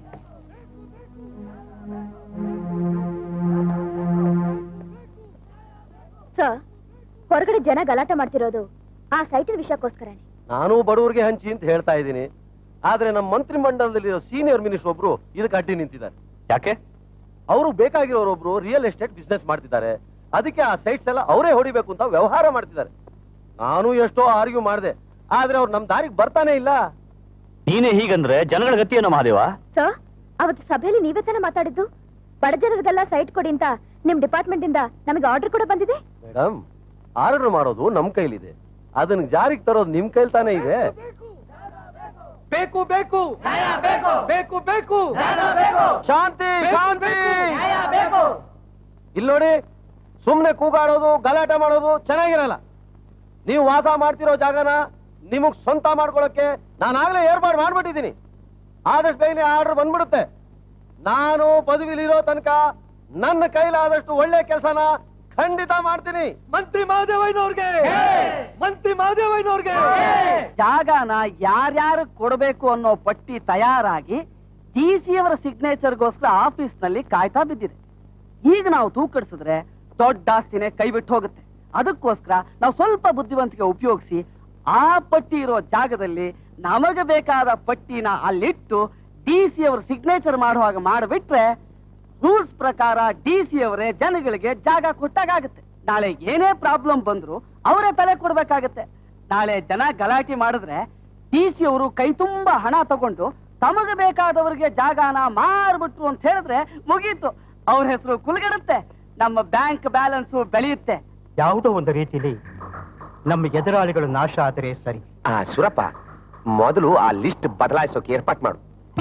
F: ಸರ್ ಹೊರಗಡೆ ಜನ ಗಲಾಟೆ ಮಾಡ್ತಿರೋದು ಆ ಸೈಟಿನ ವಿಷಯಕ್ಕೋಸ್ಕರನೇ
O: ನಾನು ಬಡವರಿಗೆ ಹಂಚಿ ಅಂತ ಹೇಳ್ತಾ ಇದ್ದೀನಿ ಆದ್ರೆ ನಮ್ಮ ಮಂತ್ರಿ ಮಂಡಲದಲ್ಲಿರೋ ಸೀನಿಯರ್ ಮಿನಿಸ್ಟರ್ ಒಬ್ರು ಇದಕ್ಕೆ ಅಡ್ಡಿ ನಿಂತಿದ್ದಾರೆ
B: ಯಾಕೆ
O: ಅವರು ಬೇಕಾಗಿರೋರೊಬ್ರು ರಿಯಲ್ ಎಸ್ಟೇಟ್ ಬಿಸ್ನೆಸ್ ಮಾಡ್ತಿದ್ದಾರೆ ಅದಕ್ಕೆ ಆ ಸೈಟ್ಸ್ ಎಲ್ಲ ಅವರೇ ಹೊಡಿಬೇಕು ಅಂತ ವ್ಯವಹಾರ ಮಾಡ್ತಿದ್ದಾರೆ ನಾನು ಎಷ್ಟೋ ಆರ್ಗ್ಯೂ ಮಾಡಿದೆ ಆದ್ರೆ ಅವ್ರು ನಮ್ ದಾರಿಗೆ ಬರ್ತಾನೆ ಇಲ್ಲ
B: ನೀನೇ ಹೀಗಂದ್ರೆ ಜನಗಳ ಗತಿ ಏನೋ ಮಹಾದೇವ
F: ಸರ್ ಅವತ್ತು ಸಭೆಯಲ್ಲಿ ನೀವೇ ತಾನೇ ಮಾತಾಡಿದ್ದು ಬಡ ಜನರಿಗೆಲ್ಲ ಸೈಟ್ ಕೊಡಿ ಅಂತ ನಿಮ್ ಡಿಪಾರ್ಟ್ಮೆಂಟ್ ಇಂದ ನಮಗೆ ಆರ್ಡರ್ ಕೂಡ ಬಂದಿದೆ
O: ಮೇಡಮ್ ಆರ್ಡರ್ ಮಾಡೋದು ನಮ್ ಕೈಲಿದೆ ಅದನ್ನ ಜಾರಿಗೆ ತರೋದು ನಿಮ್ ಕೈಲಿ ತಾನೇ ಇದೆ
K: ಬೇಕು ಬೇಕು ಬೇಕು ಬೇಕು ಬೇಕು
O: ಶಾಂತಿ ಶಾಂತಿ ಇಲ್ಲಿ ನೋಡಿ ಸುಮ್ನೆ ಕೂಗಾಡೋದು ಗಲಾಟೆ ಮಾಡೋದು ಚೆನ್ನಾಗಿರಲ್ಲ ನೀವು ವಾಸ ಮಾಡ್ತಿರೋ ಜಾಗನ ನಿಮಗ್ ಸ್ವಂತ ಮಾಡ್ಕೊಳಕ್ಕೆ ನಾನಾಗ್ಲೇ ಏರ್ಪಾಡು ಮಾಡ್ಬಿಟ್ಟಿದ್ದೀನಿ ಆದಷ್ಟು ಬೇಗನೆ ಆರ್ಡರ್ ಬಂದ್ಬಿಡುತ್ತೆ ನಾನು ಪದವಿಲಿರೋ ತನಕ ನನ್ನ ಕೈಲಾದಷ್ಟು ಒಳ್ಳೆ ಕೆಲಸನ ಖಂಡಿತ ಮಾಡ್ತೀನಿ
K: ಮಂತ್ರಿ ಮಹಾದೇವಯ್ಯನವ್ರಿಗೆ ಮಂತ್ರಿ ಮಹಾದೇವಯ್ಯನವ್ರಿಗೆ ಜಾಗನ ಯಾರ್ಯಾರು ಕೊಡಬೇಕು ಅನ್ನೋ ಪಟ್ಟಿ ತಯಾರಾಗಿ ಡಿ ಸಿ ಅವರ ಸಿಗ್ನೇಚರ್ಗೋಸ್ಕರ ಆಫೀಸ್ ನಲ್ಲಿ ಕಾಯ್ತಾ ಬಿದ್ದಿದೆ ಈಗ ನಾವು ತೂಕಡಿಸಿದ್ರೆ ದೊಡ್ಡ ಆಸ್ತಿನೇ ಕೈ ಬಿಟ್ಟು ಹೋಗುತ್ತೆ ಅದಕ್ಕೋಸ್ಕರ ನಾವು ಸ್ವಲ್ಪ ಬುದ್ಧಿವಂತಿಕೆ ಉಪಯೋಗಿಸಿ ಆ ಪಟ್ಟಿ ಇರೋ ಜಾಗದಲ್ಲಿ ನಮಗೆ ಬೇಕಾದ ಪಟ್ಟಿನ ಅಲ್ಲಿಟ್ಟು ಡಿ ಸಿ ಅವರು ಸಿಗ್ನೇಚರ್ ಮಾಡುವಾಗ ಮಾಡಿಬಿಟ್ರೆ ರೂಲ್ಸ್ ಪ್ರಕಾರ ಡಿ ಸಿ ಅವರೇ ಜನಗಳಿಗೆ ಜಾಗ ಕೊಟ್ಟಾಗುತ್ತೆ ನಾಳೆ ಏನೇ ಪ್ರಾಬ್ಲಮ್ ಬಂದ್ರು ಅವರೇ ತಲೆ ಕೊಡ್ಬೇಕಾಗತ್ತೆ ನಾಳೆ ಜನ ಗಲಾಟೆ ಮಾಡಿದ್ರೆ ಡಿ ಸಿ ಅವರು ಕೈ ತುಂಬಾ ಹಣ ತಗೊಂಡು ತಮಗೆ ಬೇಕಾದವರಿಗೆ ಜಾಗನ ಮಾರ್ಬಿಟ್ರು ಅಂತ ಹೇಳಿದ್ರೆ ಮುಗೀತು ಅವ್ರ ಹೆಸರು ಕುಲ್ಗೆಡುತ್ತೆ ನಮ್ಮ ಬ್ಯಾಂಕ್ ಬ್ಯಾಲೆನ್ಸ್ ಬೆಳೆಯುತ್ತೆ
L: ಯಾವುದೋ ಒಂದು ರೀತಿಲಿ ನಮ್ಮ ಎದುರಾಳಿಗಳು ನಾಶ ಆದರೆ ಸರಿ
I: ಆ ಸುರಪ್ಪ ಮೊದಲು ಆ ಲಿಸ್ಟ್ ಬದಲಾಯಿಸೋಕೆ ಏರ್ಪಾಟ್ ಮಾಡು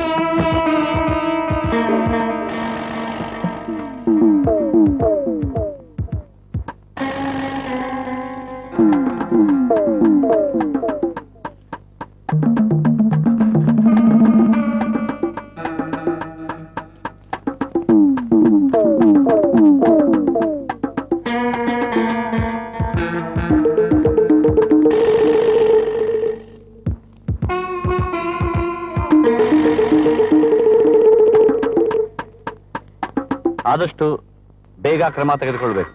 B: ಆದಷ್ಟು ಬೇಗ ಕ್ರಮ ತೆಗೆದುಕೊಳ್ಬೇಕು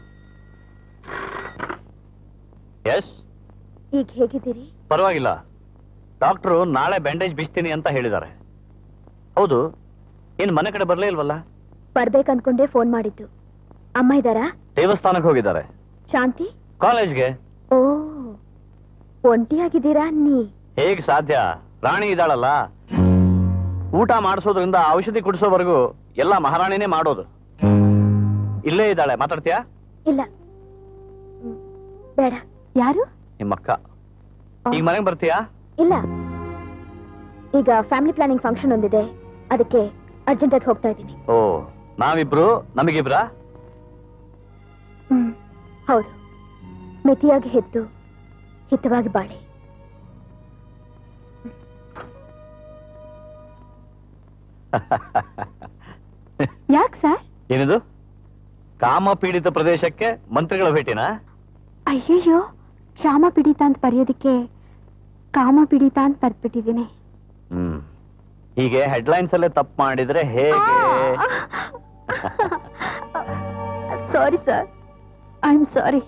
B: ಎಸ್
F: ಈಗ ಹೇಗಿದ್ದೀರಿ
B: ಪರವಾಗಿಲ್ಲ ಡಾಕ್ಟ್ರು ನಾಳೆ ಬ್ಯಾಂಡೇಜ್ ಬಿಚ್ತೀನಿ ಅಂತ ಹೇಳಿದ್ದಾರೆ ಹೌದು ಏನ್ ಮನೆ ಕಡೆ ಬರ್ಲೇ ಇಲ್ವಲ್ಲ
F: ಬರ್ಬೇಕನ್ಕೊಂಡೇ ಫೋನ್ ಮಾಡಿದ್ದು ಅಮ್ಮ ಇದ್ದಾರಾ
B: ದೇವಸ್ಥಾನಕ್ಕೆ ಹೋಗಿದ್ದಾರೆ
F: ಶಾಂತಿ
B: ಕಾಲೇಜ್ಗೆ
F: ಓ ಒಂಟಿಯಾಗಿದ್ದೀರಾ ನೀ
B: ಹೇಗ್ ಸಾಧ್ಯ ರಾಣಿ ಇದ್ದಾಳಲ್ಲ ಊಟ ಮಾಡಿಸೋದ್ರಿಂದ ಔಷಧಿ ಕುಡಿಸೋವರೆಗೂ ಎಲ್ಲ ಮಹಾರಾಣಿನೇ ಮಾಡೋದು ಇಲ್ಲೇ ಇದ್ದಾಳೆ ಮಾತಾಡ್ತೀಯಾ
F: ಇಲ್ಲ ಹ್ಮ್, ಬೇಡ ಯಾರು
B: ನಿಮ್ಮಕ್ಕ ಈಗ ಮನೆಗೆ ಬರ್ತೀಯಾ
F: ಇಲ್ಲ ಈಗ ಫ್ಯಾಮಿಲಿ ಪ್ಲಾನಿಂಗ್ ಫಂಕ್ಷನ್ ಒಂದಿದೆ ಅದಕ್ಕೆ ಅರ್ಜೆಂಟ್ ಆಗಿ ಹೋಗ್ತಾ ಇದ್ದೀನಿ
B: ಓ ನಾವಿಬ್ರು ನಮಗಿಬ್ರಾ
F: ಹ್ಮ್ ಹೌದು ಮಿತಿಯಾಗಿ ಹೆತ್ತು ಹಿತವಾಗಿ ಬಾಳಿ ಯಾಕೆ ಸರ್
B: ಏನಿದು ಕಾಮ ಪೀಡಿತ ಪ್ರದೇಶಕ್ಕೆ ಮಂತ್ರಿಗಳ ಭೇಟಿನಾ
F: ಅಯ್ಯಯ್ಯೋ ಕ್ಷಾಮ ಪಿಡಿತ ಅಂತ ಬರೆಯೋದಕ್ಕೆ ಕಾಮ ಪಿಡಿತ ಅಂತ ಬರ್ಬಿಟ್ಟಿದ್ದೀನಿ
B: ಹ್ಮ್ ಹೀಗೆ ಹೆಡ್ಲೈನ್ಸ್ ಅಲ್ಲೇ ತಪ್ಪು ಮಾಡಿದ್ರೆ ಹೇಗೆ
F: sorry sir I am sorry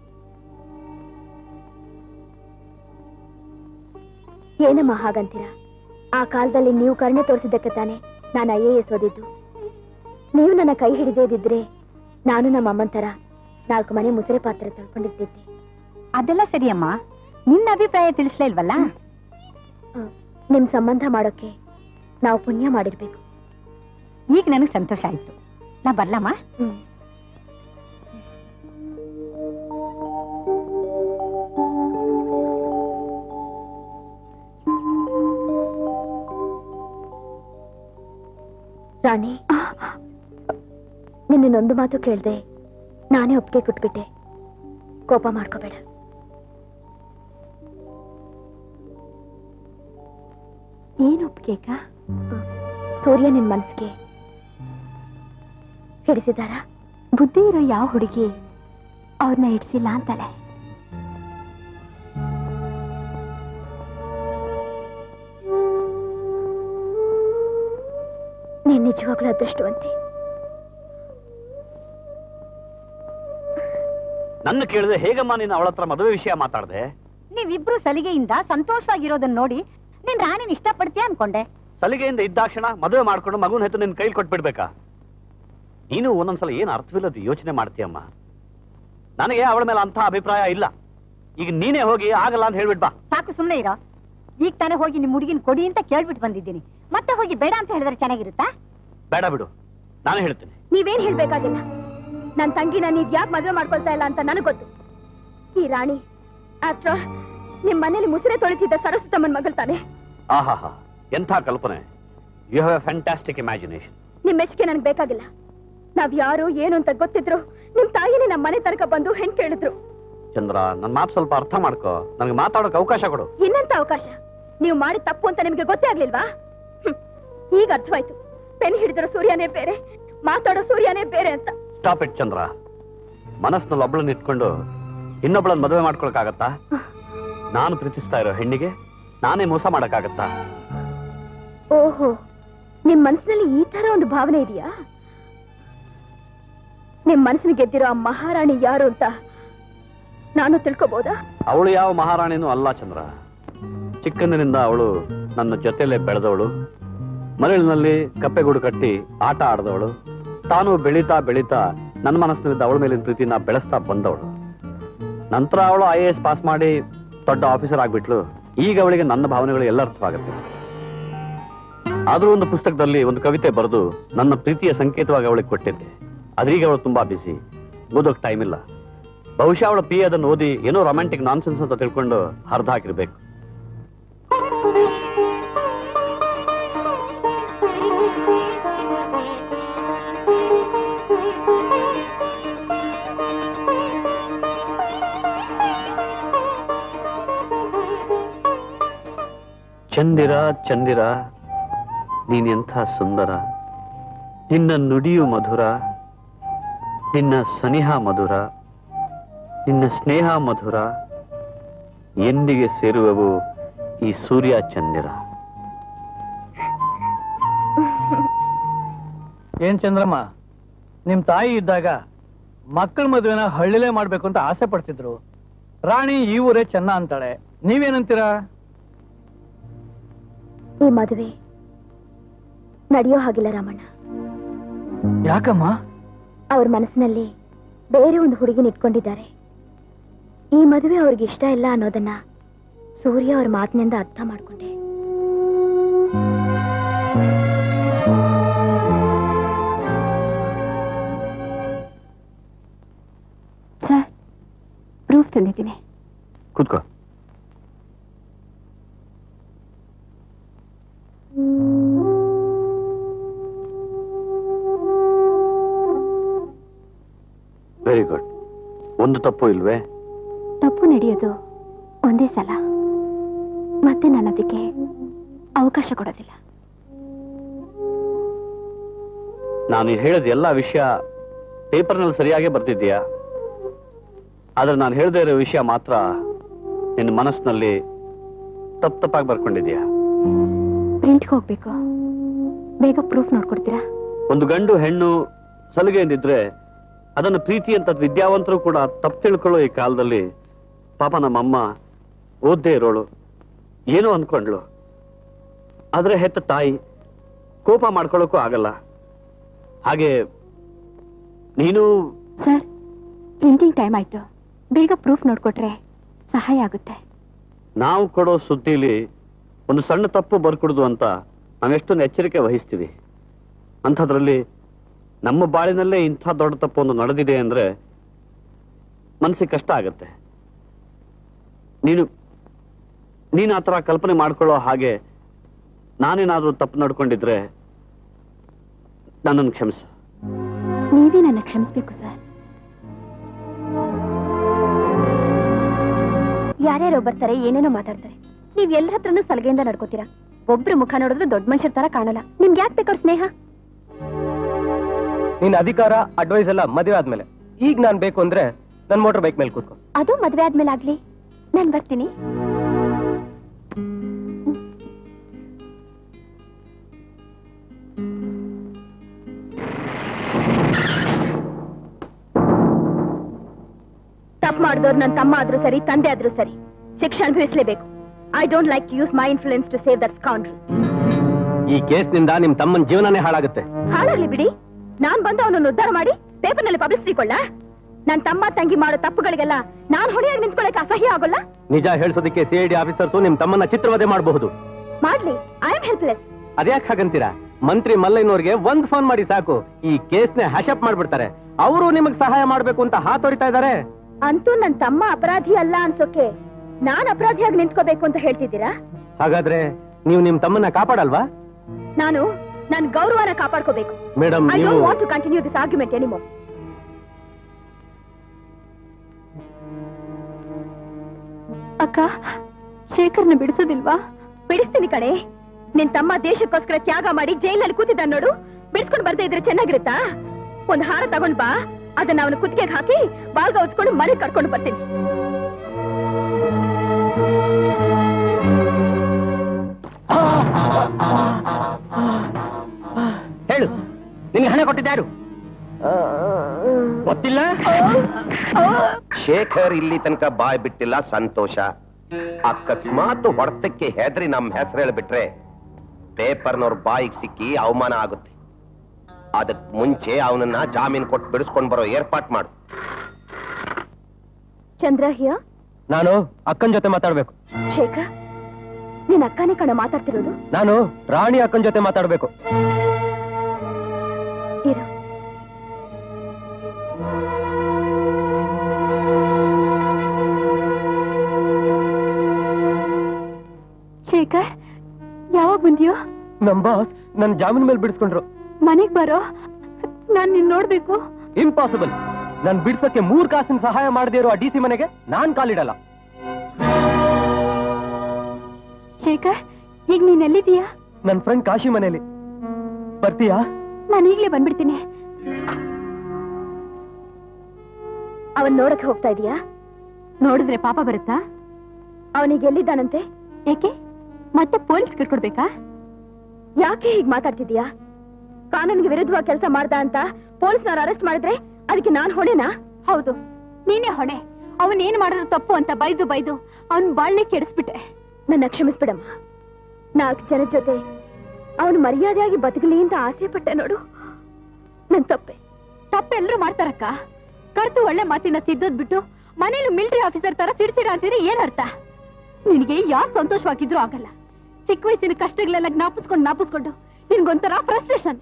F: ಏನಮ್ಮ ಹಾಗಂತೀರ ಆ ಕಾಲದಲ್ಲಿ ನೀವು ಕರುಣೆ ತೋರಿಸಿದ್ದಕ್ಕೆ ತಾನೆ ನಾನು ಐ ಎ ಎಸ್ ಓದಿದ್ದು ನೀವು ನನ್ನ ಕೈ ಹಿಡಿದೇದಿದ್ರೆ ನಾನು ನಮ್ಮ ಅಮ್ಮನ ತರ ನಾಲ್ಕು ಮನೆ ಮುಸರೆ ಪಾತ್ರೆ ತಳ್ಕೊಂಡಿರ್ತಿದ್ದೆ
P: ಅದೆಲ್ಲ ಸರಿಯಮ್ಮ ನಿನ್ನ ಅಭಿಪ್ರಾಯ ತಿಳಿಸ್ಲೇ ಇಲ್ವಲ್ಲ
F: ನಿಮ್ ಸಂಬಂಧ ಮಾಡೋಕೆ ನಾವು ಪುಣ್ಯ ಮಾಡಿರ್ಬೇಕು
P: ಈಗ ನನಗೆ ಸಂತೋಷ ಆಯ್ತು ನಾ ಬರ್ಲಮ್ಮ
F: ಹ್ಮ್ ರಾಣಿ ನಿನ್ನೊಂದು ಮಾತು ಕೇಳ್ದೆ ನಾನೇ ಒಪ್ಪಿಗೆ ಕೊಟ್ಬಿಟ್ಟೆ ಕೋಪ ಮಾಡ್ಕೋಬೇಡ ಏನು ಒಪ್ಪಿಗೆ ಸೂರ್ಯ ನಿನ್ ಮನ್ಸಿಗೆ ಹಿಡಿಸಿದಾರ ಬುದ್ಧಿ ಇರೋ ಯಾವ ಹುಡುಗಿ ಅವ್ರನ್ನ ಹಿಡ್ಸಿಲ್ಲ ಅಂತಾಳೆ ನೀನ್ ನಿಜವಾಗ್ಲೂ ಅದೃಷ್ಟವಂತೆ
B: ನನ್ನ ಕೇಳಿದ್ರೆ ಹೇಗಮ್ಮ ನೀನು ಅವಳ ಹತ್ರ ಮದುವೆ ವಿಷಯ ಮಾತಾಡ್ದೆ
P: ನೀವಿಬ್ರು ಸಲಿಗೆಯಿಂದ ಸಂತೋಷವಾಗಿರೋದನ್ನ ನೋಡಿ ನಿನ್ ರಾಣಿನ ಇಷ್ಟಪಡ್ತೀಯ ಅನ್ಕೊಂಡೆ
B: ಸಲಿಗೆಯಿಂದ ಇದ್ದಾಕ್ಷಣ ಮದುವೆ ಮಾಡ್ಕೊಂಡು ಮಗುನ ಹೆತ್ತು ನಿನ್ ಕೈಲಿ ಕೊಟ್ಬಿಡ್ಬೇಕಾ ನೀನು ಒಂದೊಂದ್ಸಲ ಏನ್ ಅರ್ಥವಿಲ್ಲದ ಯೋಚನೆ ಮಾಡ್ತೀಯಮ್ಮ ನನಗೆ ಅವಳ ಮೇಲೆ ಅಂತ ಅಭಿಪ್ರಾಯ ಇಲ್ಲ ಈಗ ನೀನೇ ಹೋಗಿ ಆಗಲ್ಲ ಅಂತ ಹೇಳ್ಬಿಟ್ ಬಾ
P: ಸಾಕು ಸುಮ್ನೆ ಇರೋ ಈಗ ತಾನೇ ಹೋಗಿ ನಿಮ್ ಹುಡುಗಿನ ಕೊಡಿ ಅಂತ ಕೇಳ್ಬಿಟ್ಟು ಬಂದಿದ್ದೀನಿ ಮತ್ತೆ ಹೋಗಿ ಬೇಡ ಅಂತ ಹೇಳಿದ್ರೆ ಚೆನ್ನಾಗಿರುತ್ತಾ
B: ಬೇಡ ಬಿಡು ನಾನೇ ಹೇಳ್ತೀನಿ
F: ನೀವೇನ್ ಹೇಳ್ಬೇಕಾಗಿಲ್ಲ ನನ್ ತಂಗಿನ ನೀವ್ ಯಾಕೆ ಮದುವೆ ಮಾಡ್ಕೊಳ್ತಾ ಇಲ್ಲ ಅಂತ ನನಗ್ ಗೊತ್ತು ಈ ರಾಣಿ ಆಫ್ಟರ್ ನಿಮ್ ಮನೇಲಿ ಮುಸುರೆ ತೊಳಿತಿದ್ದ ಸರಸ್ವತಮ್ಮನ್ ಮಗಳು ತಾನೆ
B: ಆಹಾಹಾ ಎಂಥ ಕಲ್ಪನೆ you have a fantastic imagination
F: ನಿಮ್ ಮೆಚ್ಚುಗೆ ನನಗೆ ಬೇಕಾಗಿಲ್ಲ ನಾವ್ ಯಾರು ಏನು ಅಂತ ಗೊತ್ತಿದ್ರು ನಿಮ್ ತಾಯಿನೇ ನಮ್ಮ ಮನೆ ತನಕ ಬಂದು ಹೆಣ್ ಕೇಳಿದ್ರು
B: ಚಂದ್ರ ನನ್ ಮಾತು ಸ್ವಲ್ಪ ಅರ್ಥ ಮಾಡ್ಕೋ ನನಗೆ ಮಾತಾಡೋಕೆ ಅವಕಾಶ ಕೊಡು
F: ಇನ್ನಂತ ಅವಕಾಶ ನೀವು ಮಾಡಿ ತಪ್ಪು ಅಂತ ನಿಮ್ಗೆ ಗೊತ್ತೇ ಆಗ್ಲಿಲ್ವಾ ಹ್ಮ್. ಈಗ ಅರ್ಥವಾಯ್ತು ಪೆನ್ ಹಿಡಿದಿರೋ ಸೂರ್ಯನೇ ಬೇರೆ ಮಾತಾಡೋ ಸೂರ್ಯನೇ ಬೇರೆ ಅಂತ
B: ಸ್ಟಾಪ್ ಇಟ್ ಚಂದ್ರ ಮನಸ್ಸಿನಲ್ಲಿ ಒಬ್ಳನ್ನ ಇಟ್ಕೊಂಡು ಇನ್ನೊಬ್ಳನ್ನ ಮದುವೆ ಮಾಡ್ಕೊಳಕ್ಕಾಗತ್ತಾ ನಾನು ಪ್ರೀತಿಸ್ತಾ ಇರೋ ಹೆಣ್ಣಿಗೆ ನಾನೇ ಮೋಸ ಮಾಡಕ್ಕಾಗತ್ತಾ
F: ಓಹೋ ನಿಮ್ ಮನಸ್ಸಿನಲ್ಲಿ ಈ ತರ ಒಂದು ಭಾವನೆ ಇದೆಯಾ ನಿಮ್ ಮನಸ್ಸಿನ ಗೆದ್ದಿರೋ ಆ ಮಹಾರಾಣಿ ಯಾರು ಅಂತ ನಾನು ತಿಳ್ಕೊಬೋದಾ
B: ಅವಳು ಯಾವ ಮಹಾರಾಣಿನೂ ಅಲ್ಲ ಚಂದ್ರ ಚಿಕ್ಕಂದಿನಿಂದ ಅವಳು ನನ್ನ ಜೊತೆಲೇ ಬೆಳೆದವಳು ಮರಳಿನಲ್ಲಿ ಕಪ್ಪೆಗೂಡು ಕಟ್ಟಿ ಆಟ ಆಡಿದವಳು ತಾನು ಬೆಳೀತಾ ಬೆಳೀತಾ ನನ್ನ ಮನಸ್ಸಿನಿಂದ ಅವಳ ಮೇಲಿನ ಪ್ರೀತಿನ ಬೆಳೆಸ್ತಾ ಬಂದವಳು ನಂತರ ಅವಳು ಐ ಎ ಎಸ್ ಪಾಸ್ ಮಾಡಿ ದೊಡ್ಡ ಆಫೀಸರ್ ಆಗ್ಬಿಟ್ಲು ಈಗ ಅವಳಿಗೆ ನನ್ನ ಭಾವನೆಗಳು ಎಲ್ಲ ಅರ್ಥವಾಗುತ್ತೆ ಆದ್ರೂ ಒಂದು ಪುಸ್ತಕದಲ್ಲಿ ಒಂದು ಕವಿತೆ ಬರೆದು ನನ್ನ ಪ್ರೀತಿಯ ಸಂಕೇತವಾಗಿ ಅವಳಿಗೆ ಕೊಟ್ಟಿದ್ದೆ ಅದೀಗ ಅವಳು ತುಂಬಾ ಬಿಸಿ ಓದೋಕ್ ಟೈಮ್ ಇಲ್ಲ ಬಹುಶಃ ಅವಳ ಪಿ ಅದನ್ನು ಓದಿ ಏನೋ ರೊಮ್ಯಾಂಟಿಕ್ ನಾನ್ಸೆನ್ಸ್ ಅಂತ ತಿಳ್ಕೊಂಡು ಹರಿದು ಹಾಕಿರ್ಬೇಕು ಚಂದಿರ ಚಂದಿರ ನೀನೆಂಥ ಸುಂದರ ನಿನ್ನ ನುಡಿಯು ಮಧುರ ನಿನ್ನ ಸನಿಹ ಮಧುರ ನಿನ್ನ ಸ್ನೇಹ ಮಧುರ ಎಂದಿಗೆ ಸೇರುವವು ಈ ಸೂರ್ಯ ಚಂದಿರ
H: ಏನ್ ಚಂದ್ರಮ್ಮ ನಿಮ್ ತಾಯಿ ಇದ್ದಾಗ ಮಕ್ಕಳ ಮದುವೆನ ಹಳ್ಳಿಲೇ ಮಾಡ್ಬೇಕು ಅಂತ ಆಸೆ ಪಡ್ತಿದ್ರು ರಾಣಿ ಈ ಊರೇ ಚೆನ್ನ ಅಂತಾಳೆ ನೀವೇನಂತೀರಾ
F: ಈ ಮದುವೆ ನಡೆಯೋ ಹಾಗಿಲ್ಲ ರಾಮಣ್ಣ
H: ಯಾಕಮ್ಮ
F: ಅವ್ರ ಮನಸ್ಸಿನಲ್ಲಿ ಬೇರೆ ಒಂದು ಹುಡುಗಿನ ಇಟ್ಕೊಂಡಿದ್ದಾರೆ ಈ ಮದುವೆ ಅವ್ರಿಗೆ ಇಷ್ಟ ಇಲ್ಲ ಅನ್ನೋದನ್ನ ಸೂರ್ಯ ಅವ್ರ ಮಾತಿನಿಂದ ಅರ್ಥ ಮಾಡ್ಕೊಂಡೆ ಸರ್ ಪ್ರೂಫ್ ತಂದಿದ್ದೀನಿ
B: ಕೂತ್ಕೋ ವೆರಿ ಗುಡ್ ಒಂದು ತಪ್ಪು ಇಲ್ವೇ
F: ತಪ್ಪು ನಡೆಯೋದು ಒಂದೇ ಸಲ ಮತ್ತೆ ನಾನು ಅದಕ್ಕೆ ಅವಕಾಶ ಕೊಡೋದಿಲ್ಲ
B: ನಾನು ಹೇಳಿದ ಎಲ್ಲ ವಿಷಯ ಪೇಪರ್ನಲ್ಲಿ ಸರಿಯಾಗೇ ಬರ್ತಿದ್ದೀಯಾ ಆದ್ರೆ ನಾನು ಹೇಳದೇ ಇರೋ ವಿಷಯ ಮಾತ್ರ ನಿನ್ನ ಮನಸ್ಸಿನಲ್ಲಿ ತಪ್ಪು ತಪ್ಪಾಗಿ ಬರ್ಕೊಂಡಿದ್ಯಾ
F: ಪ್ರಿಂಟ್ಗೆ ಹೋಗ್ಬೇಕು ಬೇಗ ಪ್ರೂಫ್ ನೋಡ್ಕೊಡ್ತೀರಾ
B: ಒಂದು ಗಂಡು ಹೆಣ್ಣು ಸಲಿಗೆಯಿಂದಿದ್ರೆ ಅದನ್ನು ಪ್ರೀತಿ ಅಂತ ವಿದ್ಯಾವಂತರು ಕೂಡ ತಪ್ಪು ತಿಳ್ಕೊಳ್ಳೋ ಈ ಕಾಲದಲ್ಲಿ ಪಾಪ ನಮ್ಮಮ್ಮ ಓದ್ದೇ ಇರೋಳು ಏನೋ ಅನ್ಕೊಂಡ್ಳು ಆದ್ರೆ ಹೆತ್ತ ತಾಯಿ ಕೋಪ ಮಾಡ್ಕೊಳ್ಳೋಕ್ಕೂ ಆಗಲ್ಲ ಹಾಗೆ ನೀನು
F: ಸರ್ ಪ್ರಿಂಟಿಂಗ್ ಟೈಮ್ ಆಯ್ತು ಬೇಗ ಪ್ರೂಫ್ ನೋಡ್ಕೊಟ್ರೆ ಸಹಾಯ ಆಗುತ್ತೆ
B: ನಾವು ಕೊಡೋ ಸುದ್ದಿಲಿ ಒಂದು ಸಣ್ಣ ತಪ್ಪು ಬರ್ಕೊಡುದು ಅಂತ ನಾವೆಷ್ಟೊಂದು ಎಚ್ಚರಿಕೆ ವಹಿಸ್ತೀವಿ ಅಂಥದ್ರಲ್ಲಿ ನಮ್ಮ ಬಾಳಿನಲ್ಲೇ ಇಂಥ ದೊಡ್ಡ ತಪ್ಪು ಒಂದು ನಡೆದಿದೆ ಅಂದ್ರೆ ಮನಸ್ಸಿಗೆ ಕಷ್ಟ ಆಗತ್ತೆ ನೀನು ನೀನು ಆ ಥರ ಕಲ್ಪನೆ ಮಾಡ್ಕೊಳ್ಳೋ ಹಾಗೆ ನಾನೇನಾದ್ರೂ ತಪ್ಪು ನಡ್ಕೊಂಡಿದ್ರೆ ನನ್ನನ್ನು ಕ್ಷಮಿಸು
F: ನೀವೇ ನನ್ನ ಕ್ಷಮಿಸ್ಬೇಕು ಸರ್ ಯಾರ್ಯಾರೋ ಬರ್ತಾರೆ ಏನೇನೋ ಮಾತಾಡ್ತಾರೆ ನೀವ್ ಎಲ್ಲರ ಹತ್ರನೂ ಸಲಹೆಯಿಂದ ನಡ್ಕೋತೀರಾ ಒಬ್ರು ಮುಖ ನೋಡಿದ್ರೆ ದೊಡ್ಡ ಮನುಷ್ಯರ ತರ ಕಾಣಲ್ಲ ನಿಮ್ಗೆ ಯಾಕೆ ಬೇಕಾದ್ರೆ ಸ್ನೇಹ
O: ನಿನ್ನ ಅಧಿಕಾರ ಅಡ್ವೈಸ್ ಎಲ್ಲ ಮದುವೆ ಆದ್ಮೇಲೆ ಈಗ ನಾನ್ ಬೇಕು ಅಂದ್ರೆ ನನ್ ಮೋಟರ್ ಬೈಕ್ ಮೇಲೆ ಕೂತ್ಕೊ
F: ಅದು ಮದ್ವೆ ಆದ್ಮೇಲೆ ಆಗ್ಲಿ ನಾನ್ ಬರ್ತೀನಿ ತಪ್ಪು ಮಾಡಿದವ್ರು ನನ್ನ ತಮ್ಮ ಆದ್ರೂ ಸರಿ ತಂದೆ ಆದ್ರೂ ಸರಿ ಶಿಕ್ಷೆ ಅನುಭವಿಸಲೇಬೇಕು I don't like to use my influence to save that scoundrel
O: ಈ ಕೇಸ್ನಿಂದ ನಿಮ್ ತಮ್ಮನ ಜೀವನನೇ ಹಾಳಾಗುತ್ತೆ
F: ಹಾಳಾಗ್ಲಿ ಬಿಡಿ ನಾನ್ ಬಂದು ಅವನನ್ನು ಉದ್ಧಾರ ಮಾಡಿ ಪೇಪರ್ನಲ್ಲಿ ಪಬ್ಲಿಸಿಟಿ ಕೊಳ್ಳ ನನ್ ತಮ್ಮ ತಂಗಿ ಮಾಡೋ ತಪ್ಪುಗಳಿಗೆಲ್ಲ ನಾನ್ ಹೊಣೆಯಾಗಿ ನಿಂತ್ಕೊಳ್ಳಕ್ಕೆ ಅಸಹ್ಯ ಆಗೋಲ್ಲ
O: ನಿಜ ಹೇಳ್ಸೋದಕ್ಕೆ ಸಿಐಡಿ ಆಫೀಸರ್ಸು ನಿಮ್ ತಮ್ಮನ್ನ ಚಿತ್ರವಧೆ ಮಾಡಬಹುದು
F: ಮಾಡ್ಲಿ ಐ ಆಮ್ ಹೆಲ್ಪ್ಲೆಸ್
O: ಅದ್ಯಾಕ್ ಹಾಗಂತೀರಾ ಮಂತ್ರಿ ಮಲ್ಲಯ್ಯನವ್ರಿಗೆ ಒಂದ್ ಫೋನ್ ಮಾಡಿ ಸಾಕು ಈ ಕೇಸ್ನ ಹ್ಯಾಶಪ್ ಮಾಡ್ಬಿಡ್ತಾರೆ ಅವರು ನಿಮಗ್ ಸಹಾಯ ಮಾಡ್ಬೇಕು ಅಂತ ಹಾತೊರಿತಾ ಇದ್ದಾರೆ
F: ಅಂತೂ ನನ್ ತಮ್ಮ ಅಪರಾಧಿ ಅಲ್ಲ ಅನ್ಸೋಕೆ ನಾನ್ ಅಪರಾಧಿಯಾಗಿ ನಿಂತ್ಕೋಬೇಕು ಅಂತ ಹೇಳ್ತಿದ್ದೀರಾ
O: ಹಾಗಾದ್ರೆ ನೀವು ನಿಮ್ ತಮ್ಮನ್ನ ಕಾಪಾಡಲ್ವಾ
F: ನಾನು ನನ್ ಗೌರವನ ಕಾಪಾಡ್ಕೋಬೇಕು
O: ಮೇಡಮ್
F: ಐ
O: ನೀವು
F: don't want to continue this argument anymore ಅಕ್ಕ ಶೇಖರ್ನ ಬಿಡಿಸೋದಿಲ್ವಾ ಬಿಡಿಸ್ತೀನಿ ಕಣೆ ನಿನ್ ತಮ್ಮ ದೇಶಕ್ಕೋಸ್ಕರ ತ್ಯಾಗ ಮಾಡಿ ಜೈಲಲ್ಲಿ ಕೂತಿದ್ದ ನೋಡು ಬಿಡಿಸ್ಕೊಂಡು ಬರ್ತಾ ಇದ್ರೆ ಚೆನ್ನಾಗಿರುತ್ತಾ ಒಂದ್ ಹಾರ ತಗೊಂಡ್ ಬಾ ಅದನ್ನ ಅವನ ಕುತ್ತಿಗೆಗೆ ಹಾಕಿ ಬಾಲ್ಗ ಹೊತ್ಕೊಂಡು ಮನೆ ಕರ್ಕೊಂಡು ಬರ್ತೀನಿ
O: ಹೇಳು ನಿನ್ಗೆ ಹಣ ಕೊಟ್ಟಿದ್ದಾರು ಗೊತ್ತಿಲ್ಲ
I: ಶೇಖರ್ ಇಲ್ಲಿ ತನಕ ಬಾಯ್ ಬಿಟ್ಟಿಲ್ಲ ಸಂತೋಷ ಅಕಸ್ಮಾತ್ ಹೊಡೆತಕ್ಕೆ ಹೆದರಿ ನಮ್ ಹೆಸರು ಹೇಳ್ಬಿಟ್ರೆ ಪೇಪರ್ನವ್ರ ಬಾಯಿಗೆ ಸಿಕ್ಕಿ ಅವಮಾನ ಆಗುತ್ತೆ ಅದಕ್ ಮುಂಚೆ ಅವನನ್ನ ಜಾಮೀನ್ ಕೊಟ್ಟು ಬಿಡಿಸ್ಕೊಂಡ್ ಬರೋ ಏರ್ಪಾಟ್ ಮಾಡು
F: ಚಂದ್ರ ಹಿಯ
O: ನಾನು ಅಕ್ಕನ್ ಜೊತೆ ಮಾತಾಡ್ಬೇಕು
F: ಶೇಖರ್ ನಿನ್ ಅಕ್ಕನೇ ಕಣ ಮಾತಾಡ್ತಿರೋದು
O: ನಾನು ರಾಣಿ ಅಕ್ಕನ್ ಜೊತೆ ಮಾತಾಡ್ಬೇಕು
F: ಇರು ಶೇಖರ್ ಯಾವಾಗ ಬಂದಿಯೋ
O: ನಮ್ ಬಾಸ್ ನನ್ ಜಾಮೀನ್ ಮೇಲೆ ಬಿಡಿಸ್ಕೊಂಡ್ರು
F: ಮನೆಗ್ ಬರೋ ನಾನ್ ನಿನ್ ನೋಡ್ಬೇಕು
O: ಇಂಪಾಸಿಬಲ್ ನನ್ ಬಿಡ್ಸಕ್ಕೆ ಮೂರ್ ಕಾಸಿನ ಸಹಾಯ ಮಾಡದೇ ಇರೋ ಡಿ ಸಿ ಮನೆಗೆ ನಾನ್ ಕಾಲಿಡಲ್ಲ
F: ಶೇಖರ್ ಈಗ ನೀನ್ ಎಲ್ಲಿದೀಯಾ
O: ನನ್ ಫ್ರೆಂಡ್ ಕಾಶಿ ಮನೇಲಿ ಬರ್ತೀಯಾ
F: ನಾನು ಈಗ್ಲೇ ಬಂದ್ಬಿಡ್ತೀನಿ ಅವನ್ ನೋಡಕ್ ಹೋಗ್ತಾ ಇದೀಯಾ ನೋಡಿದ್ರೆ ಪಾಪ ಬರುತ್ತಾ ಅವನಿಗೆ ಎಲ್ಲಿದ್ದಾನಂತೆ ಏಕೆ ಮತ್ತೆ ಪೊಲೀಸ್ ಕಟ್ಕೊಡ್ಬೇಕಾ ಯಾಕೆ ಹೀಗ್ ಮಾತಾಡ್ತಿದ್ಯಾ ಕಾನೂನಿಗೆ ವಿರುದ್ಧವಾಗಿ ಕೆಲಸ ಮಾಡ್ದ ಅಂತ ಪೊಲೀಸ್ನವ್ರು ಅರೆಸ್ಟ್ ಮಾಡಿದ್ರೆ ಅದಕ್ಕೆ ನಾನ್ ಹೊಣೆನಾ ಹೌದು ನೀನೇ ಹೊಣೆ ಅವನ್ ಏನ್ ಮಾಡೋದು ತಪ್ಪು ಅಂತ ಬೈದು ಬೈದು ಅವನ್ ಬಾಳ್ನೆ ಕೆಡಿಸ್ಬಿಟ್ಟೆ ನನ್ನ ಕ್ಷಮಿಸ್ಬಿಡಮ್ಮ ನಾಲ್ಕು ಜನದ ಜೊತೆ ಅವನು ಮರ್ಯಾದೆಯಾಗಿ ಬದುಕಲಿ ಅಂತ ಆಸೆ ಪಟ್ಟೆ ನೋಡು ನನ್ ತಪ್ಪೆ ತಪ್ಪೆಲ್ಲರೂ ಮಾಡ್ತಾರಕ್ಕ ಕರ್ತು ಒಳ್ಳೆ ಮಾತಿನ ತಿದ್ದೋದ್ ಬಿಟ್ಟು ಮನೇಲಿ ಮಿಲಿಟರಿ ಆಫೀಸರ್ ತರ ಸಿಡ್ಸಿಡ ಅಂತಿದ್ರೆ ಏನ್ ಅರ್ಥ ನಿನಗೆ ಯಾರು ಸಂತೋಷವಾಗಿದ್ರು ಆಗಲ್ಲ ಚಿಕ್ಕ ವಯಸ್ಸಿನ ಕಷ್ಟಗಳೆಲ್ಲ ಜ್ಞಾಪಿಸ್ಕೊಂಡು ಜ್ಞಾಪಿಸ್ಕೊಂಡು ನಿನ್ಗೊಂಥರ ಫ್ರಸ್ಟ್ರೇಷನ್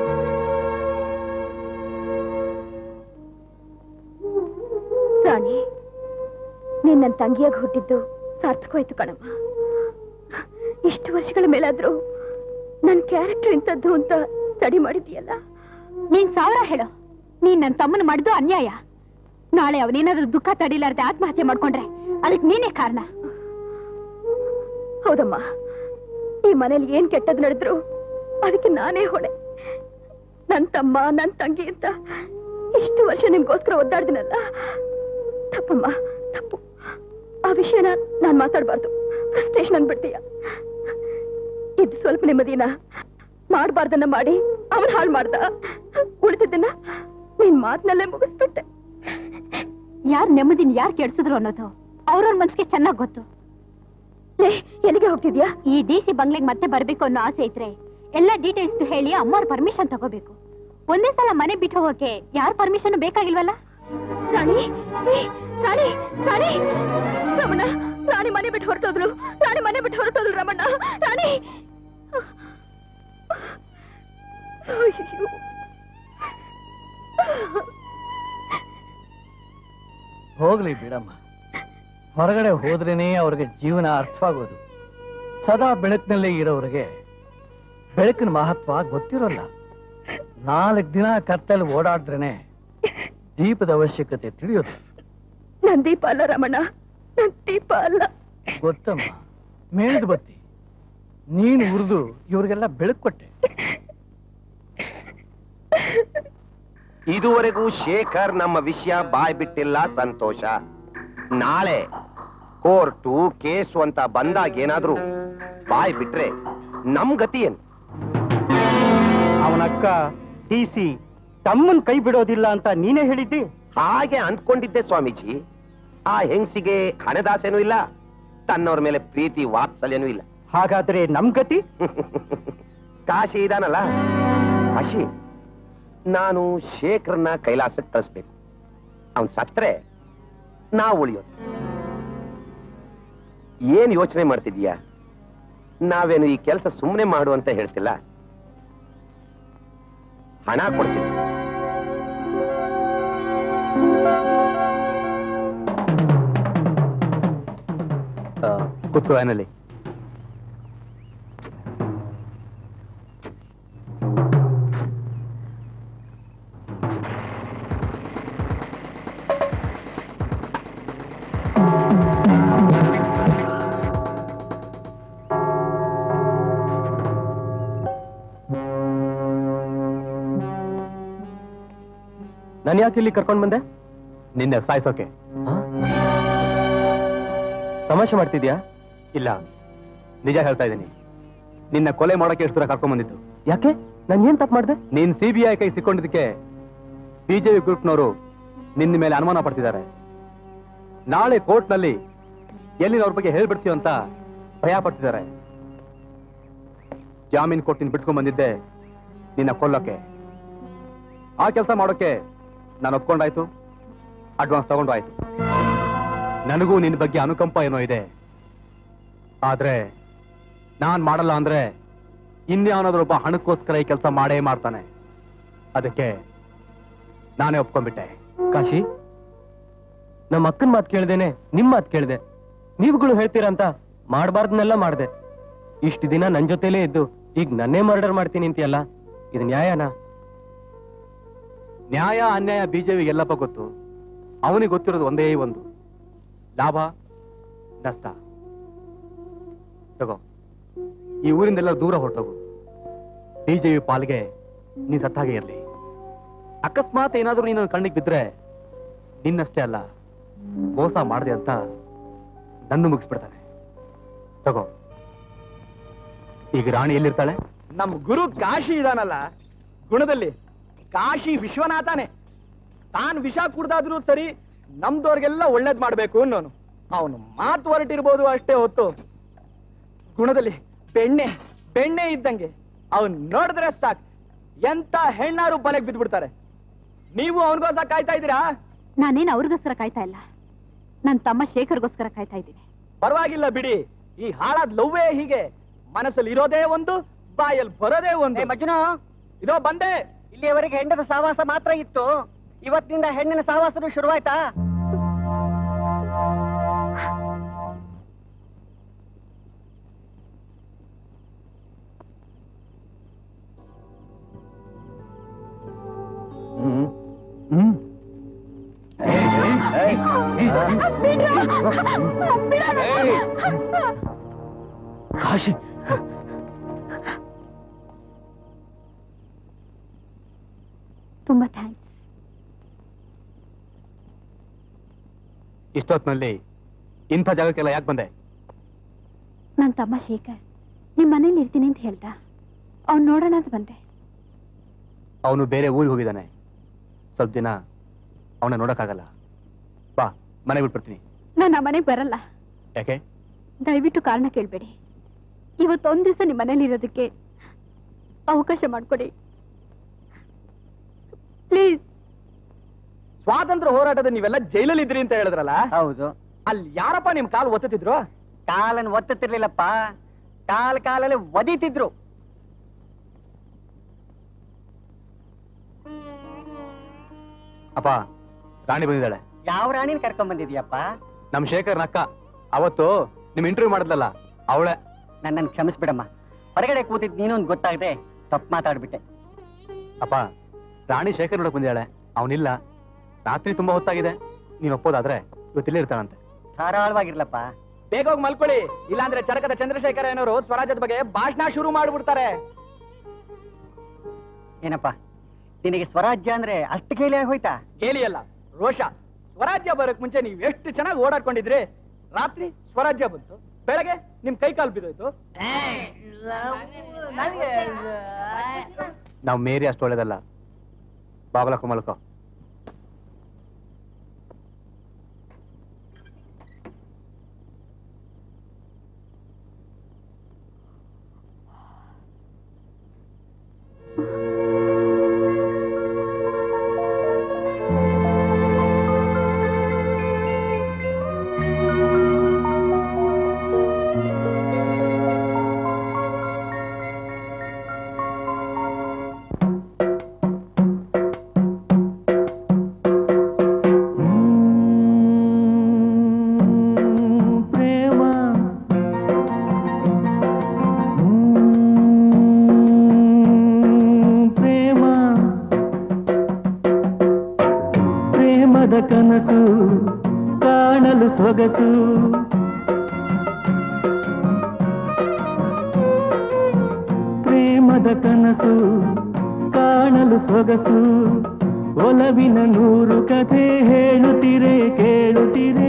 F: ರಾಣಿ ನೀನ್ ನನ್ ತಂಗಿಯಾಗಿ ಹುಟ್ಟಿದ್ದು ಸಾರ್ಥಕವಾಯ್ತು ಕಣಮ್ಮ ಇಷ್ಟು ವರ್ಷಗಳ ಮೇಲಾದ್ರೂ ನನ್ ಕ್ಯಾರೆಕ್ಟರ್ ಇಂಥದ್ದು ಅಂತ ಸ್ಟಡಿ ಮಾಡಿದ್ಯಲ್ಲ ನೀನ್ ಸಾವಿರ ಹೇಳು ನೀನ್ ನನ್ ತಮ್ಮನ ಮಾಡಿದ್ದು ಅನ್ಯಾಯ ನಾಳೆ ಅವನೇನಾದ್ರೂ ದುಃಖ ತಡಿಲಾರ್ದೆ ಆತ್ಮಹತ್ಯೆ ಮಾಡ್ಕೊಂಡ್ರೆ ಅದಕ್ಕೆ ನೀನೇ ಕಾರಣ ಹೌದಮ್ಮ ಈ ಮನೇಲಿ ಏನ್ ಕೆಟ್ಟದ್ ನಡೆದ್ರು ಅದಕ್ಕೆ ನಾನೇ ಹೊಣೆ ನನ್ ತಮ್ಮ ನನ್ ತಂಗಿ ಅಂತ ಇಷ್ಟು ವರ್ಷ ನಿಮ್ಗೋಸ್ಕರ ಒದ್ದಾಡ್ದಿನಲ್ಲ ತಪ್ಪಮ್ಮ ತಪ್ಪು ಆ ವಿಷಯನ ನಾನ್ ಮಾತಾಡ್ಬಾರ್ದು ಫ್ರಸ್ಟ್ರೇಷನ್ ಅಂದ್ಬಿಡ್ತೀಯ ಇದು ಸ್ವಲ್ಪ ನೆಮ್ಮದಿನ ಮಾಡ್ಬಾರ್ದನ್ನ ಮಾಡಿ ಅವನ್ ಹಾಳು ಮಾಡ್ದ ಉಳಿದಿದ್ದನ್ನ ನಿನ್ ಮಾತ್ನಲ್ಲೇ ಮುಗಿಸ್ಬಿಟ್ಟೆ ಯಾರ್ ನೆಮ್ಮದಿನ ಯಾರ್ ಕೆಡ್ಸಿದ್ರು ಅನ್ನೋದು ಅವ್ರವ್ರ ಮನ್ಸಿಗೆ ಚೆನ್ನಾಗ್ ಗೊತ್ತು ಲೇ, ಎಲ್ಲಿಗೆ ಹೋಗ್ತಿದ್ಯಾ ಈ ಡಿ ಸಿ ಬಂಗ್ಲೆಗ್ ಮತ್ತೆ ಬರ್ಬೇಕು ಅನ್ನೋ ಆಸೆ ಇದ್ರೆ ಎಲ್ಲ ಡೀಟೇಲ್ಸ್ ಹೇಳಿ ಅಮ್ಮವ್ರ ಪರ್ಮಿಷನ್ ತಗೋಬೇಕು ಒಂದೇ ಸಲ ಮನೆ ಬಿಟ್ಟು ಹೋಗಕ್ಕೆ ಯಾರ ಪರ್ಮಿಷನ್ ಬೇಕಾಗಿಲ್ವಲ್ಲ ರಾಣಿ ಏ, ರಾಣಿ ರಾಣಿ ರಮಣ ರಾಣಿ ಮನೆ ಬಿಟ್ಟು ಹೊರಟೋದ್ರು ರಾಣಿ ಮನೆ ಬಿಟ್ಟು ಹೊರಟೋದ್ರು ರಮಣ ರಾಣಿ ಅಯ್ಯೋ.
H: ಹೋಗ್ಲಿ ಬಿಡಮ್ಮ ಹೊರಗಡೆ ಹೋದ್ರೇನೆ ಅವ್ರಿಗೆ ಜೀವನ ಅರ್ಥವಾಗೋದು ಸದಾ ಬೆಳಕಿನಲ್ಲೇ ಇರೋರಿಗೆ ಬೆಳಕಿನ ಮಹತ್ವ ಗೊತ್ತಿರೋಲ್ಲ ನಾಲ್ಕು ದಿನ ಕತ್ತಲ್ಲಿ ಓಡಾಡಿದ್ರೇನೆ ದೀಪದ ಅವಶ್ಯಕತೆ ತಿಳಿಯೋದು
F: ನನ್ ದೀಪ ಅಲ್ಲ ರಮಣ ನನ್ ದೀಪ ಅಲ್ಲ
H: ಗೊತ್ತಮ್ಮ ಮೇಲ್ದು ಬತ್ತಿ ನೀನು ಉರಿದು ಇವ್ರಿಗೆಲ್ಲ ಬೆಳಕು ಕೊಟ್ಟೆ
I: ಇದುವರೆಗೂ ಶೇಖರ್ ನಮ್ಮ ವಿಷಯ ಬಾಯ್ ಬಿಟ್ಟಿಲ್ಲ ಸಂತೋಷ ನಾಳೆ ಕೋರ್ಟು ಕೇಸು ಅಂತ ಬಂದಾಗ ಏನಾದ್ರೂ ಬಾಯ್ ಬಿಟ್ರೆ ನಮ್ ಗತಿ ಏನು
L: ಅವನಕ್ಕ ಟಿ ಸಿ ತಮ್ಮನ್ ಕೈ ಬಿಡೋದಿಲ್ಲ ಅಂತ ನೀನೇ ಹೇಳಿದ್ದಿ
I: ಹಾಗೆ ಅಂದ್ಕೊಂಡಿದ್ದೆ ಸ್ವಾಮೀಜಿ ಆ ಹೆಂಗ್ಸಿಗೆ ಹಣದಾಸೆನೂ ಇಲ್ಲ ತನ್ನವ್ರ ಮೇಲೆ ಪ್ರೀತಿ ವಾತ್ಸಲ್ಯನೂ ಇಲ್ಲ
L: ಹಾಗಾದ್ರೆ ನಮ್ ಗತಿ
I: ಕಾಶಿ ಇದಾನಲ್ಲ ಕಾಶಿ ನಾನು ಶೇಖರ್ನ ಕೈಲಾಸಕ್ಕೆ ಕಳಿಸ್ಬೇಕು ಅವನ್ ಸತ್ರೆ ನಾವು ಉಳಿಯೋದು ಏನ್ ಯೋಚನೆ ಮಾಡ್ತಿದೀಯ ನಾವೇನು ಈ ಕೆಲಸ ಸುಮ್ಮನೆ ಮಾಡು ಅಂತ ಹೇಳ್ತಿಲ್ಲ ಹಣ ಕೊಡ್ತೀವಿ
J: ಕೂತ್ಕೋ ವ್ಯಾನಲ್ಲಿ
O: ನಾನು ಯಾಕೆ ಇಲ್ಲಿ ಕರ್ಕೊಂಡ್ ಬಂದೆ
J: ನಿನ್ನೆ ಸಾಯಿಸೋಕೆ
O: ತಮಾಷೆ ಮಾಡ್ತಿದ್ಯಾ
J: ಇಲ್ಲ ನಿಜ ಹೇಳ್ತಾ ಇದ್ದೀನಿ ನಿನ್ನ ಕೊಲೆ ಮಾಡೋಕೆ ಎಷ್ಟು ದೂರ ಕರ್ಕೊಂಡ್ ಬಂದಿದ್ದು
O: ಯಾಕೆ ನಾನು ಏನ್ ತಪ್ಪು ಮಾಡ್ದೆ
J: ನೀನ್ ಸಿಬಿಐ ಕೈ ಸಿಕ್ಕೊಂಡಿದ್ದಕ್ಕೆ ಬಿಜೆಪಿ ಗ್ರೂಪ್ನವರು ನಿನ್ನ ಮೇಲೆ ಅನುಮಾನ ಪಡ್ತಿದ್ದಾರೆ ನಾಳೆ ಕೋರ್ಟ್ನಲ್ಲಿ ಎಲ್ಲಿ ಅವ್ರ ಬಗ್ಗೆ ಹೇಳ್ಬಿಡ್ತೀವಿ ಅಂತ ಭಯ ಪಡ್ತಿದ್ದಾರೆ ಜಾಮೀನ್ ಕೊಟ್ಟು ನೀನ್ ಬಿಟ್ಕೊಂಡ್ ಬಂದಿದ್ದೆ ನಿನ್ನ ಕೊಲ್ಲೋಕೆ ಆ ಕೆಲಸ ಮಾಡೋಕೆ ನಾನು ಒಪ್ಕೊಂಡಾಯ್ತು ಅಡ್ವಾನ್ಸ್ ತಗೊಂಡು ಆಯ್ತು ನನಗೂ ನಿನ್ನ ಬಗ್ಗೆ ಅನುಕಂಪ ಏನೋ ಇದೆ ಆದ್ರೆ ನಾನ್ ಮಾಡಲ್ಲ ಅಂದ್ರೆ ಇನ್ಯಾವನಾದ್ರೊಬ್ಬ ಹಣಕ್ಕೋಸ್ಕರ ಈ ಕೆಲಸ ಮಾಡೇ ಮಾಡ್ತಾನೆ ಅದಕ್ಕೆ ನಾನೇ ಒಪ್ಕೊಂಡ್ಬಿಟ್ಟೆ
O: ಕಾಶಿ ನಮ್ಮ ಅಕ್ಕನ ಮಾತು ಕೇಳ್ದೇನೆ ನಿಮ್ ಮಾತು ಕೇಳ್ದೆ ನೀವುಗಳು ಹೇಳ್ತೀರಾ ಅಂತ ಮಾಡಬಾರ್ದನ್ನೆಲ್ಲ ಮಾಡ್ದೆ ಇಷ್ಟು ದಿನ ನನ್ ಜೊತೆಲೇ ಇದ್ದು ಈಗ ನನ್ನೇ ಮರ್ಡರ್ ಮಾಡ್ತೀನಿ ಅಂತೀಯಲ್ಲ ಇದು ನ್ಯಾಯನಾ
J: ನ್ಯಾಯ ಅನ್ಯಾಯ ಬಿಜೆಪಿಗೆ ಎಲ್ಲಪ್ಪ ಗೊತ್ತು ಅವನಿಗೆ ಗೊತ್ತಿರೋದು ಒಂದೇ ಒಂದು ಲಾಭ ನಷ್ಟ ತಗೋ ಈ ಊರಿಂದೆಲ್ಲ ದೂರ ಹೊರಟೋಗು ಬಿಜೆಪಿ ಪಾಲ್ಗೆ ನೀನ್ ಸತ್ತಾಗೆ ಇರ್ಲಿ ಅಕಸ್ಮಾತ್ ಏನಾದ್ರೂ ನೀನು ಕಣ್ಣಿಗೆ ಬಿದ್ರೆ ನಿನ್ನಷ್ಟೇ ಅಲ್ಲ ಮೋಸ ಮಾಡಿದೆ ಅಂತ ನನ್ನ ಮುಗಿಸ್ಬಿಡ್ತಾನೆ ತಗೋ ಈಗ ರಾಣಿ ಎಲ್ಲಿರ್ತಾಳೆ
Q: ನಮ್ ಗುರು ಕಾಶಿ ಇದಾನಲ್ಲ ಗುಣದಲ್ಲಿ ಕಾಶಿ ವಿಶ್ವನಾಥನೇ ತಾನ್ ವಿಷ ಕುಡ್ದಾದ್ರೂ ಸರಿ ನಮ್ದವ್ರಿಗೆಲ್ಲ ಒಳ್ಳೇದ್ ಮಾಡ್ಬೇಕು ಅನ್ನೋನು ಅವನು ಮಾತು ಹೊರಟಿರ್ಬೋದು ಅಷ್ಟೇ ಹೊತ್ತು ಗುಣದಲ್ಲಿ ಬೆಣ್ಣೆ ಬೆಣ್ಣೆ ಇದ್ದಂಗೆ ಅವನ್ ನೋಡಿದ್ರೆ ಸಾಕ್ ಎಂತ ಹೆಣ್ಣಾರು ಬಲೆಗ್ ಬಿದ್ಬಿಡ್ತಾರೆ ನೀವು ಅವನಿಗೋಸ್ಕರ ಕಾಯ್ತಾ ಇದ್ದೀರಾ
P: ನಾನೇನು ಅವ್ರಿಗೋಸ್ಕರ ಕಾಯ್ತಾ ಇಲ್ಲ ನನ್ನ ತಮ್ಮ ಶೇಖರ್ಗೋಸ್ಕರ ಕಾಯ್ತಾ ಇದ್ದೀನಿ
Q: ಪರವಾಗಿಲ್ಲ ಬಿಡಿ ಈ ಹಾಳಾದ್ ಲವ್ವೇ ಹೀಗೆ ಮನಸ್ಸಲ್ಲಿ ಇರೋದೇ ಒಂದು ಬಾಯಲ್ಲಿ ಬರೋದೇ ಒಂದು
D: ಮಜ್ನು
Q: ಇದೋ ಬಂದೆ
D: ಇಲ್ಲಿಯವರೆಗೆ ಹೆಂಡದ ಸಹವಾಸ ಮಾತ್ರ ಇತ್ತು ಇವತ್ತಿನಿಂದ ಹೆಣ್ಣಿನ ಸಹವಾಸನೂ ಶುರುವಾಯ್ತಾ
J: ಕಾಶಿ
P: ತುಂಬಾ ಥ್ಯಾಂಕ್ಸ್
J: ಇಷ್ಟೊತ್ತಿನಲ್ಲಿ ಇಂಥ ಜಾಗಕ್ಕೆಲ್ಲ ಯಾಕೆ ಬಂದೆ
P: ನನ್ನ ತಮ್ಮ ಶೇಖರ್ ನಿಮ್ ಮನೇಲಿ ಇರ್ತೀನಿ ಅಂತ ಹೇಳ್ದ ಅವ್ನ್ ನೋಡೋಣ ಅಂತ ಬಂದೆ
J: ಅವನು ಬೇರೆ ಊರಿಗೆ ಹೋಗಿದ್ದಾನೆ ಸ್ವಲ್ಪ ದಿನ ಅವನ ನೋಡಕ್ಕಾಗಲ್ಲ ಬಾ ಮನೆ ಬಿಟ್ಬಿಡ್ತೀನಿ
P: ನಾನು ಆ ಮನೆಗೆ ಬರಲ್ಲ
J: ಯಾಕೆ
P: ದಯವಿಟ್ಟು ಕಾರಣ ಕೇಳ್ಬೇಡಿ ಇವತ್ತೊಂದ್ ದಿವಸ ನಿಮ್ ಮನೇಲಿ ಇರೋದಕ್ಕೆ ಅವಕಾಶ ಮಾಡ್ಕೊಡಿ ಪ್ಲೀಸ್
Q: ಸ್ವಾತಂತ್ರ್ಯ ಹೋರಾಟದ ನೀವೆಲ್ಲ ಜೈಲಲ್ಲಿ ಇದ್ರಿ ಅಂತ ಹೇಳಿದ್ರಲ್ಲ
D: ಹೌದು
Q: ಅಲ್ಲಿ ಯಾರಪ್ಪ ನಿಮ್ ಕಾಲು ಒತ್ತುತ್ತಿದ್ರು
D: ಕಾಲನ್ ಒತ್ತುತ್ತಿರ್ಲಿಲ್ಲಪ್ಪ ಕಾಲ್ ಕಾಲಲ್ಲಿ ಒದಿತಿದ್ರು
J: ಅಪ್ಪ ರಾಣಿ ಬಂದಿದ್ದಾಳೆ
D: ಯಾವ ರಾಣಿನ ಕರ್ಕೊಂಡ್ ಬಂದಿದ್ಯಪ್ಪ
J: ನಮ್ ಶೇಖರ್ ಅಕ್ಕ ಅವತ್ತು ನಿಮ್ ಇಂಟರ್ವ್ಯೂ ಮಾಡಿದ್ಲಲ್ಲ ಅವಳೆ
D: ನನ್ನನ್ನು ಕ್ಷಮಿಸ್ಬಿಡಮ್ಮ ಹೊರಗಡೆ ಕೂತಿದ್ ನೀನು ಒಂದು ಗೊತ್ತಾಗದೆ ತಪ್ಪು ಮಾತಾಡ್ಬಿಟ್ಟೆ
J: ಅಪ್ಪ ರಾಣಿ ಶೇಖರ್ ನೋಡಕ್ ಬಂದಿದ್ದಾಳೆ ಅವನಿಲ್ಲ ರಾತ್ರಿ ತುಂಬಾ ಹೊತ್ತಾಗಿದೆ ನೀನ್ ಒಪ್ಪೋದಾದ್ರೆ ಇವತ್ತಿಲ್ಲೇ ಇರ್ತಾನಂತೆ
D: ಧಾರಾಳವಾಗಿರ್ಲಪ್ಪ
Q: ಬೇಗ ಹೋಗಿ ಮಲ್ಕೊಳ್ಳಿ ಇಲ್ಲಾಂದ್ರೆ ಚರಕದ ಚಂದ್ರಶೇಖರ ಏನವರು ಸ್ವರಾಜ್ಯದ ಬಗ್ಗೆ ಭಾಷಣ ಶುರು ಮಾಡ್ಬಿಡ್ತಾರೆ
D: ಏನಪ್ಪ ನಿನಗೆ ಸ್ವರಾಜ್ಯ ಅಂದ್ರೆ ಅಷ್ಟು ಕೇಳಿ ಹೋಯ್ತಾ
Q: ಗೇಲಿ ಅಲ್ಲ ರೋಷ ಸ್ವರಾಜ್ಯ ಬರಕ್ ಮುಂಚೆ ನೀವು ಎಷ್ಟು ಚೆನ್ನಾಗಿ ಓಡಾಡ್ಕೊಂಡಿದ್ರಿ ರಾತ್ರಿ ಸ್ವರಾಜ್ಯ ಬಂತು ಬೆಳಗ್ಗೆ ನಿಮ್ ಕೈ ಕಾಲು ಬಿದ್ದೋಯ್ತು
J: ನಾವು ಮೇರಿ ಅಷ್ಟು ಒಳ್ಳೇದಲ್ಲ ಬಾಬಲಕ್ಕ ಮಲ್ಕೋ
M: ಪ್ರೇಮ ಪ್ರೇಮ ಪ್ರೇಮದ ಕನಸು ಕಾಣಲು ಸೊಗಸು ಪ್ರೇಮದ ಕನಸು ಕಾಣಲು ಸೊಗಸು ಒಲವಿನ ನೂರು ಕಥೆ ಹೇಳುತ್ತೀರೆ ಕೇಳುತ್ತೀರೇ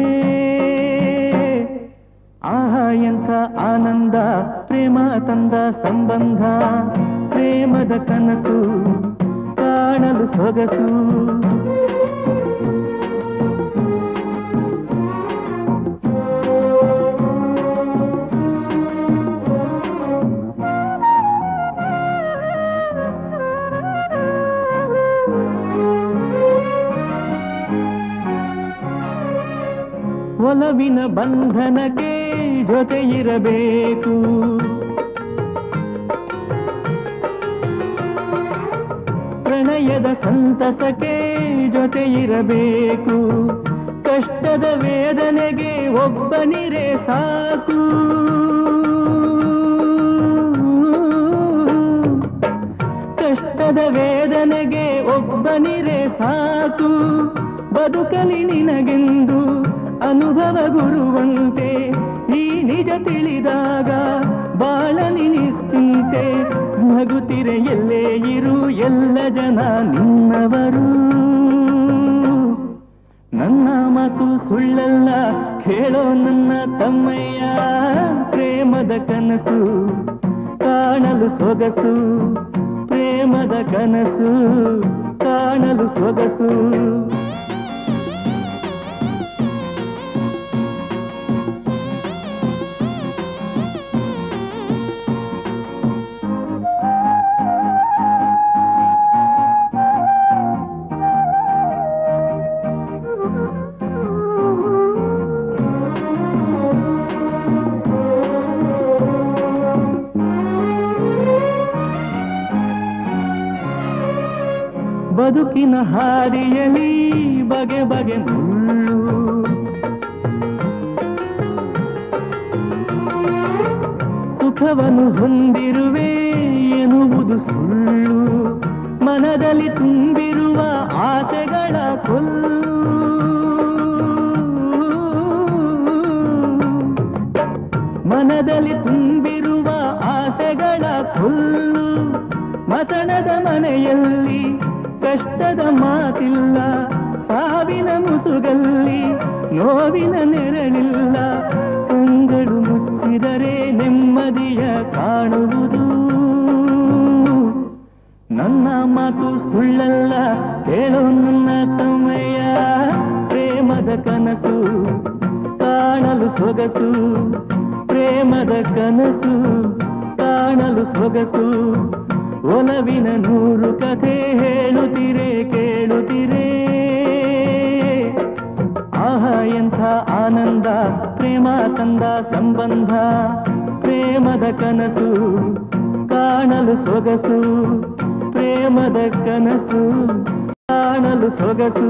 M: ಆಹಾ ಎಂಥ ಆನಂದ ಪ್ರೇಮ ತಂದ ಸಂಬಂಧ ಪ್ರೇಮದ ಕನಸು ಕಾಣಲು ಸೊಗಸು ಒಲವಿನ ಬಂಧನಕ್ಕೆ ಜೊತೆ ಇರಬೇಕು ಪ್ರಣಯದ ಸಂತಸಕ್ಕೆ ಜೊತೆ ಇರಬೇಕು ಕಷ್ಟದ ವೇದನೆಗೆ ಒಬ್ಬನಿರೇ ಸಾಕು ಕಷ್ಟದ ವೇದನೆಗೆ ಒಬ್ಬನಿರೇ ಸಾಕು ಬದುಕಲಿ ನಿನಗೆಂದು ಅನುಭವ ಗುರುವಂತೆ ಈ ನಿಜ ತಿಳಿದಾಗ ಬಾಳಲಿ ನಿಶ್ಚಿಂತೆ ನಗುತ್ತಿರೆ ಎಲ್ಲೇ ಇರು ಎಲ್ಲ ಜನ ನಿನ್ನವರು ನನ್ನ ಮಾತು ಸುಳ್ಳಲ್ಲ ಕೇಳೋ ನನ್ನ ತಮ್ಮಯ್ಯ ಪ್ರೇಮದ ಕನಸು ಕಾಣಲು ಸೊಗಸು ಪ್ರೇಮದ ಕನಸು ಕಾಣಲು ಸೊಗಸು ಬದುಕಿನ ಹಾದಿಯಲಿ ಬಗೆ ಬಗೆ ಮುಳ್ಳು ಸುಖವನ್ನು ಹೊಂದಿರುವೆ ಎನ್ನುವುದು ಸುಳ್ಳು ಮನದಲ್ಲಿ ತುಂಬಿರುವ ಆಸೆಗಳ ಕೊಲ್ಲು ಮನದಲ್ಲಿ ತುಂಬಿರುವ ಆಸೆಗಳ ಕೊಲ್ಲು ಮಸಣದ ಮನೆಯಲ್ಲಿ ಕಷ್ಟದ ಮಾತಿಲ್ಲ ಸಾವಿನ ಮುಸುಗಲ್ಲಿ ನೋವಿನ ನೆರಳಿಲ್ಲ ಕಂಗಳು ಮುಚ್ಚಿದರೆ ನೆಮ್ಮದಿಯ ಕಾಣುವುದು ನನ್ನ ಮಾತು ಸುಳ್ಳಲ್ಲ ಕೇಳೋ ನನ್ನ ತಮ್ಮಯ್ಯ ಪ್ರೇಮದ ಕನಸು ಕಾಣಲು ಸೊಗಸು ಪ್ರೇಮದ ಕನಸು ಕಾಣಲು ಸೊಗಸು ಒಲವಿನ ನೂರು ಕಥೆ ಹೇಳುತ್ತೀರೆ ಕೇಳುತ್ತೀರೇ ಆಹಾ ಎಂಥ ಆನಂದ ಪ್ರೇಮ ತಂದ ಸಂಬಂಧ ಪ್ರೇಮದ ಕನಸು ಕಾಣಲು ಸೊಗಸು ಪ್ರೇಮದ ಕನಸು ಕಾಣಲು ಸೊಗಸು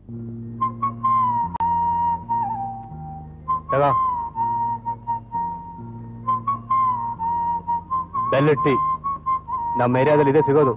J: ತಗೋ ಬೆಲ್ಲಟ್ ಟೀ ನಮ್ಮ ಏರಿಯಾದಲ್ಲಿ ಇದೆ ಸಿಗೋದು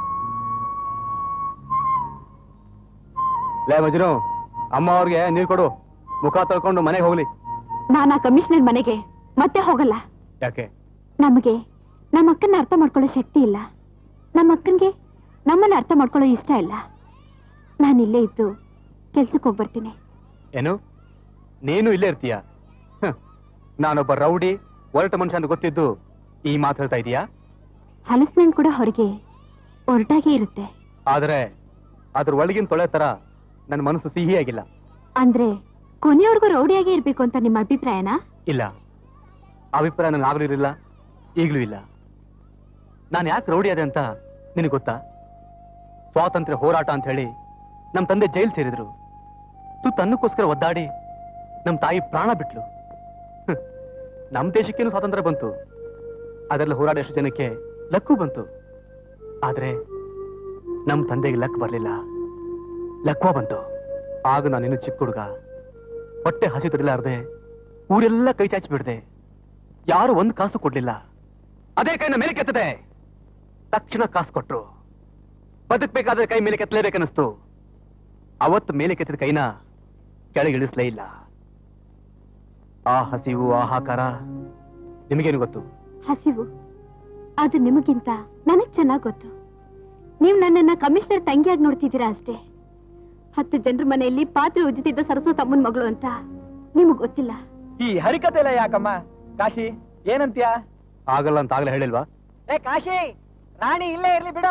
J: ಲೇ ಮಜ್ನು ಅಮ್ಮ ಅವ್ರಿಗೆ ನೀರು ಕೊಡು ಮುಖ ತೊಳ್ಕೊಂಡು ಮನೆಗೆ ಹೋಗ್ಲಿ
P: ನಾನು ಆ ಕಮಿಷನರ್ ಮನೆಗೆ ಮತ್ತೆ ಹೋಗಲ್ಲ
J: ಯಾಕೆ
P: ನಮಗೆ ನಮ್ಮ ಅಕ್ಕನ ಅರ್ಥ ಮಾಡ್ಕೊಳ್ಳೋ ಶಕ್ತಿ ಇಲ್ಲ ನಮ್ಮ ಅಕ್ಕನ್ಗೆ ನಮ್ಮನ್ನ ಅರ್ಥ ಮಾಡ್ಕೊಳ್ಳೋ ಇಷ್ಟ ಇಲ್ಲ ನಾನು ಇಲ್ಲೇ ಇದ್ದು ಕೆಲ್ಸಕ್ಕೆ ಹೋಗಿ ಬರ್ತೀನಿ
J: ಏನು ನೀನು ಇಲ್ಲೇ ಇರ್ತೀಯ ಹ, ನಾನೊಬ್ಬ ರೌಡಿ ಒರಟ ಮನುಷ್ಯ ಅಂತ ಗೊತ್ತಿದ್ದು ಈ ಮಾತು ಹೇಳ್ತಾ ಇದೀಯಾ
P: ಹಲಸಿನಣ್ಣು ಕೂಡ ಹೊರಗೆ ಒರಟಾಗೆ ಇರುತ್ತೆ
J: ಆದ್ರೆ ಅದ್ರ ಒಳಗಿನ ತೊಳೆ ತರ ನನ್ನ ಮನಸ್ಸು ಸಿಹಿಯಾಗಿಲ್ಲ
P: ಅಂದ್ರೆ ಕೊನೆಯವರೆಗೂ ರೌಡಿಯಾಗಿ ಇರ್ಬೇಕು ಅಂತ ನಿಮ್ಮ ಅಭಿಪ್ರಾಯನಾ
J: ಇಲ್ಲ ಅಭಿಪ್ರಾಯ ನನಗೆ ಆಗ್ಲೂ ಇರಲಿಲ್ಲ ಈಗಲೂ ಇಲ್ಲ ನಾನು ಯಾಕೆ ರೌಡಿ ಅದೆ ಅಂತ ನಿನಗೆ ಗೊತ್ತಾ ಸ್ವಾತಂತ್ರ್ಯ ಹೋರಾಟ ಅಂತ ಹೇಳಿ ನಮ್ಮ ತಂದೆ ಜೈಲ್ ಸೇರಿದ್ರು ತುತ್ತು ಅನ್ನಕ್ಕೋಸ್ಕರ ಒದ್ದಾಡಿ ನಮ್ಮ ತಾಯಿ ಪ್ರಾಣ ಬಿಟ್ಲು ಹ್ಮ್. ನಮ್ಮ ದೇಶಕ್ಕೇನು ಸ್ವಾತಂತ್ರ್ಯ ಬಂತು ಅದರಲ್ಲಿ ಹೋರಾಡೋಷ್ಟು ಜನಕ್ಕೆ ಲಕ್ಕು ಬಂತು ಆದ್ರೆ ನಮ್ಮ ತಂದೆಗೆ ಲಕ್ ಬರಲಿಲ್ಲ ಲಕ್ವ ಬಂತು ಆಗ ನಾನಿನ್ನು ಚಿಕ್ಕ ಹುಡುಗ ಹೊಟ್ಟೆ ಹಸಿ ತಡಿಲಾರ್ದೆ ಊರೆಲ್ಲ ಕೈ ಚಾಚಿ ಬಿಡ್ದೆ ಯಾರು ಒಂದ್ ಕಾಸು ಕೊಡ್ಲಿಲ್ಲ ಅದೇ ಕೈನ ಮೇಲೆ ಕೆತ್ತದೆ ತಕ್ಷಣ ಕಾಸು ಕೊಟ್ರು ಬದುಕ್ಬೇಕಾದ್ರೆ ಕೈ ಮೇಲೆ ಕೆತ್ತಲೇಬೇಕನ್ನಿಸ್ತು ಅವತ್ತು ಮೇಲೆ ಕೆತ್ತಿದ ಕೈನ ಕೆಳಗಿಳಿಸ್ಲೇ ಇಲ್ಲ ಆ ಹಸಿವು ಆ ಹಾಕಾರ ನಿಮಗೇನು ಗೊತ್ತು
P: ಹಸಿವು ಅದು ನಿಮಗಿಂತ ನನಗ್ ಚೆನ್ನಾಗ್ ಗೊತ್ತು ನೀವು ನನ್ನನ್ನ ಕಮಿಷನರ್ ತಂಗಿಯಾಗಿ ನೋಡ್ತಿದ್ದೀರಾ ಅಷ್ಟೇ ಹತ್ತು ಜನರ ಮನೆಯಲ್ಲಿ ಪಾತ್ರೆ ಉಜ್ಜುತ್ತಿದ್ದ ಸರಸ್ವತ ಅಮ್ಮನ ಮಗಳು ಅಂತ ನಿಮಗ್ ಗೊತ್ತಿಲ್ಲ
Q: ಈ ಹರಿಕತೆ ಎಲ್ಲ ಯಾಕಮ್ಮ ಕಾಶಿ ಏನಂತ್ಯ
J: ಆಗಲ್ಲ ಅಂತ ಆಗ್ಲೇ ಹೇಳಿಲ್ವಾ
Q: ಏ ಕಾಶಿ ರಾಣಿ ಇಲ್ಲೇ ಇರ್ಲಿ ಬಿಡು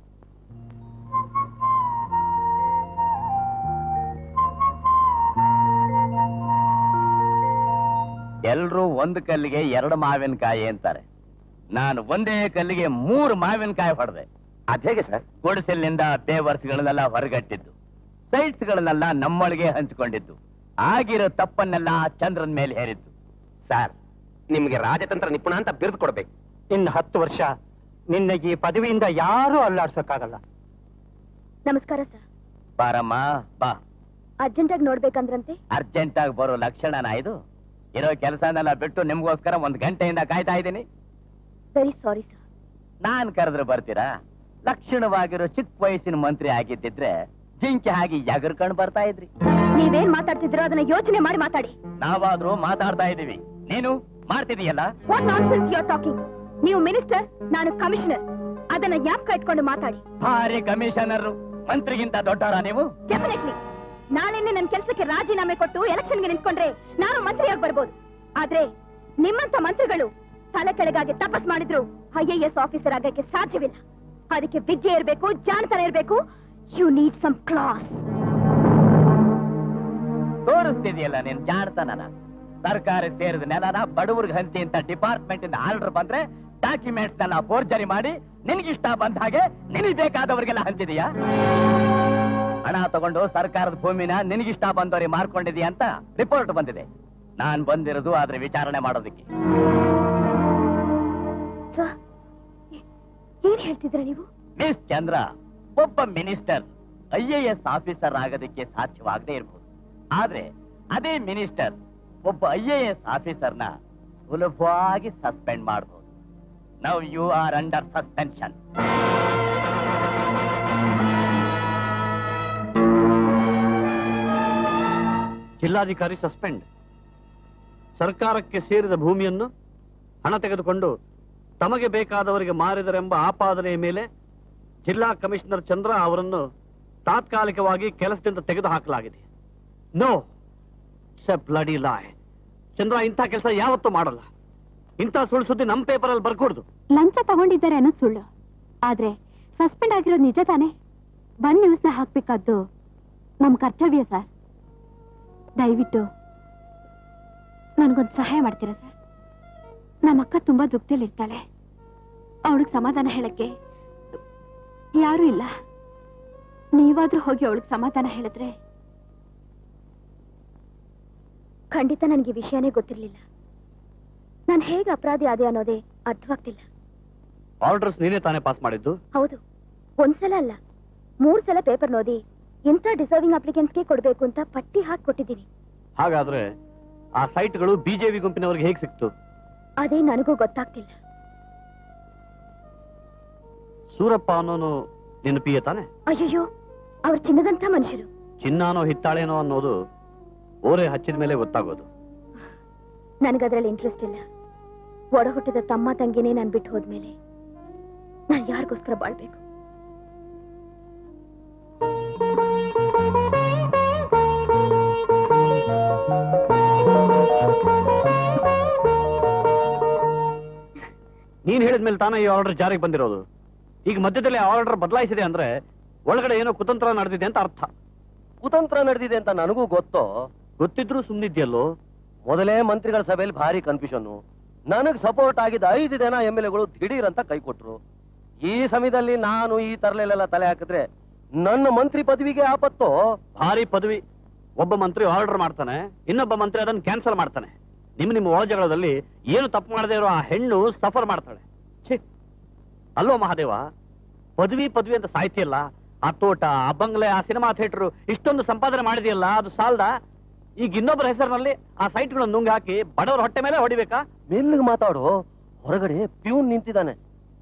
G: ಎಲ್ರೂ ಒಂದು ಕಲ್ಲಿಗೆ ಎರಡು ಮಾವಿನಕಾಯಿ ಅಂತಾರೆ ನಾನು ಒಂದೇ ಕಲ್ಲಿಗೆ ಮೂರು ಮಾವಿನಕಾಯಿ ಹೊಡೆದೆ
I: ಅದೇಗೆ ಸರ್
G: ಗುಡಿಸಲಿನಿಂದ ಬೇವರ್ಸ್ಗಳನ್ನೆಲ್ಲ ಹೊರಗಟ್ಟಿದ್ದು ಸೈಟ್ಸ್ಗಳನ್ನೆಲ್ಲ ನಮ್ಮೊಳಗೆ ಹಂಚಿಕೊಂಡಿದ್ದು ಆಗಿರೋ ತಪ್ಪನ್ನೆಲ್ಲ ಚಂದ್ರನ್ ಮೇಲೆ ಹೇರಿದ್ದು
I: ಸರ್ ನಿಮ್ಗೆ ರಾಜತಂತ್ರ ನಿಪುಣ ಅಂತ ಬಿರುದು ಕೊಡ್ಬೇಕು
L: ಇನ್ನು ಹತ್ತು ವರ್ಷ ನಿನ್ನಗೆ ಈ ಪದವಿಯಿಂದ ಯಾರೂ ಅಲ್ಲಾಡ್ಸಕ್ಕಾಗಲ್ಲ
F: ನಮಸ್ಕಾರ ಸರ್
G: ಬಾರಮ್ಮ ಬಾ
F: ಅರ್ಜೆಂಟಾಗಿ ನೋಡ್ಬೇಕಂದ್ರಂತೆ
G: ಅರ್ಜೆಂಟ್ ಆಗಿ ಬರೋ ಲಕ್ಷಣನ ಇದು ಇರೋ ಕೆಲಸನೆಲ್ಲ ಬಿಟ್ಟು ನಿಮ್ಗೋಸ್ಕರ ಒಂದ್ ಗಂಟೆಯಿಂದ ಕಾಯ್ತಾ ಇದ್ದೀನಿ
F: ವೆರಿ ಸಾರಿ ಸರ್
G: ನಾನ್ ಕರೆದ್ರೆ ಬರ್ತೀರಾ ಲಕ್ಷಣವಾಗಿರೋ ಚಿಕ್ಕ ವಯಸ್ಸಿನ ಮಂತ್ರಿ ಆಗಿದ್ದಿದ್ರೆ ಜಿಂಕೆ ಹಾಗೆ ಎಗರ್ಕೊಂಡ್ ಬರ್ತಾ ಇದ್ರಿ
F: ನೀವೇನ್ ಮಾತಾಡ್ತಿದ್ರೋ ಅದನ್ನ ಯೋಚನೆ ಮಾಡಿ ಮಾತಾಡಿ
G: ನಾವಾದ್ರೂ ಮಾತಾಡ್ತಾ ಇದೀವಿ ನೀನು ಮಾಡ್ತಿದೀಯಲ್ಲ
F: what nonsense you are talking ನೀವು ಮಿನಿಸ್ಟರ್ ನಾನು ಕಮಿಷನರ್ ಅದನ್ನ ಜ್ಞಾಪಕ ಇಟ್ಕೊಂಡು ಮಾತಾಡಿ
G: ಭಾರಿ ಕಮಿಷನರ್ ಮಂತ್ರಿಗಿಂತ ದೊಡ್ಡವರ ನೀವು
F: ಡೆಫಿನೆಟ್ಲಿ ನಾಳೆನೆ ನನ್ನ ಕೆಲಸಕ್ಕೆ ರಾಜೀನಾಮೆ ಕೊಟ್ಟು ಎಲೆಕ್ಷನ್ಗೆ ನಿಂತ್ಕೊಂಡ್ರೆ ನಾನು ಮಂತ್ರಿಯಾಗಿ ಬರ್ಬೋದು ಆದ್ರೆ ನಿಮ್ಮಂತ ಮಂತ್ರಿಗಳು ತಲೆ ಕೆಳಗಾಗಿ ತಪಸ್ ಮಾಡಿದ್ರು ಐ ಎ ಎಸ್ ಆಫೀಸರ್ ಆಗಕ್ಕೆ ಸಾಧ್ಯವಿಲ್ಲ ಅದಕ್ಕೆ ವಿದ್ಯೆ ಇರಬೇಕು ಜಾಣತನ ಇರಬೇಕು ಯು ನೀಡ್ ಸಮ್ ಕ್ಲಾಸ್
G: ತೋರಿಸ್ತಿದೆಯಲ್ಲ ನೀನ್ ಜಾಡ್ತಾನ ಸರ್ಕಾರ ಸೇರಿದ ನೆಲನ ಬಡವರ್ಗ್ ಹಂಚಿ ಅಂತ ಡಿಪಾರ್ಟ್ಮೆಂಟ್ ಇಂದ ಆರ್ಡರ್ ಬಂದ್ರೆ ಡಾಕ್ಯುಮೆಂಟ್ಸ್ ನೆಲ್ಲ ಫೋರ್ಜರಿ ಮಾಡಿ ನಿನ್ಗಿಷ್ಟ ಬಂದ ಹಾಗೆ ನಿನಗ್ ಬೇಕಾದವರಿಗೆಲ್ಲ ಹಂಚಿದೀಯಾ ಹಣ ತಗೊಂಡು ಸರ್ಕಾರದ ಭೂಮಿನ ನಿನಗಿಷ್ಟ ಬಂದವರಿಗೆ ಮಾರ್ಕೊಂಡಿದೀಯ ಅಂತ ರಿಪೋರ್ಟ್ ಬಂದಿದೆ ನಾನ್ ಬಂದಿರೋದು ಆದ್ರೆ ವಿಚಾರಣೆ ಮಾಡೋದಕ್ಕೆ
F: ಸರ್ ಏನ್ ಹೇಳ್ತಿದ್ರ ನೀವು
G: ಮಿಸ್ ಚಂದ್ರ ಒಬ್ಬ minister I A S officer ಆಗೋದಕ್ಕೆ ಸಾಧ್ಯವಾಗದೇ ಇರಬಹುದು ಆದ್ರೆ ಅದೇ ಮಿನಿಸ್ಟರ್ ಒಬ್ಬ ಐ ಎ ಎಸ್ ಆಫೀಸರ್ನ ಸುಲಭವಾಗಿ ಸಸ್ಪೆಂಡ್ ಮಾಡಬಹುದು now you are under suspension
B: ಜಿಲ್ಲಾಧಿಕಾರಿ ಸಸ್ಪೆಂಡ್ ಸರ್ಕಾರಕ್ಕೆ ಸೇರಿದ ಭೂಮಿಯನ್ನು ಹಣ ತೆಗೆದುಕೊಂಡು ತಮಗೆ ಬೇಕಾದವರಿಗೆ ಮಾರಿದರೆಂಬ ಆಪಾದನೆಯ ಮೇಲೆ ಜಿಲ್ಲಾ ಕಮಿಷನರ್ ಚಂದ್ರ ಅವರನ್ನು ತಾತ್ಕಾಲಿಕವಾಗಿ ಕೆಲಸದಿಂದ ತೆಗೆದುಹಾಕಲಾಗಿದೆ ನೋ ಬ್ಲಡಿ ಲಾಯ್ ಚಂದ್ರ ಇಂಥ ಕೆಲಸ ಯಾವತ್ತೂ ಮಾಡಲ್ಲ ಇಂಥ ಸುಳ್ಳು ಸುದ್ದಿ ನಮ್ಮ ಪೇಪರಲ್ಲಿ ಬರ್ಕೊಡ್ದು
P: ಲಂಚ ತಗೊಂಡಿದ್ದಾರೆ ಅನ್ನೋದು ಸುಳ್ಳು ಆದ್ರೆ ಸಸ್ಪೆಂಡ್ ಆಗಿರೋದು ನಿಜ ತಾನೆ ಬಂದ್ ನ್ಯೂಸ್ನ ಹಾಕ್ಬೇಕಾದ್ದು ನಮ್ ಕರ್ತವ್ಯ ಸರ್ ದಯವಿಟ್ಟು ನನ್ಗೊಂದು ಸಹಾಯ ಮಾಡ್ತೀರಾ ಸರ್ ನಮ್ಮ ಅಕ್ಕ ತುಂಬಾ ದುಃಖದಲ್ಲಿ ಇರ್ತಾಳೆ ಅವಳಿಗೆ ಸಮಾಧಾನ ಹೇಳಕ್ಕೆ ಯಾರೂ ಇಲ್ಲ ನೀವಾದ್ರೂ ಹೋಗಿ ಅವಳಿಗೆ ಸಮಾಧಾನ ಹೇಳಿದ್ರೆ
F: ಖಂಡಿತ ನನಗೆ ವಿಷಯನೇ ಗೊತ್ತಿರ್ಲಿಲ್ಲ ನಾನು ಹೇಗೆ ಅಪರಾಧಿ ಆದೆ ಅನ್ನೋದೇ ಅರ್ಥವಾಗ್ತಿಲ್ಲ
B: ಆರ್ಡರ್ಸ್ ನೀನೇ ತಾನೇ ಪಾಸ್ ಮಾಡಿದ್ದು
F: ಹೌದು ಒಂದ್ಸಲ ಅಲ್ಲ ಮೂರ್ ಸಲ ಪೇಪರ್ ಓದಿ ಇಂಥ ಡಿಸರ್ವಿಂಗ್ ಅಪ್ಲಿಕೆಂಟ್ಸ್ಗೆ ಕೊಡ್ಬೇಕು ಅಂತ ಪಟ್ಟಿ ಹಾಕಿ ಕೊಟ್ಟಿದ್ದೀನಿ
B: ಹಾಗಾದ್ರೆ ಆ ಸೈಟ್ಗಳು ಬಿಜೆಪಿ ಗುಂಪಿನವರಿಗೆ ಹೇಗೆ ಸಿಕ್ತು
F: ಅದೇ ನನಗೂ ಗೊತ್ತಾಗ್ತಿಲ್ಲ
B: ಸೂರಪ್ಪ ಅನ್ನೋನು ನಿನ್ನ ಪಿಯ ತಾನೆ
F: ಅಯ್ಯಯ್ಯೋ ಅವ್ರ ಚಿನ್ನದಂಥ ಮನುಷ್ಯರು
B: ಚಿನ್ನಾನೋ ಹಿತ್ತಾಳೇನೋ ಅನ್ನೋದು ಓರೆ ಹಚ್ಚಿದ ಮೇಲೆ ಗೊತ್ತಾಗೋದು
F: ನನಗದ್ರಲ್ಲಿ ಇಂಟ್ರೆಸ್ಟ್ ಇಲ್ಲ ಒಡ ಹುಟ್ಟಿದ ತಮ್ಮ ತಂಗಿನೇ ನಾನು ಬಿಟ್ಟು ಹೋದ್ಮೇಲೆ ನಾನು ಯಾರಿಗೋಸ್ಕರ ಬಾಳ್ಬೇಕು
B: ನೀನ್ ಹೇಳಿದ್ಮೇಲೆ ತಾನೇ ಈ ಆರ್ಡರ್ ಜಾರಿಗೆ ಬಂದಿರೋದು ಈಗ ಮಧ್ಯದಲ್ಲಿ ಆರ್ಡರ್ ಬದಲಾಯಿಸಿದೆ ಅಂದ್ರೆ ಒಳಗಡೆ ಏನೋ ಕುತಂತ್ರ ನಡೆದಿದೆ ಅಂತ ಅರ್ಥ
O: ಕುತಂತ್ರ ನಡೆದಿದೆ ಅಂತ ನನಗೂ ಗೊತ್ತೋ
B: ಗೊತ್ತಿದ್ರು ಸುಮ್ಮನಿದ್ಯಲ್ಲೋ
O: ಮೊದಲೇ ಮಂತ್ರಿಗಳ ಸಭೆಯಲ್ಲಿ ಭಾರಿ ಕನ್ಫ್ಯೂಷನ್ ನನಗ್ ಸಪೋರ್ಟ್ ಆಗಿದ್ದ ಐದು ಜನ ಎಂ ಎಲ್ ಎಗಳು ದಿಢೀರ್ ಅಂತ ಕೈ ಕೊಟ್ರು ಈ ಸಮಯದಲ್ಲಿ ನಾನು ಈ ತರಲೆಲ್ಲ ತಲೆ ಹಾಕಿದ್ರೆ ನನ್ನ ಮಂತ್ರಿ ಪದವಿಗೆ ಆಪತ್ತು
B: ಭಾರಿ ಪದವಿ ಒಬ್ಬ ಮಂತ್ರಿ ಆರ್ಡರ್ ಮಾಡ್ತಾನೆ ಇನ್ನೊಬ್ಬ ಮಂತ್ರಿ ಅದನ್ನ ಕ್ಯಾನ್ಸಲ್ ಮಾಡ್ತಾನೆ ನಿಮ್ ನಿಮ್ಮ ಒಳಜಗಳದಲ್ಲಿ ಏನು ತಪ್ಪು ಮಾಡದೇ ಇರೋ ಆ ಹೆಣ್ಣು ಸಫರ್ ಮಾಡ್ತಾಳೆ ಛೀ ಅಲ್ವೋ ಮಹಾದೇವ ಪದವಿ ಪದವಿ ಅಂತ ಸಾಹಿತ್ಯ ಆ ತೋಟ ಆ ಬಂಗ್ಲೆ ಆ ಸಿನಿಮಾ ಥಿಯೇಟರ್ ಇಷ್ಟೊಂದು ಸಂಪಾದನೆ ಮಾಡಿದೆಯಲ್ಲ ಅದು ಸಾಲ್ದ ಈಗ ಇನ್ನೊಬ್ಬರ ಹೆಸರಿನಲ್ಲಿ ಆ ಸೈಟ್ಗಳನ್ನು ನುಂಗಿ ಹಾಕಿ ಬಡವರ ಹೊಟ್ಟೆ ಮೇಲೆ ಹೊಡಿಬೇಕಾ
O: ಮೆಲ್ಲಗೆ ಮಾತಾಡು ಹೊರಗಡೆ ಪ್ಯೂನ್ ನಿಂತಿದ್ದಾನೆ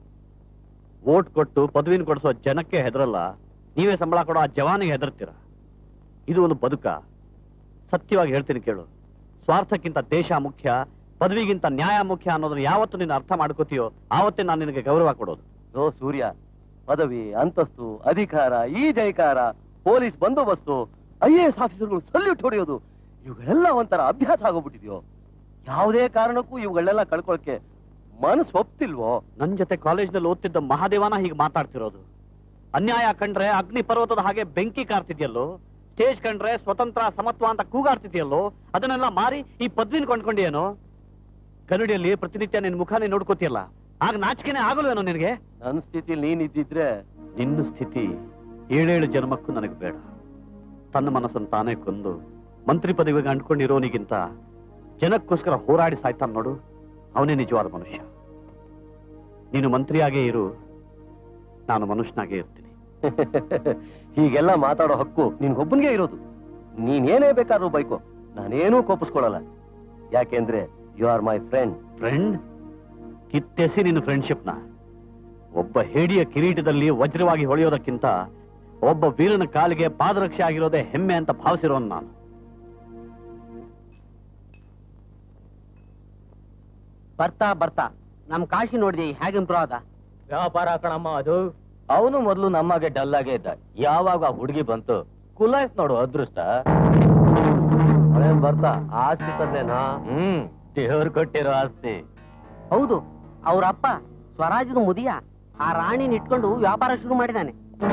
B: ವೋಟ್ ಕೊಟ್ಟು ಪದವಿನ ಕೊಡಿಸೋ ಜನಕ್ಕೆ ಹೆದರಲ್ಲ ನೀವೇ ಸಂಬಳ ಕೊಡೋ ಆ ಜವಾನಿಗೆ ಹೆದರ್ತೀರ ಇದು ಒಂದು ಬದುಕ ಸತ್ಯವಾಗಿ ಹೇಳ್ತೀನಿ ಕೇಳು ಸ್ವಾರ್ಥಕ್ಕಿಂತ ದೇಶ ಮುಖ್ಯ ಪದವಿಗಿಂತ ನ್ಯಾಯ ಮುಖ್ಯ ಅನ್ನೋದನ್ನ ಯಾವತ್ತು ನೀನು ಅರ್ಥ ಮಾಡ್ಕೋತೀಯೋ ಆವತ್ತೇ ನಾನು ನಿನಗೆ ಗೌರವ ಕೊಡೋದು
O: ಓ ಸೂರ್ಯ ಪದವಿ ಅಂತಸ್ತು ಅಧಿಕಾರ ಈ ಜೈಕಾರ ಪೊಲೀಸ್ ಬಂದೋಬಸ್ತು ಐ ಎ ಎಸ್ ಆಫೀಸರ್ಗಳು ಸಲ್ಯೂಟ್ ಹೊಡೆಯೋದು ಇವುಗಳೆಲ್ಲ ಒಂಥರ ಅಭ್ಯಾಸ ಆಗೋಗ್ಬಿಟ್ಟಿದ್ಯೋ ಯಾವುದೇ ಕಾರಣಕ್ಕೂ ಇವುಗಳೆಲ್ಲ ಕಳ್ಕೊಳಕ್ಕೆ ಮನಸ್ಸು ಒಪ್ತಿಲ್ವೋ
B: ನನ್ ಜೊತೆ ಕಾಲೇಜ್ನಲ್ಲಿ ಓದ್ತಿದ್ದ ಮಹಾದೇವನ ಹೀಗೆ ಮಾತಾಡ್ತಿರೋದು ಅನ್ಯಾಯ ಕಂಡ್ರೆ ಅಗ್ನಿ ಪರ್ವತದ ಹಾಗೆ ಬೆಂಕಿ ಕಾರ್ತಿದ್ಯಲ್ಲೋ ಸ್ಟೇಜ್ ಕಂಡ್ರೆ ಸ್ವತಂತ್ರ ಸಮತ್ವ ಅಂತ ಕೂಗಾಡ್ತಿದ್ಯಲ್ಲೋ ಅದನ್ನೆಲ್ಲ ಮಾರಿ ಈ ಪದವಿನ ಕೊಂಡ್ಕೊಂಡಿಯೇನೋ ಕನ್ನಡಿಯಲ್ಲಿ ಪ್ರತಿನಿತ್ಯ ನಿನ್ ಮುಖಾನೇ ನೋಡ್ಕೋತಿಯಲ್ಲ ಆಗ ನಾಚಿಕೆನೆ ಆಗಲ್ವೇನೋ ನಿನಗೆ
O: ನನ್ನ ಸ್ಥಿತಿ ನೀನಿದ್ದಿದ್ರೆ
B: ನಿನ್ನ ಸ್ಥಿತಿ ಏಳೇಳು ಜನ್ಮಕ್ಕೂ ನನಗೆ ಬೇಡ ತನ್ನ ಮನಸ್ಸನ್ನು ತಾನೇ ಕೊಂದು ಮಂತ್ರಿ ಪದವಿಗೆ ಅಂಟ್ಕೊಂಡಿರೋನಿಗಿಂತ ಜನಕ್ಕೋಸ್ಕರ ಹೋರಾಡಿ ಸಾಯ್ತಾನ ನೋಡು ಅವನೇ ನಿಜವಾದ ಮನುಷ್ಯ ನೀನು ಮಂತ್ರಿಯಾಗೇ ಇರು ನಾನು ಮನುಷ್ಯನಾಗೇ ಇರ್ತೀನಿ
O: ಹೀಗೆಲ್ಲ ಮಾತಾಡೋ ಹಕ್ಕು ನಿನ್ಗೊಬ್ಬನಿಗೆ ಇರೋದು ನೀನೇನೇ ಬೇಕಾದ್ರೂ ಬೈಕೋ ನಾನೇನೂ ಕೋಪಿಸ್ಕೊಳಲ್ಲ ಯಾಕೆಂದ್ರೆ you are my friend
B: friend ಕಿತ್ತೆಸಿ ನಿನ್ನ ಫ್ರೆಂಡ್ಶಿಪ್ನ ಒಬ್ಬ ಹೇಡಿಯ ಕಿರೀಟದಲ್ಲಿ ವಜ್ರವಾಗಿ ಹೊಳೆಯೋದಕ್ಕಿಂತ ಒಬ್ಬ ವೀರನ ಕಾಲಿಗೆ ಪಾದರಕ್ಷೆ ಆಗಿರೋದೇ ಹೆಮ್ಮೆ ಅಂತ ಭಾವಿಸಿರೋನ್ ನಾನು
K: ಬರ್ತಾ ಬರ್ತಾ ನಮ್ ಕಾಶಿ ನೋಡಿದೆ ಹೇಗೆ ಇಂಪ್ರೂವ್ ಆದ
C: ವ್ಯಾಪಾರ ಕಣಮ್ಮ ಅದು ಅವನು ಮೊದಲು ನಮ್ಮಗೆ ಡಲ್ ಆಗೇ ಇದ್ದ ಯಾವಾಗ ಆ ಹುಡುಗಿ ಬಂತು ಕುಲಾಯ್ಸ್ ನೋಡು ಅದೃಷ್ಟ
O: ಅವಳೇನ್ ಬರ್ತಾ ಆಸ್ತಿ ತಂದೇನಾ
C: ಹ್ಮ್ ದೇವ್ರು ಕೊಟ್ಟಿರೋ ಆಸ್ತಿ
K: ಹೌದು ಅವ್ರ ಅಪ್ಪ ಸ್ವರಾಜ್ಯದ ಮುದಿಯ ಆ ರಾಣಿನ ಇಟ್ಕೊಂಡು ವ್ಯಾಪಾರ ಶುರು ಮಾಡಿದಾನೆ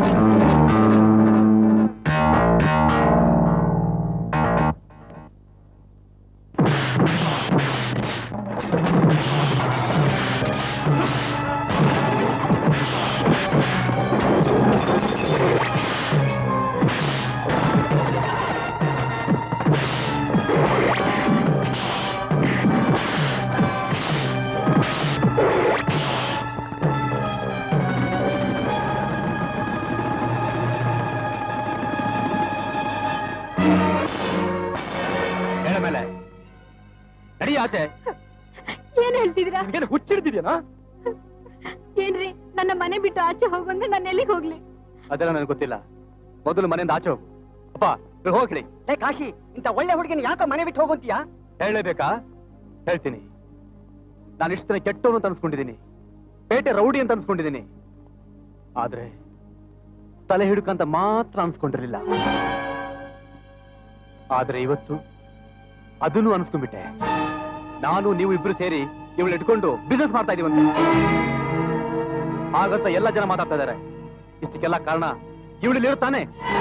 J: ಹೇಳ ಮೇಲೆ ನಡಿ ಆಚೆ
P: ಏನ್ ಹೇಳ್ತಿದ್ದೀರಾ
J: ನಿನ್ಗೇನು ಹುಚ್ಚಿಡ್ತಿದ್ಯೇನಾ
P: ಏನ್ರಿ ನನ್ನ ಮನೆ ಬಿಟ್ಟು ಆಚೆ ಹೋಗಂದ್ರೆ ನಾನು ಎಲ್ಲಿಗೆ ಹೋಗ್ಲಿ
J: ಅದೆಲ್ಲ ನನಗೆ ಗೊತ್ತಿಲ್ಲ ಮೊದಲು ಮನೆಯಿಂದ ಆಚೆ ಹೋಗು ಅಪ್ಪ ಇವ್ರು ಹೋಗ್ಲಿ
K: ಏ ಕಾಶಿ ಇಂತ ಒಳ್ಳೆ ಹುಡುಗಿನ ಯಾಕ ಮನೆ ಬಿಟ್ಟು ಹೋಗಂತೀಯಾ
J: ಹೇಳಲೇಬೇಕಾ ಹೇಳ್ತೀನಿ ನಾನು ಇಷ್ಟು ದಿನ ಕೆಟ್ಟವನು ಅಂತ ಅನ್ಸ್ಕೊಂಡಿದ್ದೀನಿ ಪೇಟೆ ರೌಡಿ ಅಂತ ಅನ್ಸ್ಕೊಂಡಿದ್ದೀನಿ ಆದ್ರೆ ತಲೆ ಹಿಡುಕಂತ ಮಾತ್ರ ಅನ್ಸ್ಕೊಂಡಿರ್ಲಿಲ್ಲ ಆದ್ರೆ ಇವತ್ತು ಅದನ್ನು ಅನ್ಸ್ಕೊಂಡ್ಬಿಟ್ಟೆ ನಾನು ನೀವು ಇಬ್ರು ಸೇರಿ ಇವಳು ಇಟ್ಕೊಂಡು ಬಿಸ್ನೆಸ್ ಮಾಡ್ತಾ ಇದೀವಂತೆ ಹಾಗಂತ ಎಲ್ಲ ಜನ ಮಾತಾಡ್ತಾ ಇದಾರೆ ಇಷ್ಟಕ್ಕೆಲ್ಲ ಕಾರಣ ಇವಳಲ್ಲಿ ಇರ್ತಾನೆ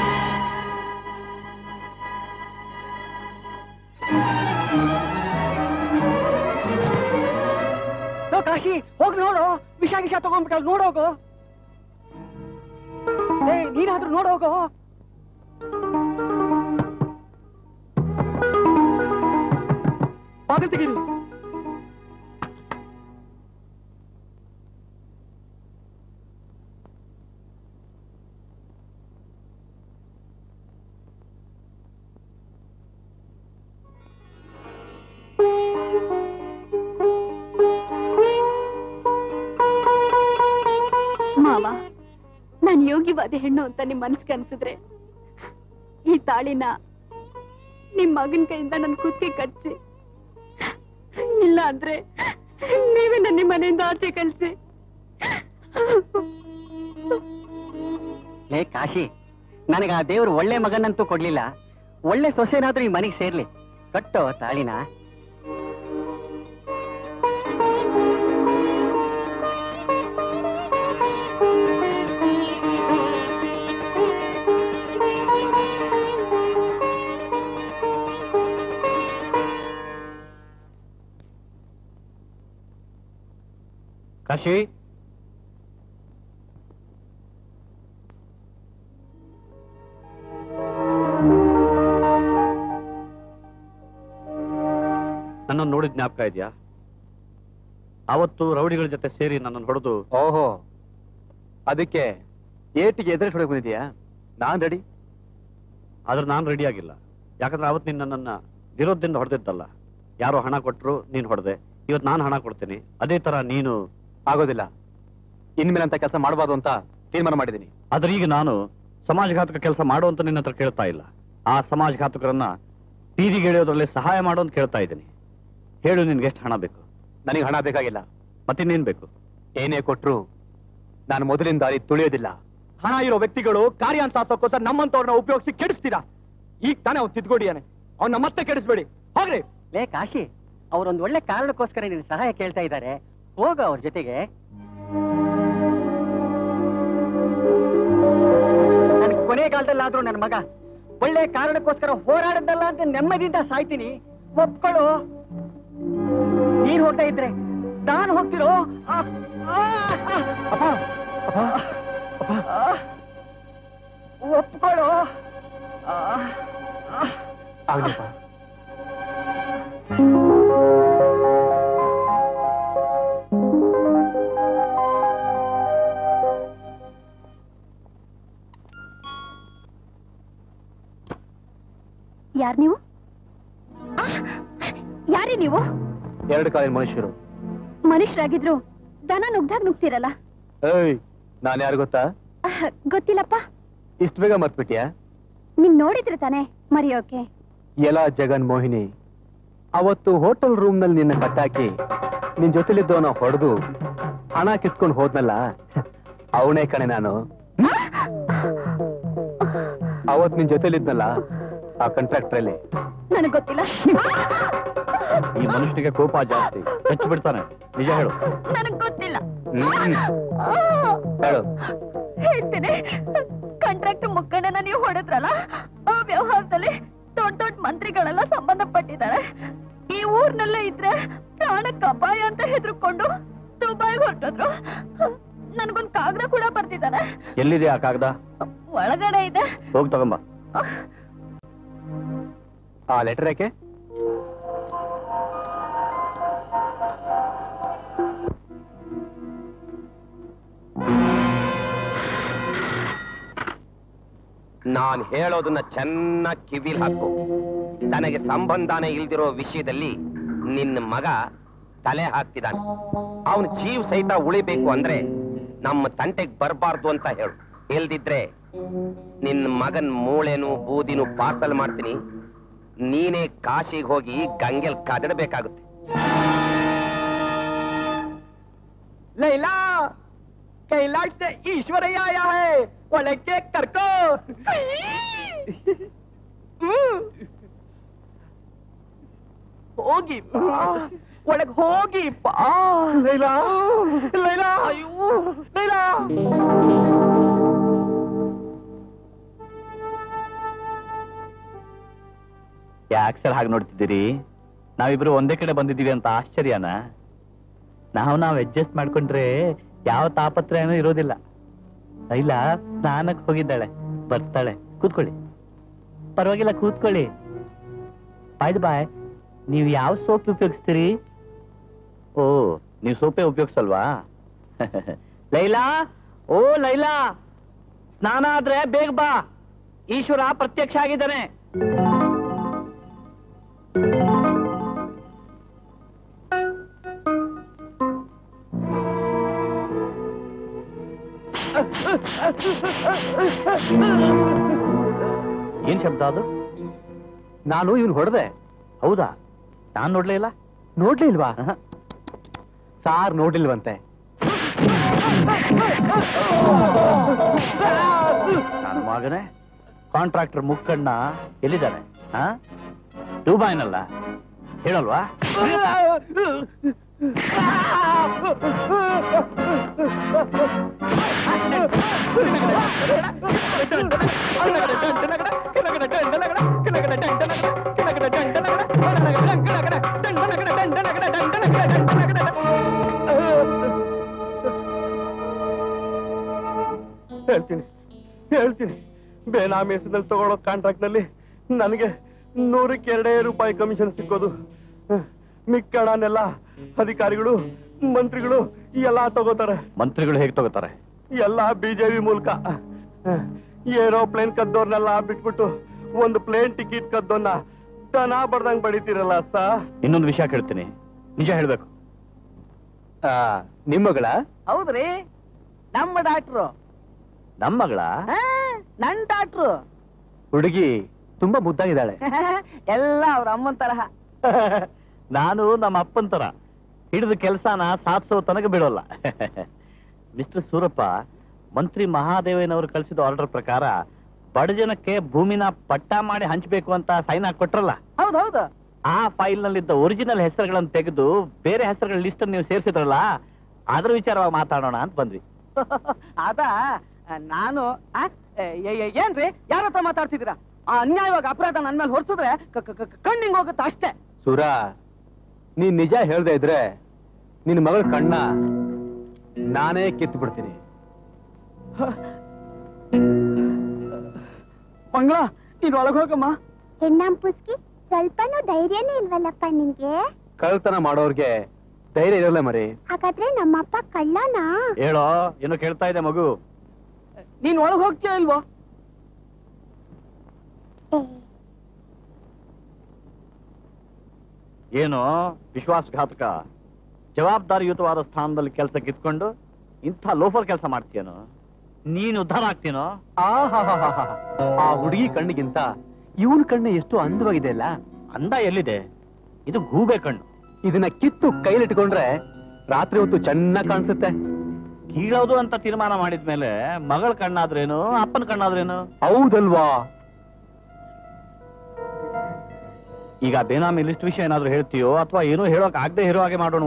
K: ಲೋ ಕಾಶಿ ಹೋಗಿ ನೋಡು ವಿಷ ಗಿಷ ತಗೊಂಡ್ಬಿಟ್ಟ ನೋಡೋಗು ಏ ನೀನಾದ್ರೂ ನೋಡೋಗು
J: ಬಾಗಿಲು ತೆಗೀರಿ
P: ನಿಜವಾದ ಹೆಣ್ಣು ಅಂತ ನಿಮ್ ಮನ್ಸ್ಗೆ ಅನ್ಸಿದ್ರೆ ಈ ತಾಳಿನ ನಿಮ್ ಮಗನ್ ಕೈಯಿಂದ ನನ್ ಕುತ್ತಿಗೆ ಕಟ್ಸಿ ಇಲ್ಲ ಅಂದ್ರೆ ನೀವೇ ನನ್ನ ನಿಮ್ ಮನೆಯಿಂದ ಆಚೆ ಕಳ್ಸಿ
D: ಲೇ ಕಾಶಿ ನನಗೆ ಆ ದೇವ್ರು ಒಳ್ಳೆ ಮಗನಂತೂ ಕೊಡ್ಲಿಲ್ಲ ಒಳ್ಳೆ ಸೊಸೆನಾದ್ರೂ ಈ ಮನೆಗೆ ಸೇರ್ಲಿ ಕಟ್ಟೋ ತಾಳಿನ
B: ಕಾಶಿ ನನ್ನನ್ನು ನೋಡಿದ ಜ್ಞಾಪಕ ಇದೆಯಾ ಅವತ್ತು ರೌಡಿಗಳ ಜೊತೆ ಸೇರಿ ನನ್ನನ್ನು ಹೊಡೆದು
J: ಓಹೋ ಅದಕ್ಕೆ ಏಟಿಗೆ ಎದುರು ಹೊಡಕ್ ಬಂದಿದ್ಯಾ ನಾನ್ ರೆಡಿ
B: ಆದ್ರೆ ನಾನು ರೆಡಿ ಆಗಿಲ್ಲ ಯಾಕಂದ್ರೆ ಅವತ್ತು ನೀನು ನನ್ನನ್ನ ವಿರೋಧದಿಂದ ಹೊಡೆದಿದ್ದಲ್ಲ ಯಾರೋ ಹಣ ಕೊಟ್ಟರು ನೀನು ಹೊಡೆದೆ ಇವತ್ತು ನಾನು ಹಣ ಕೊಡ್ತೀನಿ ಅದೇ ತರ ನೀನು
J: ಆಗೋದಿಲ್ಲ ಇನ್ಮೇಲೆ ಅಂತ ಕೆಲಸ ಮಾಡಬಾರ್ದು ಅಂತ ತೀರ್ಮಾನ ಮಾಡಿದ್ದೀನಿ
B: ಆದ್ರೆ ಈಗ ನಾನು ಸಮಾಜಘಾತಕ ಕೆಲಸ ಮಾಡು ಅಂತ ನಿನ್ನ ಹತ್ರ ಕೇಳ್ತಾ ಇಲ್ಲ ಆ ಸಮಾಜಘಾತಕರನ್ನ ಬೀದಿಗೆ ಎಳೆಯೋದ್ರಲ್ಲಿ ಸಹಾಯ ಮಾಡು ಅಂತ ಕೇಳ್ತಾ ಇದ್ದೀನಿ ಹೇಳು ನಿನ್ಗೆ ಎಷ್ಟು ಹಣ ಬೇಕು
J: ನನಗೆ ಹಣ ಬೇಕಾಗಿಲ್ಲ
B: ಮತ್ತಿನ್ನೇನ್ ಬೇಕು
J: ಏನೇ ಕೊಟ್ರು ನಾನು ಮೊದಲಿನ ದಾರಿ ತುಳಿಯೋದಿಲ್ಲ ಹಣ ಇರೋ ವ್ಯಕ್ತಿಗಳು ಕಾರ್ಯ ಸಾಧಿಸೋಕೋಸ್ಕರ ನಮ್ಮಂತವ್ರನ್ನ ಉಪಯೋಗಿಸಿ ಕೆಡಿಸ್ತೀರಾ ಈಗ ತಾನೇ ಅವ್ನು ತಿದ್ಕೊಂಡಿಯಾನೆ ಅವ್ನ ಮತ್ತೆ ಕೆಡಿಸ್ಬೇಡಿ ಹೋಗ್ರಿ
D: ಲೇ ಕಾಶಿ ಅವ್ರೊಂದ್ ಒಳ್ಳೆ ಕಾರಣಕ್ಕೋಸ್ಕರ ನಿನ್ ಸಹಾಯ ಕೇಳ್ತಾ ಇದ್ದಾರೆ ಹೋಗ ಅವ್ರ ಜೊತೆಗೆ ನನ್ ಕೊನೆಗಾಲದಲ್ಲಾದ್ರೂ ನನ್ನ ಮಗ ಒಳ್ಳೆ ಕಾರಣಕ್ಕೋಸ್ಕರ ಹೋರಾಡದಲ್ಲ ಅಂತ ನೆಮ್ಮದಿಯಿಂದ ಸಾಯ್ತೀನಿ ಒಪ್ಕೊಳ್ಳು ನೀನ್ ಹೋಗ್ತಾ ಇದ್ರೆ ನಾನು ಹೋಗ್ತಿರೋ ಆ, ಆ, ಆ. ಆ, ಒಪ್ಕೊಳ್ಳು ಆ, ಆ.
J: ಆಗ್ಲಪ್ಪ
P: ಯಾರ್ ನೀವು ಯಾರೇ ನೀವು
J: ಎರಡು ಕಾಲಿನ ಮನುಷ್ಯರು
P: ಮನುಷ್ಯರಾಗಿದ್ರು ದನ ನುಗ್ದಾಗ ನುಗ್ತಿರಲ್ಲ
J: ಏಯ್ ನಾನು ಯಾರು ಗೊತ್ತಾ
P: ಅಹ್, ಗೊತ್ತಿಲ್ಲಪ್ಪ
J: ಇಷ್ಟು ಬೇಗ ಮರ್ತ್ಬಿಟ್ಯಾ
P: ನೀನ್ ನೋಡಿದ್ರೆ ತಾನೇ ಮರೆಯೋಕೆ
J: ಎಲ್ಲ ಜಗನ್ ಮೋಹಿನಿ ಅವತ್ತು ಹೋಟೆಲ್ ರೂಮ್ ನಲ್ಲಿ ನಿನ್ನ ಕಟ್ಟಾಕಿ ನಿನ್ ಜೊತೆಲಿದ್ದವನ ಹೊಡೆದು ಹಣ ಕಿತ್ಕೊಂಡು ಹೋದ್ನಲ್ಲ ಅವನೇ ಕಣೆ ನಾನು ಅವತ್ ನಿನ್ ಜೊತೆಲಿದ್ನಲ್ಲ ಆ ಕಾಂಟ್ರಾಕ್ಟರ್ ಅಲ್ಲಿ
P: ನನಗ್ ಗೊತ್ತಿಲ್ಲ
B: ಈ ಮನುಷ್ಯನಿಗೆ ಕೋಪ ಜಾಸ್ತಿ ಹೆಚ್ಚು ಬಿಡ್ತಾನೆ ನಿಜ ಹೇಳು
P: ನನಗ್ ಗೊತ್ತಿಲ್ಲ
J: ಹ್ಮ್. ಹೇಳು
P: ಹೇಳ್ತೀನಿ ಕಾಂಟ್ರಾಕ್ಟ್ ಮುಖಂಡನ ನೀವು ಹೊಡೆದ್ರಲ್ಲ ಆ ವ್ಯವಹಾರದಲ್ಲಿ ದೊಡ್ಡ ದೊಡ್ಡ ಮಂತ್ರಿಗಳೆಲ್ಲ ಸಂಬಂಧಪಟ್ಟಿದ್ದಾರೆ ಈ ಊರ್ನಲ್ಲೇ ಇದ್ರೆ ಪ್ರಾಣಕ್ಕೆ ಅಪಾಯ ಅಂತ ಹೆದರ್ಕೊಂಡು ದುಬೈಗೆ ಹೊರಟೋದ್ರು ನನ್ಗೊಂದ್ ಕಾಗದ ಕೂಡ ಬರ್ತಿದ್ದಾರೆ
B: ಎಲ್ಲಿದೆ ಆ ಕಾಗದ
P: ಒಳಗಡೆ ಇದೆ
B: ಹೋಗಿ ತಗೊಂಬ
J: ಆ ಲೆಟರ್ ಯಾಕೆ
I: ನಾನ್ ಹೇಳೋದನ್ನ ಚೆನ್ನಾಗಿ ಕಿವಿಲ್ ಹಾಕು ತನಗೆ ಸಂಬಂಧನೇ ಇಲ್ದಿರೋ ವಿಷಯದಲ್ಲಿ ನಿನ್ನ ಮಗ ತಲೆ ಹಾಕ್ತಿದ್ದಾನೆ ಅವನ ಜೀವ ಸಹಿತ ಉಳಿಬೇಕು ಅಂದ್ರೆ ನಮ್ಮ ತಂಟೆಗ್ ಬರಬಾರ್ದು ಅಂತ ಹೇಳು ಇಲ್ದಿದ್ರೆ ನಿನ್ನ ಮಗನ್ ಮೂಳೆನು ಬೂದಿನು ಪಾರ್ಸಲ್ ಮಾಡ್ತೀನಿ ನೀನೇ ಕಾಶಿಗೆ ಹೋಗಿ ಗಂಗೆಲ್ ಕದಡಬೇಕಾಗುತ್ತೆ
Q: ಲೈಲಾ कैलाश से ईश्वरಯ್ಯ आया है ಒಳಕ್ಕೆ ಕರ್ಕೋ ಹ್ಮ್. ಹೋಗಿ ಬಾ. ಒಳಗ್ ಹೋಗಿ ಬಾ ಲೈಲಾ ಲೈಲಾ ಅಯ್ಯೋ ಲೈಲಾ
B: ಯಾಕೆ ಸರ್ ಹಾಗೆ ನೋಡ್ತಿದ್ದೀರಿ ನಾವಿಬ್ರು ಒಂದೇ ಕಡೆ ಬಂದಿದ್ದೀವಿ ಅಂತ ಆಶ್ಚರ್ಯನ ನಾವು ನಾವ್ ಅಡ್ಜಸ್ಟ್ ಮಾಡ್ಕೊಂಡ್ರೆ ಯಾವ ತಾಪತ್ರಯನೂ ಇರೋದಿಲ್ಲ ಇಲ್ಲ ಸ್ನಾನಕ್ ಹೋಗಿದ್ದಾಳೆ ಬರ್ತಾಳೆ ಕೂತ್ಕೊಳ್ಳಿ ಪರವಾಗಿಲ್ಲ ಕೂತ್ಕೊಳ್ಳಿ ಬಾಯ್ ಬಾಯ್ ನೀವು ಯಾವ ಸೋಪ್ ಉಪಯೋಗಿಸ್ತೀರಿ ಓ ನೀವು ಸೋಪೇ ಉಪಯೋಗಿಸಲ್ವಾ ಲೈಲಾ ಓ ಲೈಲಾ ಸ್ನಾನ ಆದ್ರೆ ಬೇಗ ಬಾ ಈಶ್ವರ ಪ್ರತ್ಯಕ್ಷ ಆಗಿದ್ದಾನೆ ಏನ್ ಶಬ್ದ ಅದು
J: ನಾನು ಇವ್ನು ಹೊಡೆದೆ
B: ಹೌದಾ ನಾನ್ ನೋಡ್ಲೇ ಇಲ್ಲ
J: ನೋಡ್ಲೇ ಇಲ್ವಾ ಸಾರ್ ನೋಡಿಲ್ವಂತೆ
B: ನನ್ನ ಮಗನೇ ಕಾಂಟ್ರಾಕ್ಟರ್ ಮುಕ್ಕಣ್ಣ ಎಲ್ಲಿದ್ದಾನೆ ಹಾ ದುಬೈನಲ್ಲ ಹೇಳಲ್ವಾ
O: ಹೇಳ್ತೀನಿ ಹೇಳ್ತೀನಿ ಬೇನಾಮಿ ಹೆಸರಲ್ಲಿ ತಗೊಳ್ಳೋ ಕಾಂಟ್ರಾಕ್ಟ್ ನಲ್ಲಿ ನನಗೆ ನೂರಕ್ಕೆ ಎರಡೇ ರೂಪಾಯಿ ಕಮಿಷನ್ ಸಿಕ್ಕೋದು ಮಿಕ್ಕ ಹಣನೆಲ್ಲ ಅಧಿಕಾರಿಗಳು ಮಂತ್ರಿಗಳು ಎಲ್ಲ ತಗೋತಾರೆ
B: ಮಂತ್ರಿಗಳು ಹೇಗೆ ತಗೋತಾರೆ
O: ಎಲ್ಲ ಬಿಜೆಪಿ ಮೂಲಕ ಏರೋಪ್ಲೇನ್ ಕದ್ದೋರ್ನೆಲ್ಲ ಬಿಟ್ಬಿಟ್ಟು ಒಂದು ಪ್ಲೇನ್ ಟಿಕೆಟ್ ಕದ್ದೋನ್ನ ದನ ಬಡ್ದಂಗ್ ಬಡಿತೀರಲ್ಲ ಸಾ
B: ಇನ್ನೊಂದು ವಿಷಯ ಕೇಳ್ತೀನಿ ನಿಜ ಹೇಳ್ಬೇಕು
J: ನಿಮ್ಮಗಳ
K: ಹೌದ್ರಿ ನಮ್ಮ ಡಾಕ್ಟ್ರು
B: ನಮ್ಮ ಮಗಳ
K: ಆ, ನನ್ ಡಾಕ್ಟ್ರು
J: ಹುಡುಗಿ ತುಂಬಾ ಮುದ್ದಾಗಿದ್ದಾಳೆ
K: ಎಲ್ಲ ಅವ್ರ ಅಮ್ಮನ್ ತರಹ
B: ನಾನು ನಮ್ಮ ಅಪ್ಪನ ತರ ಹಿಡಿದ ಕೆಲಸನ ಸಾಧಿಸೋ ತನಕ ಬಿಡೋಲ್ಲ ಮಿಸ್ಟರ್ ಸೂರಪ್ಪ ಮಂತ್ರಿ ಮಹಾದೇವನವರು ಕಳಿಸಿದ ಆರ್ಡರ್ ಪ್ರಕಾರ ಬಡ ಜನಕ್ಕೆ ಭೂಮಿನ ಪಟ್ಟ ಮಾಡಿ ಹಂಚಬೇಕು ಅಂತ ಸೈನ್ ಹಾಕೊಟ್ರಲ್ಲ
K: ಹೌದೌದು
B: ಆ ಫೈಲ್ ನಲ್ಲಿದ್ದ ಒರಿಜಿನಲ್ ಹೆಸರುಗಳನ್ನು ತೆಗೆದು ಬೇರೆ ಹೆಸರುಗಳ ಲಿಸ್ಟ್ ನೀವು ಸೇರಿಸಿದ್ರಲ್ಲ ಅದ್ರ ವಿಚಾರವಾಗಿ ಮಾತಾಡೋಣ ಅಂತ ಬಂದ್ವಿ
K: ಅದ ನಾನು ಆ, ಏ, ಏ, ಏ, ಏನ್ರಿ ಯಾರ ಹತ್ರ ಮಾತಾಡ್ತಿದ್ದೀರಾ ಆ ಅನ್ಯಾಯವಾಗಿ ಅಪರಾಧ ನನ್ ಮೇಲೆ ಹೊರ್ಸಿದ್ರೆ ಕ- ಕ- ಕ- ಕಣ್ಣಿಂಗ್ ಹೋಗುತ್ತೆ ಅಷ್ಟೇ
J: ಸುರ ನೀನ್ ನಿಜ ಹೇಳ್ದೆ ಇದ್ರೆ ನಿನ್ ಮಗಳ ಕಣ್ಣ ನಾನೇ ಕಿತ್ತು ಬಿಡ್ತೀನಿ
K: ಮಂಗಳ ನೀನ್ ಒಳಗ್ ಹೋಗಮ್ಮ
R: ಹೆಣ್ಣಂಪುಸ್ಕಿ ಸ್ವಲ್ಪನೂ ಧೈರ್ಯನೇ ಇಲ್ವಲ್ಲಪ್ಪ ನಿನ್ಗೆ
J: ಕಳ್ತನ ಮಾಡೋರ್ಗೆ ಧೈರ್ಯ ಇರಲ್ಲ ಮರಿ
R: ಹಾಗಾದ್ರೆ ನಮ್ಮಪ್ಪ ಕಳ್ಳನಾ
B: ಹೇಳೋ ಏನೋ ಕೇಳ್ತಾ ಇದೆ ಮಗು
K: ನೀನ್ ಒಳಗ್ ಹೋಗ್ತೀಯ ಇಲ್ವೋ
B: ಏನು ವಿಶ್ವಾಸಘಾತಕ ಜವಾಬ್ದಾರಿಯುತವಾದ ಸ್ಥಾನದಲ್ಲಿ ಕೆಲಸ ಕಿತ್ಕೊಂಡು ಇಂಥ ಲೋಫರ್ ಕೆಲಸ ಮಾಡ್ತೀಯನೋ ನೀನು ಉದ್ಧಾರ ಆಗ್ತೀನೋ
J: ಆಹಾಹಾಹಾಹಾ. ಆ ಹುಡುಗಿ ಕಣ್ಣಿಗಿಂತ ಇವನ್ ಕಣ್ಣು ಎಷ್ಟು ಅಂದವಾಗಿದೆ ಅಲ್ಲ
B: ಅಂದ ಎಲ್ಲಿದೆ ಇದು ಗೂಬೆ ಕಣ್ಣು
J: ಇದನ್ನ ಕಿತ್ತು ಕೈಲಿಟ್ಕೊಂಡ್ರೆ ರಾತ್ರಿ ಹೊತ್ತು ಚೆನ್ನಾಗ್ ಕಾಣಿಸುತ್ತೆ
B: ಕೀಳೋದು ಅಂತ ತೀರ್ಮಾನ ಮಾಡಿದ್ಮೇಲೆ ಮಗಳ ಕಣ್ಣಾದ್ರೇನು ಅಪ್ಪನ ಕಣ್ಣಾದ್ರೇನು
J: ಹೌದಲ್ವಾ
B: ಈಗ ಬೇನಾಮಿ ಲಿಸ್ಟ್ ವಿಷಯ ಏನಾದ್ರು ಹೇಳ್ತೀಯೋ ಅಥವಾ ಏನೋ ಹೇಳೋಕ್ ಆಗದೆ ಇರೋ ಹಾಗೆ ಮಾಡೋಣ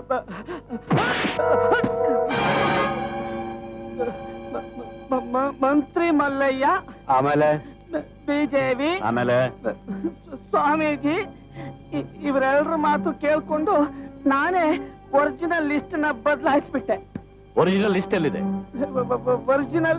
K: ಮ- ಮ- ಮಂತ್ರಿ ಮಲ್ಲಯ್ಯ
J: ಆಮೇಲೆ
K: ಬಿಜೆಪಿ
B: ಆಮೇಲೆ
K: ಸ್ವಾಮೀಜಿ ಇ- ಇವರೆಲ್ಲರ ಮಾತು ಕೇಳ್ಕೊಂಡು ನಾನೇ ಒರಿಜಿನಲ್ ಲಿಸ್ಟ್ ನ ಬದಲಾಯಿಸ್ಬಿಟ್ಟೆ
B: ಒರಿಜಿನಲ್ ಲಿಸ್ಟ್ ಎಲ್ಲಿದೆ
K: ಒರಿಜಿನಲ್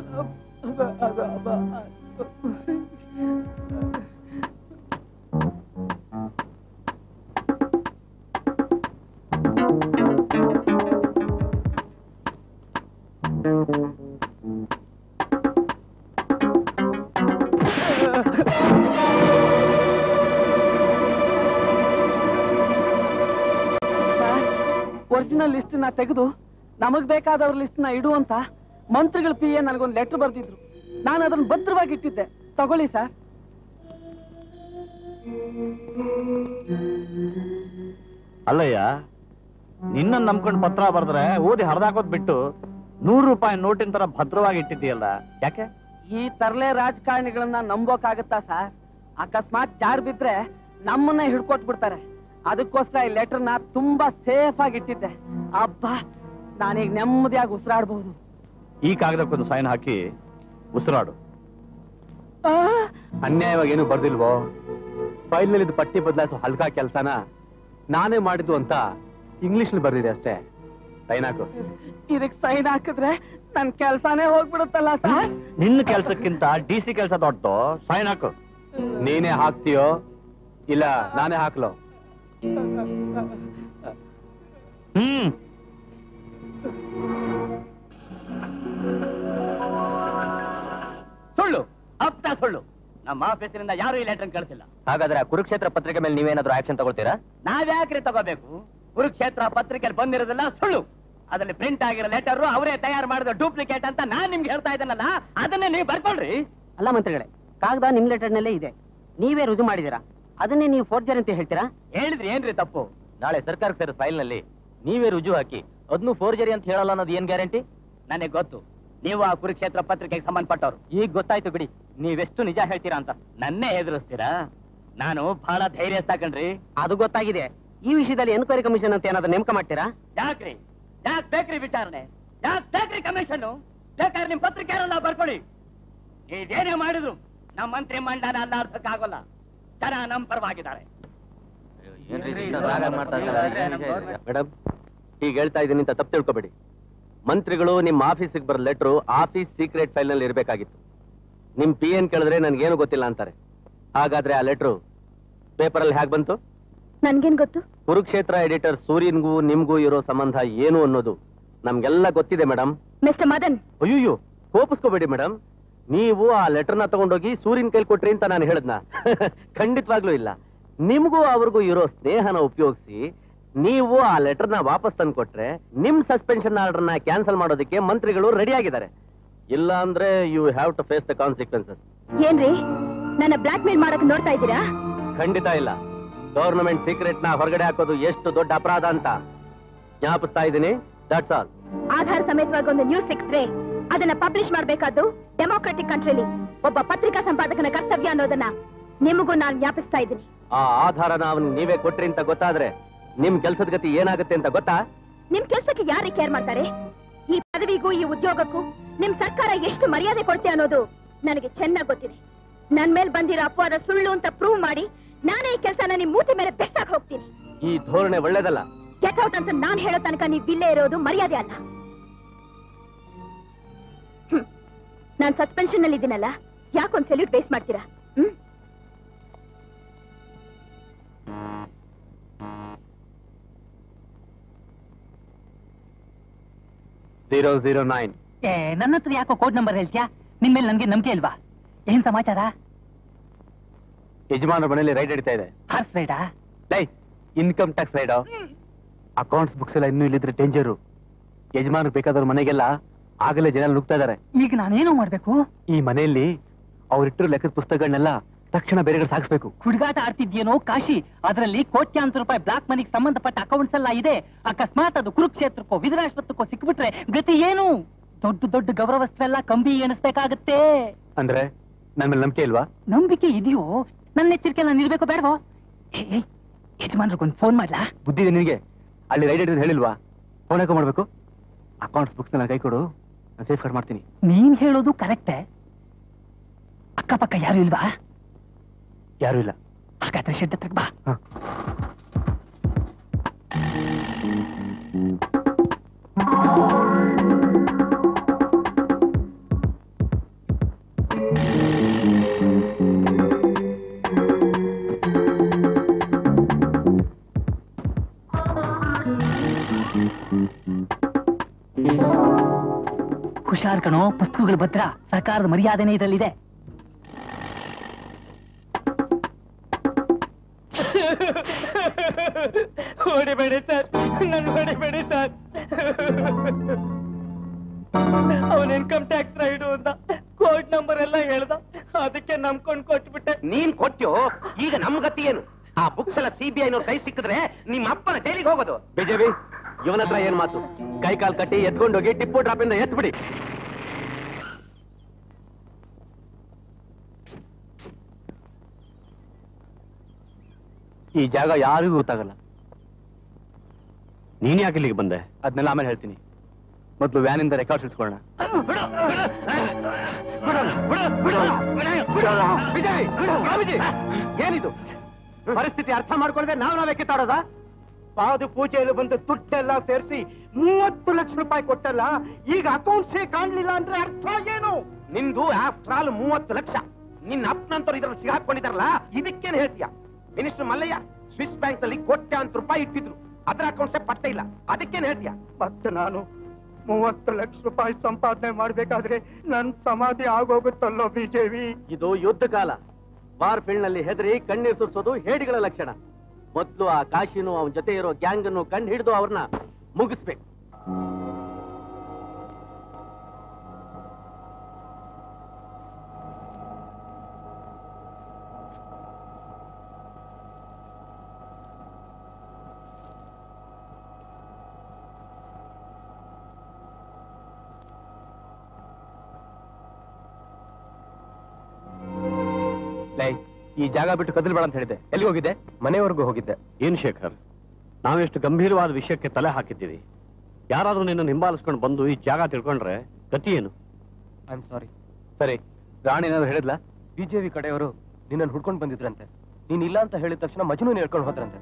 K: ಒರಿಜಿನಲ್ ಲಿಸ್ಟ್ ನ ತೆಗೆದು ನಮಗ್ ಬೇಕಾದವ್ರ ಲಿಸ್ಟ್ ನ ಇಡು ಅಂತ ಮಂತ್ರಿಗಳ ಪಿ ಎ ನನಗೊಂದು ಲೆಟರ್ ಬರ್ದಿದ್ರು ನಾನು ಅದನ್ನ ಭದ್ರವಾಗಿ ಇಟ್ಟಿದ್ದೆ ತಗೊಳ್ಳಿ ಸರ್
B: ಅಲ್ಲಯ್ಯ ನಿನ್ನ ನಂಬ್ಕೊಂಡು ಪತ್ರ ಬರೆದ್ರೆ ಓದಿ ಹರಿದಾಕೋದ್ ಬಿಟ್ಟು ನೂರು ರೂಪಾಯಿ ನೋಟಿನ ತರ ಭದ್ರವಾಗಿ ಇಟ್ಟಿದ್ದೀಯಲ್ಲ ಯಾಕೆ
K: ಈ ತರಲೆ ರಾಜಕಾರಣಿಗಳನ್ನ ನಂಬೋಕಾಗತ್ತಾ ಸರ್ ಅಕಸ್ಮಾತ್ ಜಾರ್ ಬಿದ್ರೆ ನಮ್ಮನ್ನ ಹಿಡ್ಕೊಟ್ ಬಿಡ್ತಾರೆ ಅದಕ್ಕೋಸ್ಕರ ಈ ಲೆಟರ್ನ ತುಂಬಾ ಸೇಫ್ ಆಗಿ ಇಟ್ಟಿದ್ದೆ ಅಬ್ಬಾ ನಾನೀಗ ನೆಮ್ಮದಿಯಾಗಿ ಉಸಿರಾಡಬಹುದು
B: ಈ ಕಾಗದಕ್ಕೊಂದು ಸೈನ್ ಹಾಕಿ ಉಸಿರಾಡು
J: ಅನ್ಯಾಯವಾಗಿ ಏನು ಬರ್ದಿಲ್ವೋ ಫೈಲ್ ನಲ್ಲಿ ಪಟ್ಟಿ ಬದಲಾಯಿಸೋ ಹಲ್ಕಾ ಕೆಲಸನ ನಾನೇ ಮಾಡಿದ್ದು ಅಂತ ಇಂಗ್ಲಿಷ್ ಬರ್ದಿದೆ ಅಷ್ಟೇ ಸೈನ್ ಹಾಕು
K: ಇದಕ್ ಸೈನ್ ಹಾಕಿದ್ರೆ ನನ್ ಕೆಲ್ಸಾನೇ ಹೋಗ್ಬಿಡುತ್ತಲ್ಲ ಸರ್
B: ನಿನ್ನ ಕೆಲ್ಸಕ್ಕಿಂತ ಡಿ ಸಿ ಕೆಲಸ ದೊಡ್ಡದು ಸೈನ್ ಹಾಕು
J: ನೀನೇ ಹಾಕ್ತೀಯೋ ಇಲ್ಲ ನಾನೇ ಹಾಕ್ಲೋ
B: ಹ್ಮ್
C: ಸುಳ್ಳು ಅಪ್ತ ಸುಳ್ಳು ನಮ್ಮ ಆಫೀಸಿನಿಂದ ಯಾರು ಈ ಲೆಟರ್ ಕಳಿಸಿಲ್ಲ
G: ಹಾಗಾದ್ರೆ ಆ ಕುರುಕ್ಷೇತ್ರ ಪತ್ರಿಕೆ ಮೇಲೆ ನೀವೇನಾದ್ರೂ ಆಕ್ಷನ್ ತಗೊಳ್ತೀರಾ
C: ನಾವ್ಯಾಕ್ರಿ ತಗೋಬೇಕು ಕುರುಕ್ಷೇತ್ರ ಪತ್ರಿಕೆಯಲ್ಲಿ ಬಂದಿರೋದೆಲ್ಲ ಸುಳ್ಳು ಅದ್ರಲ್ಲಿ ಪ್ರಿಂಟ್ ಆಗಿರೋ ಲೆಟರ್ ಅವರೇ ತಯಾರು ಮಾಡಿದ ಡೂಪ್ಲಿಕೇಟ್ ಅಂತ ನಾನ್ ನಿಮ್ಗೆ ಹೇಳ್ತಾ ಇದ್ದೇನಲ್ಲ ಅದನ್ನೇ ನೀವು ಬರ್ಕೊಳ್ರಿ
K: ಅಲ್ಲ ಮಂತ್ರಿಗಳೇ
D: ಕಾಗದ ನಿಮ್ ಲೆಟರ್ನಲ್ಲೇ ಇದೆ ನೀವೇ ರುಜು ಮಾಡಿದೀರಾ ಅದನ್ನೇ ನೀವು ಫೋರ್ಜರ್ ಅಂತ ಹೇಳ್ತೀರಾ
C: ಹೇಳಿದ್ರಿ ಏನ್ರಿ ತಪ್ಪು ನಾಳೆ ಸರ್ಕಾರಕ್ಕೆ ಸೇರಿದ ಫೈಲ್ ನಲ್ಲಿ ನೀವೇ ರುಜು ಹಾಕಿ ಅದನ್ನು ಫೋರ್ಜರಿ ಅಂತ ಹೇಳಲ್ಲ ಅನ್ನೋದು ಏನ್ ಗ್ಯಾರಂಟಿ
A: ನನಗೆ ಗೊತ್ತು ನೀವು ಆ ಕುರುಕ್ಷೇತ್ರ ಪತ್ರಿಕೆಗೆ ಸಂಬಂಧಪಟ್ಟವ್ರು
C: ಈಗ ಗೊತ್ತಾಯ್ತು ಬಿಡಿ
A: ನೀವೆಷ್ಟು ನಿಜ ಹೇಳ್ತೀರಾ ಅಂತ ನನ್ನೇ ಹೆದರಿಸ್ತೀರಾ ನಾನು ಬಹಳ ಧೈರ್ಯ ಕಣ್ರಿ
D: ಅದು ಗೊತ್ತಾಗಿದೆ ಈ ವಿಷಯದಲ್ಲಿ ಎನ್ಕ್ವೈರಿ ಕಮಿಷನ್ ಅಂತ ಏನಾದ್ರು ನೇಮಕ ಮಾಡ್ತೀರಾ
A: ಯಾಕ್ರಿ ಯಾಕ್ ಬೇಕ್ರಿ ವಿಚಾರಣೆ ಯಾಕ್ ಬೇಕ್ರಿ ಕಮಿಷನ್ ಬೇಕಾದ್ರೆ ನಿಮ್ ಪತ್ರಿಕೆಯಲ್ಲ ಬರ್ಕೊಳ್ಳಿ ಇದೇನೇ ಮಾಡುದು ನಮ್ಮ ಮಂತ್ರಿ ಮಂಡನ ಅಲ್ಲ ಅರ್ಥಕ್ಕಾಗೋಲ್ಲ ಜನ ನಮ್ ಪರವಾಗಿದ್ದಾರೆ
O: ಮೇಡಮ್ ಈಗ ಹೇಳ್ತಾ ಇದ್ದೀನಿ ಅಂತ ತಪ್ಪು ತಿಳ್ಕೊಬೇಡಿ ಮಂತ್ರಿಗಳು ನಿಮ್ಮ ಆಫೀಸಿಗೆ ಬರೋ ಲೆಟ್ರು ಆಫೀಸ್ ಸೀಕ್ರೆಟ್ ಫೈಲ್ ನಲ್ಲಿ ಇರಬೇಕಾಗಿತ್ತು ನಿಮ್ ಪಿ ಎನ್ ಕೇಳಿದ್ರೆ ನನ್ಗೇನು ಗೊತ್ತಿಲ್ಲ ಅಂತಾರೆ ಹಾಗಾದ್ರೆ ಆ ಲೆಟ್ರು ಪೇಪರ್ ಅಲ್ಲಿ ಹೇಗೆ ಬಂತು
F: ನನ್ಗೇನ್ ಗೊತ್ತು
O: ಕುರುಕ್ಷೇತ್ರ ಎಡಿಟರ್ ಸೂರ್ಯನ್ಗೂ ನಿಮ್ಗೂ ಇರೋ ಸಂಬಂಧ ಏನು ಅನ್ನೋದು ನಮ್ಗೆಲ್ಲ ಗೊತ್ತಿದೆ ಮೇಡಮ್
F: ಮಿಸ್ಟರ್ ಮದನ್
O: ಅಯ್ಯೋ ಕೋಪಿಸ್ಕೋಬೇಡಿ ಮೇಡಮ್ ನೀವು ಆ ಲೆಟರ್ನ ತಗೊಂಡೋಗಿ ಸೂರ್ಯನ್ ಕೈಲಿ ಕೊಟ್ರಿ ಅಂತ ನಾನು ಹೇಳದ್ನ ಖಂಡಿತವಾಗ್ಲೂ ಇಲ್ಲ ನಿಮ್ಗೂ ಅವ್ರಿಗೂ ಇರೋ ಸ್ನೇಹನ ಉಪಯೋಗಿಸಿ ನೀವು ಆ ಲೆಟರ್ನ ವಾಪಸ್ ತಂದು ಕೊಟ್ರೆ ನಿಮ್ ಸಸ್ಪೆನ್ಷನ್ ಆರ್ಡರ್ನ ಕ್ಯಾನ್ಸಲ್ ಮಾಡೋದಕ್ಕೆ ಮಂತ್ರಿಗಳು ರೆಡಿ ಆಗಿದ್ದಾರೆ ಇಲ್ಲ ಅಂದ್ರೆ you have to face the consequences
F: ಏನ್ರಿ ನನ್ನ ಬ್ಲಾಕ್ ಮೇಲ್ ಮಾಡಕ್ ನೋಡ್ತಾ ಇದ್ದೀರಾ
O: ಖಂಡಿತ ಇಲ್ಲ ಗವರ್ನಮೆಂಟ್ ಸೀಕ್ರೆಟ್ ನ ಹೊರಗಡೆ ಹಾಕೋದು ಎಷ್ಟು ದೊಡ್ಡ ಅಪರಾಧ ಅಂತ ಜ್ಞಾಪಿಸ್ತಾ ಇದ್ದೀನಿ ದಟ್ಸ್ ಆಲ್
F: ಆಧಾರ ಸಮೇತವಾಗಿ ಒಂದು ನ್ಯೂಸ್ ಸಿಕ್ಕಿದ್ರೆ ಅದನ್ನ ಪಬ್ಲಿಷ್ ಮಾಡ್ಬೇಕಾದ್ದು ಡೆಮೋಕ್ರೆಟಿಕ್ ಕಂಟ್ರಿಲಿ ಒಬ್ಬ ಪತ್ರಿಕಾ ಸಂಪಾದಕನ ಕರ್ತವ್ಯ ಅನ್ನೋದನ್ನ ನಿಮಗೂ ನಾನು ಜ್ಞಾಪಿಸ್ತಾ ಇದ್ದೀನಿ
O: ಆ ಆಧಾರನ ಅವನ್ ನೀವೇ ಕೊಟ್ರಿ ಅಂತ ಗೊತ್ತಾದ್ರೆ ನಿಮ್ ಕೆಲ್ಸದ ಗತಿ ಏನಾಗುತ್ತೆ ಅಂತ ಗೊತ್ತಾ
F: ನಿಮ್ ಕೆಲ್ಸಕ್ಕೆ ಯಾರು ಕೇರ್ ಮಾಡ್ತಾರೆ ಈ ಪದವಿಗೂ ಈ ಉದ್ಯೋಗಕ್ಕೂ ನಿಮ್ ಸರ್ಕಾರ ಎಷ್ಟು ಮರ್ಯಾದೆ ಕೊಡ್ತೆ ಅನ್ನೋದು ನನಗೆ ಚೆನ್ನಾಗಿ ಗೊತ್ತಿದೆ ನನ್ ಮೇಲ್ ಬಂದಿರೋ ಅಪವಾದ ಸುಳ್ಳು ಅಂತ ಪ್ರೂವ್ ಮಾಡಿ ನಾನೇ ಈ ಕೆಲಸನ ನಿಮ್ ಮೂತಿ ಮೇಲೆ ಬೆಸ್ತಾಗ ಹೋಗ್ತೀನಿ
O: ಈ ಧೋರಣೆ ಒಳ್ಳೇದಲ್ಲ
F: ಗೆಟ್ ಔಟ್ ಅಂತ ನಾನ್ ಹೇಳೋ ತನಕ ನೀವ್ ಇಲ್ಲೇ ಇರೋದು ಮರ್ಯಾದೆ ಅಲ್ಲ ಹ್ಮ್. ನಾನ್ ಸಸ್ಪೆನ್ಷನ್ ಅಲ್ಲಿ ಇದ್ದೀನಲ್ಲ ಯಾಕೊಂದ್ ಸೆಲ್ಯೂಟ್ ಬೇಸ್ ಮಾಡ್ತೀರಾ ಹ್ಮ್
O: ಜೀರೋ ಜೀರೋ ನೈನ್
N: ಏ ನನ್ನ ಹತ್ರ ಯಾಕೋ ಕೋಡ್ ನಂಬರ್ ಹೇಳ್ತೀಯಾ ನಿನ್ ಮೇಲೆ ನನ್ಗೆ ನಂಬಿಕೆ ಇಲ್ವಾ ಏನ್ ಸಮಾಚಾರ
O: ಯಜಮಾನ ಮನೆಯಲ್ಲಿ ರೈಡ್ ಹಿಡಿತಾ ಇದೆ
N: ಹಾರ್ಸ್ ರೈಡಾ
O: ಲೈ income tax raid accounts books ಎಲ್ಲ ಇನ್ನೂ ಇಲ್ಲಿದ್ರೆ ಡೇಂಜರು ಯಜಮಾನ ಬೇಕಾದವ್ರ ಮನೆಗೆಲ್ಲ ಆಗಲೇ ಜನ ನುಗ್ತಾ ಇದಾರೆ
N: ಈಗ ನಾನೇನು ಮಾಡ್ಬೇಕು
O: ಈ ಮನೆಯಲ್ಲಿ ಅವ್ರಿಟ್ಟಿರೋ ಲೆಕ್ಕದ ಪುಸ್ತಕಗಳನ್ನೆಲ್ಲ ತಕ್ಷಣ ಬೇರೆ ಕಡೆ ಸಾಗಿಸ್ಬೇಕು
N: ಹುಡುಗಾಟ ಆಡ್ತಿದ್ಯೇನೋ ಕಾಶಿ ಅದರಲ್ಲಿ ಕೋಟ್ಯಾಂತರ ರೂಪಾಯಿ ಬ್ಲಾಕ್ ಮನಿಗೆ ಸಂಬಂಧಪಟ್ಟ ಅಕೌಂಟ್ಸ್ ಎಲ್ಲ ಇದೆ ಅಕಸ್ಮಾತ್ ಅದು ಕುರುಕ್ಷೇತ್ರಕ್ಕೋ ವಿಧರಾಶ್ವತ್ಕೋ ಸಿಕ್ಬಿಟ್ರೆ ಗತಿ ಏನು ದೊಡ್ಡ ದೊಡ್ಡ ಗೌರವಸ್ಥರೆಲ್ಲ ಕಂಬಿ ಎಣಿಸ್ಬೇಕಾಗತ್ತೆ
O: ಅಂದ್ರೆ ನನ್ ಮೇಲೆ ನಂಬಿಕೆ ಇಲ್ವಾ
N: ನಂಬಿಕೆ ಇದೆಯೋ ನನ್ನ ಎಚ್ಚರಿಕೆ ನಾನು ಇರ್ಬೇಕು ಬೇಡವೋ ಏ, ಏ, ಯಜಮಾನ್ರಿಗೊಂದು ಫೋನ್ ಮಾಡ್ಲಾ
O: ಬುದ್ಧಿ ಇದೆ ನಿನಗೆ ಅಲ್ಲಿ ರೈಡ್ ಹಿಡಿದು ಹೇಳಿಲ್ವಾ ಫೋನ್ ಹಾಕೋ ಮಾಡ್ಬೇಕು ಅಕೌಂಟ್ಸ್ ಬುಕ್ಸ್ ನನ್ನ ಕೈ ಕೊಡು ನಾನು ಸೇಫ್ ಕಾರ್ಡ್ ಮಾಡ್ತೀನಿ
N: ನೀನ್ ಹೇಳೋದು ಕರೆಕ್ಟೇ ಅಕ್ಕಪಕ್ಕ ಯಾರು ಇಲ್ವಾ
O: ಯಾರು ಇಲ್ಲ
N: ಹಾಗಾದ್ರೆ ಶೆಡ್ ಹತ್ರಕ್ ಬಾ ಹುಷಾರ್ ಕಣೋ ಪುಸ್ತಕಗಳು ಭದ್ರ ಸರ್ಕಾರದ ಮರ್ಯಾದೆನೇ ಇದರಲ್ಲಿದೆ
Q: ಹೊಡಿಬೇಡಿ ಸರ್ ನನ್ ಹೊಡಿಬೇಡಿ ಸರ್ ಅವನ್ ಇನ್ಕಮ್ ಟ್ಯಾಕ್ಸ್ ರೈಡು ಅಂತ ಕೋಡ್ ನಂಬರ್ ಎಲ್ಲ ಹೇಳ್ದ ಅದಕ್ಕೆ ನಂಬ್ಕೊಂಡ್ ಕೊಟ್ಬಿಟ್ಟೆ
E: ನೀನ್ ಕೊಟ್ಯೋ ಈಗ ನಮ್ ಗತಿ ಏನು ಆ ಬುಕ್ಸ್ ಎಲ್ಲ ಸಿ ಬಿ ಐನವ್ರ ಕೈ ಸಿಕ್ಕಿದ್ರೆ ನಿಮ್ಮ ಅಪ್ಪನ ಜೈಲಿಗೆ ಹೋಗೋದು
O: ಬಿಜೆಪಿ ಇವನ ಹತ್ರ ಏನ್ ಮಾತು ಕೈ ಕಾಲ್ ಕಟ್ಟಿ ಎತ್ಕೊಂಡೋಗಿ ಟಿಪ್ಪು ಡ್ರಾಪ್ ಇಂದ ಎತ್ಬಿಡಿ ಈ ಜಾಗ ಯಾರಿಗೂ ಗೊತ್ತಾಗಲ್ಲ ನೀನ್ ಯಾಕೆ ಇಲ್ಲಿಗೆ ಬಂದೆ ಅದನ್ನೆಲ್ಲ ಆಮೇಲೆ ಹೇಳ್ತೀನಿ ಮೊದಲು ವ್ಯಾನಿಂದ ರೆಕಾರ್ಡ್ಸ್ ಇಳಿಸ್ಕೊಳ್ಳೋಣ
E: ಏನಿದು ಪರಿಸ್ಥಿತಿ ಅರ್ಥ ಮಾಡ್ಕೊಳ್ಳದೆ ನಾವು ನಾವೇ ಕಿತ್ತಾಡೋದ ಪಾದು ಪೂಜೆಯಲ್ಲಿ ಬಂದು ತುಟ್ಟೆಲ್ಲ ಸೇರಿಸಿ ಮೂವತ್ತು ಲಕ್ಷ ರೂಪಾಯಿ ಕೊಟ್ಟಲ್ಲ ಈಗ ಅಕೌಂಟ್ಸೇ ಕಾಣ್ಲಿಲ್ಲ ಅಂದ್ರೆ ಅರ್ಥ ಏನು ನಿಂದು ಆಫ್ಟರ್ ಆಲ್ ಮೂವತ್ತು ಲಕ್ಷ ನಿನ್ನ ಅಪ್ಪನಂತವ್ರು ಇದ್ರಲ್ಲಿ ಸಿಗಾಕೊಂಡಿದಾರಲ್ಲ ಇದಕ್ಕೇನು ಹೇಳ್ತೀಯ ಮಿನಿಸ್ಟರ್ ಮಲ್ಲಯ್ಯ ಸ್ವಿಸ್ ಬ್ಯಾಂಕ್ ನಲ್ಲಿ ಕೋಟ್ಯಾಂತರ ರೂಪಾಯಿ ಇಟ್ಟಿದ್ರು ಅದ್ರ ಅಕೌಂಟ್ಸೇ ಪತ್ತೆ ಇಲ್ಲ ಅದಕ್ಕೇನು ಹೇಳ್ತೀಯ
L: ಮತ್ತೆ ನಾನು ಮೂವತ್ತು ಲಕ್ಷ ರೂಪಾಯಿ ಸಂಪಾದನೆ ಮಾಡ್ಬೇಕಾದ್ರೆ ನನ್ ಸಮಾಧಿ ಆಗೋಗುತ್ತಲ್ಲೋ ಬಿಜೆಪಿ
O: ಇದು ಯುದ್ಧ ಕಾಲ ವಾರ್ ಫೀಲ್ಡ್ ನಲ್ಲಿ ಹೆದರಿ ಕಣ್ಣೀರ್ ಸುರಿಸೋದು ಹೇಡಿಗಳ ಲಕ್ಷಣ ಮೊದ್ಲು ಆ ಕಾಶಿನು ಅವನ ಜೊತೆ ಇರೋ ಗ್ಯಾಂಗ್ ಅನ್ನು ಕಂಡು ಹಿಡಿದು ಅವ್ರನ್ನ ಮುಗಿಸ್ಬೇಕು
J: ಲೈ ಈ ಜಾಗ ಬಿಟ್ಟು ಕದಲ್ಬೇಡ ಅಂತ ಹೇಳಿದೆ ಎಲ್ಲಿ ಹೋಗಿದ್ದೆ
I: ಮನೆವರೆಗೂ ಹೋಗಿದ್ದೆ
B: ಏನ್ ಶೇಖರ್ ನಾವೆಷ್ಟು ಗಂಭೀರವಾದ ವಿಷಯಕ್ಕೆ ತಲೆ ಹಾಕಿದ್ದೀವಿ ಯಾರಾದ್ರೂ ನಿನ್ನನ್ನು ಹಿಂಬಾಲಿಸ್ಕೊಂಡು ಬಂದು ಈ ಜಾಗ ತಿಳ್ಕೊಂಡ್ರೆ ಗತಿ ಏನು
J: ಐ ಆಮ್ ಸಾರಿ ಸರಿ ರಾಣಿ ಏನಾದ್ರು ಹೇಳಿದ್ಲಾ ಬಿಜೆಪಿ ಕಡೆಯವರು ನಿನ್ನನ್ನು ಹುಡ್ಕೊಂಡು ಬಂದಿದ್ರಂತೆ ನೀನ್ ಇಲ್ಲ ಅಂತ ಹೇಳಿದ ತಕ್ಷಣ ಮಜುನು ಹೇಳ್ಕೊಂಡು ಹೋದ್ರಂತೆ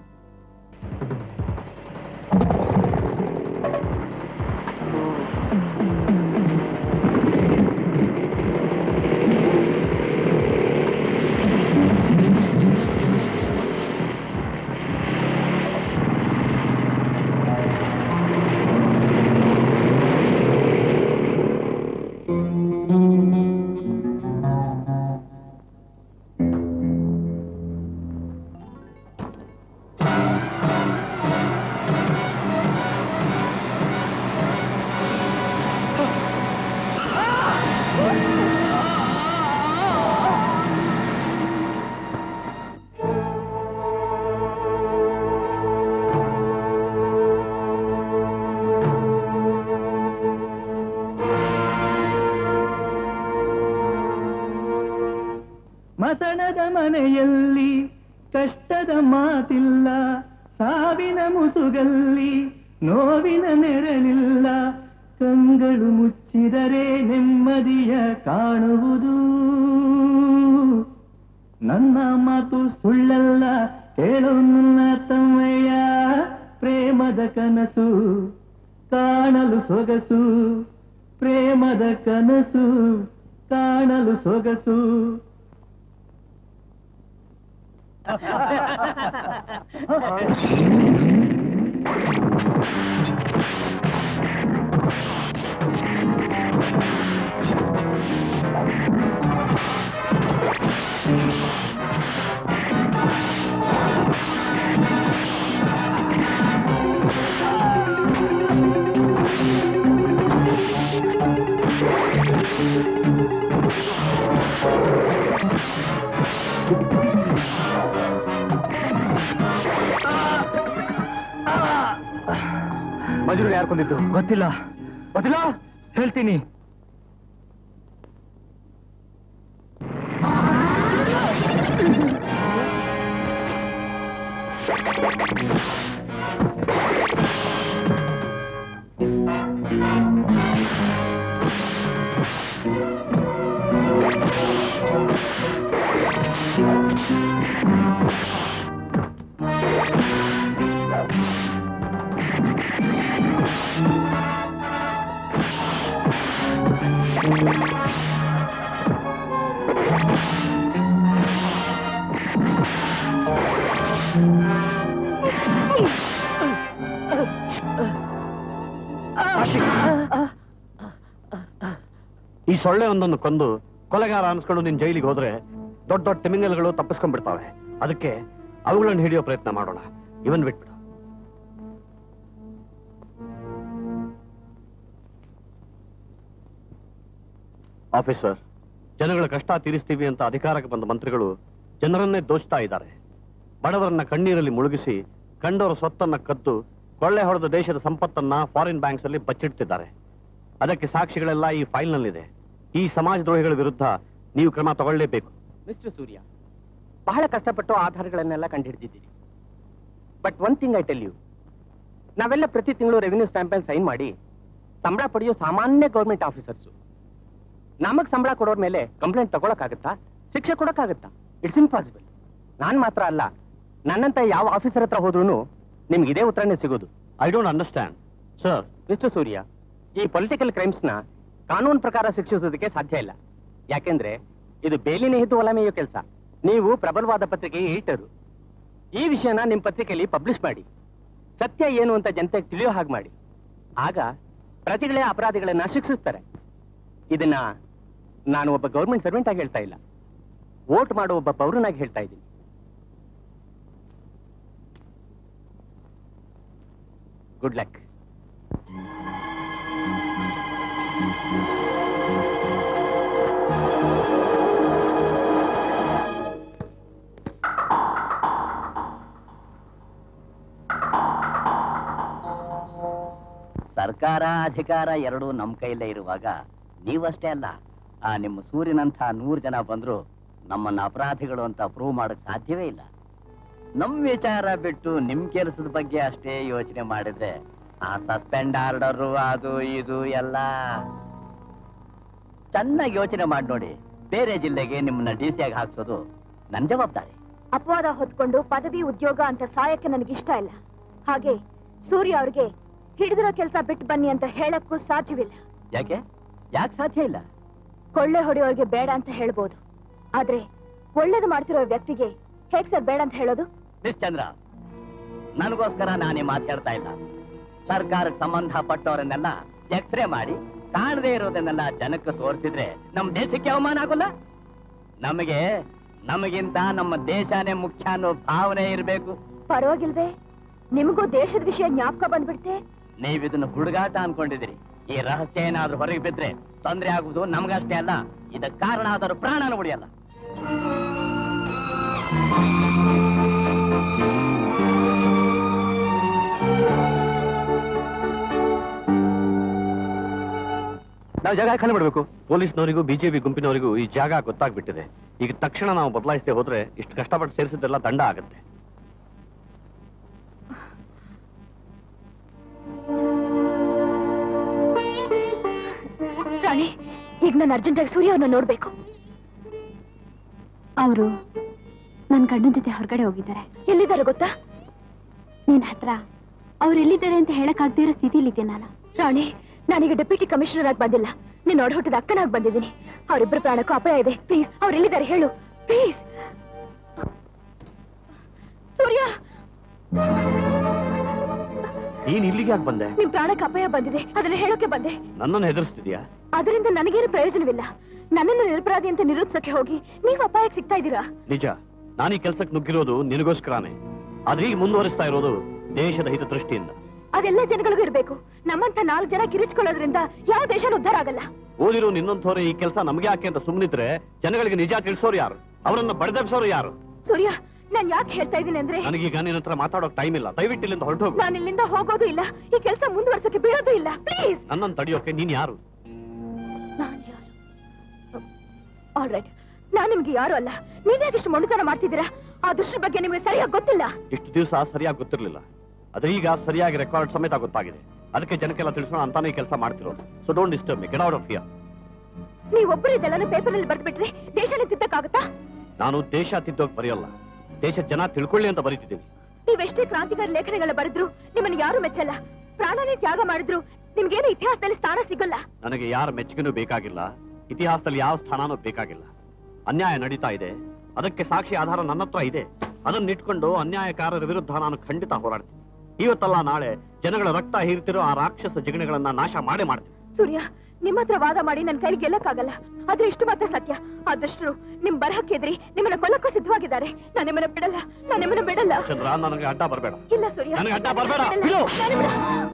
M: ಮಸಣದ ಮನೆಯಲ್ಲಿ ಕಷ್ಟದ ಮಾತಿಲ್ಲ ಸಾವಿನ ಮುಸುಗಲ್ಲಿ ನೋವಿನ ನೆರಳಿಲ್ಲ ಕಂಗಳು ಮುಚ್ಚಿದರೆ ನೆಮ್ಮದಿಯ ಕಾಣುವುದು ನನ್ನ ಮಾತು ಸುಳ್ಳಲ್ಲ ಕೇಳು ನನ್ನ ತಮ್ಮಯ್ಯ ಪ್ರೇಮದ ಕನಸು ಕಾಣಲು ಸೊಗಸು ಪ್ರೇಮದ ಕನಸು ಕಾಣಲು ಸೊಗಸು
J: ಮಜುರು ಯಾರು ಕೊಂದಿದ್ದು ಗೊತ್ತಿಲ್ಲ ಗೊತ್ತಿಲ್ಲ ಹೇಳ್ತೀನಿ
B: ಈ ಸೊಳ್ಳೆ ಒಂದನ್ನು ಕೊಂದು ಕೊಲೆಗಾರ ಅನ್ಸ್ಕೊಂಡು ನಿನ್ ಜೈಲಿಗೆ ಹೋದ್ರೆ ದೊಡ್ಡ ದೊಡ್ಡ ತಿಮಿಂಗಲ್ಗಳು ತಪ್ಪಿಸ್ಕೊಂಡ್ಬಿಡ್ತಾವೆ ಅದಕ್ಕೆ ಅವುಗಳನ್ನು ಹಿಡಿಯೋ ಪ್ರಯತ್ನ ಮಾಡೋಣ ಇವನ್ ಬಿಟ್ಬಿಡು ಆಫೀಸರ್ ಜನಗಳ ಕಷ್ಟ ತೀರಿಸ್ತೀವಿ ಅಂತ ಅಧಿಕಾರಕ್ಕೆ ಬಂದ ಮಂತ್ರಿಗಳು ಜನರನ್ನೇ ದೋಚ್ತಾ ಇದ್ದಾರೆ ಬಡವರನ್ನ ಕಣ್ಣೀರಲ್ಲಿ ಮುಳುಗಿಸಿ ಕಂಡವರ ಸ್ವತ್ತನ್ನ ಕದ್ದು ಕೊಳ್ಳೆ ಹೊಡೆದ ದೇಶದ ಸಂಪತ್ತನ್ನ ಫಾರಿನ್ ಬ್ಯಾಂಕ್ಸ್ ಅಲ್ಲಿ ಬಚ್ಚಿಡ್ತಿದ್ದಾರೆ ಅದಕ್ಕೆ ಸಾಕ್ಷಿಗಳೆಲ್ಲ ಈ ಫೈಲ್ನಲ್ಲಿದೆ ಈ ಸಮಾಜ ದ್ರೋಹಿಗಳ ವಿರುದ್ಧ ನೀವು ಕ್ರಮ ತಗೊಳ್ಳೇಬೇಕು
E: ಮಿಸ್ಟರ್ ಸೂರ್ಯ ಬಹಳ ಕಷ್ಟಪಟ್ಟು ಆಧಾರಗಳನ್ನೆಲ್ಲ ಕಂಡುಹಿಡಿದಿದ್ದೀರಿ but one thing I tell you ನಾವೆಲ್ಲ ಪ್ರತಿ ತಿಂಗಳು ರೆವಿನ್ಯೂ ಸ್ಟ್ಯಾಂಪಲ್ಲಿ ಸೈನ್ ಮಾಡಿ ಸಂಬಳ ಪಡೆಯೋ ಸಾಮಾನ್ಯ ಗೌರ್ಮೆಂಟ್ ಆಫೀಸರ್ಸು ನಮಗ್ ಸಂಬಳ ಕೊಡೋರ್ ಮೇಲೆ ಕಂಪ್ಲೇಂಟ್ ತಗೊಳಕ್ಕಾಗತ್ತಾ ಶಿಕ್ಷೆ ಕೊಡಕ್ಕಾಗತ್ತಾ ಇಟ್ಸ್ ಇಂಪಾಸಿಬಲ್ ನಾನ್ ಮಾತ್ರ ಅಲ್ಲ ನನ್ನಂತ ಯಾವ ಆಫೀಸರ್ ಹತ್ರ ಹೋದ್ರೂ ನಿಮ್ಗೆ ಇದೇ ಉತ್ತರನೇ ಸಿಗೋದು
B: I don't understand sir
E: mister Surya ಈ ಪೊಲಿಟಿಕಲ್ ಕ್ರೈಮ್ಸ್ ನ ಕಾನೂನು ಪ್ರಕಾರ ಶಿಕ್ಷಿಸೋದಕ್ಕೆ ಸಾಧ್ಯ ಇಲ್ಲ ಯಾಕೆಂದ್ರೆ ಇದು ಬೇಲಿನ ಹಿದ್ದು ಹೊಲ ಮೇಯೋ ಕೆಲಸ ನೀವು ಪ್ರಬಲವಾದ ಪತ್ರಿಕೆಗೆ ಏಟರು ಈ ವಿಷಯನ ನಿಮ್ ಪತ್ರಿಕೆಯಲ್ಲಿ ಪಬ್ಲಿಷ್ ಮಾಡಿ ಸತ್ಯ ಏನು ಅಂತ ಜನತೆಗೆ ತಿಳಿಯೋ ಹಾಗೆ ಮಾಡಿ ಆಗ ಪ್ರತಿಗಳೇ ಅಪರಾಧಿಗಳನ್ನ ಶಿಕ್ಷಿಸ್ತಾರೆ ಇದನ್ನ ನಾನು ಒಬ್ಬ ಗೌರ್ಮೆಂಟ್ ಸರ್ವೆಂಟ್ ಆಗಿ ಹೇಳ್ತಾ ಇಲ್ಲ ವೋಟ್ ಮಾಡೋ ಒಬ್ಬ ಪೌರನಾಗಿ ಹೇಳ್ತಾ ಇದ್ದೀನಿ ಗುಡ್ ಲಕ್
S: ಸರ್ಕಾರ ಅಧಿಕಾರ ಎರಡೂ ನಮ್ಮ ಕೈಲೇ ಇರುವಾಗ ನೀವಷ್ಟೇ ಅಲ್ಲ ಆ ನಿಮ್ಮ ಸೂರ್ಯನಂಥ ನೂರು ಜನ ಬಂದ್ರು ನಮ್ಮನ್ನ ಅಪರಾಧಿಗಳು ಅಂತ ಪ್ರೂವ್ ಮಾಡಕ್ ಸಾಧ್ಯವೇ ಇಲ್ಲ ನಮ್ ವಿಚಾರ ಬಿಟ್ಟು ನಿಮ್ ಕೆಲಸದ ಬಗ್ಗೆ ಅಷ್ಟೇ ಯೋಚನೆ ಮಾಡಿದ್ರೆ ಆ ಸಸ್ಪೆಂಡ್ ಆರ್ಡರ್ ಅದು ಇದು ಎಲ್ಲ ಚೆನ್ನಾಗಿ ಯೋಚನೆ ಮಾಡಿ ನೋಡಿ ಬೇರೆ ಜಿಲ್ಲೆಗೆ ನಿಮ್ಮನ್ನ ಡಿ ಸಿ ಆಗಿ ಹಾಕ್ಸೋದು ನನ್ ಜವಾಬ್ದಾರಿ
F: ಅಪವಾದ ಹೊತ್ಕೊಂಡು ಪದವಿ ಉದ್ಯೋಗ ಅಂತ ಸಾಯಕ್ಕೆ ನನಗಿಷ್ಟ ಇಲ್ಲ ಹಾಗೆ ಸೂರ್ಯ ಅವ್ರಿಗೆ ಹಿಡಿದಿರೋ ಕೆಲಸ ಬಿಟ್ಟು ಬನ್ನಿ ಅಂತ ಹೇಳಕ್ಕೂ ಸಾಧ್ಯವಿಲ್ಲ
S: ಯಾಕೆ ಯಾಕೆ ಸಾಧ್ಯ ಇಲ್ಲ
F: ಕೊಳ್ಳೆ ಹೊಡೆಯೋರ್ಗೆ ಬೇಡ ಅಂತ ಹೇಳ್ಬೋದು ಆದ್ರೆ ಒಳ್ಳೇದು ಮಾಡ್ತಿರೋ ವ್ಯಕ್ತಿಗೆ ಹೇಗ್ ಸರ್ ಬೇಡ ಅಂತ ಹೇಳೋದು
S: ಮಿಸ್ ಚಂದ್ರ ನನಗೋಸ್ಕರ ನಾನೇ ಮಾತಾಡ್ತಾ ಇಲ್ಲ ಸರ್ಕಾರಕ್ಕೆ ಸಂಬಂಧಪಟ್ಟವರನ್ನೆಲ್ಲ ಎಕ್ಸ್ರೇ ಮಾಡಿ ಕಾಣದೇ ಇರೋದನ್ನೆಲ್ಲ ಜನಕ್ಕೆ ತೋರಿಸಿದ್ರೆ ನಮ್ಮ ದೇಶಕ್ಕೆ ಅವಮಾನ ಆಗೋಲ್ಲ ನಮಗೆ ನಮಗಿಂತ ನಮ್ಮ ದೇಶನೇ ಮುಖ್ಯ ಅನ್ನೋ ಭಾವನೆ ಇರಬೇಕು
F: ಪರವಾಗಿಲ್ವೇ ನಿಮಗೂ ದೇಶದ ವಿಷಯ ಜ್ಞಾಪಕ ಬಂದ್ಬಿಡ್ತೆ
S: ನೀವಿದನ್ನು ಹುಡುಗಾಟ ಅನ್ಕೊಂಡಿದ್ದೀರಿ ಈ ರಹಸ್ಯ ಏನಾದ್ರೂ ಹೊರಗೆ ಬಿದ್ರೆ ತೊಂದರೆ ಆಗುವುದು ನಮಗಷ್ಟೇ ಅಲ್ಲ ಇದಕ್ಕೆ ಕಾರಣ ಆದರೂ ಪ್ರಾಣನ ಉಳಿಯಲ್ಲ
B: ನಾವು ಜಾಗ ಖಾಲಿ ಮಾಡಬೇಕು ಪೊಲೀಸ್ನವರಿಗೂ ಬಿಜೆಪಿ ಗುಂಪಿನವರಿಗೂ ಈ ಜಾಗ ಗೊತ್ತಾಗ್ಬಿಟ್ಟಿದೆ ಈಗ ತಕ್ಷಣ ನಾವು ಬದಲಾಯಿಸದೆ ಹೋದ್ರೆ ಇಷ್ಟು ಕಷ್ಟಪಟ್ಟು ಸೇರಿಸಿದ್ದೆಲ್ಲ ದಂಡ ಆಗುತ್ತೆ
F: ರಾಣಿ ಈಗ ನಾನು ಅರ್ಜೆಂಟಾಗಿ ಸೂರ್ಯ ಅವ್ರನ್ನ ನೋಡ್ಬೇಕು
P: ಅವರು ನನ್ನ ಗಂಡನ ಜೊತೆ ಹೊರಗಡೆ ಹೋಗಿದ್ದಾರೆ
F: ಎಲ್ಲಿದ್ದಾರೆ ಗೊತ್ತಾ
P: ನಿನ್ ಹತ್ರ ಅವ್ರು ಎಲ್ಲಿದ್ದಾರೆ ಅಂತ ಹೇಳಕ್ಕಾಗದೇ ಇರೋ ಸ್ಥಿತಿಲಿದ್ದೆ ನಾನು
F: ರಾಣಿ ನಾನೀಗ ಡೆಪ್ಯೂಟಿ ಕಮಿಷನರ್ ಆಗಿ ಬಂದಿಲ್ಲ ನೀನ್ ನೋಡಿ ಹುಟ್ಟಿದ ಅಕ್ಕನಾಗಿ ಬಂದಿದ್ದೀನಿ ಅವರಿಬ್ಬರ ಪ್ರಾಣಕ್ಕೂ ಅಪಾಯ ಇದೆ ಪ್ಲೀಸ್ ಅವ್ರು ಎಲ್ಲಿದ್ದಾರೆ ಹೇಳು ಪ್ಲೀಸ್ ಸೂರ್ಯ
B: ನೀನ್ ಇಲ್ಲಿಗೆ ಯಾಕೆ ಬಂದೆ
F: ನಿಮ್ ಪ್ರಾಣಕ್ಕೆ ಅಪಾಯ ಬಂದಿದೆ ಅದನ್ನ ಹೇಳೋಕೆ ಬಂದೆ
B: ನನ್ನನ್ನು ಹೆದರ್ಸ್ತಿದ್ಯಾ
F: ಅದರಿಂದ ನನಗೇನು ಪ್ರಯೋಜನವಿಲ್ಲ ನನ್ನನ್ನು ನಿರಪರಾಧಿ ಅಂತ ನಿರೂಪಿಸಕ್ಕೆ ಹೋಗಿ ನೀವು ಅಪಾಯಕ್ಕೆ ಸಿಗ್ತಾ ಇದ್ದೀರಾ
B: ನಿಜ ನಾನು ಈ ಕೆಲ್ಸಕ್ಕೆ ನುಗ್ಗಿರೋದು ನಿನಗೋಸ್ಕರನೇ ಆದ್ರೆ ಈಗ ಮುಂದುವರಿಸ್ತಾ ಇರೋದು ದೇಶದ ಹಿತದೃಷ್ಟಿಯಿಂದ
F: ಅದೆಲ್ಲ ಜನಗಳಿಗೂ ಇರ್ಬೇಕು ನಮ್ಮಂತ ನಾಲ್ಕು ಜನ ಕಿರಿಚ್ಕೊಳ್ಳೋದ್ರಿಂದ ಯಾವ ದೇಶನೂ ಉದ್ಧಾರ ಆಗಲ್ಲ
B: ಓದಿರೋ ನಿನ್ನಂಥವ್ರೆ ಈ ಕೆಲಸ ನಮ್ಗೆ ಯಾಕೆ ಅಂತ ಸುಮ್ಮನಿದ್ರೆ ಜನಗಳಿಗೆ ನಿಜ ತಿಳಿಸೋರು ಯಾರು ಅವರನ್ನ ಬಡದೆಬ್ಸೋರು ಯಾರು
F: ಸೂರ್ಯ ನಾನ್ ಯಾಕೆ ಹೇಳ್ತಾ ಇದ್ದೀನಿ ಅಂದ್ರೆ
B: ನನಗೀಗ ನಿನ್ನ ಹತ್ರ ಮಾತಾಡೋಕ್ ಟೈಮ್ ಇಲ್ಲ ದಯವಿಟ್ಟು ಇಲ್ಲಿಂದ ಹೊರಟು ಹೋಗು
F: ನಾನು ಇಲ್ಲಿಂದ ಹೋಗೋದು ಇಲ್ಲ ಈ ಕೆಲಸ ಮುಂದುವರ್ಸಕ್ಕೆ ಬಿಡೋದು ಇಲ್ಲ ಪ್ಲೀಸ್
B: ನನ್ನನ್ನು ತಡೆಯೋಕೆ ನೀನ್ ಯಾರು
F: ಆಲ್ ರೈಟ್ ನಾನ್ ನಿಮ್ಗೆ ಯಾರು ಅಲ್ಲ ನೀವ್ಯಾಕೆ ಇಷ್ಟು ಮೊಂಡುತನ ಮಾಡ್ತಿದ್ದೀರಾ ಆ ದುಷ್ಟರ ಬಗ್ಗೆ ನಿಮ್ಗೆ ಸರಿಯಾಗಿ ಗೊತ್ತಿಲ್ಲ
B: ಇಷ್ಟು ದಿವಸ ಸರಿಯಾಗಿ ಗೊತ್ತಿರಲಿಲ್ಲ ಆದ್ರೆ ಈಗ ಸರಿಯಾಗಿ ರೆಕಾರ್ಡ್ ಸಮೇತ ಗೊತ್ತಾಗಿದೆ ಅದಕ್ಕೆ ಜನಕ್ಕೆಲ್ಲ ತಿಳಿಸೋಣ ಅಂತಾನೆ ಈ ಕೆಲಸ ಮಾಡ್ತಿರೋದು so don't disturb me get out of here
F: ನೀವೊಬ್ಬರು ಇದೆಲ್ಲ ಪೇಪರ್ ಅಲ್ಲಿ ಬರ್ದ್ಬಿಟ್ರೆ ದೇಶನೇ ತಿದ್ದಕ್ಕಾಗತ್ತಾ
B: ನಾನು ದೇಶ ತಿದ್ದೋಕ್ ಬರೆಯಲ್ಲ ದೇಶದ ಜನ ತಿಳ್ಕೊಳ್ಳಿ ಅಂತ ಬರೀತಿದ್ದೀನಿ
F: ನೀವೆಷ್ಟೇ ಕ್ರಾಂತಿಕಾರಿ ಲೇಖನಗಳ ಬರೆದ್ರು ನಿಮ್ಮನ್ನ ಯಾರು ಮೆಚ್ಚಲ್ಲ ಪ್ರಾಣನೇ ತ್ಯಾಗ ಮಾಡಿದ್ರು ನಿಮ್ಗೇನು ಇತಿಹಾಸದಲ್ಲಿ ಸ್ಥಾನ ಸಿಗಲ್ಲ
B: ನನಗೆ ಯಾರ ಮೆಚ್ಚುಗೆನೂ ಬೇಕಾಗಿಲ್ಲ ಇತಿಹಾಸದಲ್ಲಿ ಯಾವ ಸ್ಥಾನನೂ ಬೇಕಾಗಿಲ್ಲ ಅನ್ಯಾಯ ನಡೀತಾ ಇದೆ ಅದಕ್ಕೆ ಸಾಕ್ಷಿ ಆಧಾರ ನನ್ನ ಹತ್ರ ಇದೆ ಅದನ್ನಿಟ್ಕೊಂಡು ಅನ್ಯಾಯಕಾರರ ವಿರುದ್ಧ ನಾನು ಖಂಡಿತ ಹೋರಾಡ್ತೀನಿ ಇವತ್ತಲ್ಲ ನಾಳೆ ಜನಗಳ ರಕ್ತ ಹೀರ್ತಿರೋ ಆ ರಾಕ್ಷಸ ಜಿಗಣೆಗಳನ್ನ ನಾಶ ಮಾಡೇ ಮಾಡ್ತೀನಿ
F: ಸೂರ್ಯ ನಿಮ್ಮ ಹತ್ರ ವಾದ ಮಾಡಿ ನನ್ನ ಕೈಲಿ ಗೆಲ್ಲಕ್ಕಾಗಲ್ಲ ಆದ್ರೆ ಇಷ್ಟು ಮಾತ್ರ ಸತ್ಯ ಆ ದುಷ್ಟರು ನಿಮ್ ಬರಹಕ್ಕೆ ಎದ್ರಿ ನಿಮ್ಮನ್ನ ಕೊಲ್ಲಕ್ಕೂ ಸಿದ್ಧವಾಗಿದ್ದಾರೆ ನಾನು ನಿಮ್ಮನ್ನ ಬಿಡಲ್ಲ ನಾನು ನಿಮ್ಮನ್ನ ಬಿಡಲ್ಲ
B: ಚಂದ್ರ ನನಗೆ ಅಡ್ಡ ಬರಬೇಡ
F: ಇಲ್ಲ ಸೂರ್ಯ
B: ನನಗೆ ಅಡ್ಡ ಬರ್ಬೇಡ,
F: ಬಿಡಲ್ಲ.
B: ಬಿಡು.
F: ನಾನು ನಿಮ್ಮನ್ನ-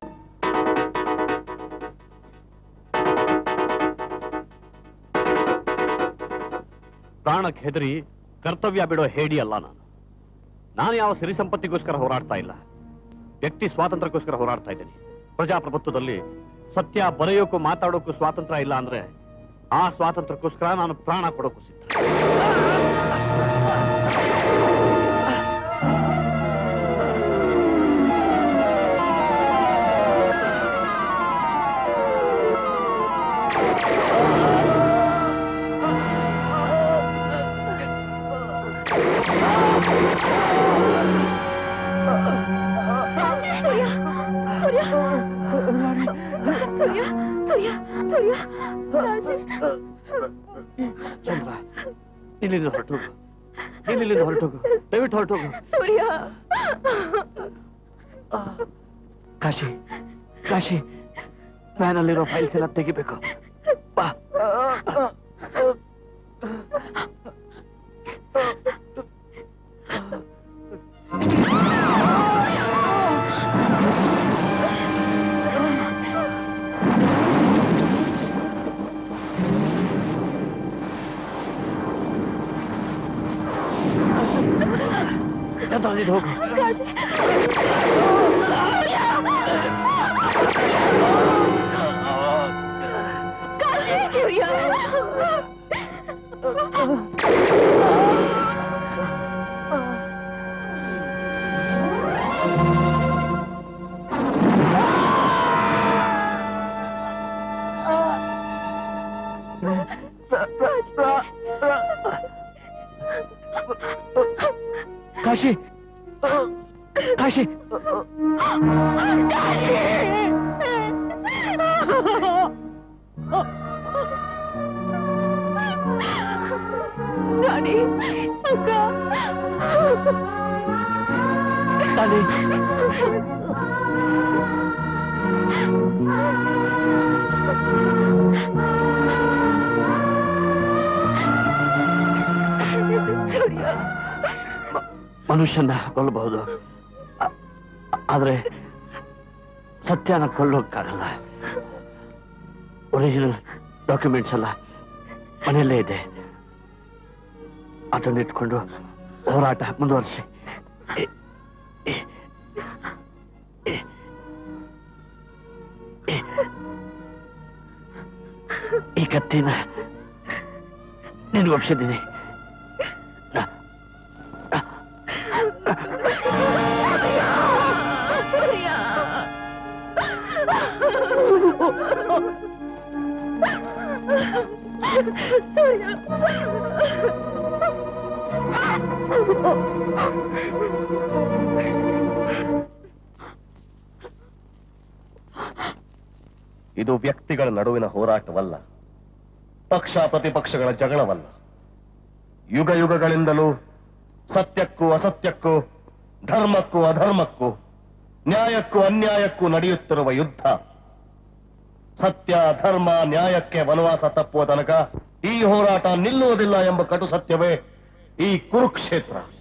B: ಪ್ರಾಣಕ್ಕೆ ಹೆದರಿ ಕರ್ತವ್ಯ ಬಿಡೋ ಹೇಡಿ ಅಲ್ಲ ನಾನು ನಾನು ಯಾವ ಸಿರಿ ಸಂಪತ್ತಿಗೋಸ್ಕರ ಹೋರಾಡ್ತಾ ಇಲ್ಲ ವ್ಯಕ್ತಿ ಸ್ವಾತಂತ್ರ್ಯಕ್ಕೋಸ್ಕರ ಹೋರಾಡ್ತಾ ಇದ್ದೀನಿ ಪ್ರಜಾಪ್ರಭುತ್ವದಲ್ಲಿ ಸತ್ಯ ಬರೆಯೋಕ್ಕೂ ಮಾತಾಡೋಕ್ಕೂ ಸ್ವಾತಂತ್ರ್ಯ ಇಲ್ಲ ಅಂದ್ರೆ ಆ ಸ್ವಾತಂತ್ರ್ಯಕ್ಕೋಸ್ಕರ ನಾನು ಪ್ರಾಣ ಕೊಡೋಕ್ಕೂ ಸಿದ್ಧ
F: ಸೂರ್ಯ ಸೂರ್ಯ ಸೂರ್ಯ ಸೂರ್ಯ ಸೂರ್ಯ ರಾಜಿ.
B: ಚಂದ್ರ ಇಲ್ಲಿಂದ ಹೊರಟೋಗು ಇಲ್ಲಿಂದ ಹೊರಟೋಗು ದಯವಿಟ್ಟು ಹೊರಟೋಗು
F: ಸೂರ್ಯ
B: ಕಾಶಿ ಕಾಶಿ ವ್ಯಾನಲ್ಲಿರೋ ಫೈಲ್ಸ್ ಎಲ್ಲ ತೆಗಿಬೇಕು ಬಾ ಚಂದ್ರ ನೀನು ಹೋಗು
F: ಸೂರ್ಯ
O: ಕಾಶಿ ಕಾಶಿ
F: ಗಾಡಿ ಅಕ್ಕ
O: ಮನುಷ್ಯನ ಕೊಲ್ಲಬಹುದು ಆ- ಆದ್ರೆ ಸತ್ಯನ ಕೊಲ್ಲೋಕ್ಕಾಗಲ್ಲ ಒರಿಜಿನಲ್ ಡಾಕ್ಯುಮೆಂಟ್ಸ್ ಎಲ್ಲ ಮನೆಯಲ್ಲೇ ಇದೆ ಅದನ್ನ ಇಟ್ಕೊಂಡು ಹೋರಾಟ ಮುಂದುವರಿಸಿ ಈ ಕತ್ತಿನ ನಿನ್ಗೆ ಒಪ್ಸಿದ್ದೀನಿ
T: ಇದು ವ್ಯಕ್ತಿಗಳ ನಡುವಿನ ಹೋರಾಟವಲ್ಲ ಪಕ್ಷ ಪ್ರತಿಪಕ್ಷಗಳ ಜಗಳವಲ್ಲ ಯುಗ ಯುಗಗಳಿಂದಲೂ ಸತ್ಯಕ್ಕೂ ಅಸತ್ಯಕ್ಕೂ ಧರ್ಮಕ್ಕೂ ಅಧರ್ಮಕ್ಕೂ ನ್ಯಾಯಕ್ಕೂ ಅನ್ಯಾಯಕ್ಕೂ ನಡೆಯುತ್ತಿರುವ ಯುದ್ಧ ಸತ್ಯ ಧರ್ಮ ನ್ಯಾಯಕ್ಕೆ ವನವಾಸ ತಪ್ಪುವ ತನಕ ಈ ಹೋರಾಟ ನಿಲ್ಲುವುದಿಲ್ಲ ಎಂಬ ಕಟು ಸತ್ಯವೇ ಈ ಕುರುಕ್ಷೇತ್ರ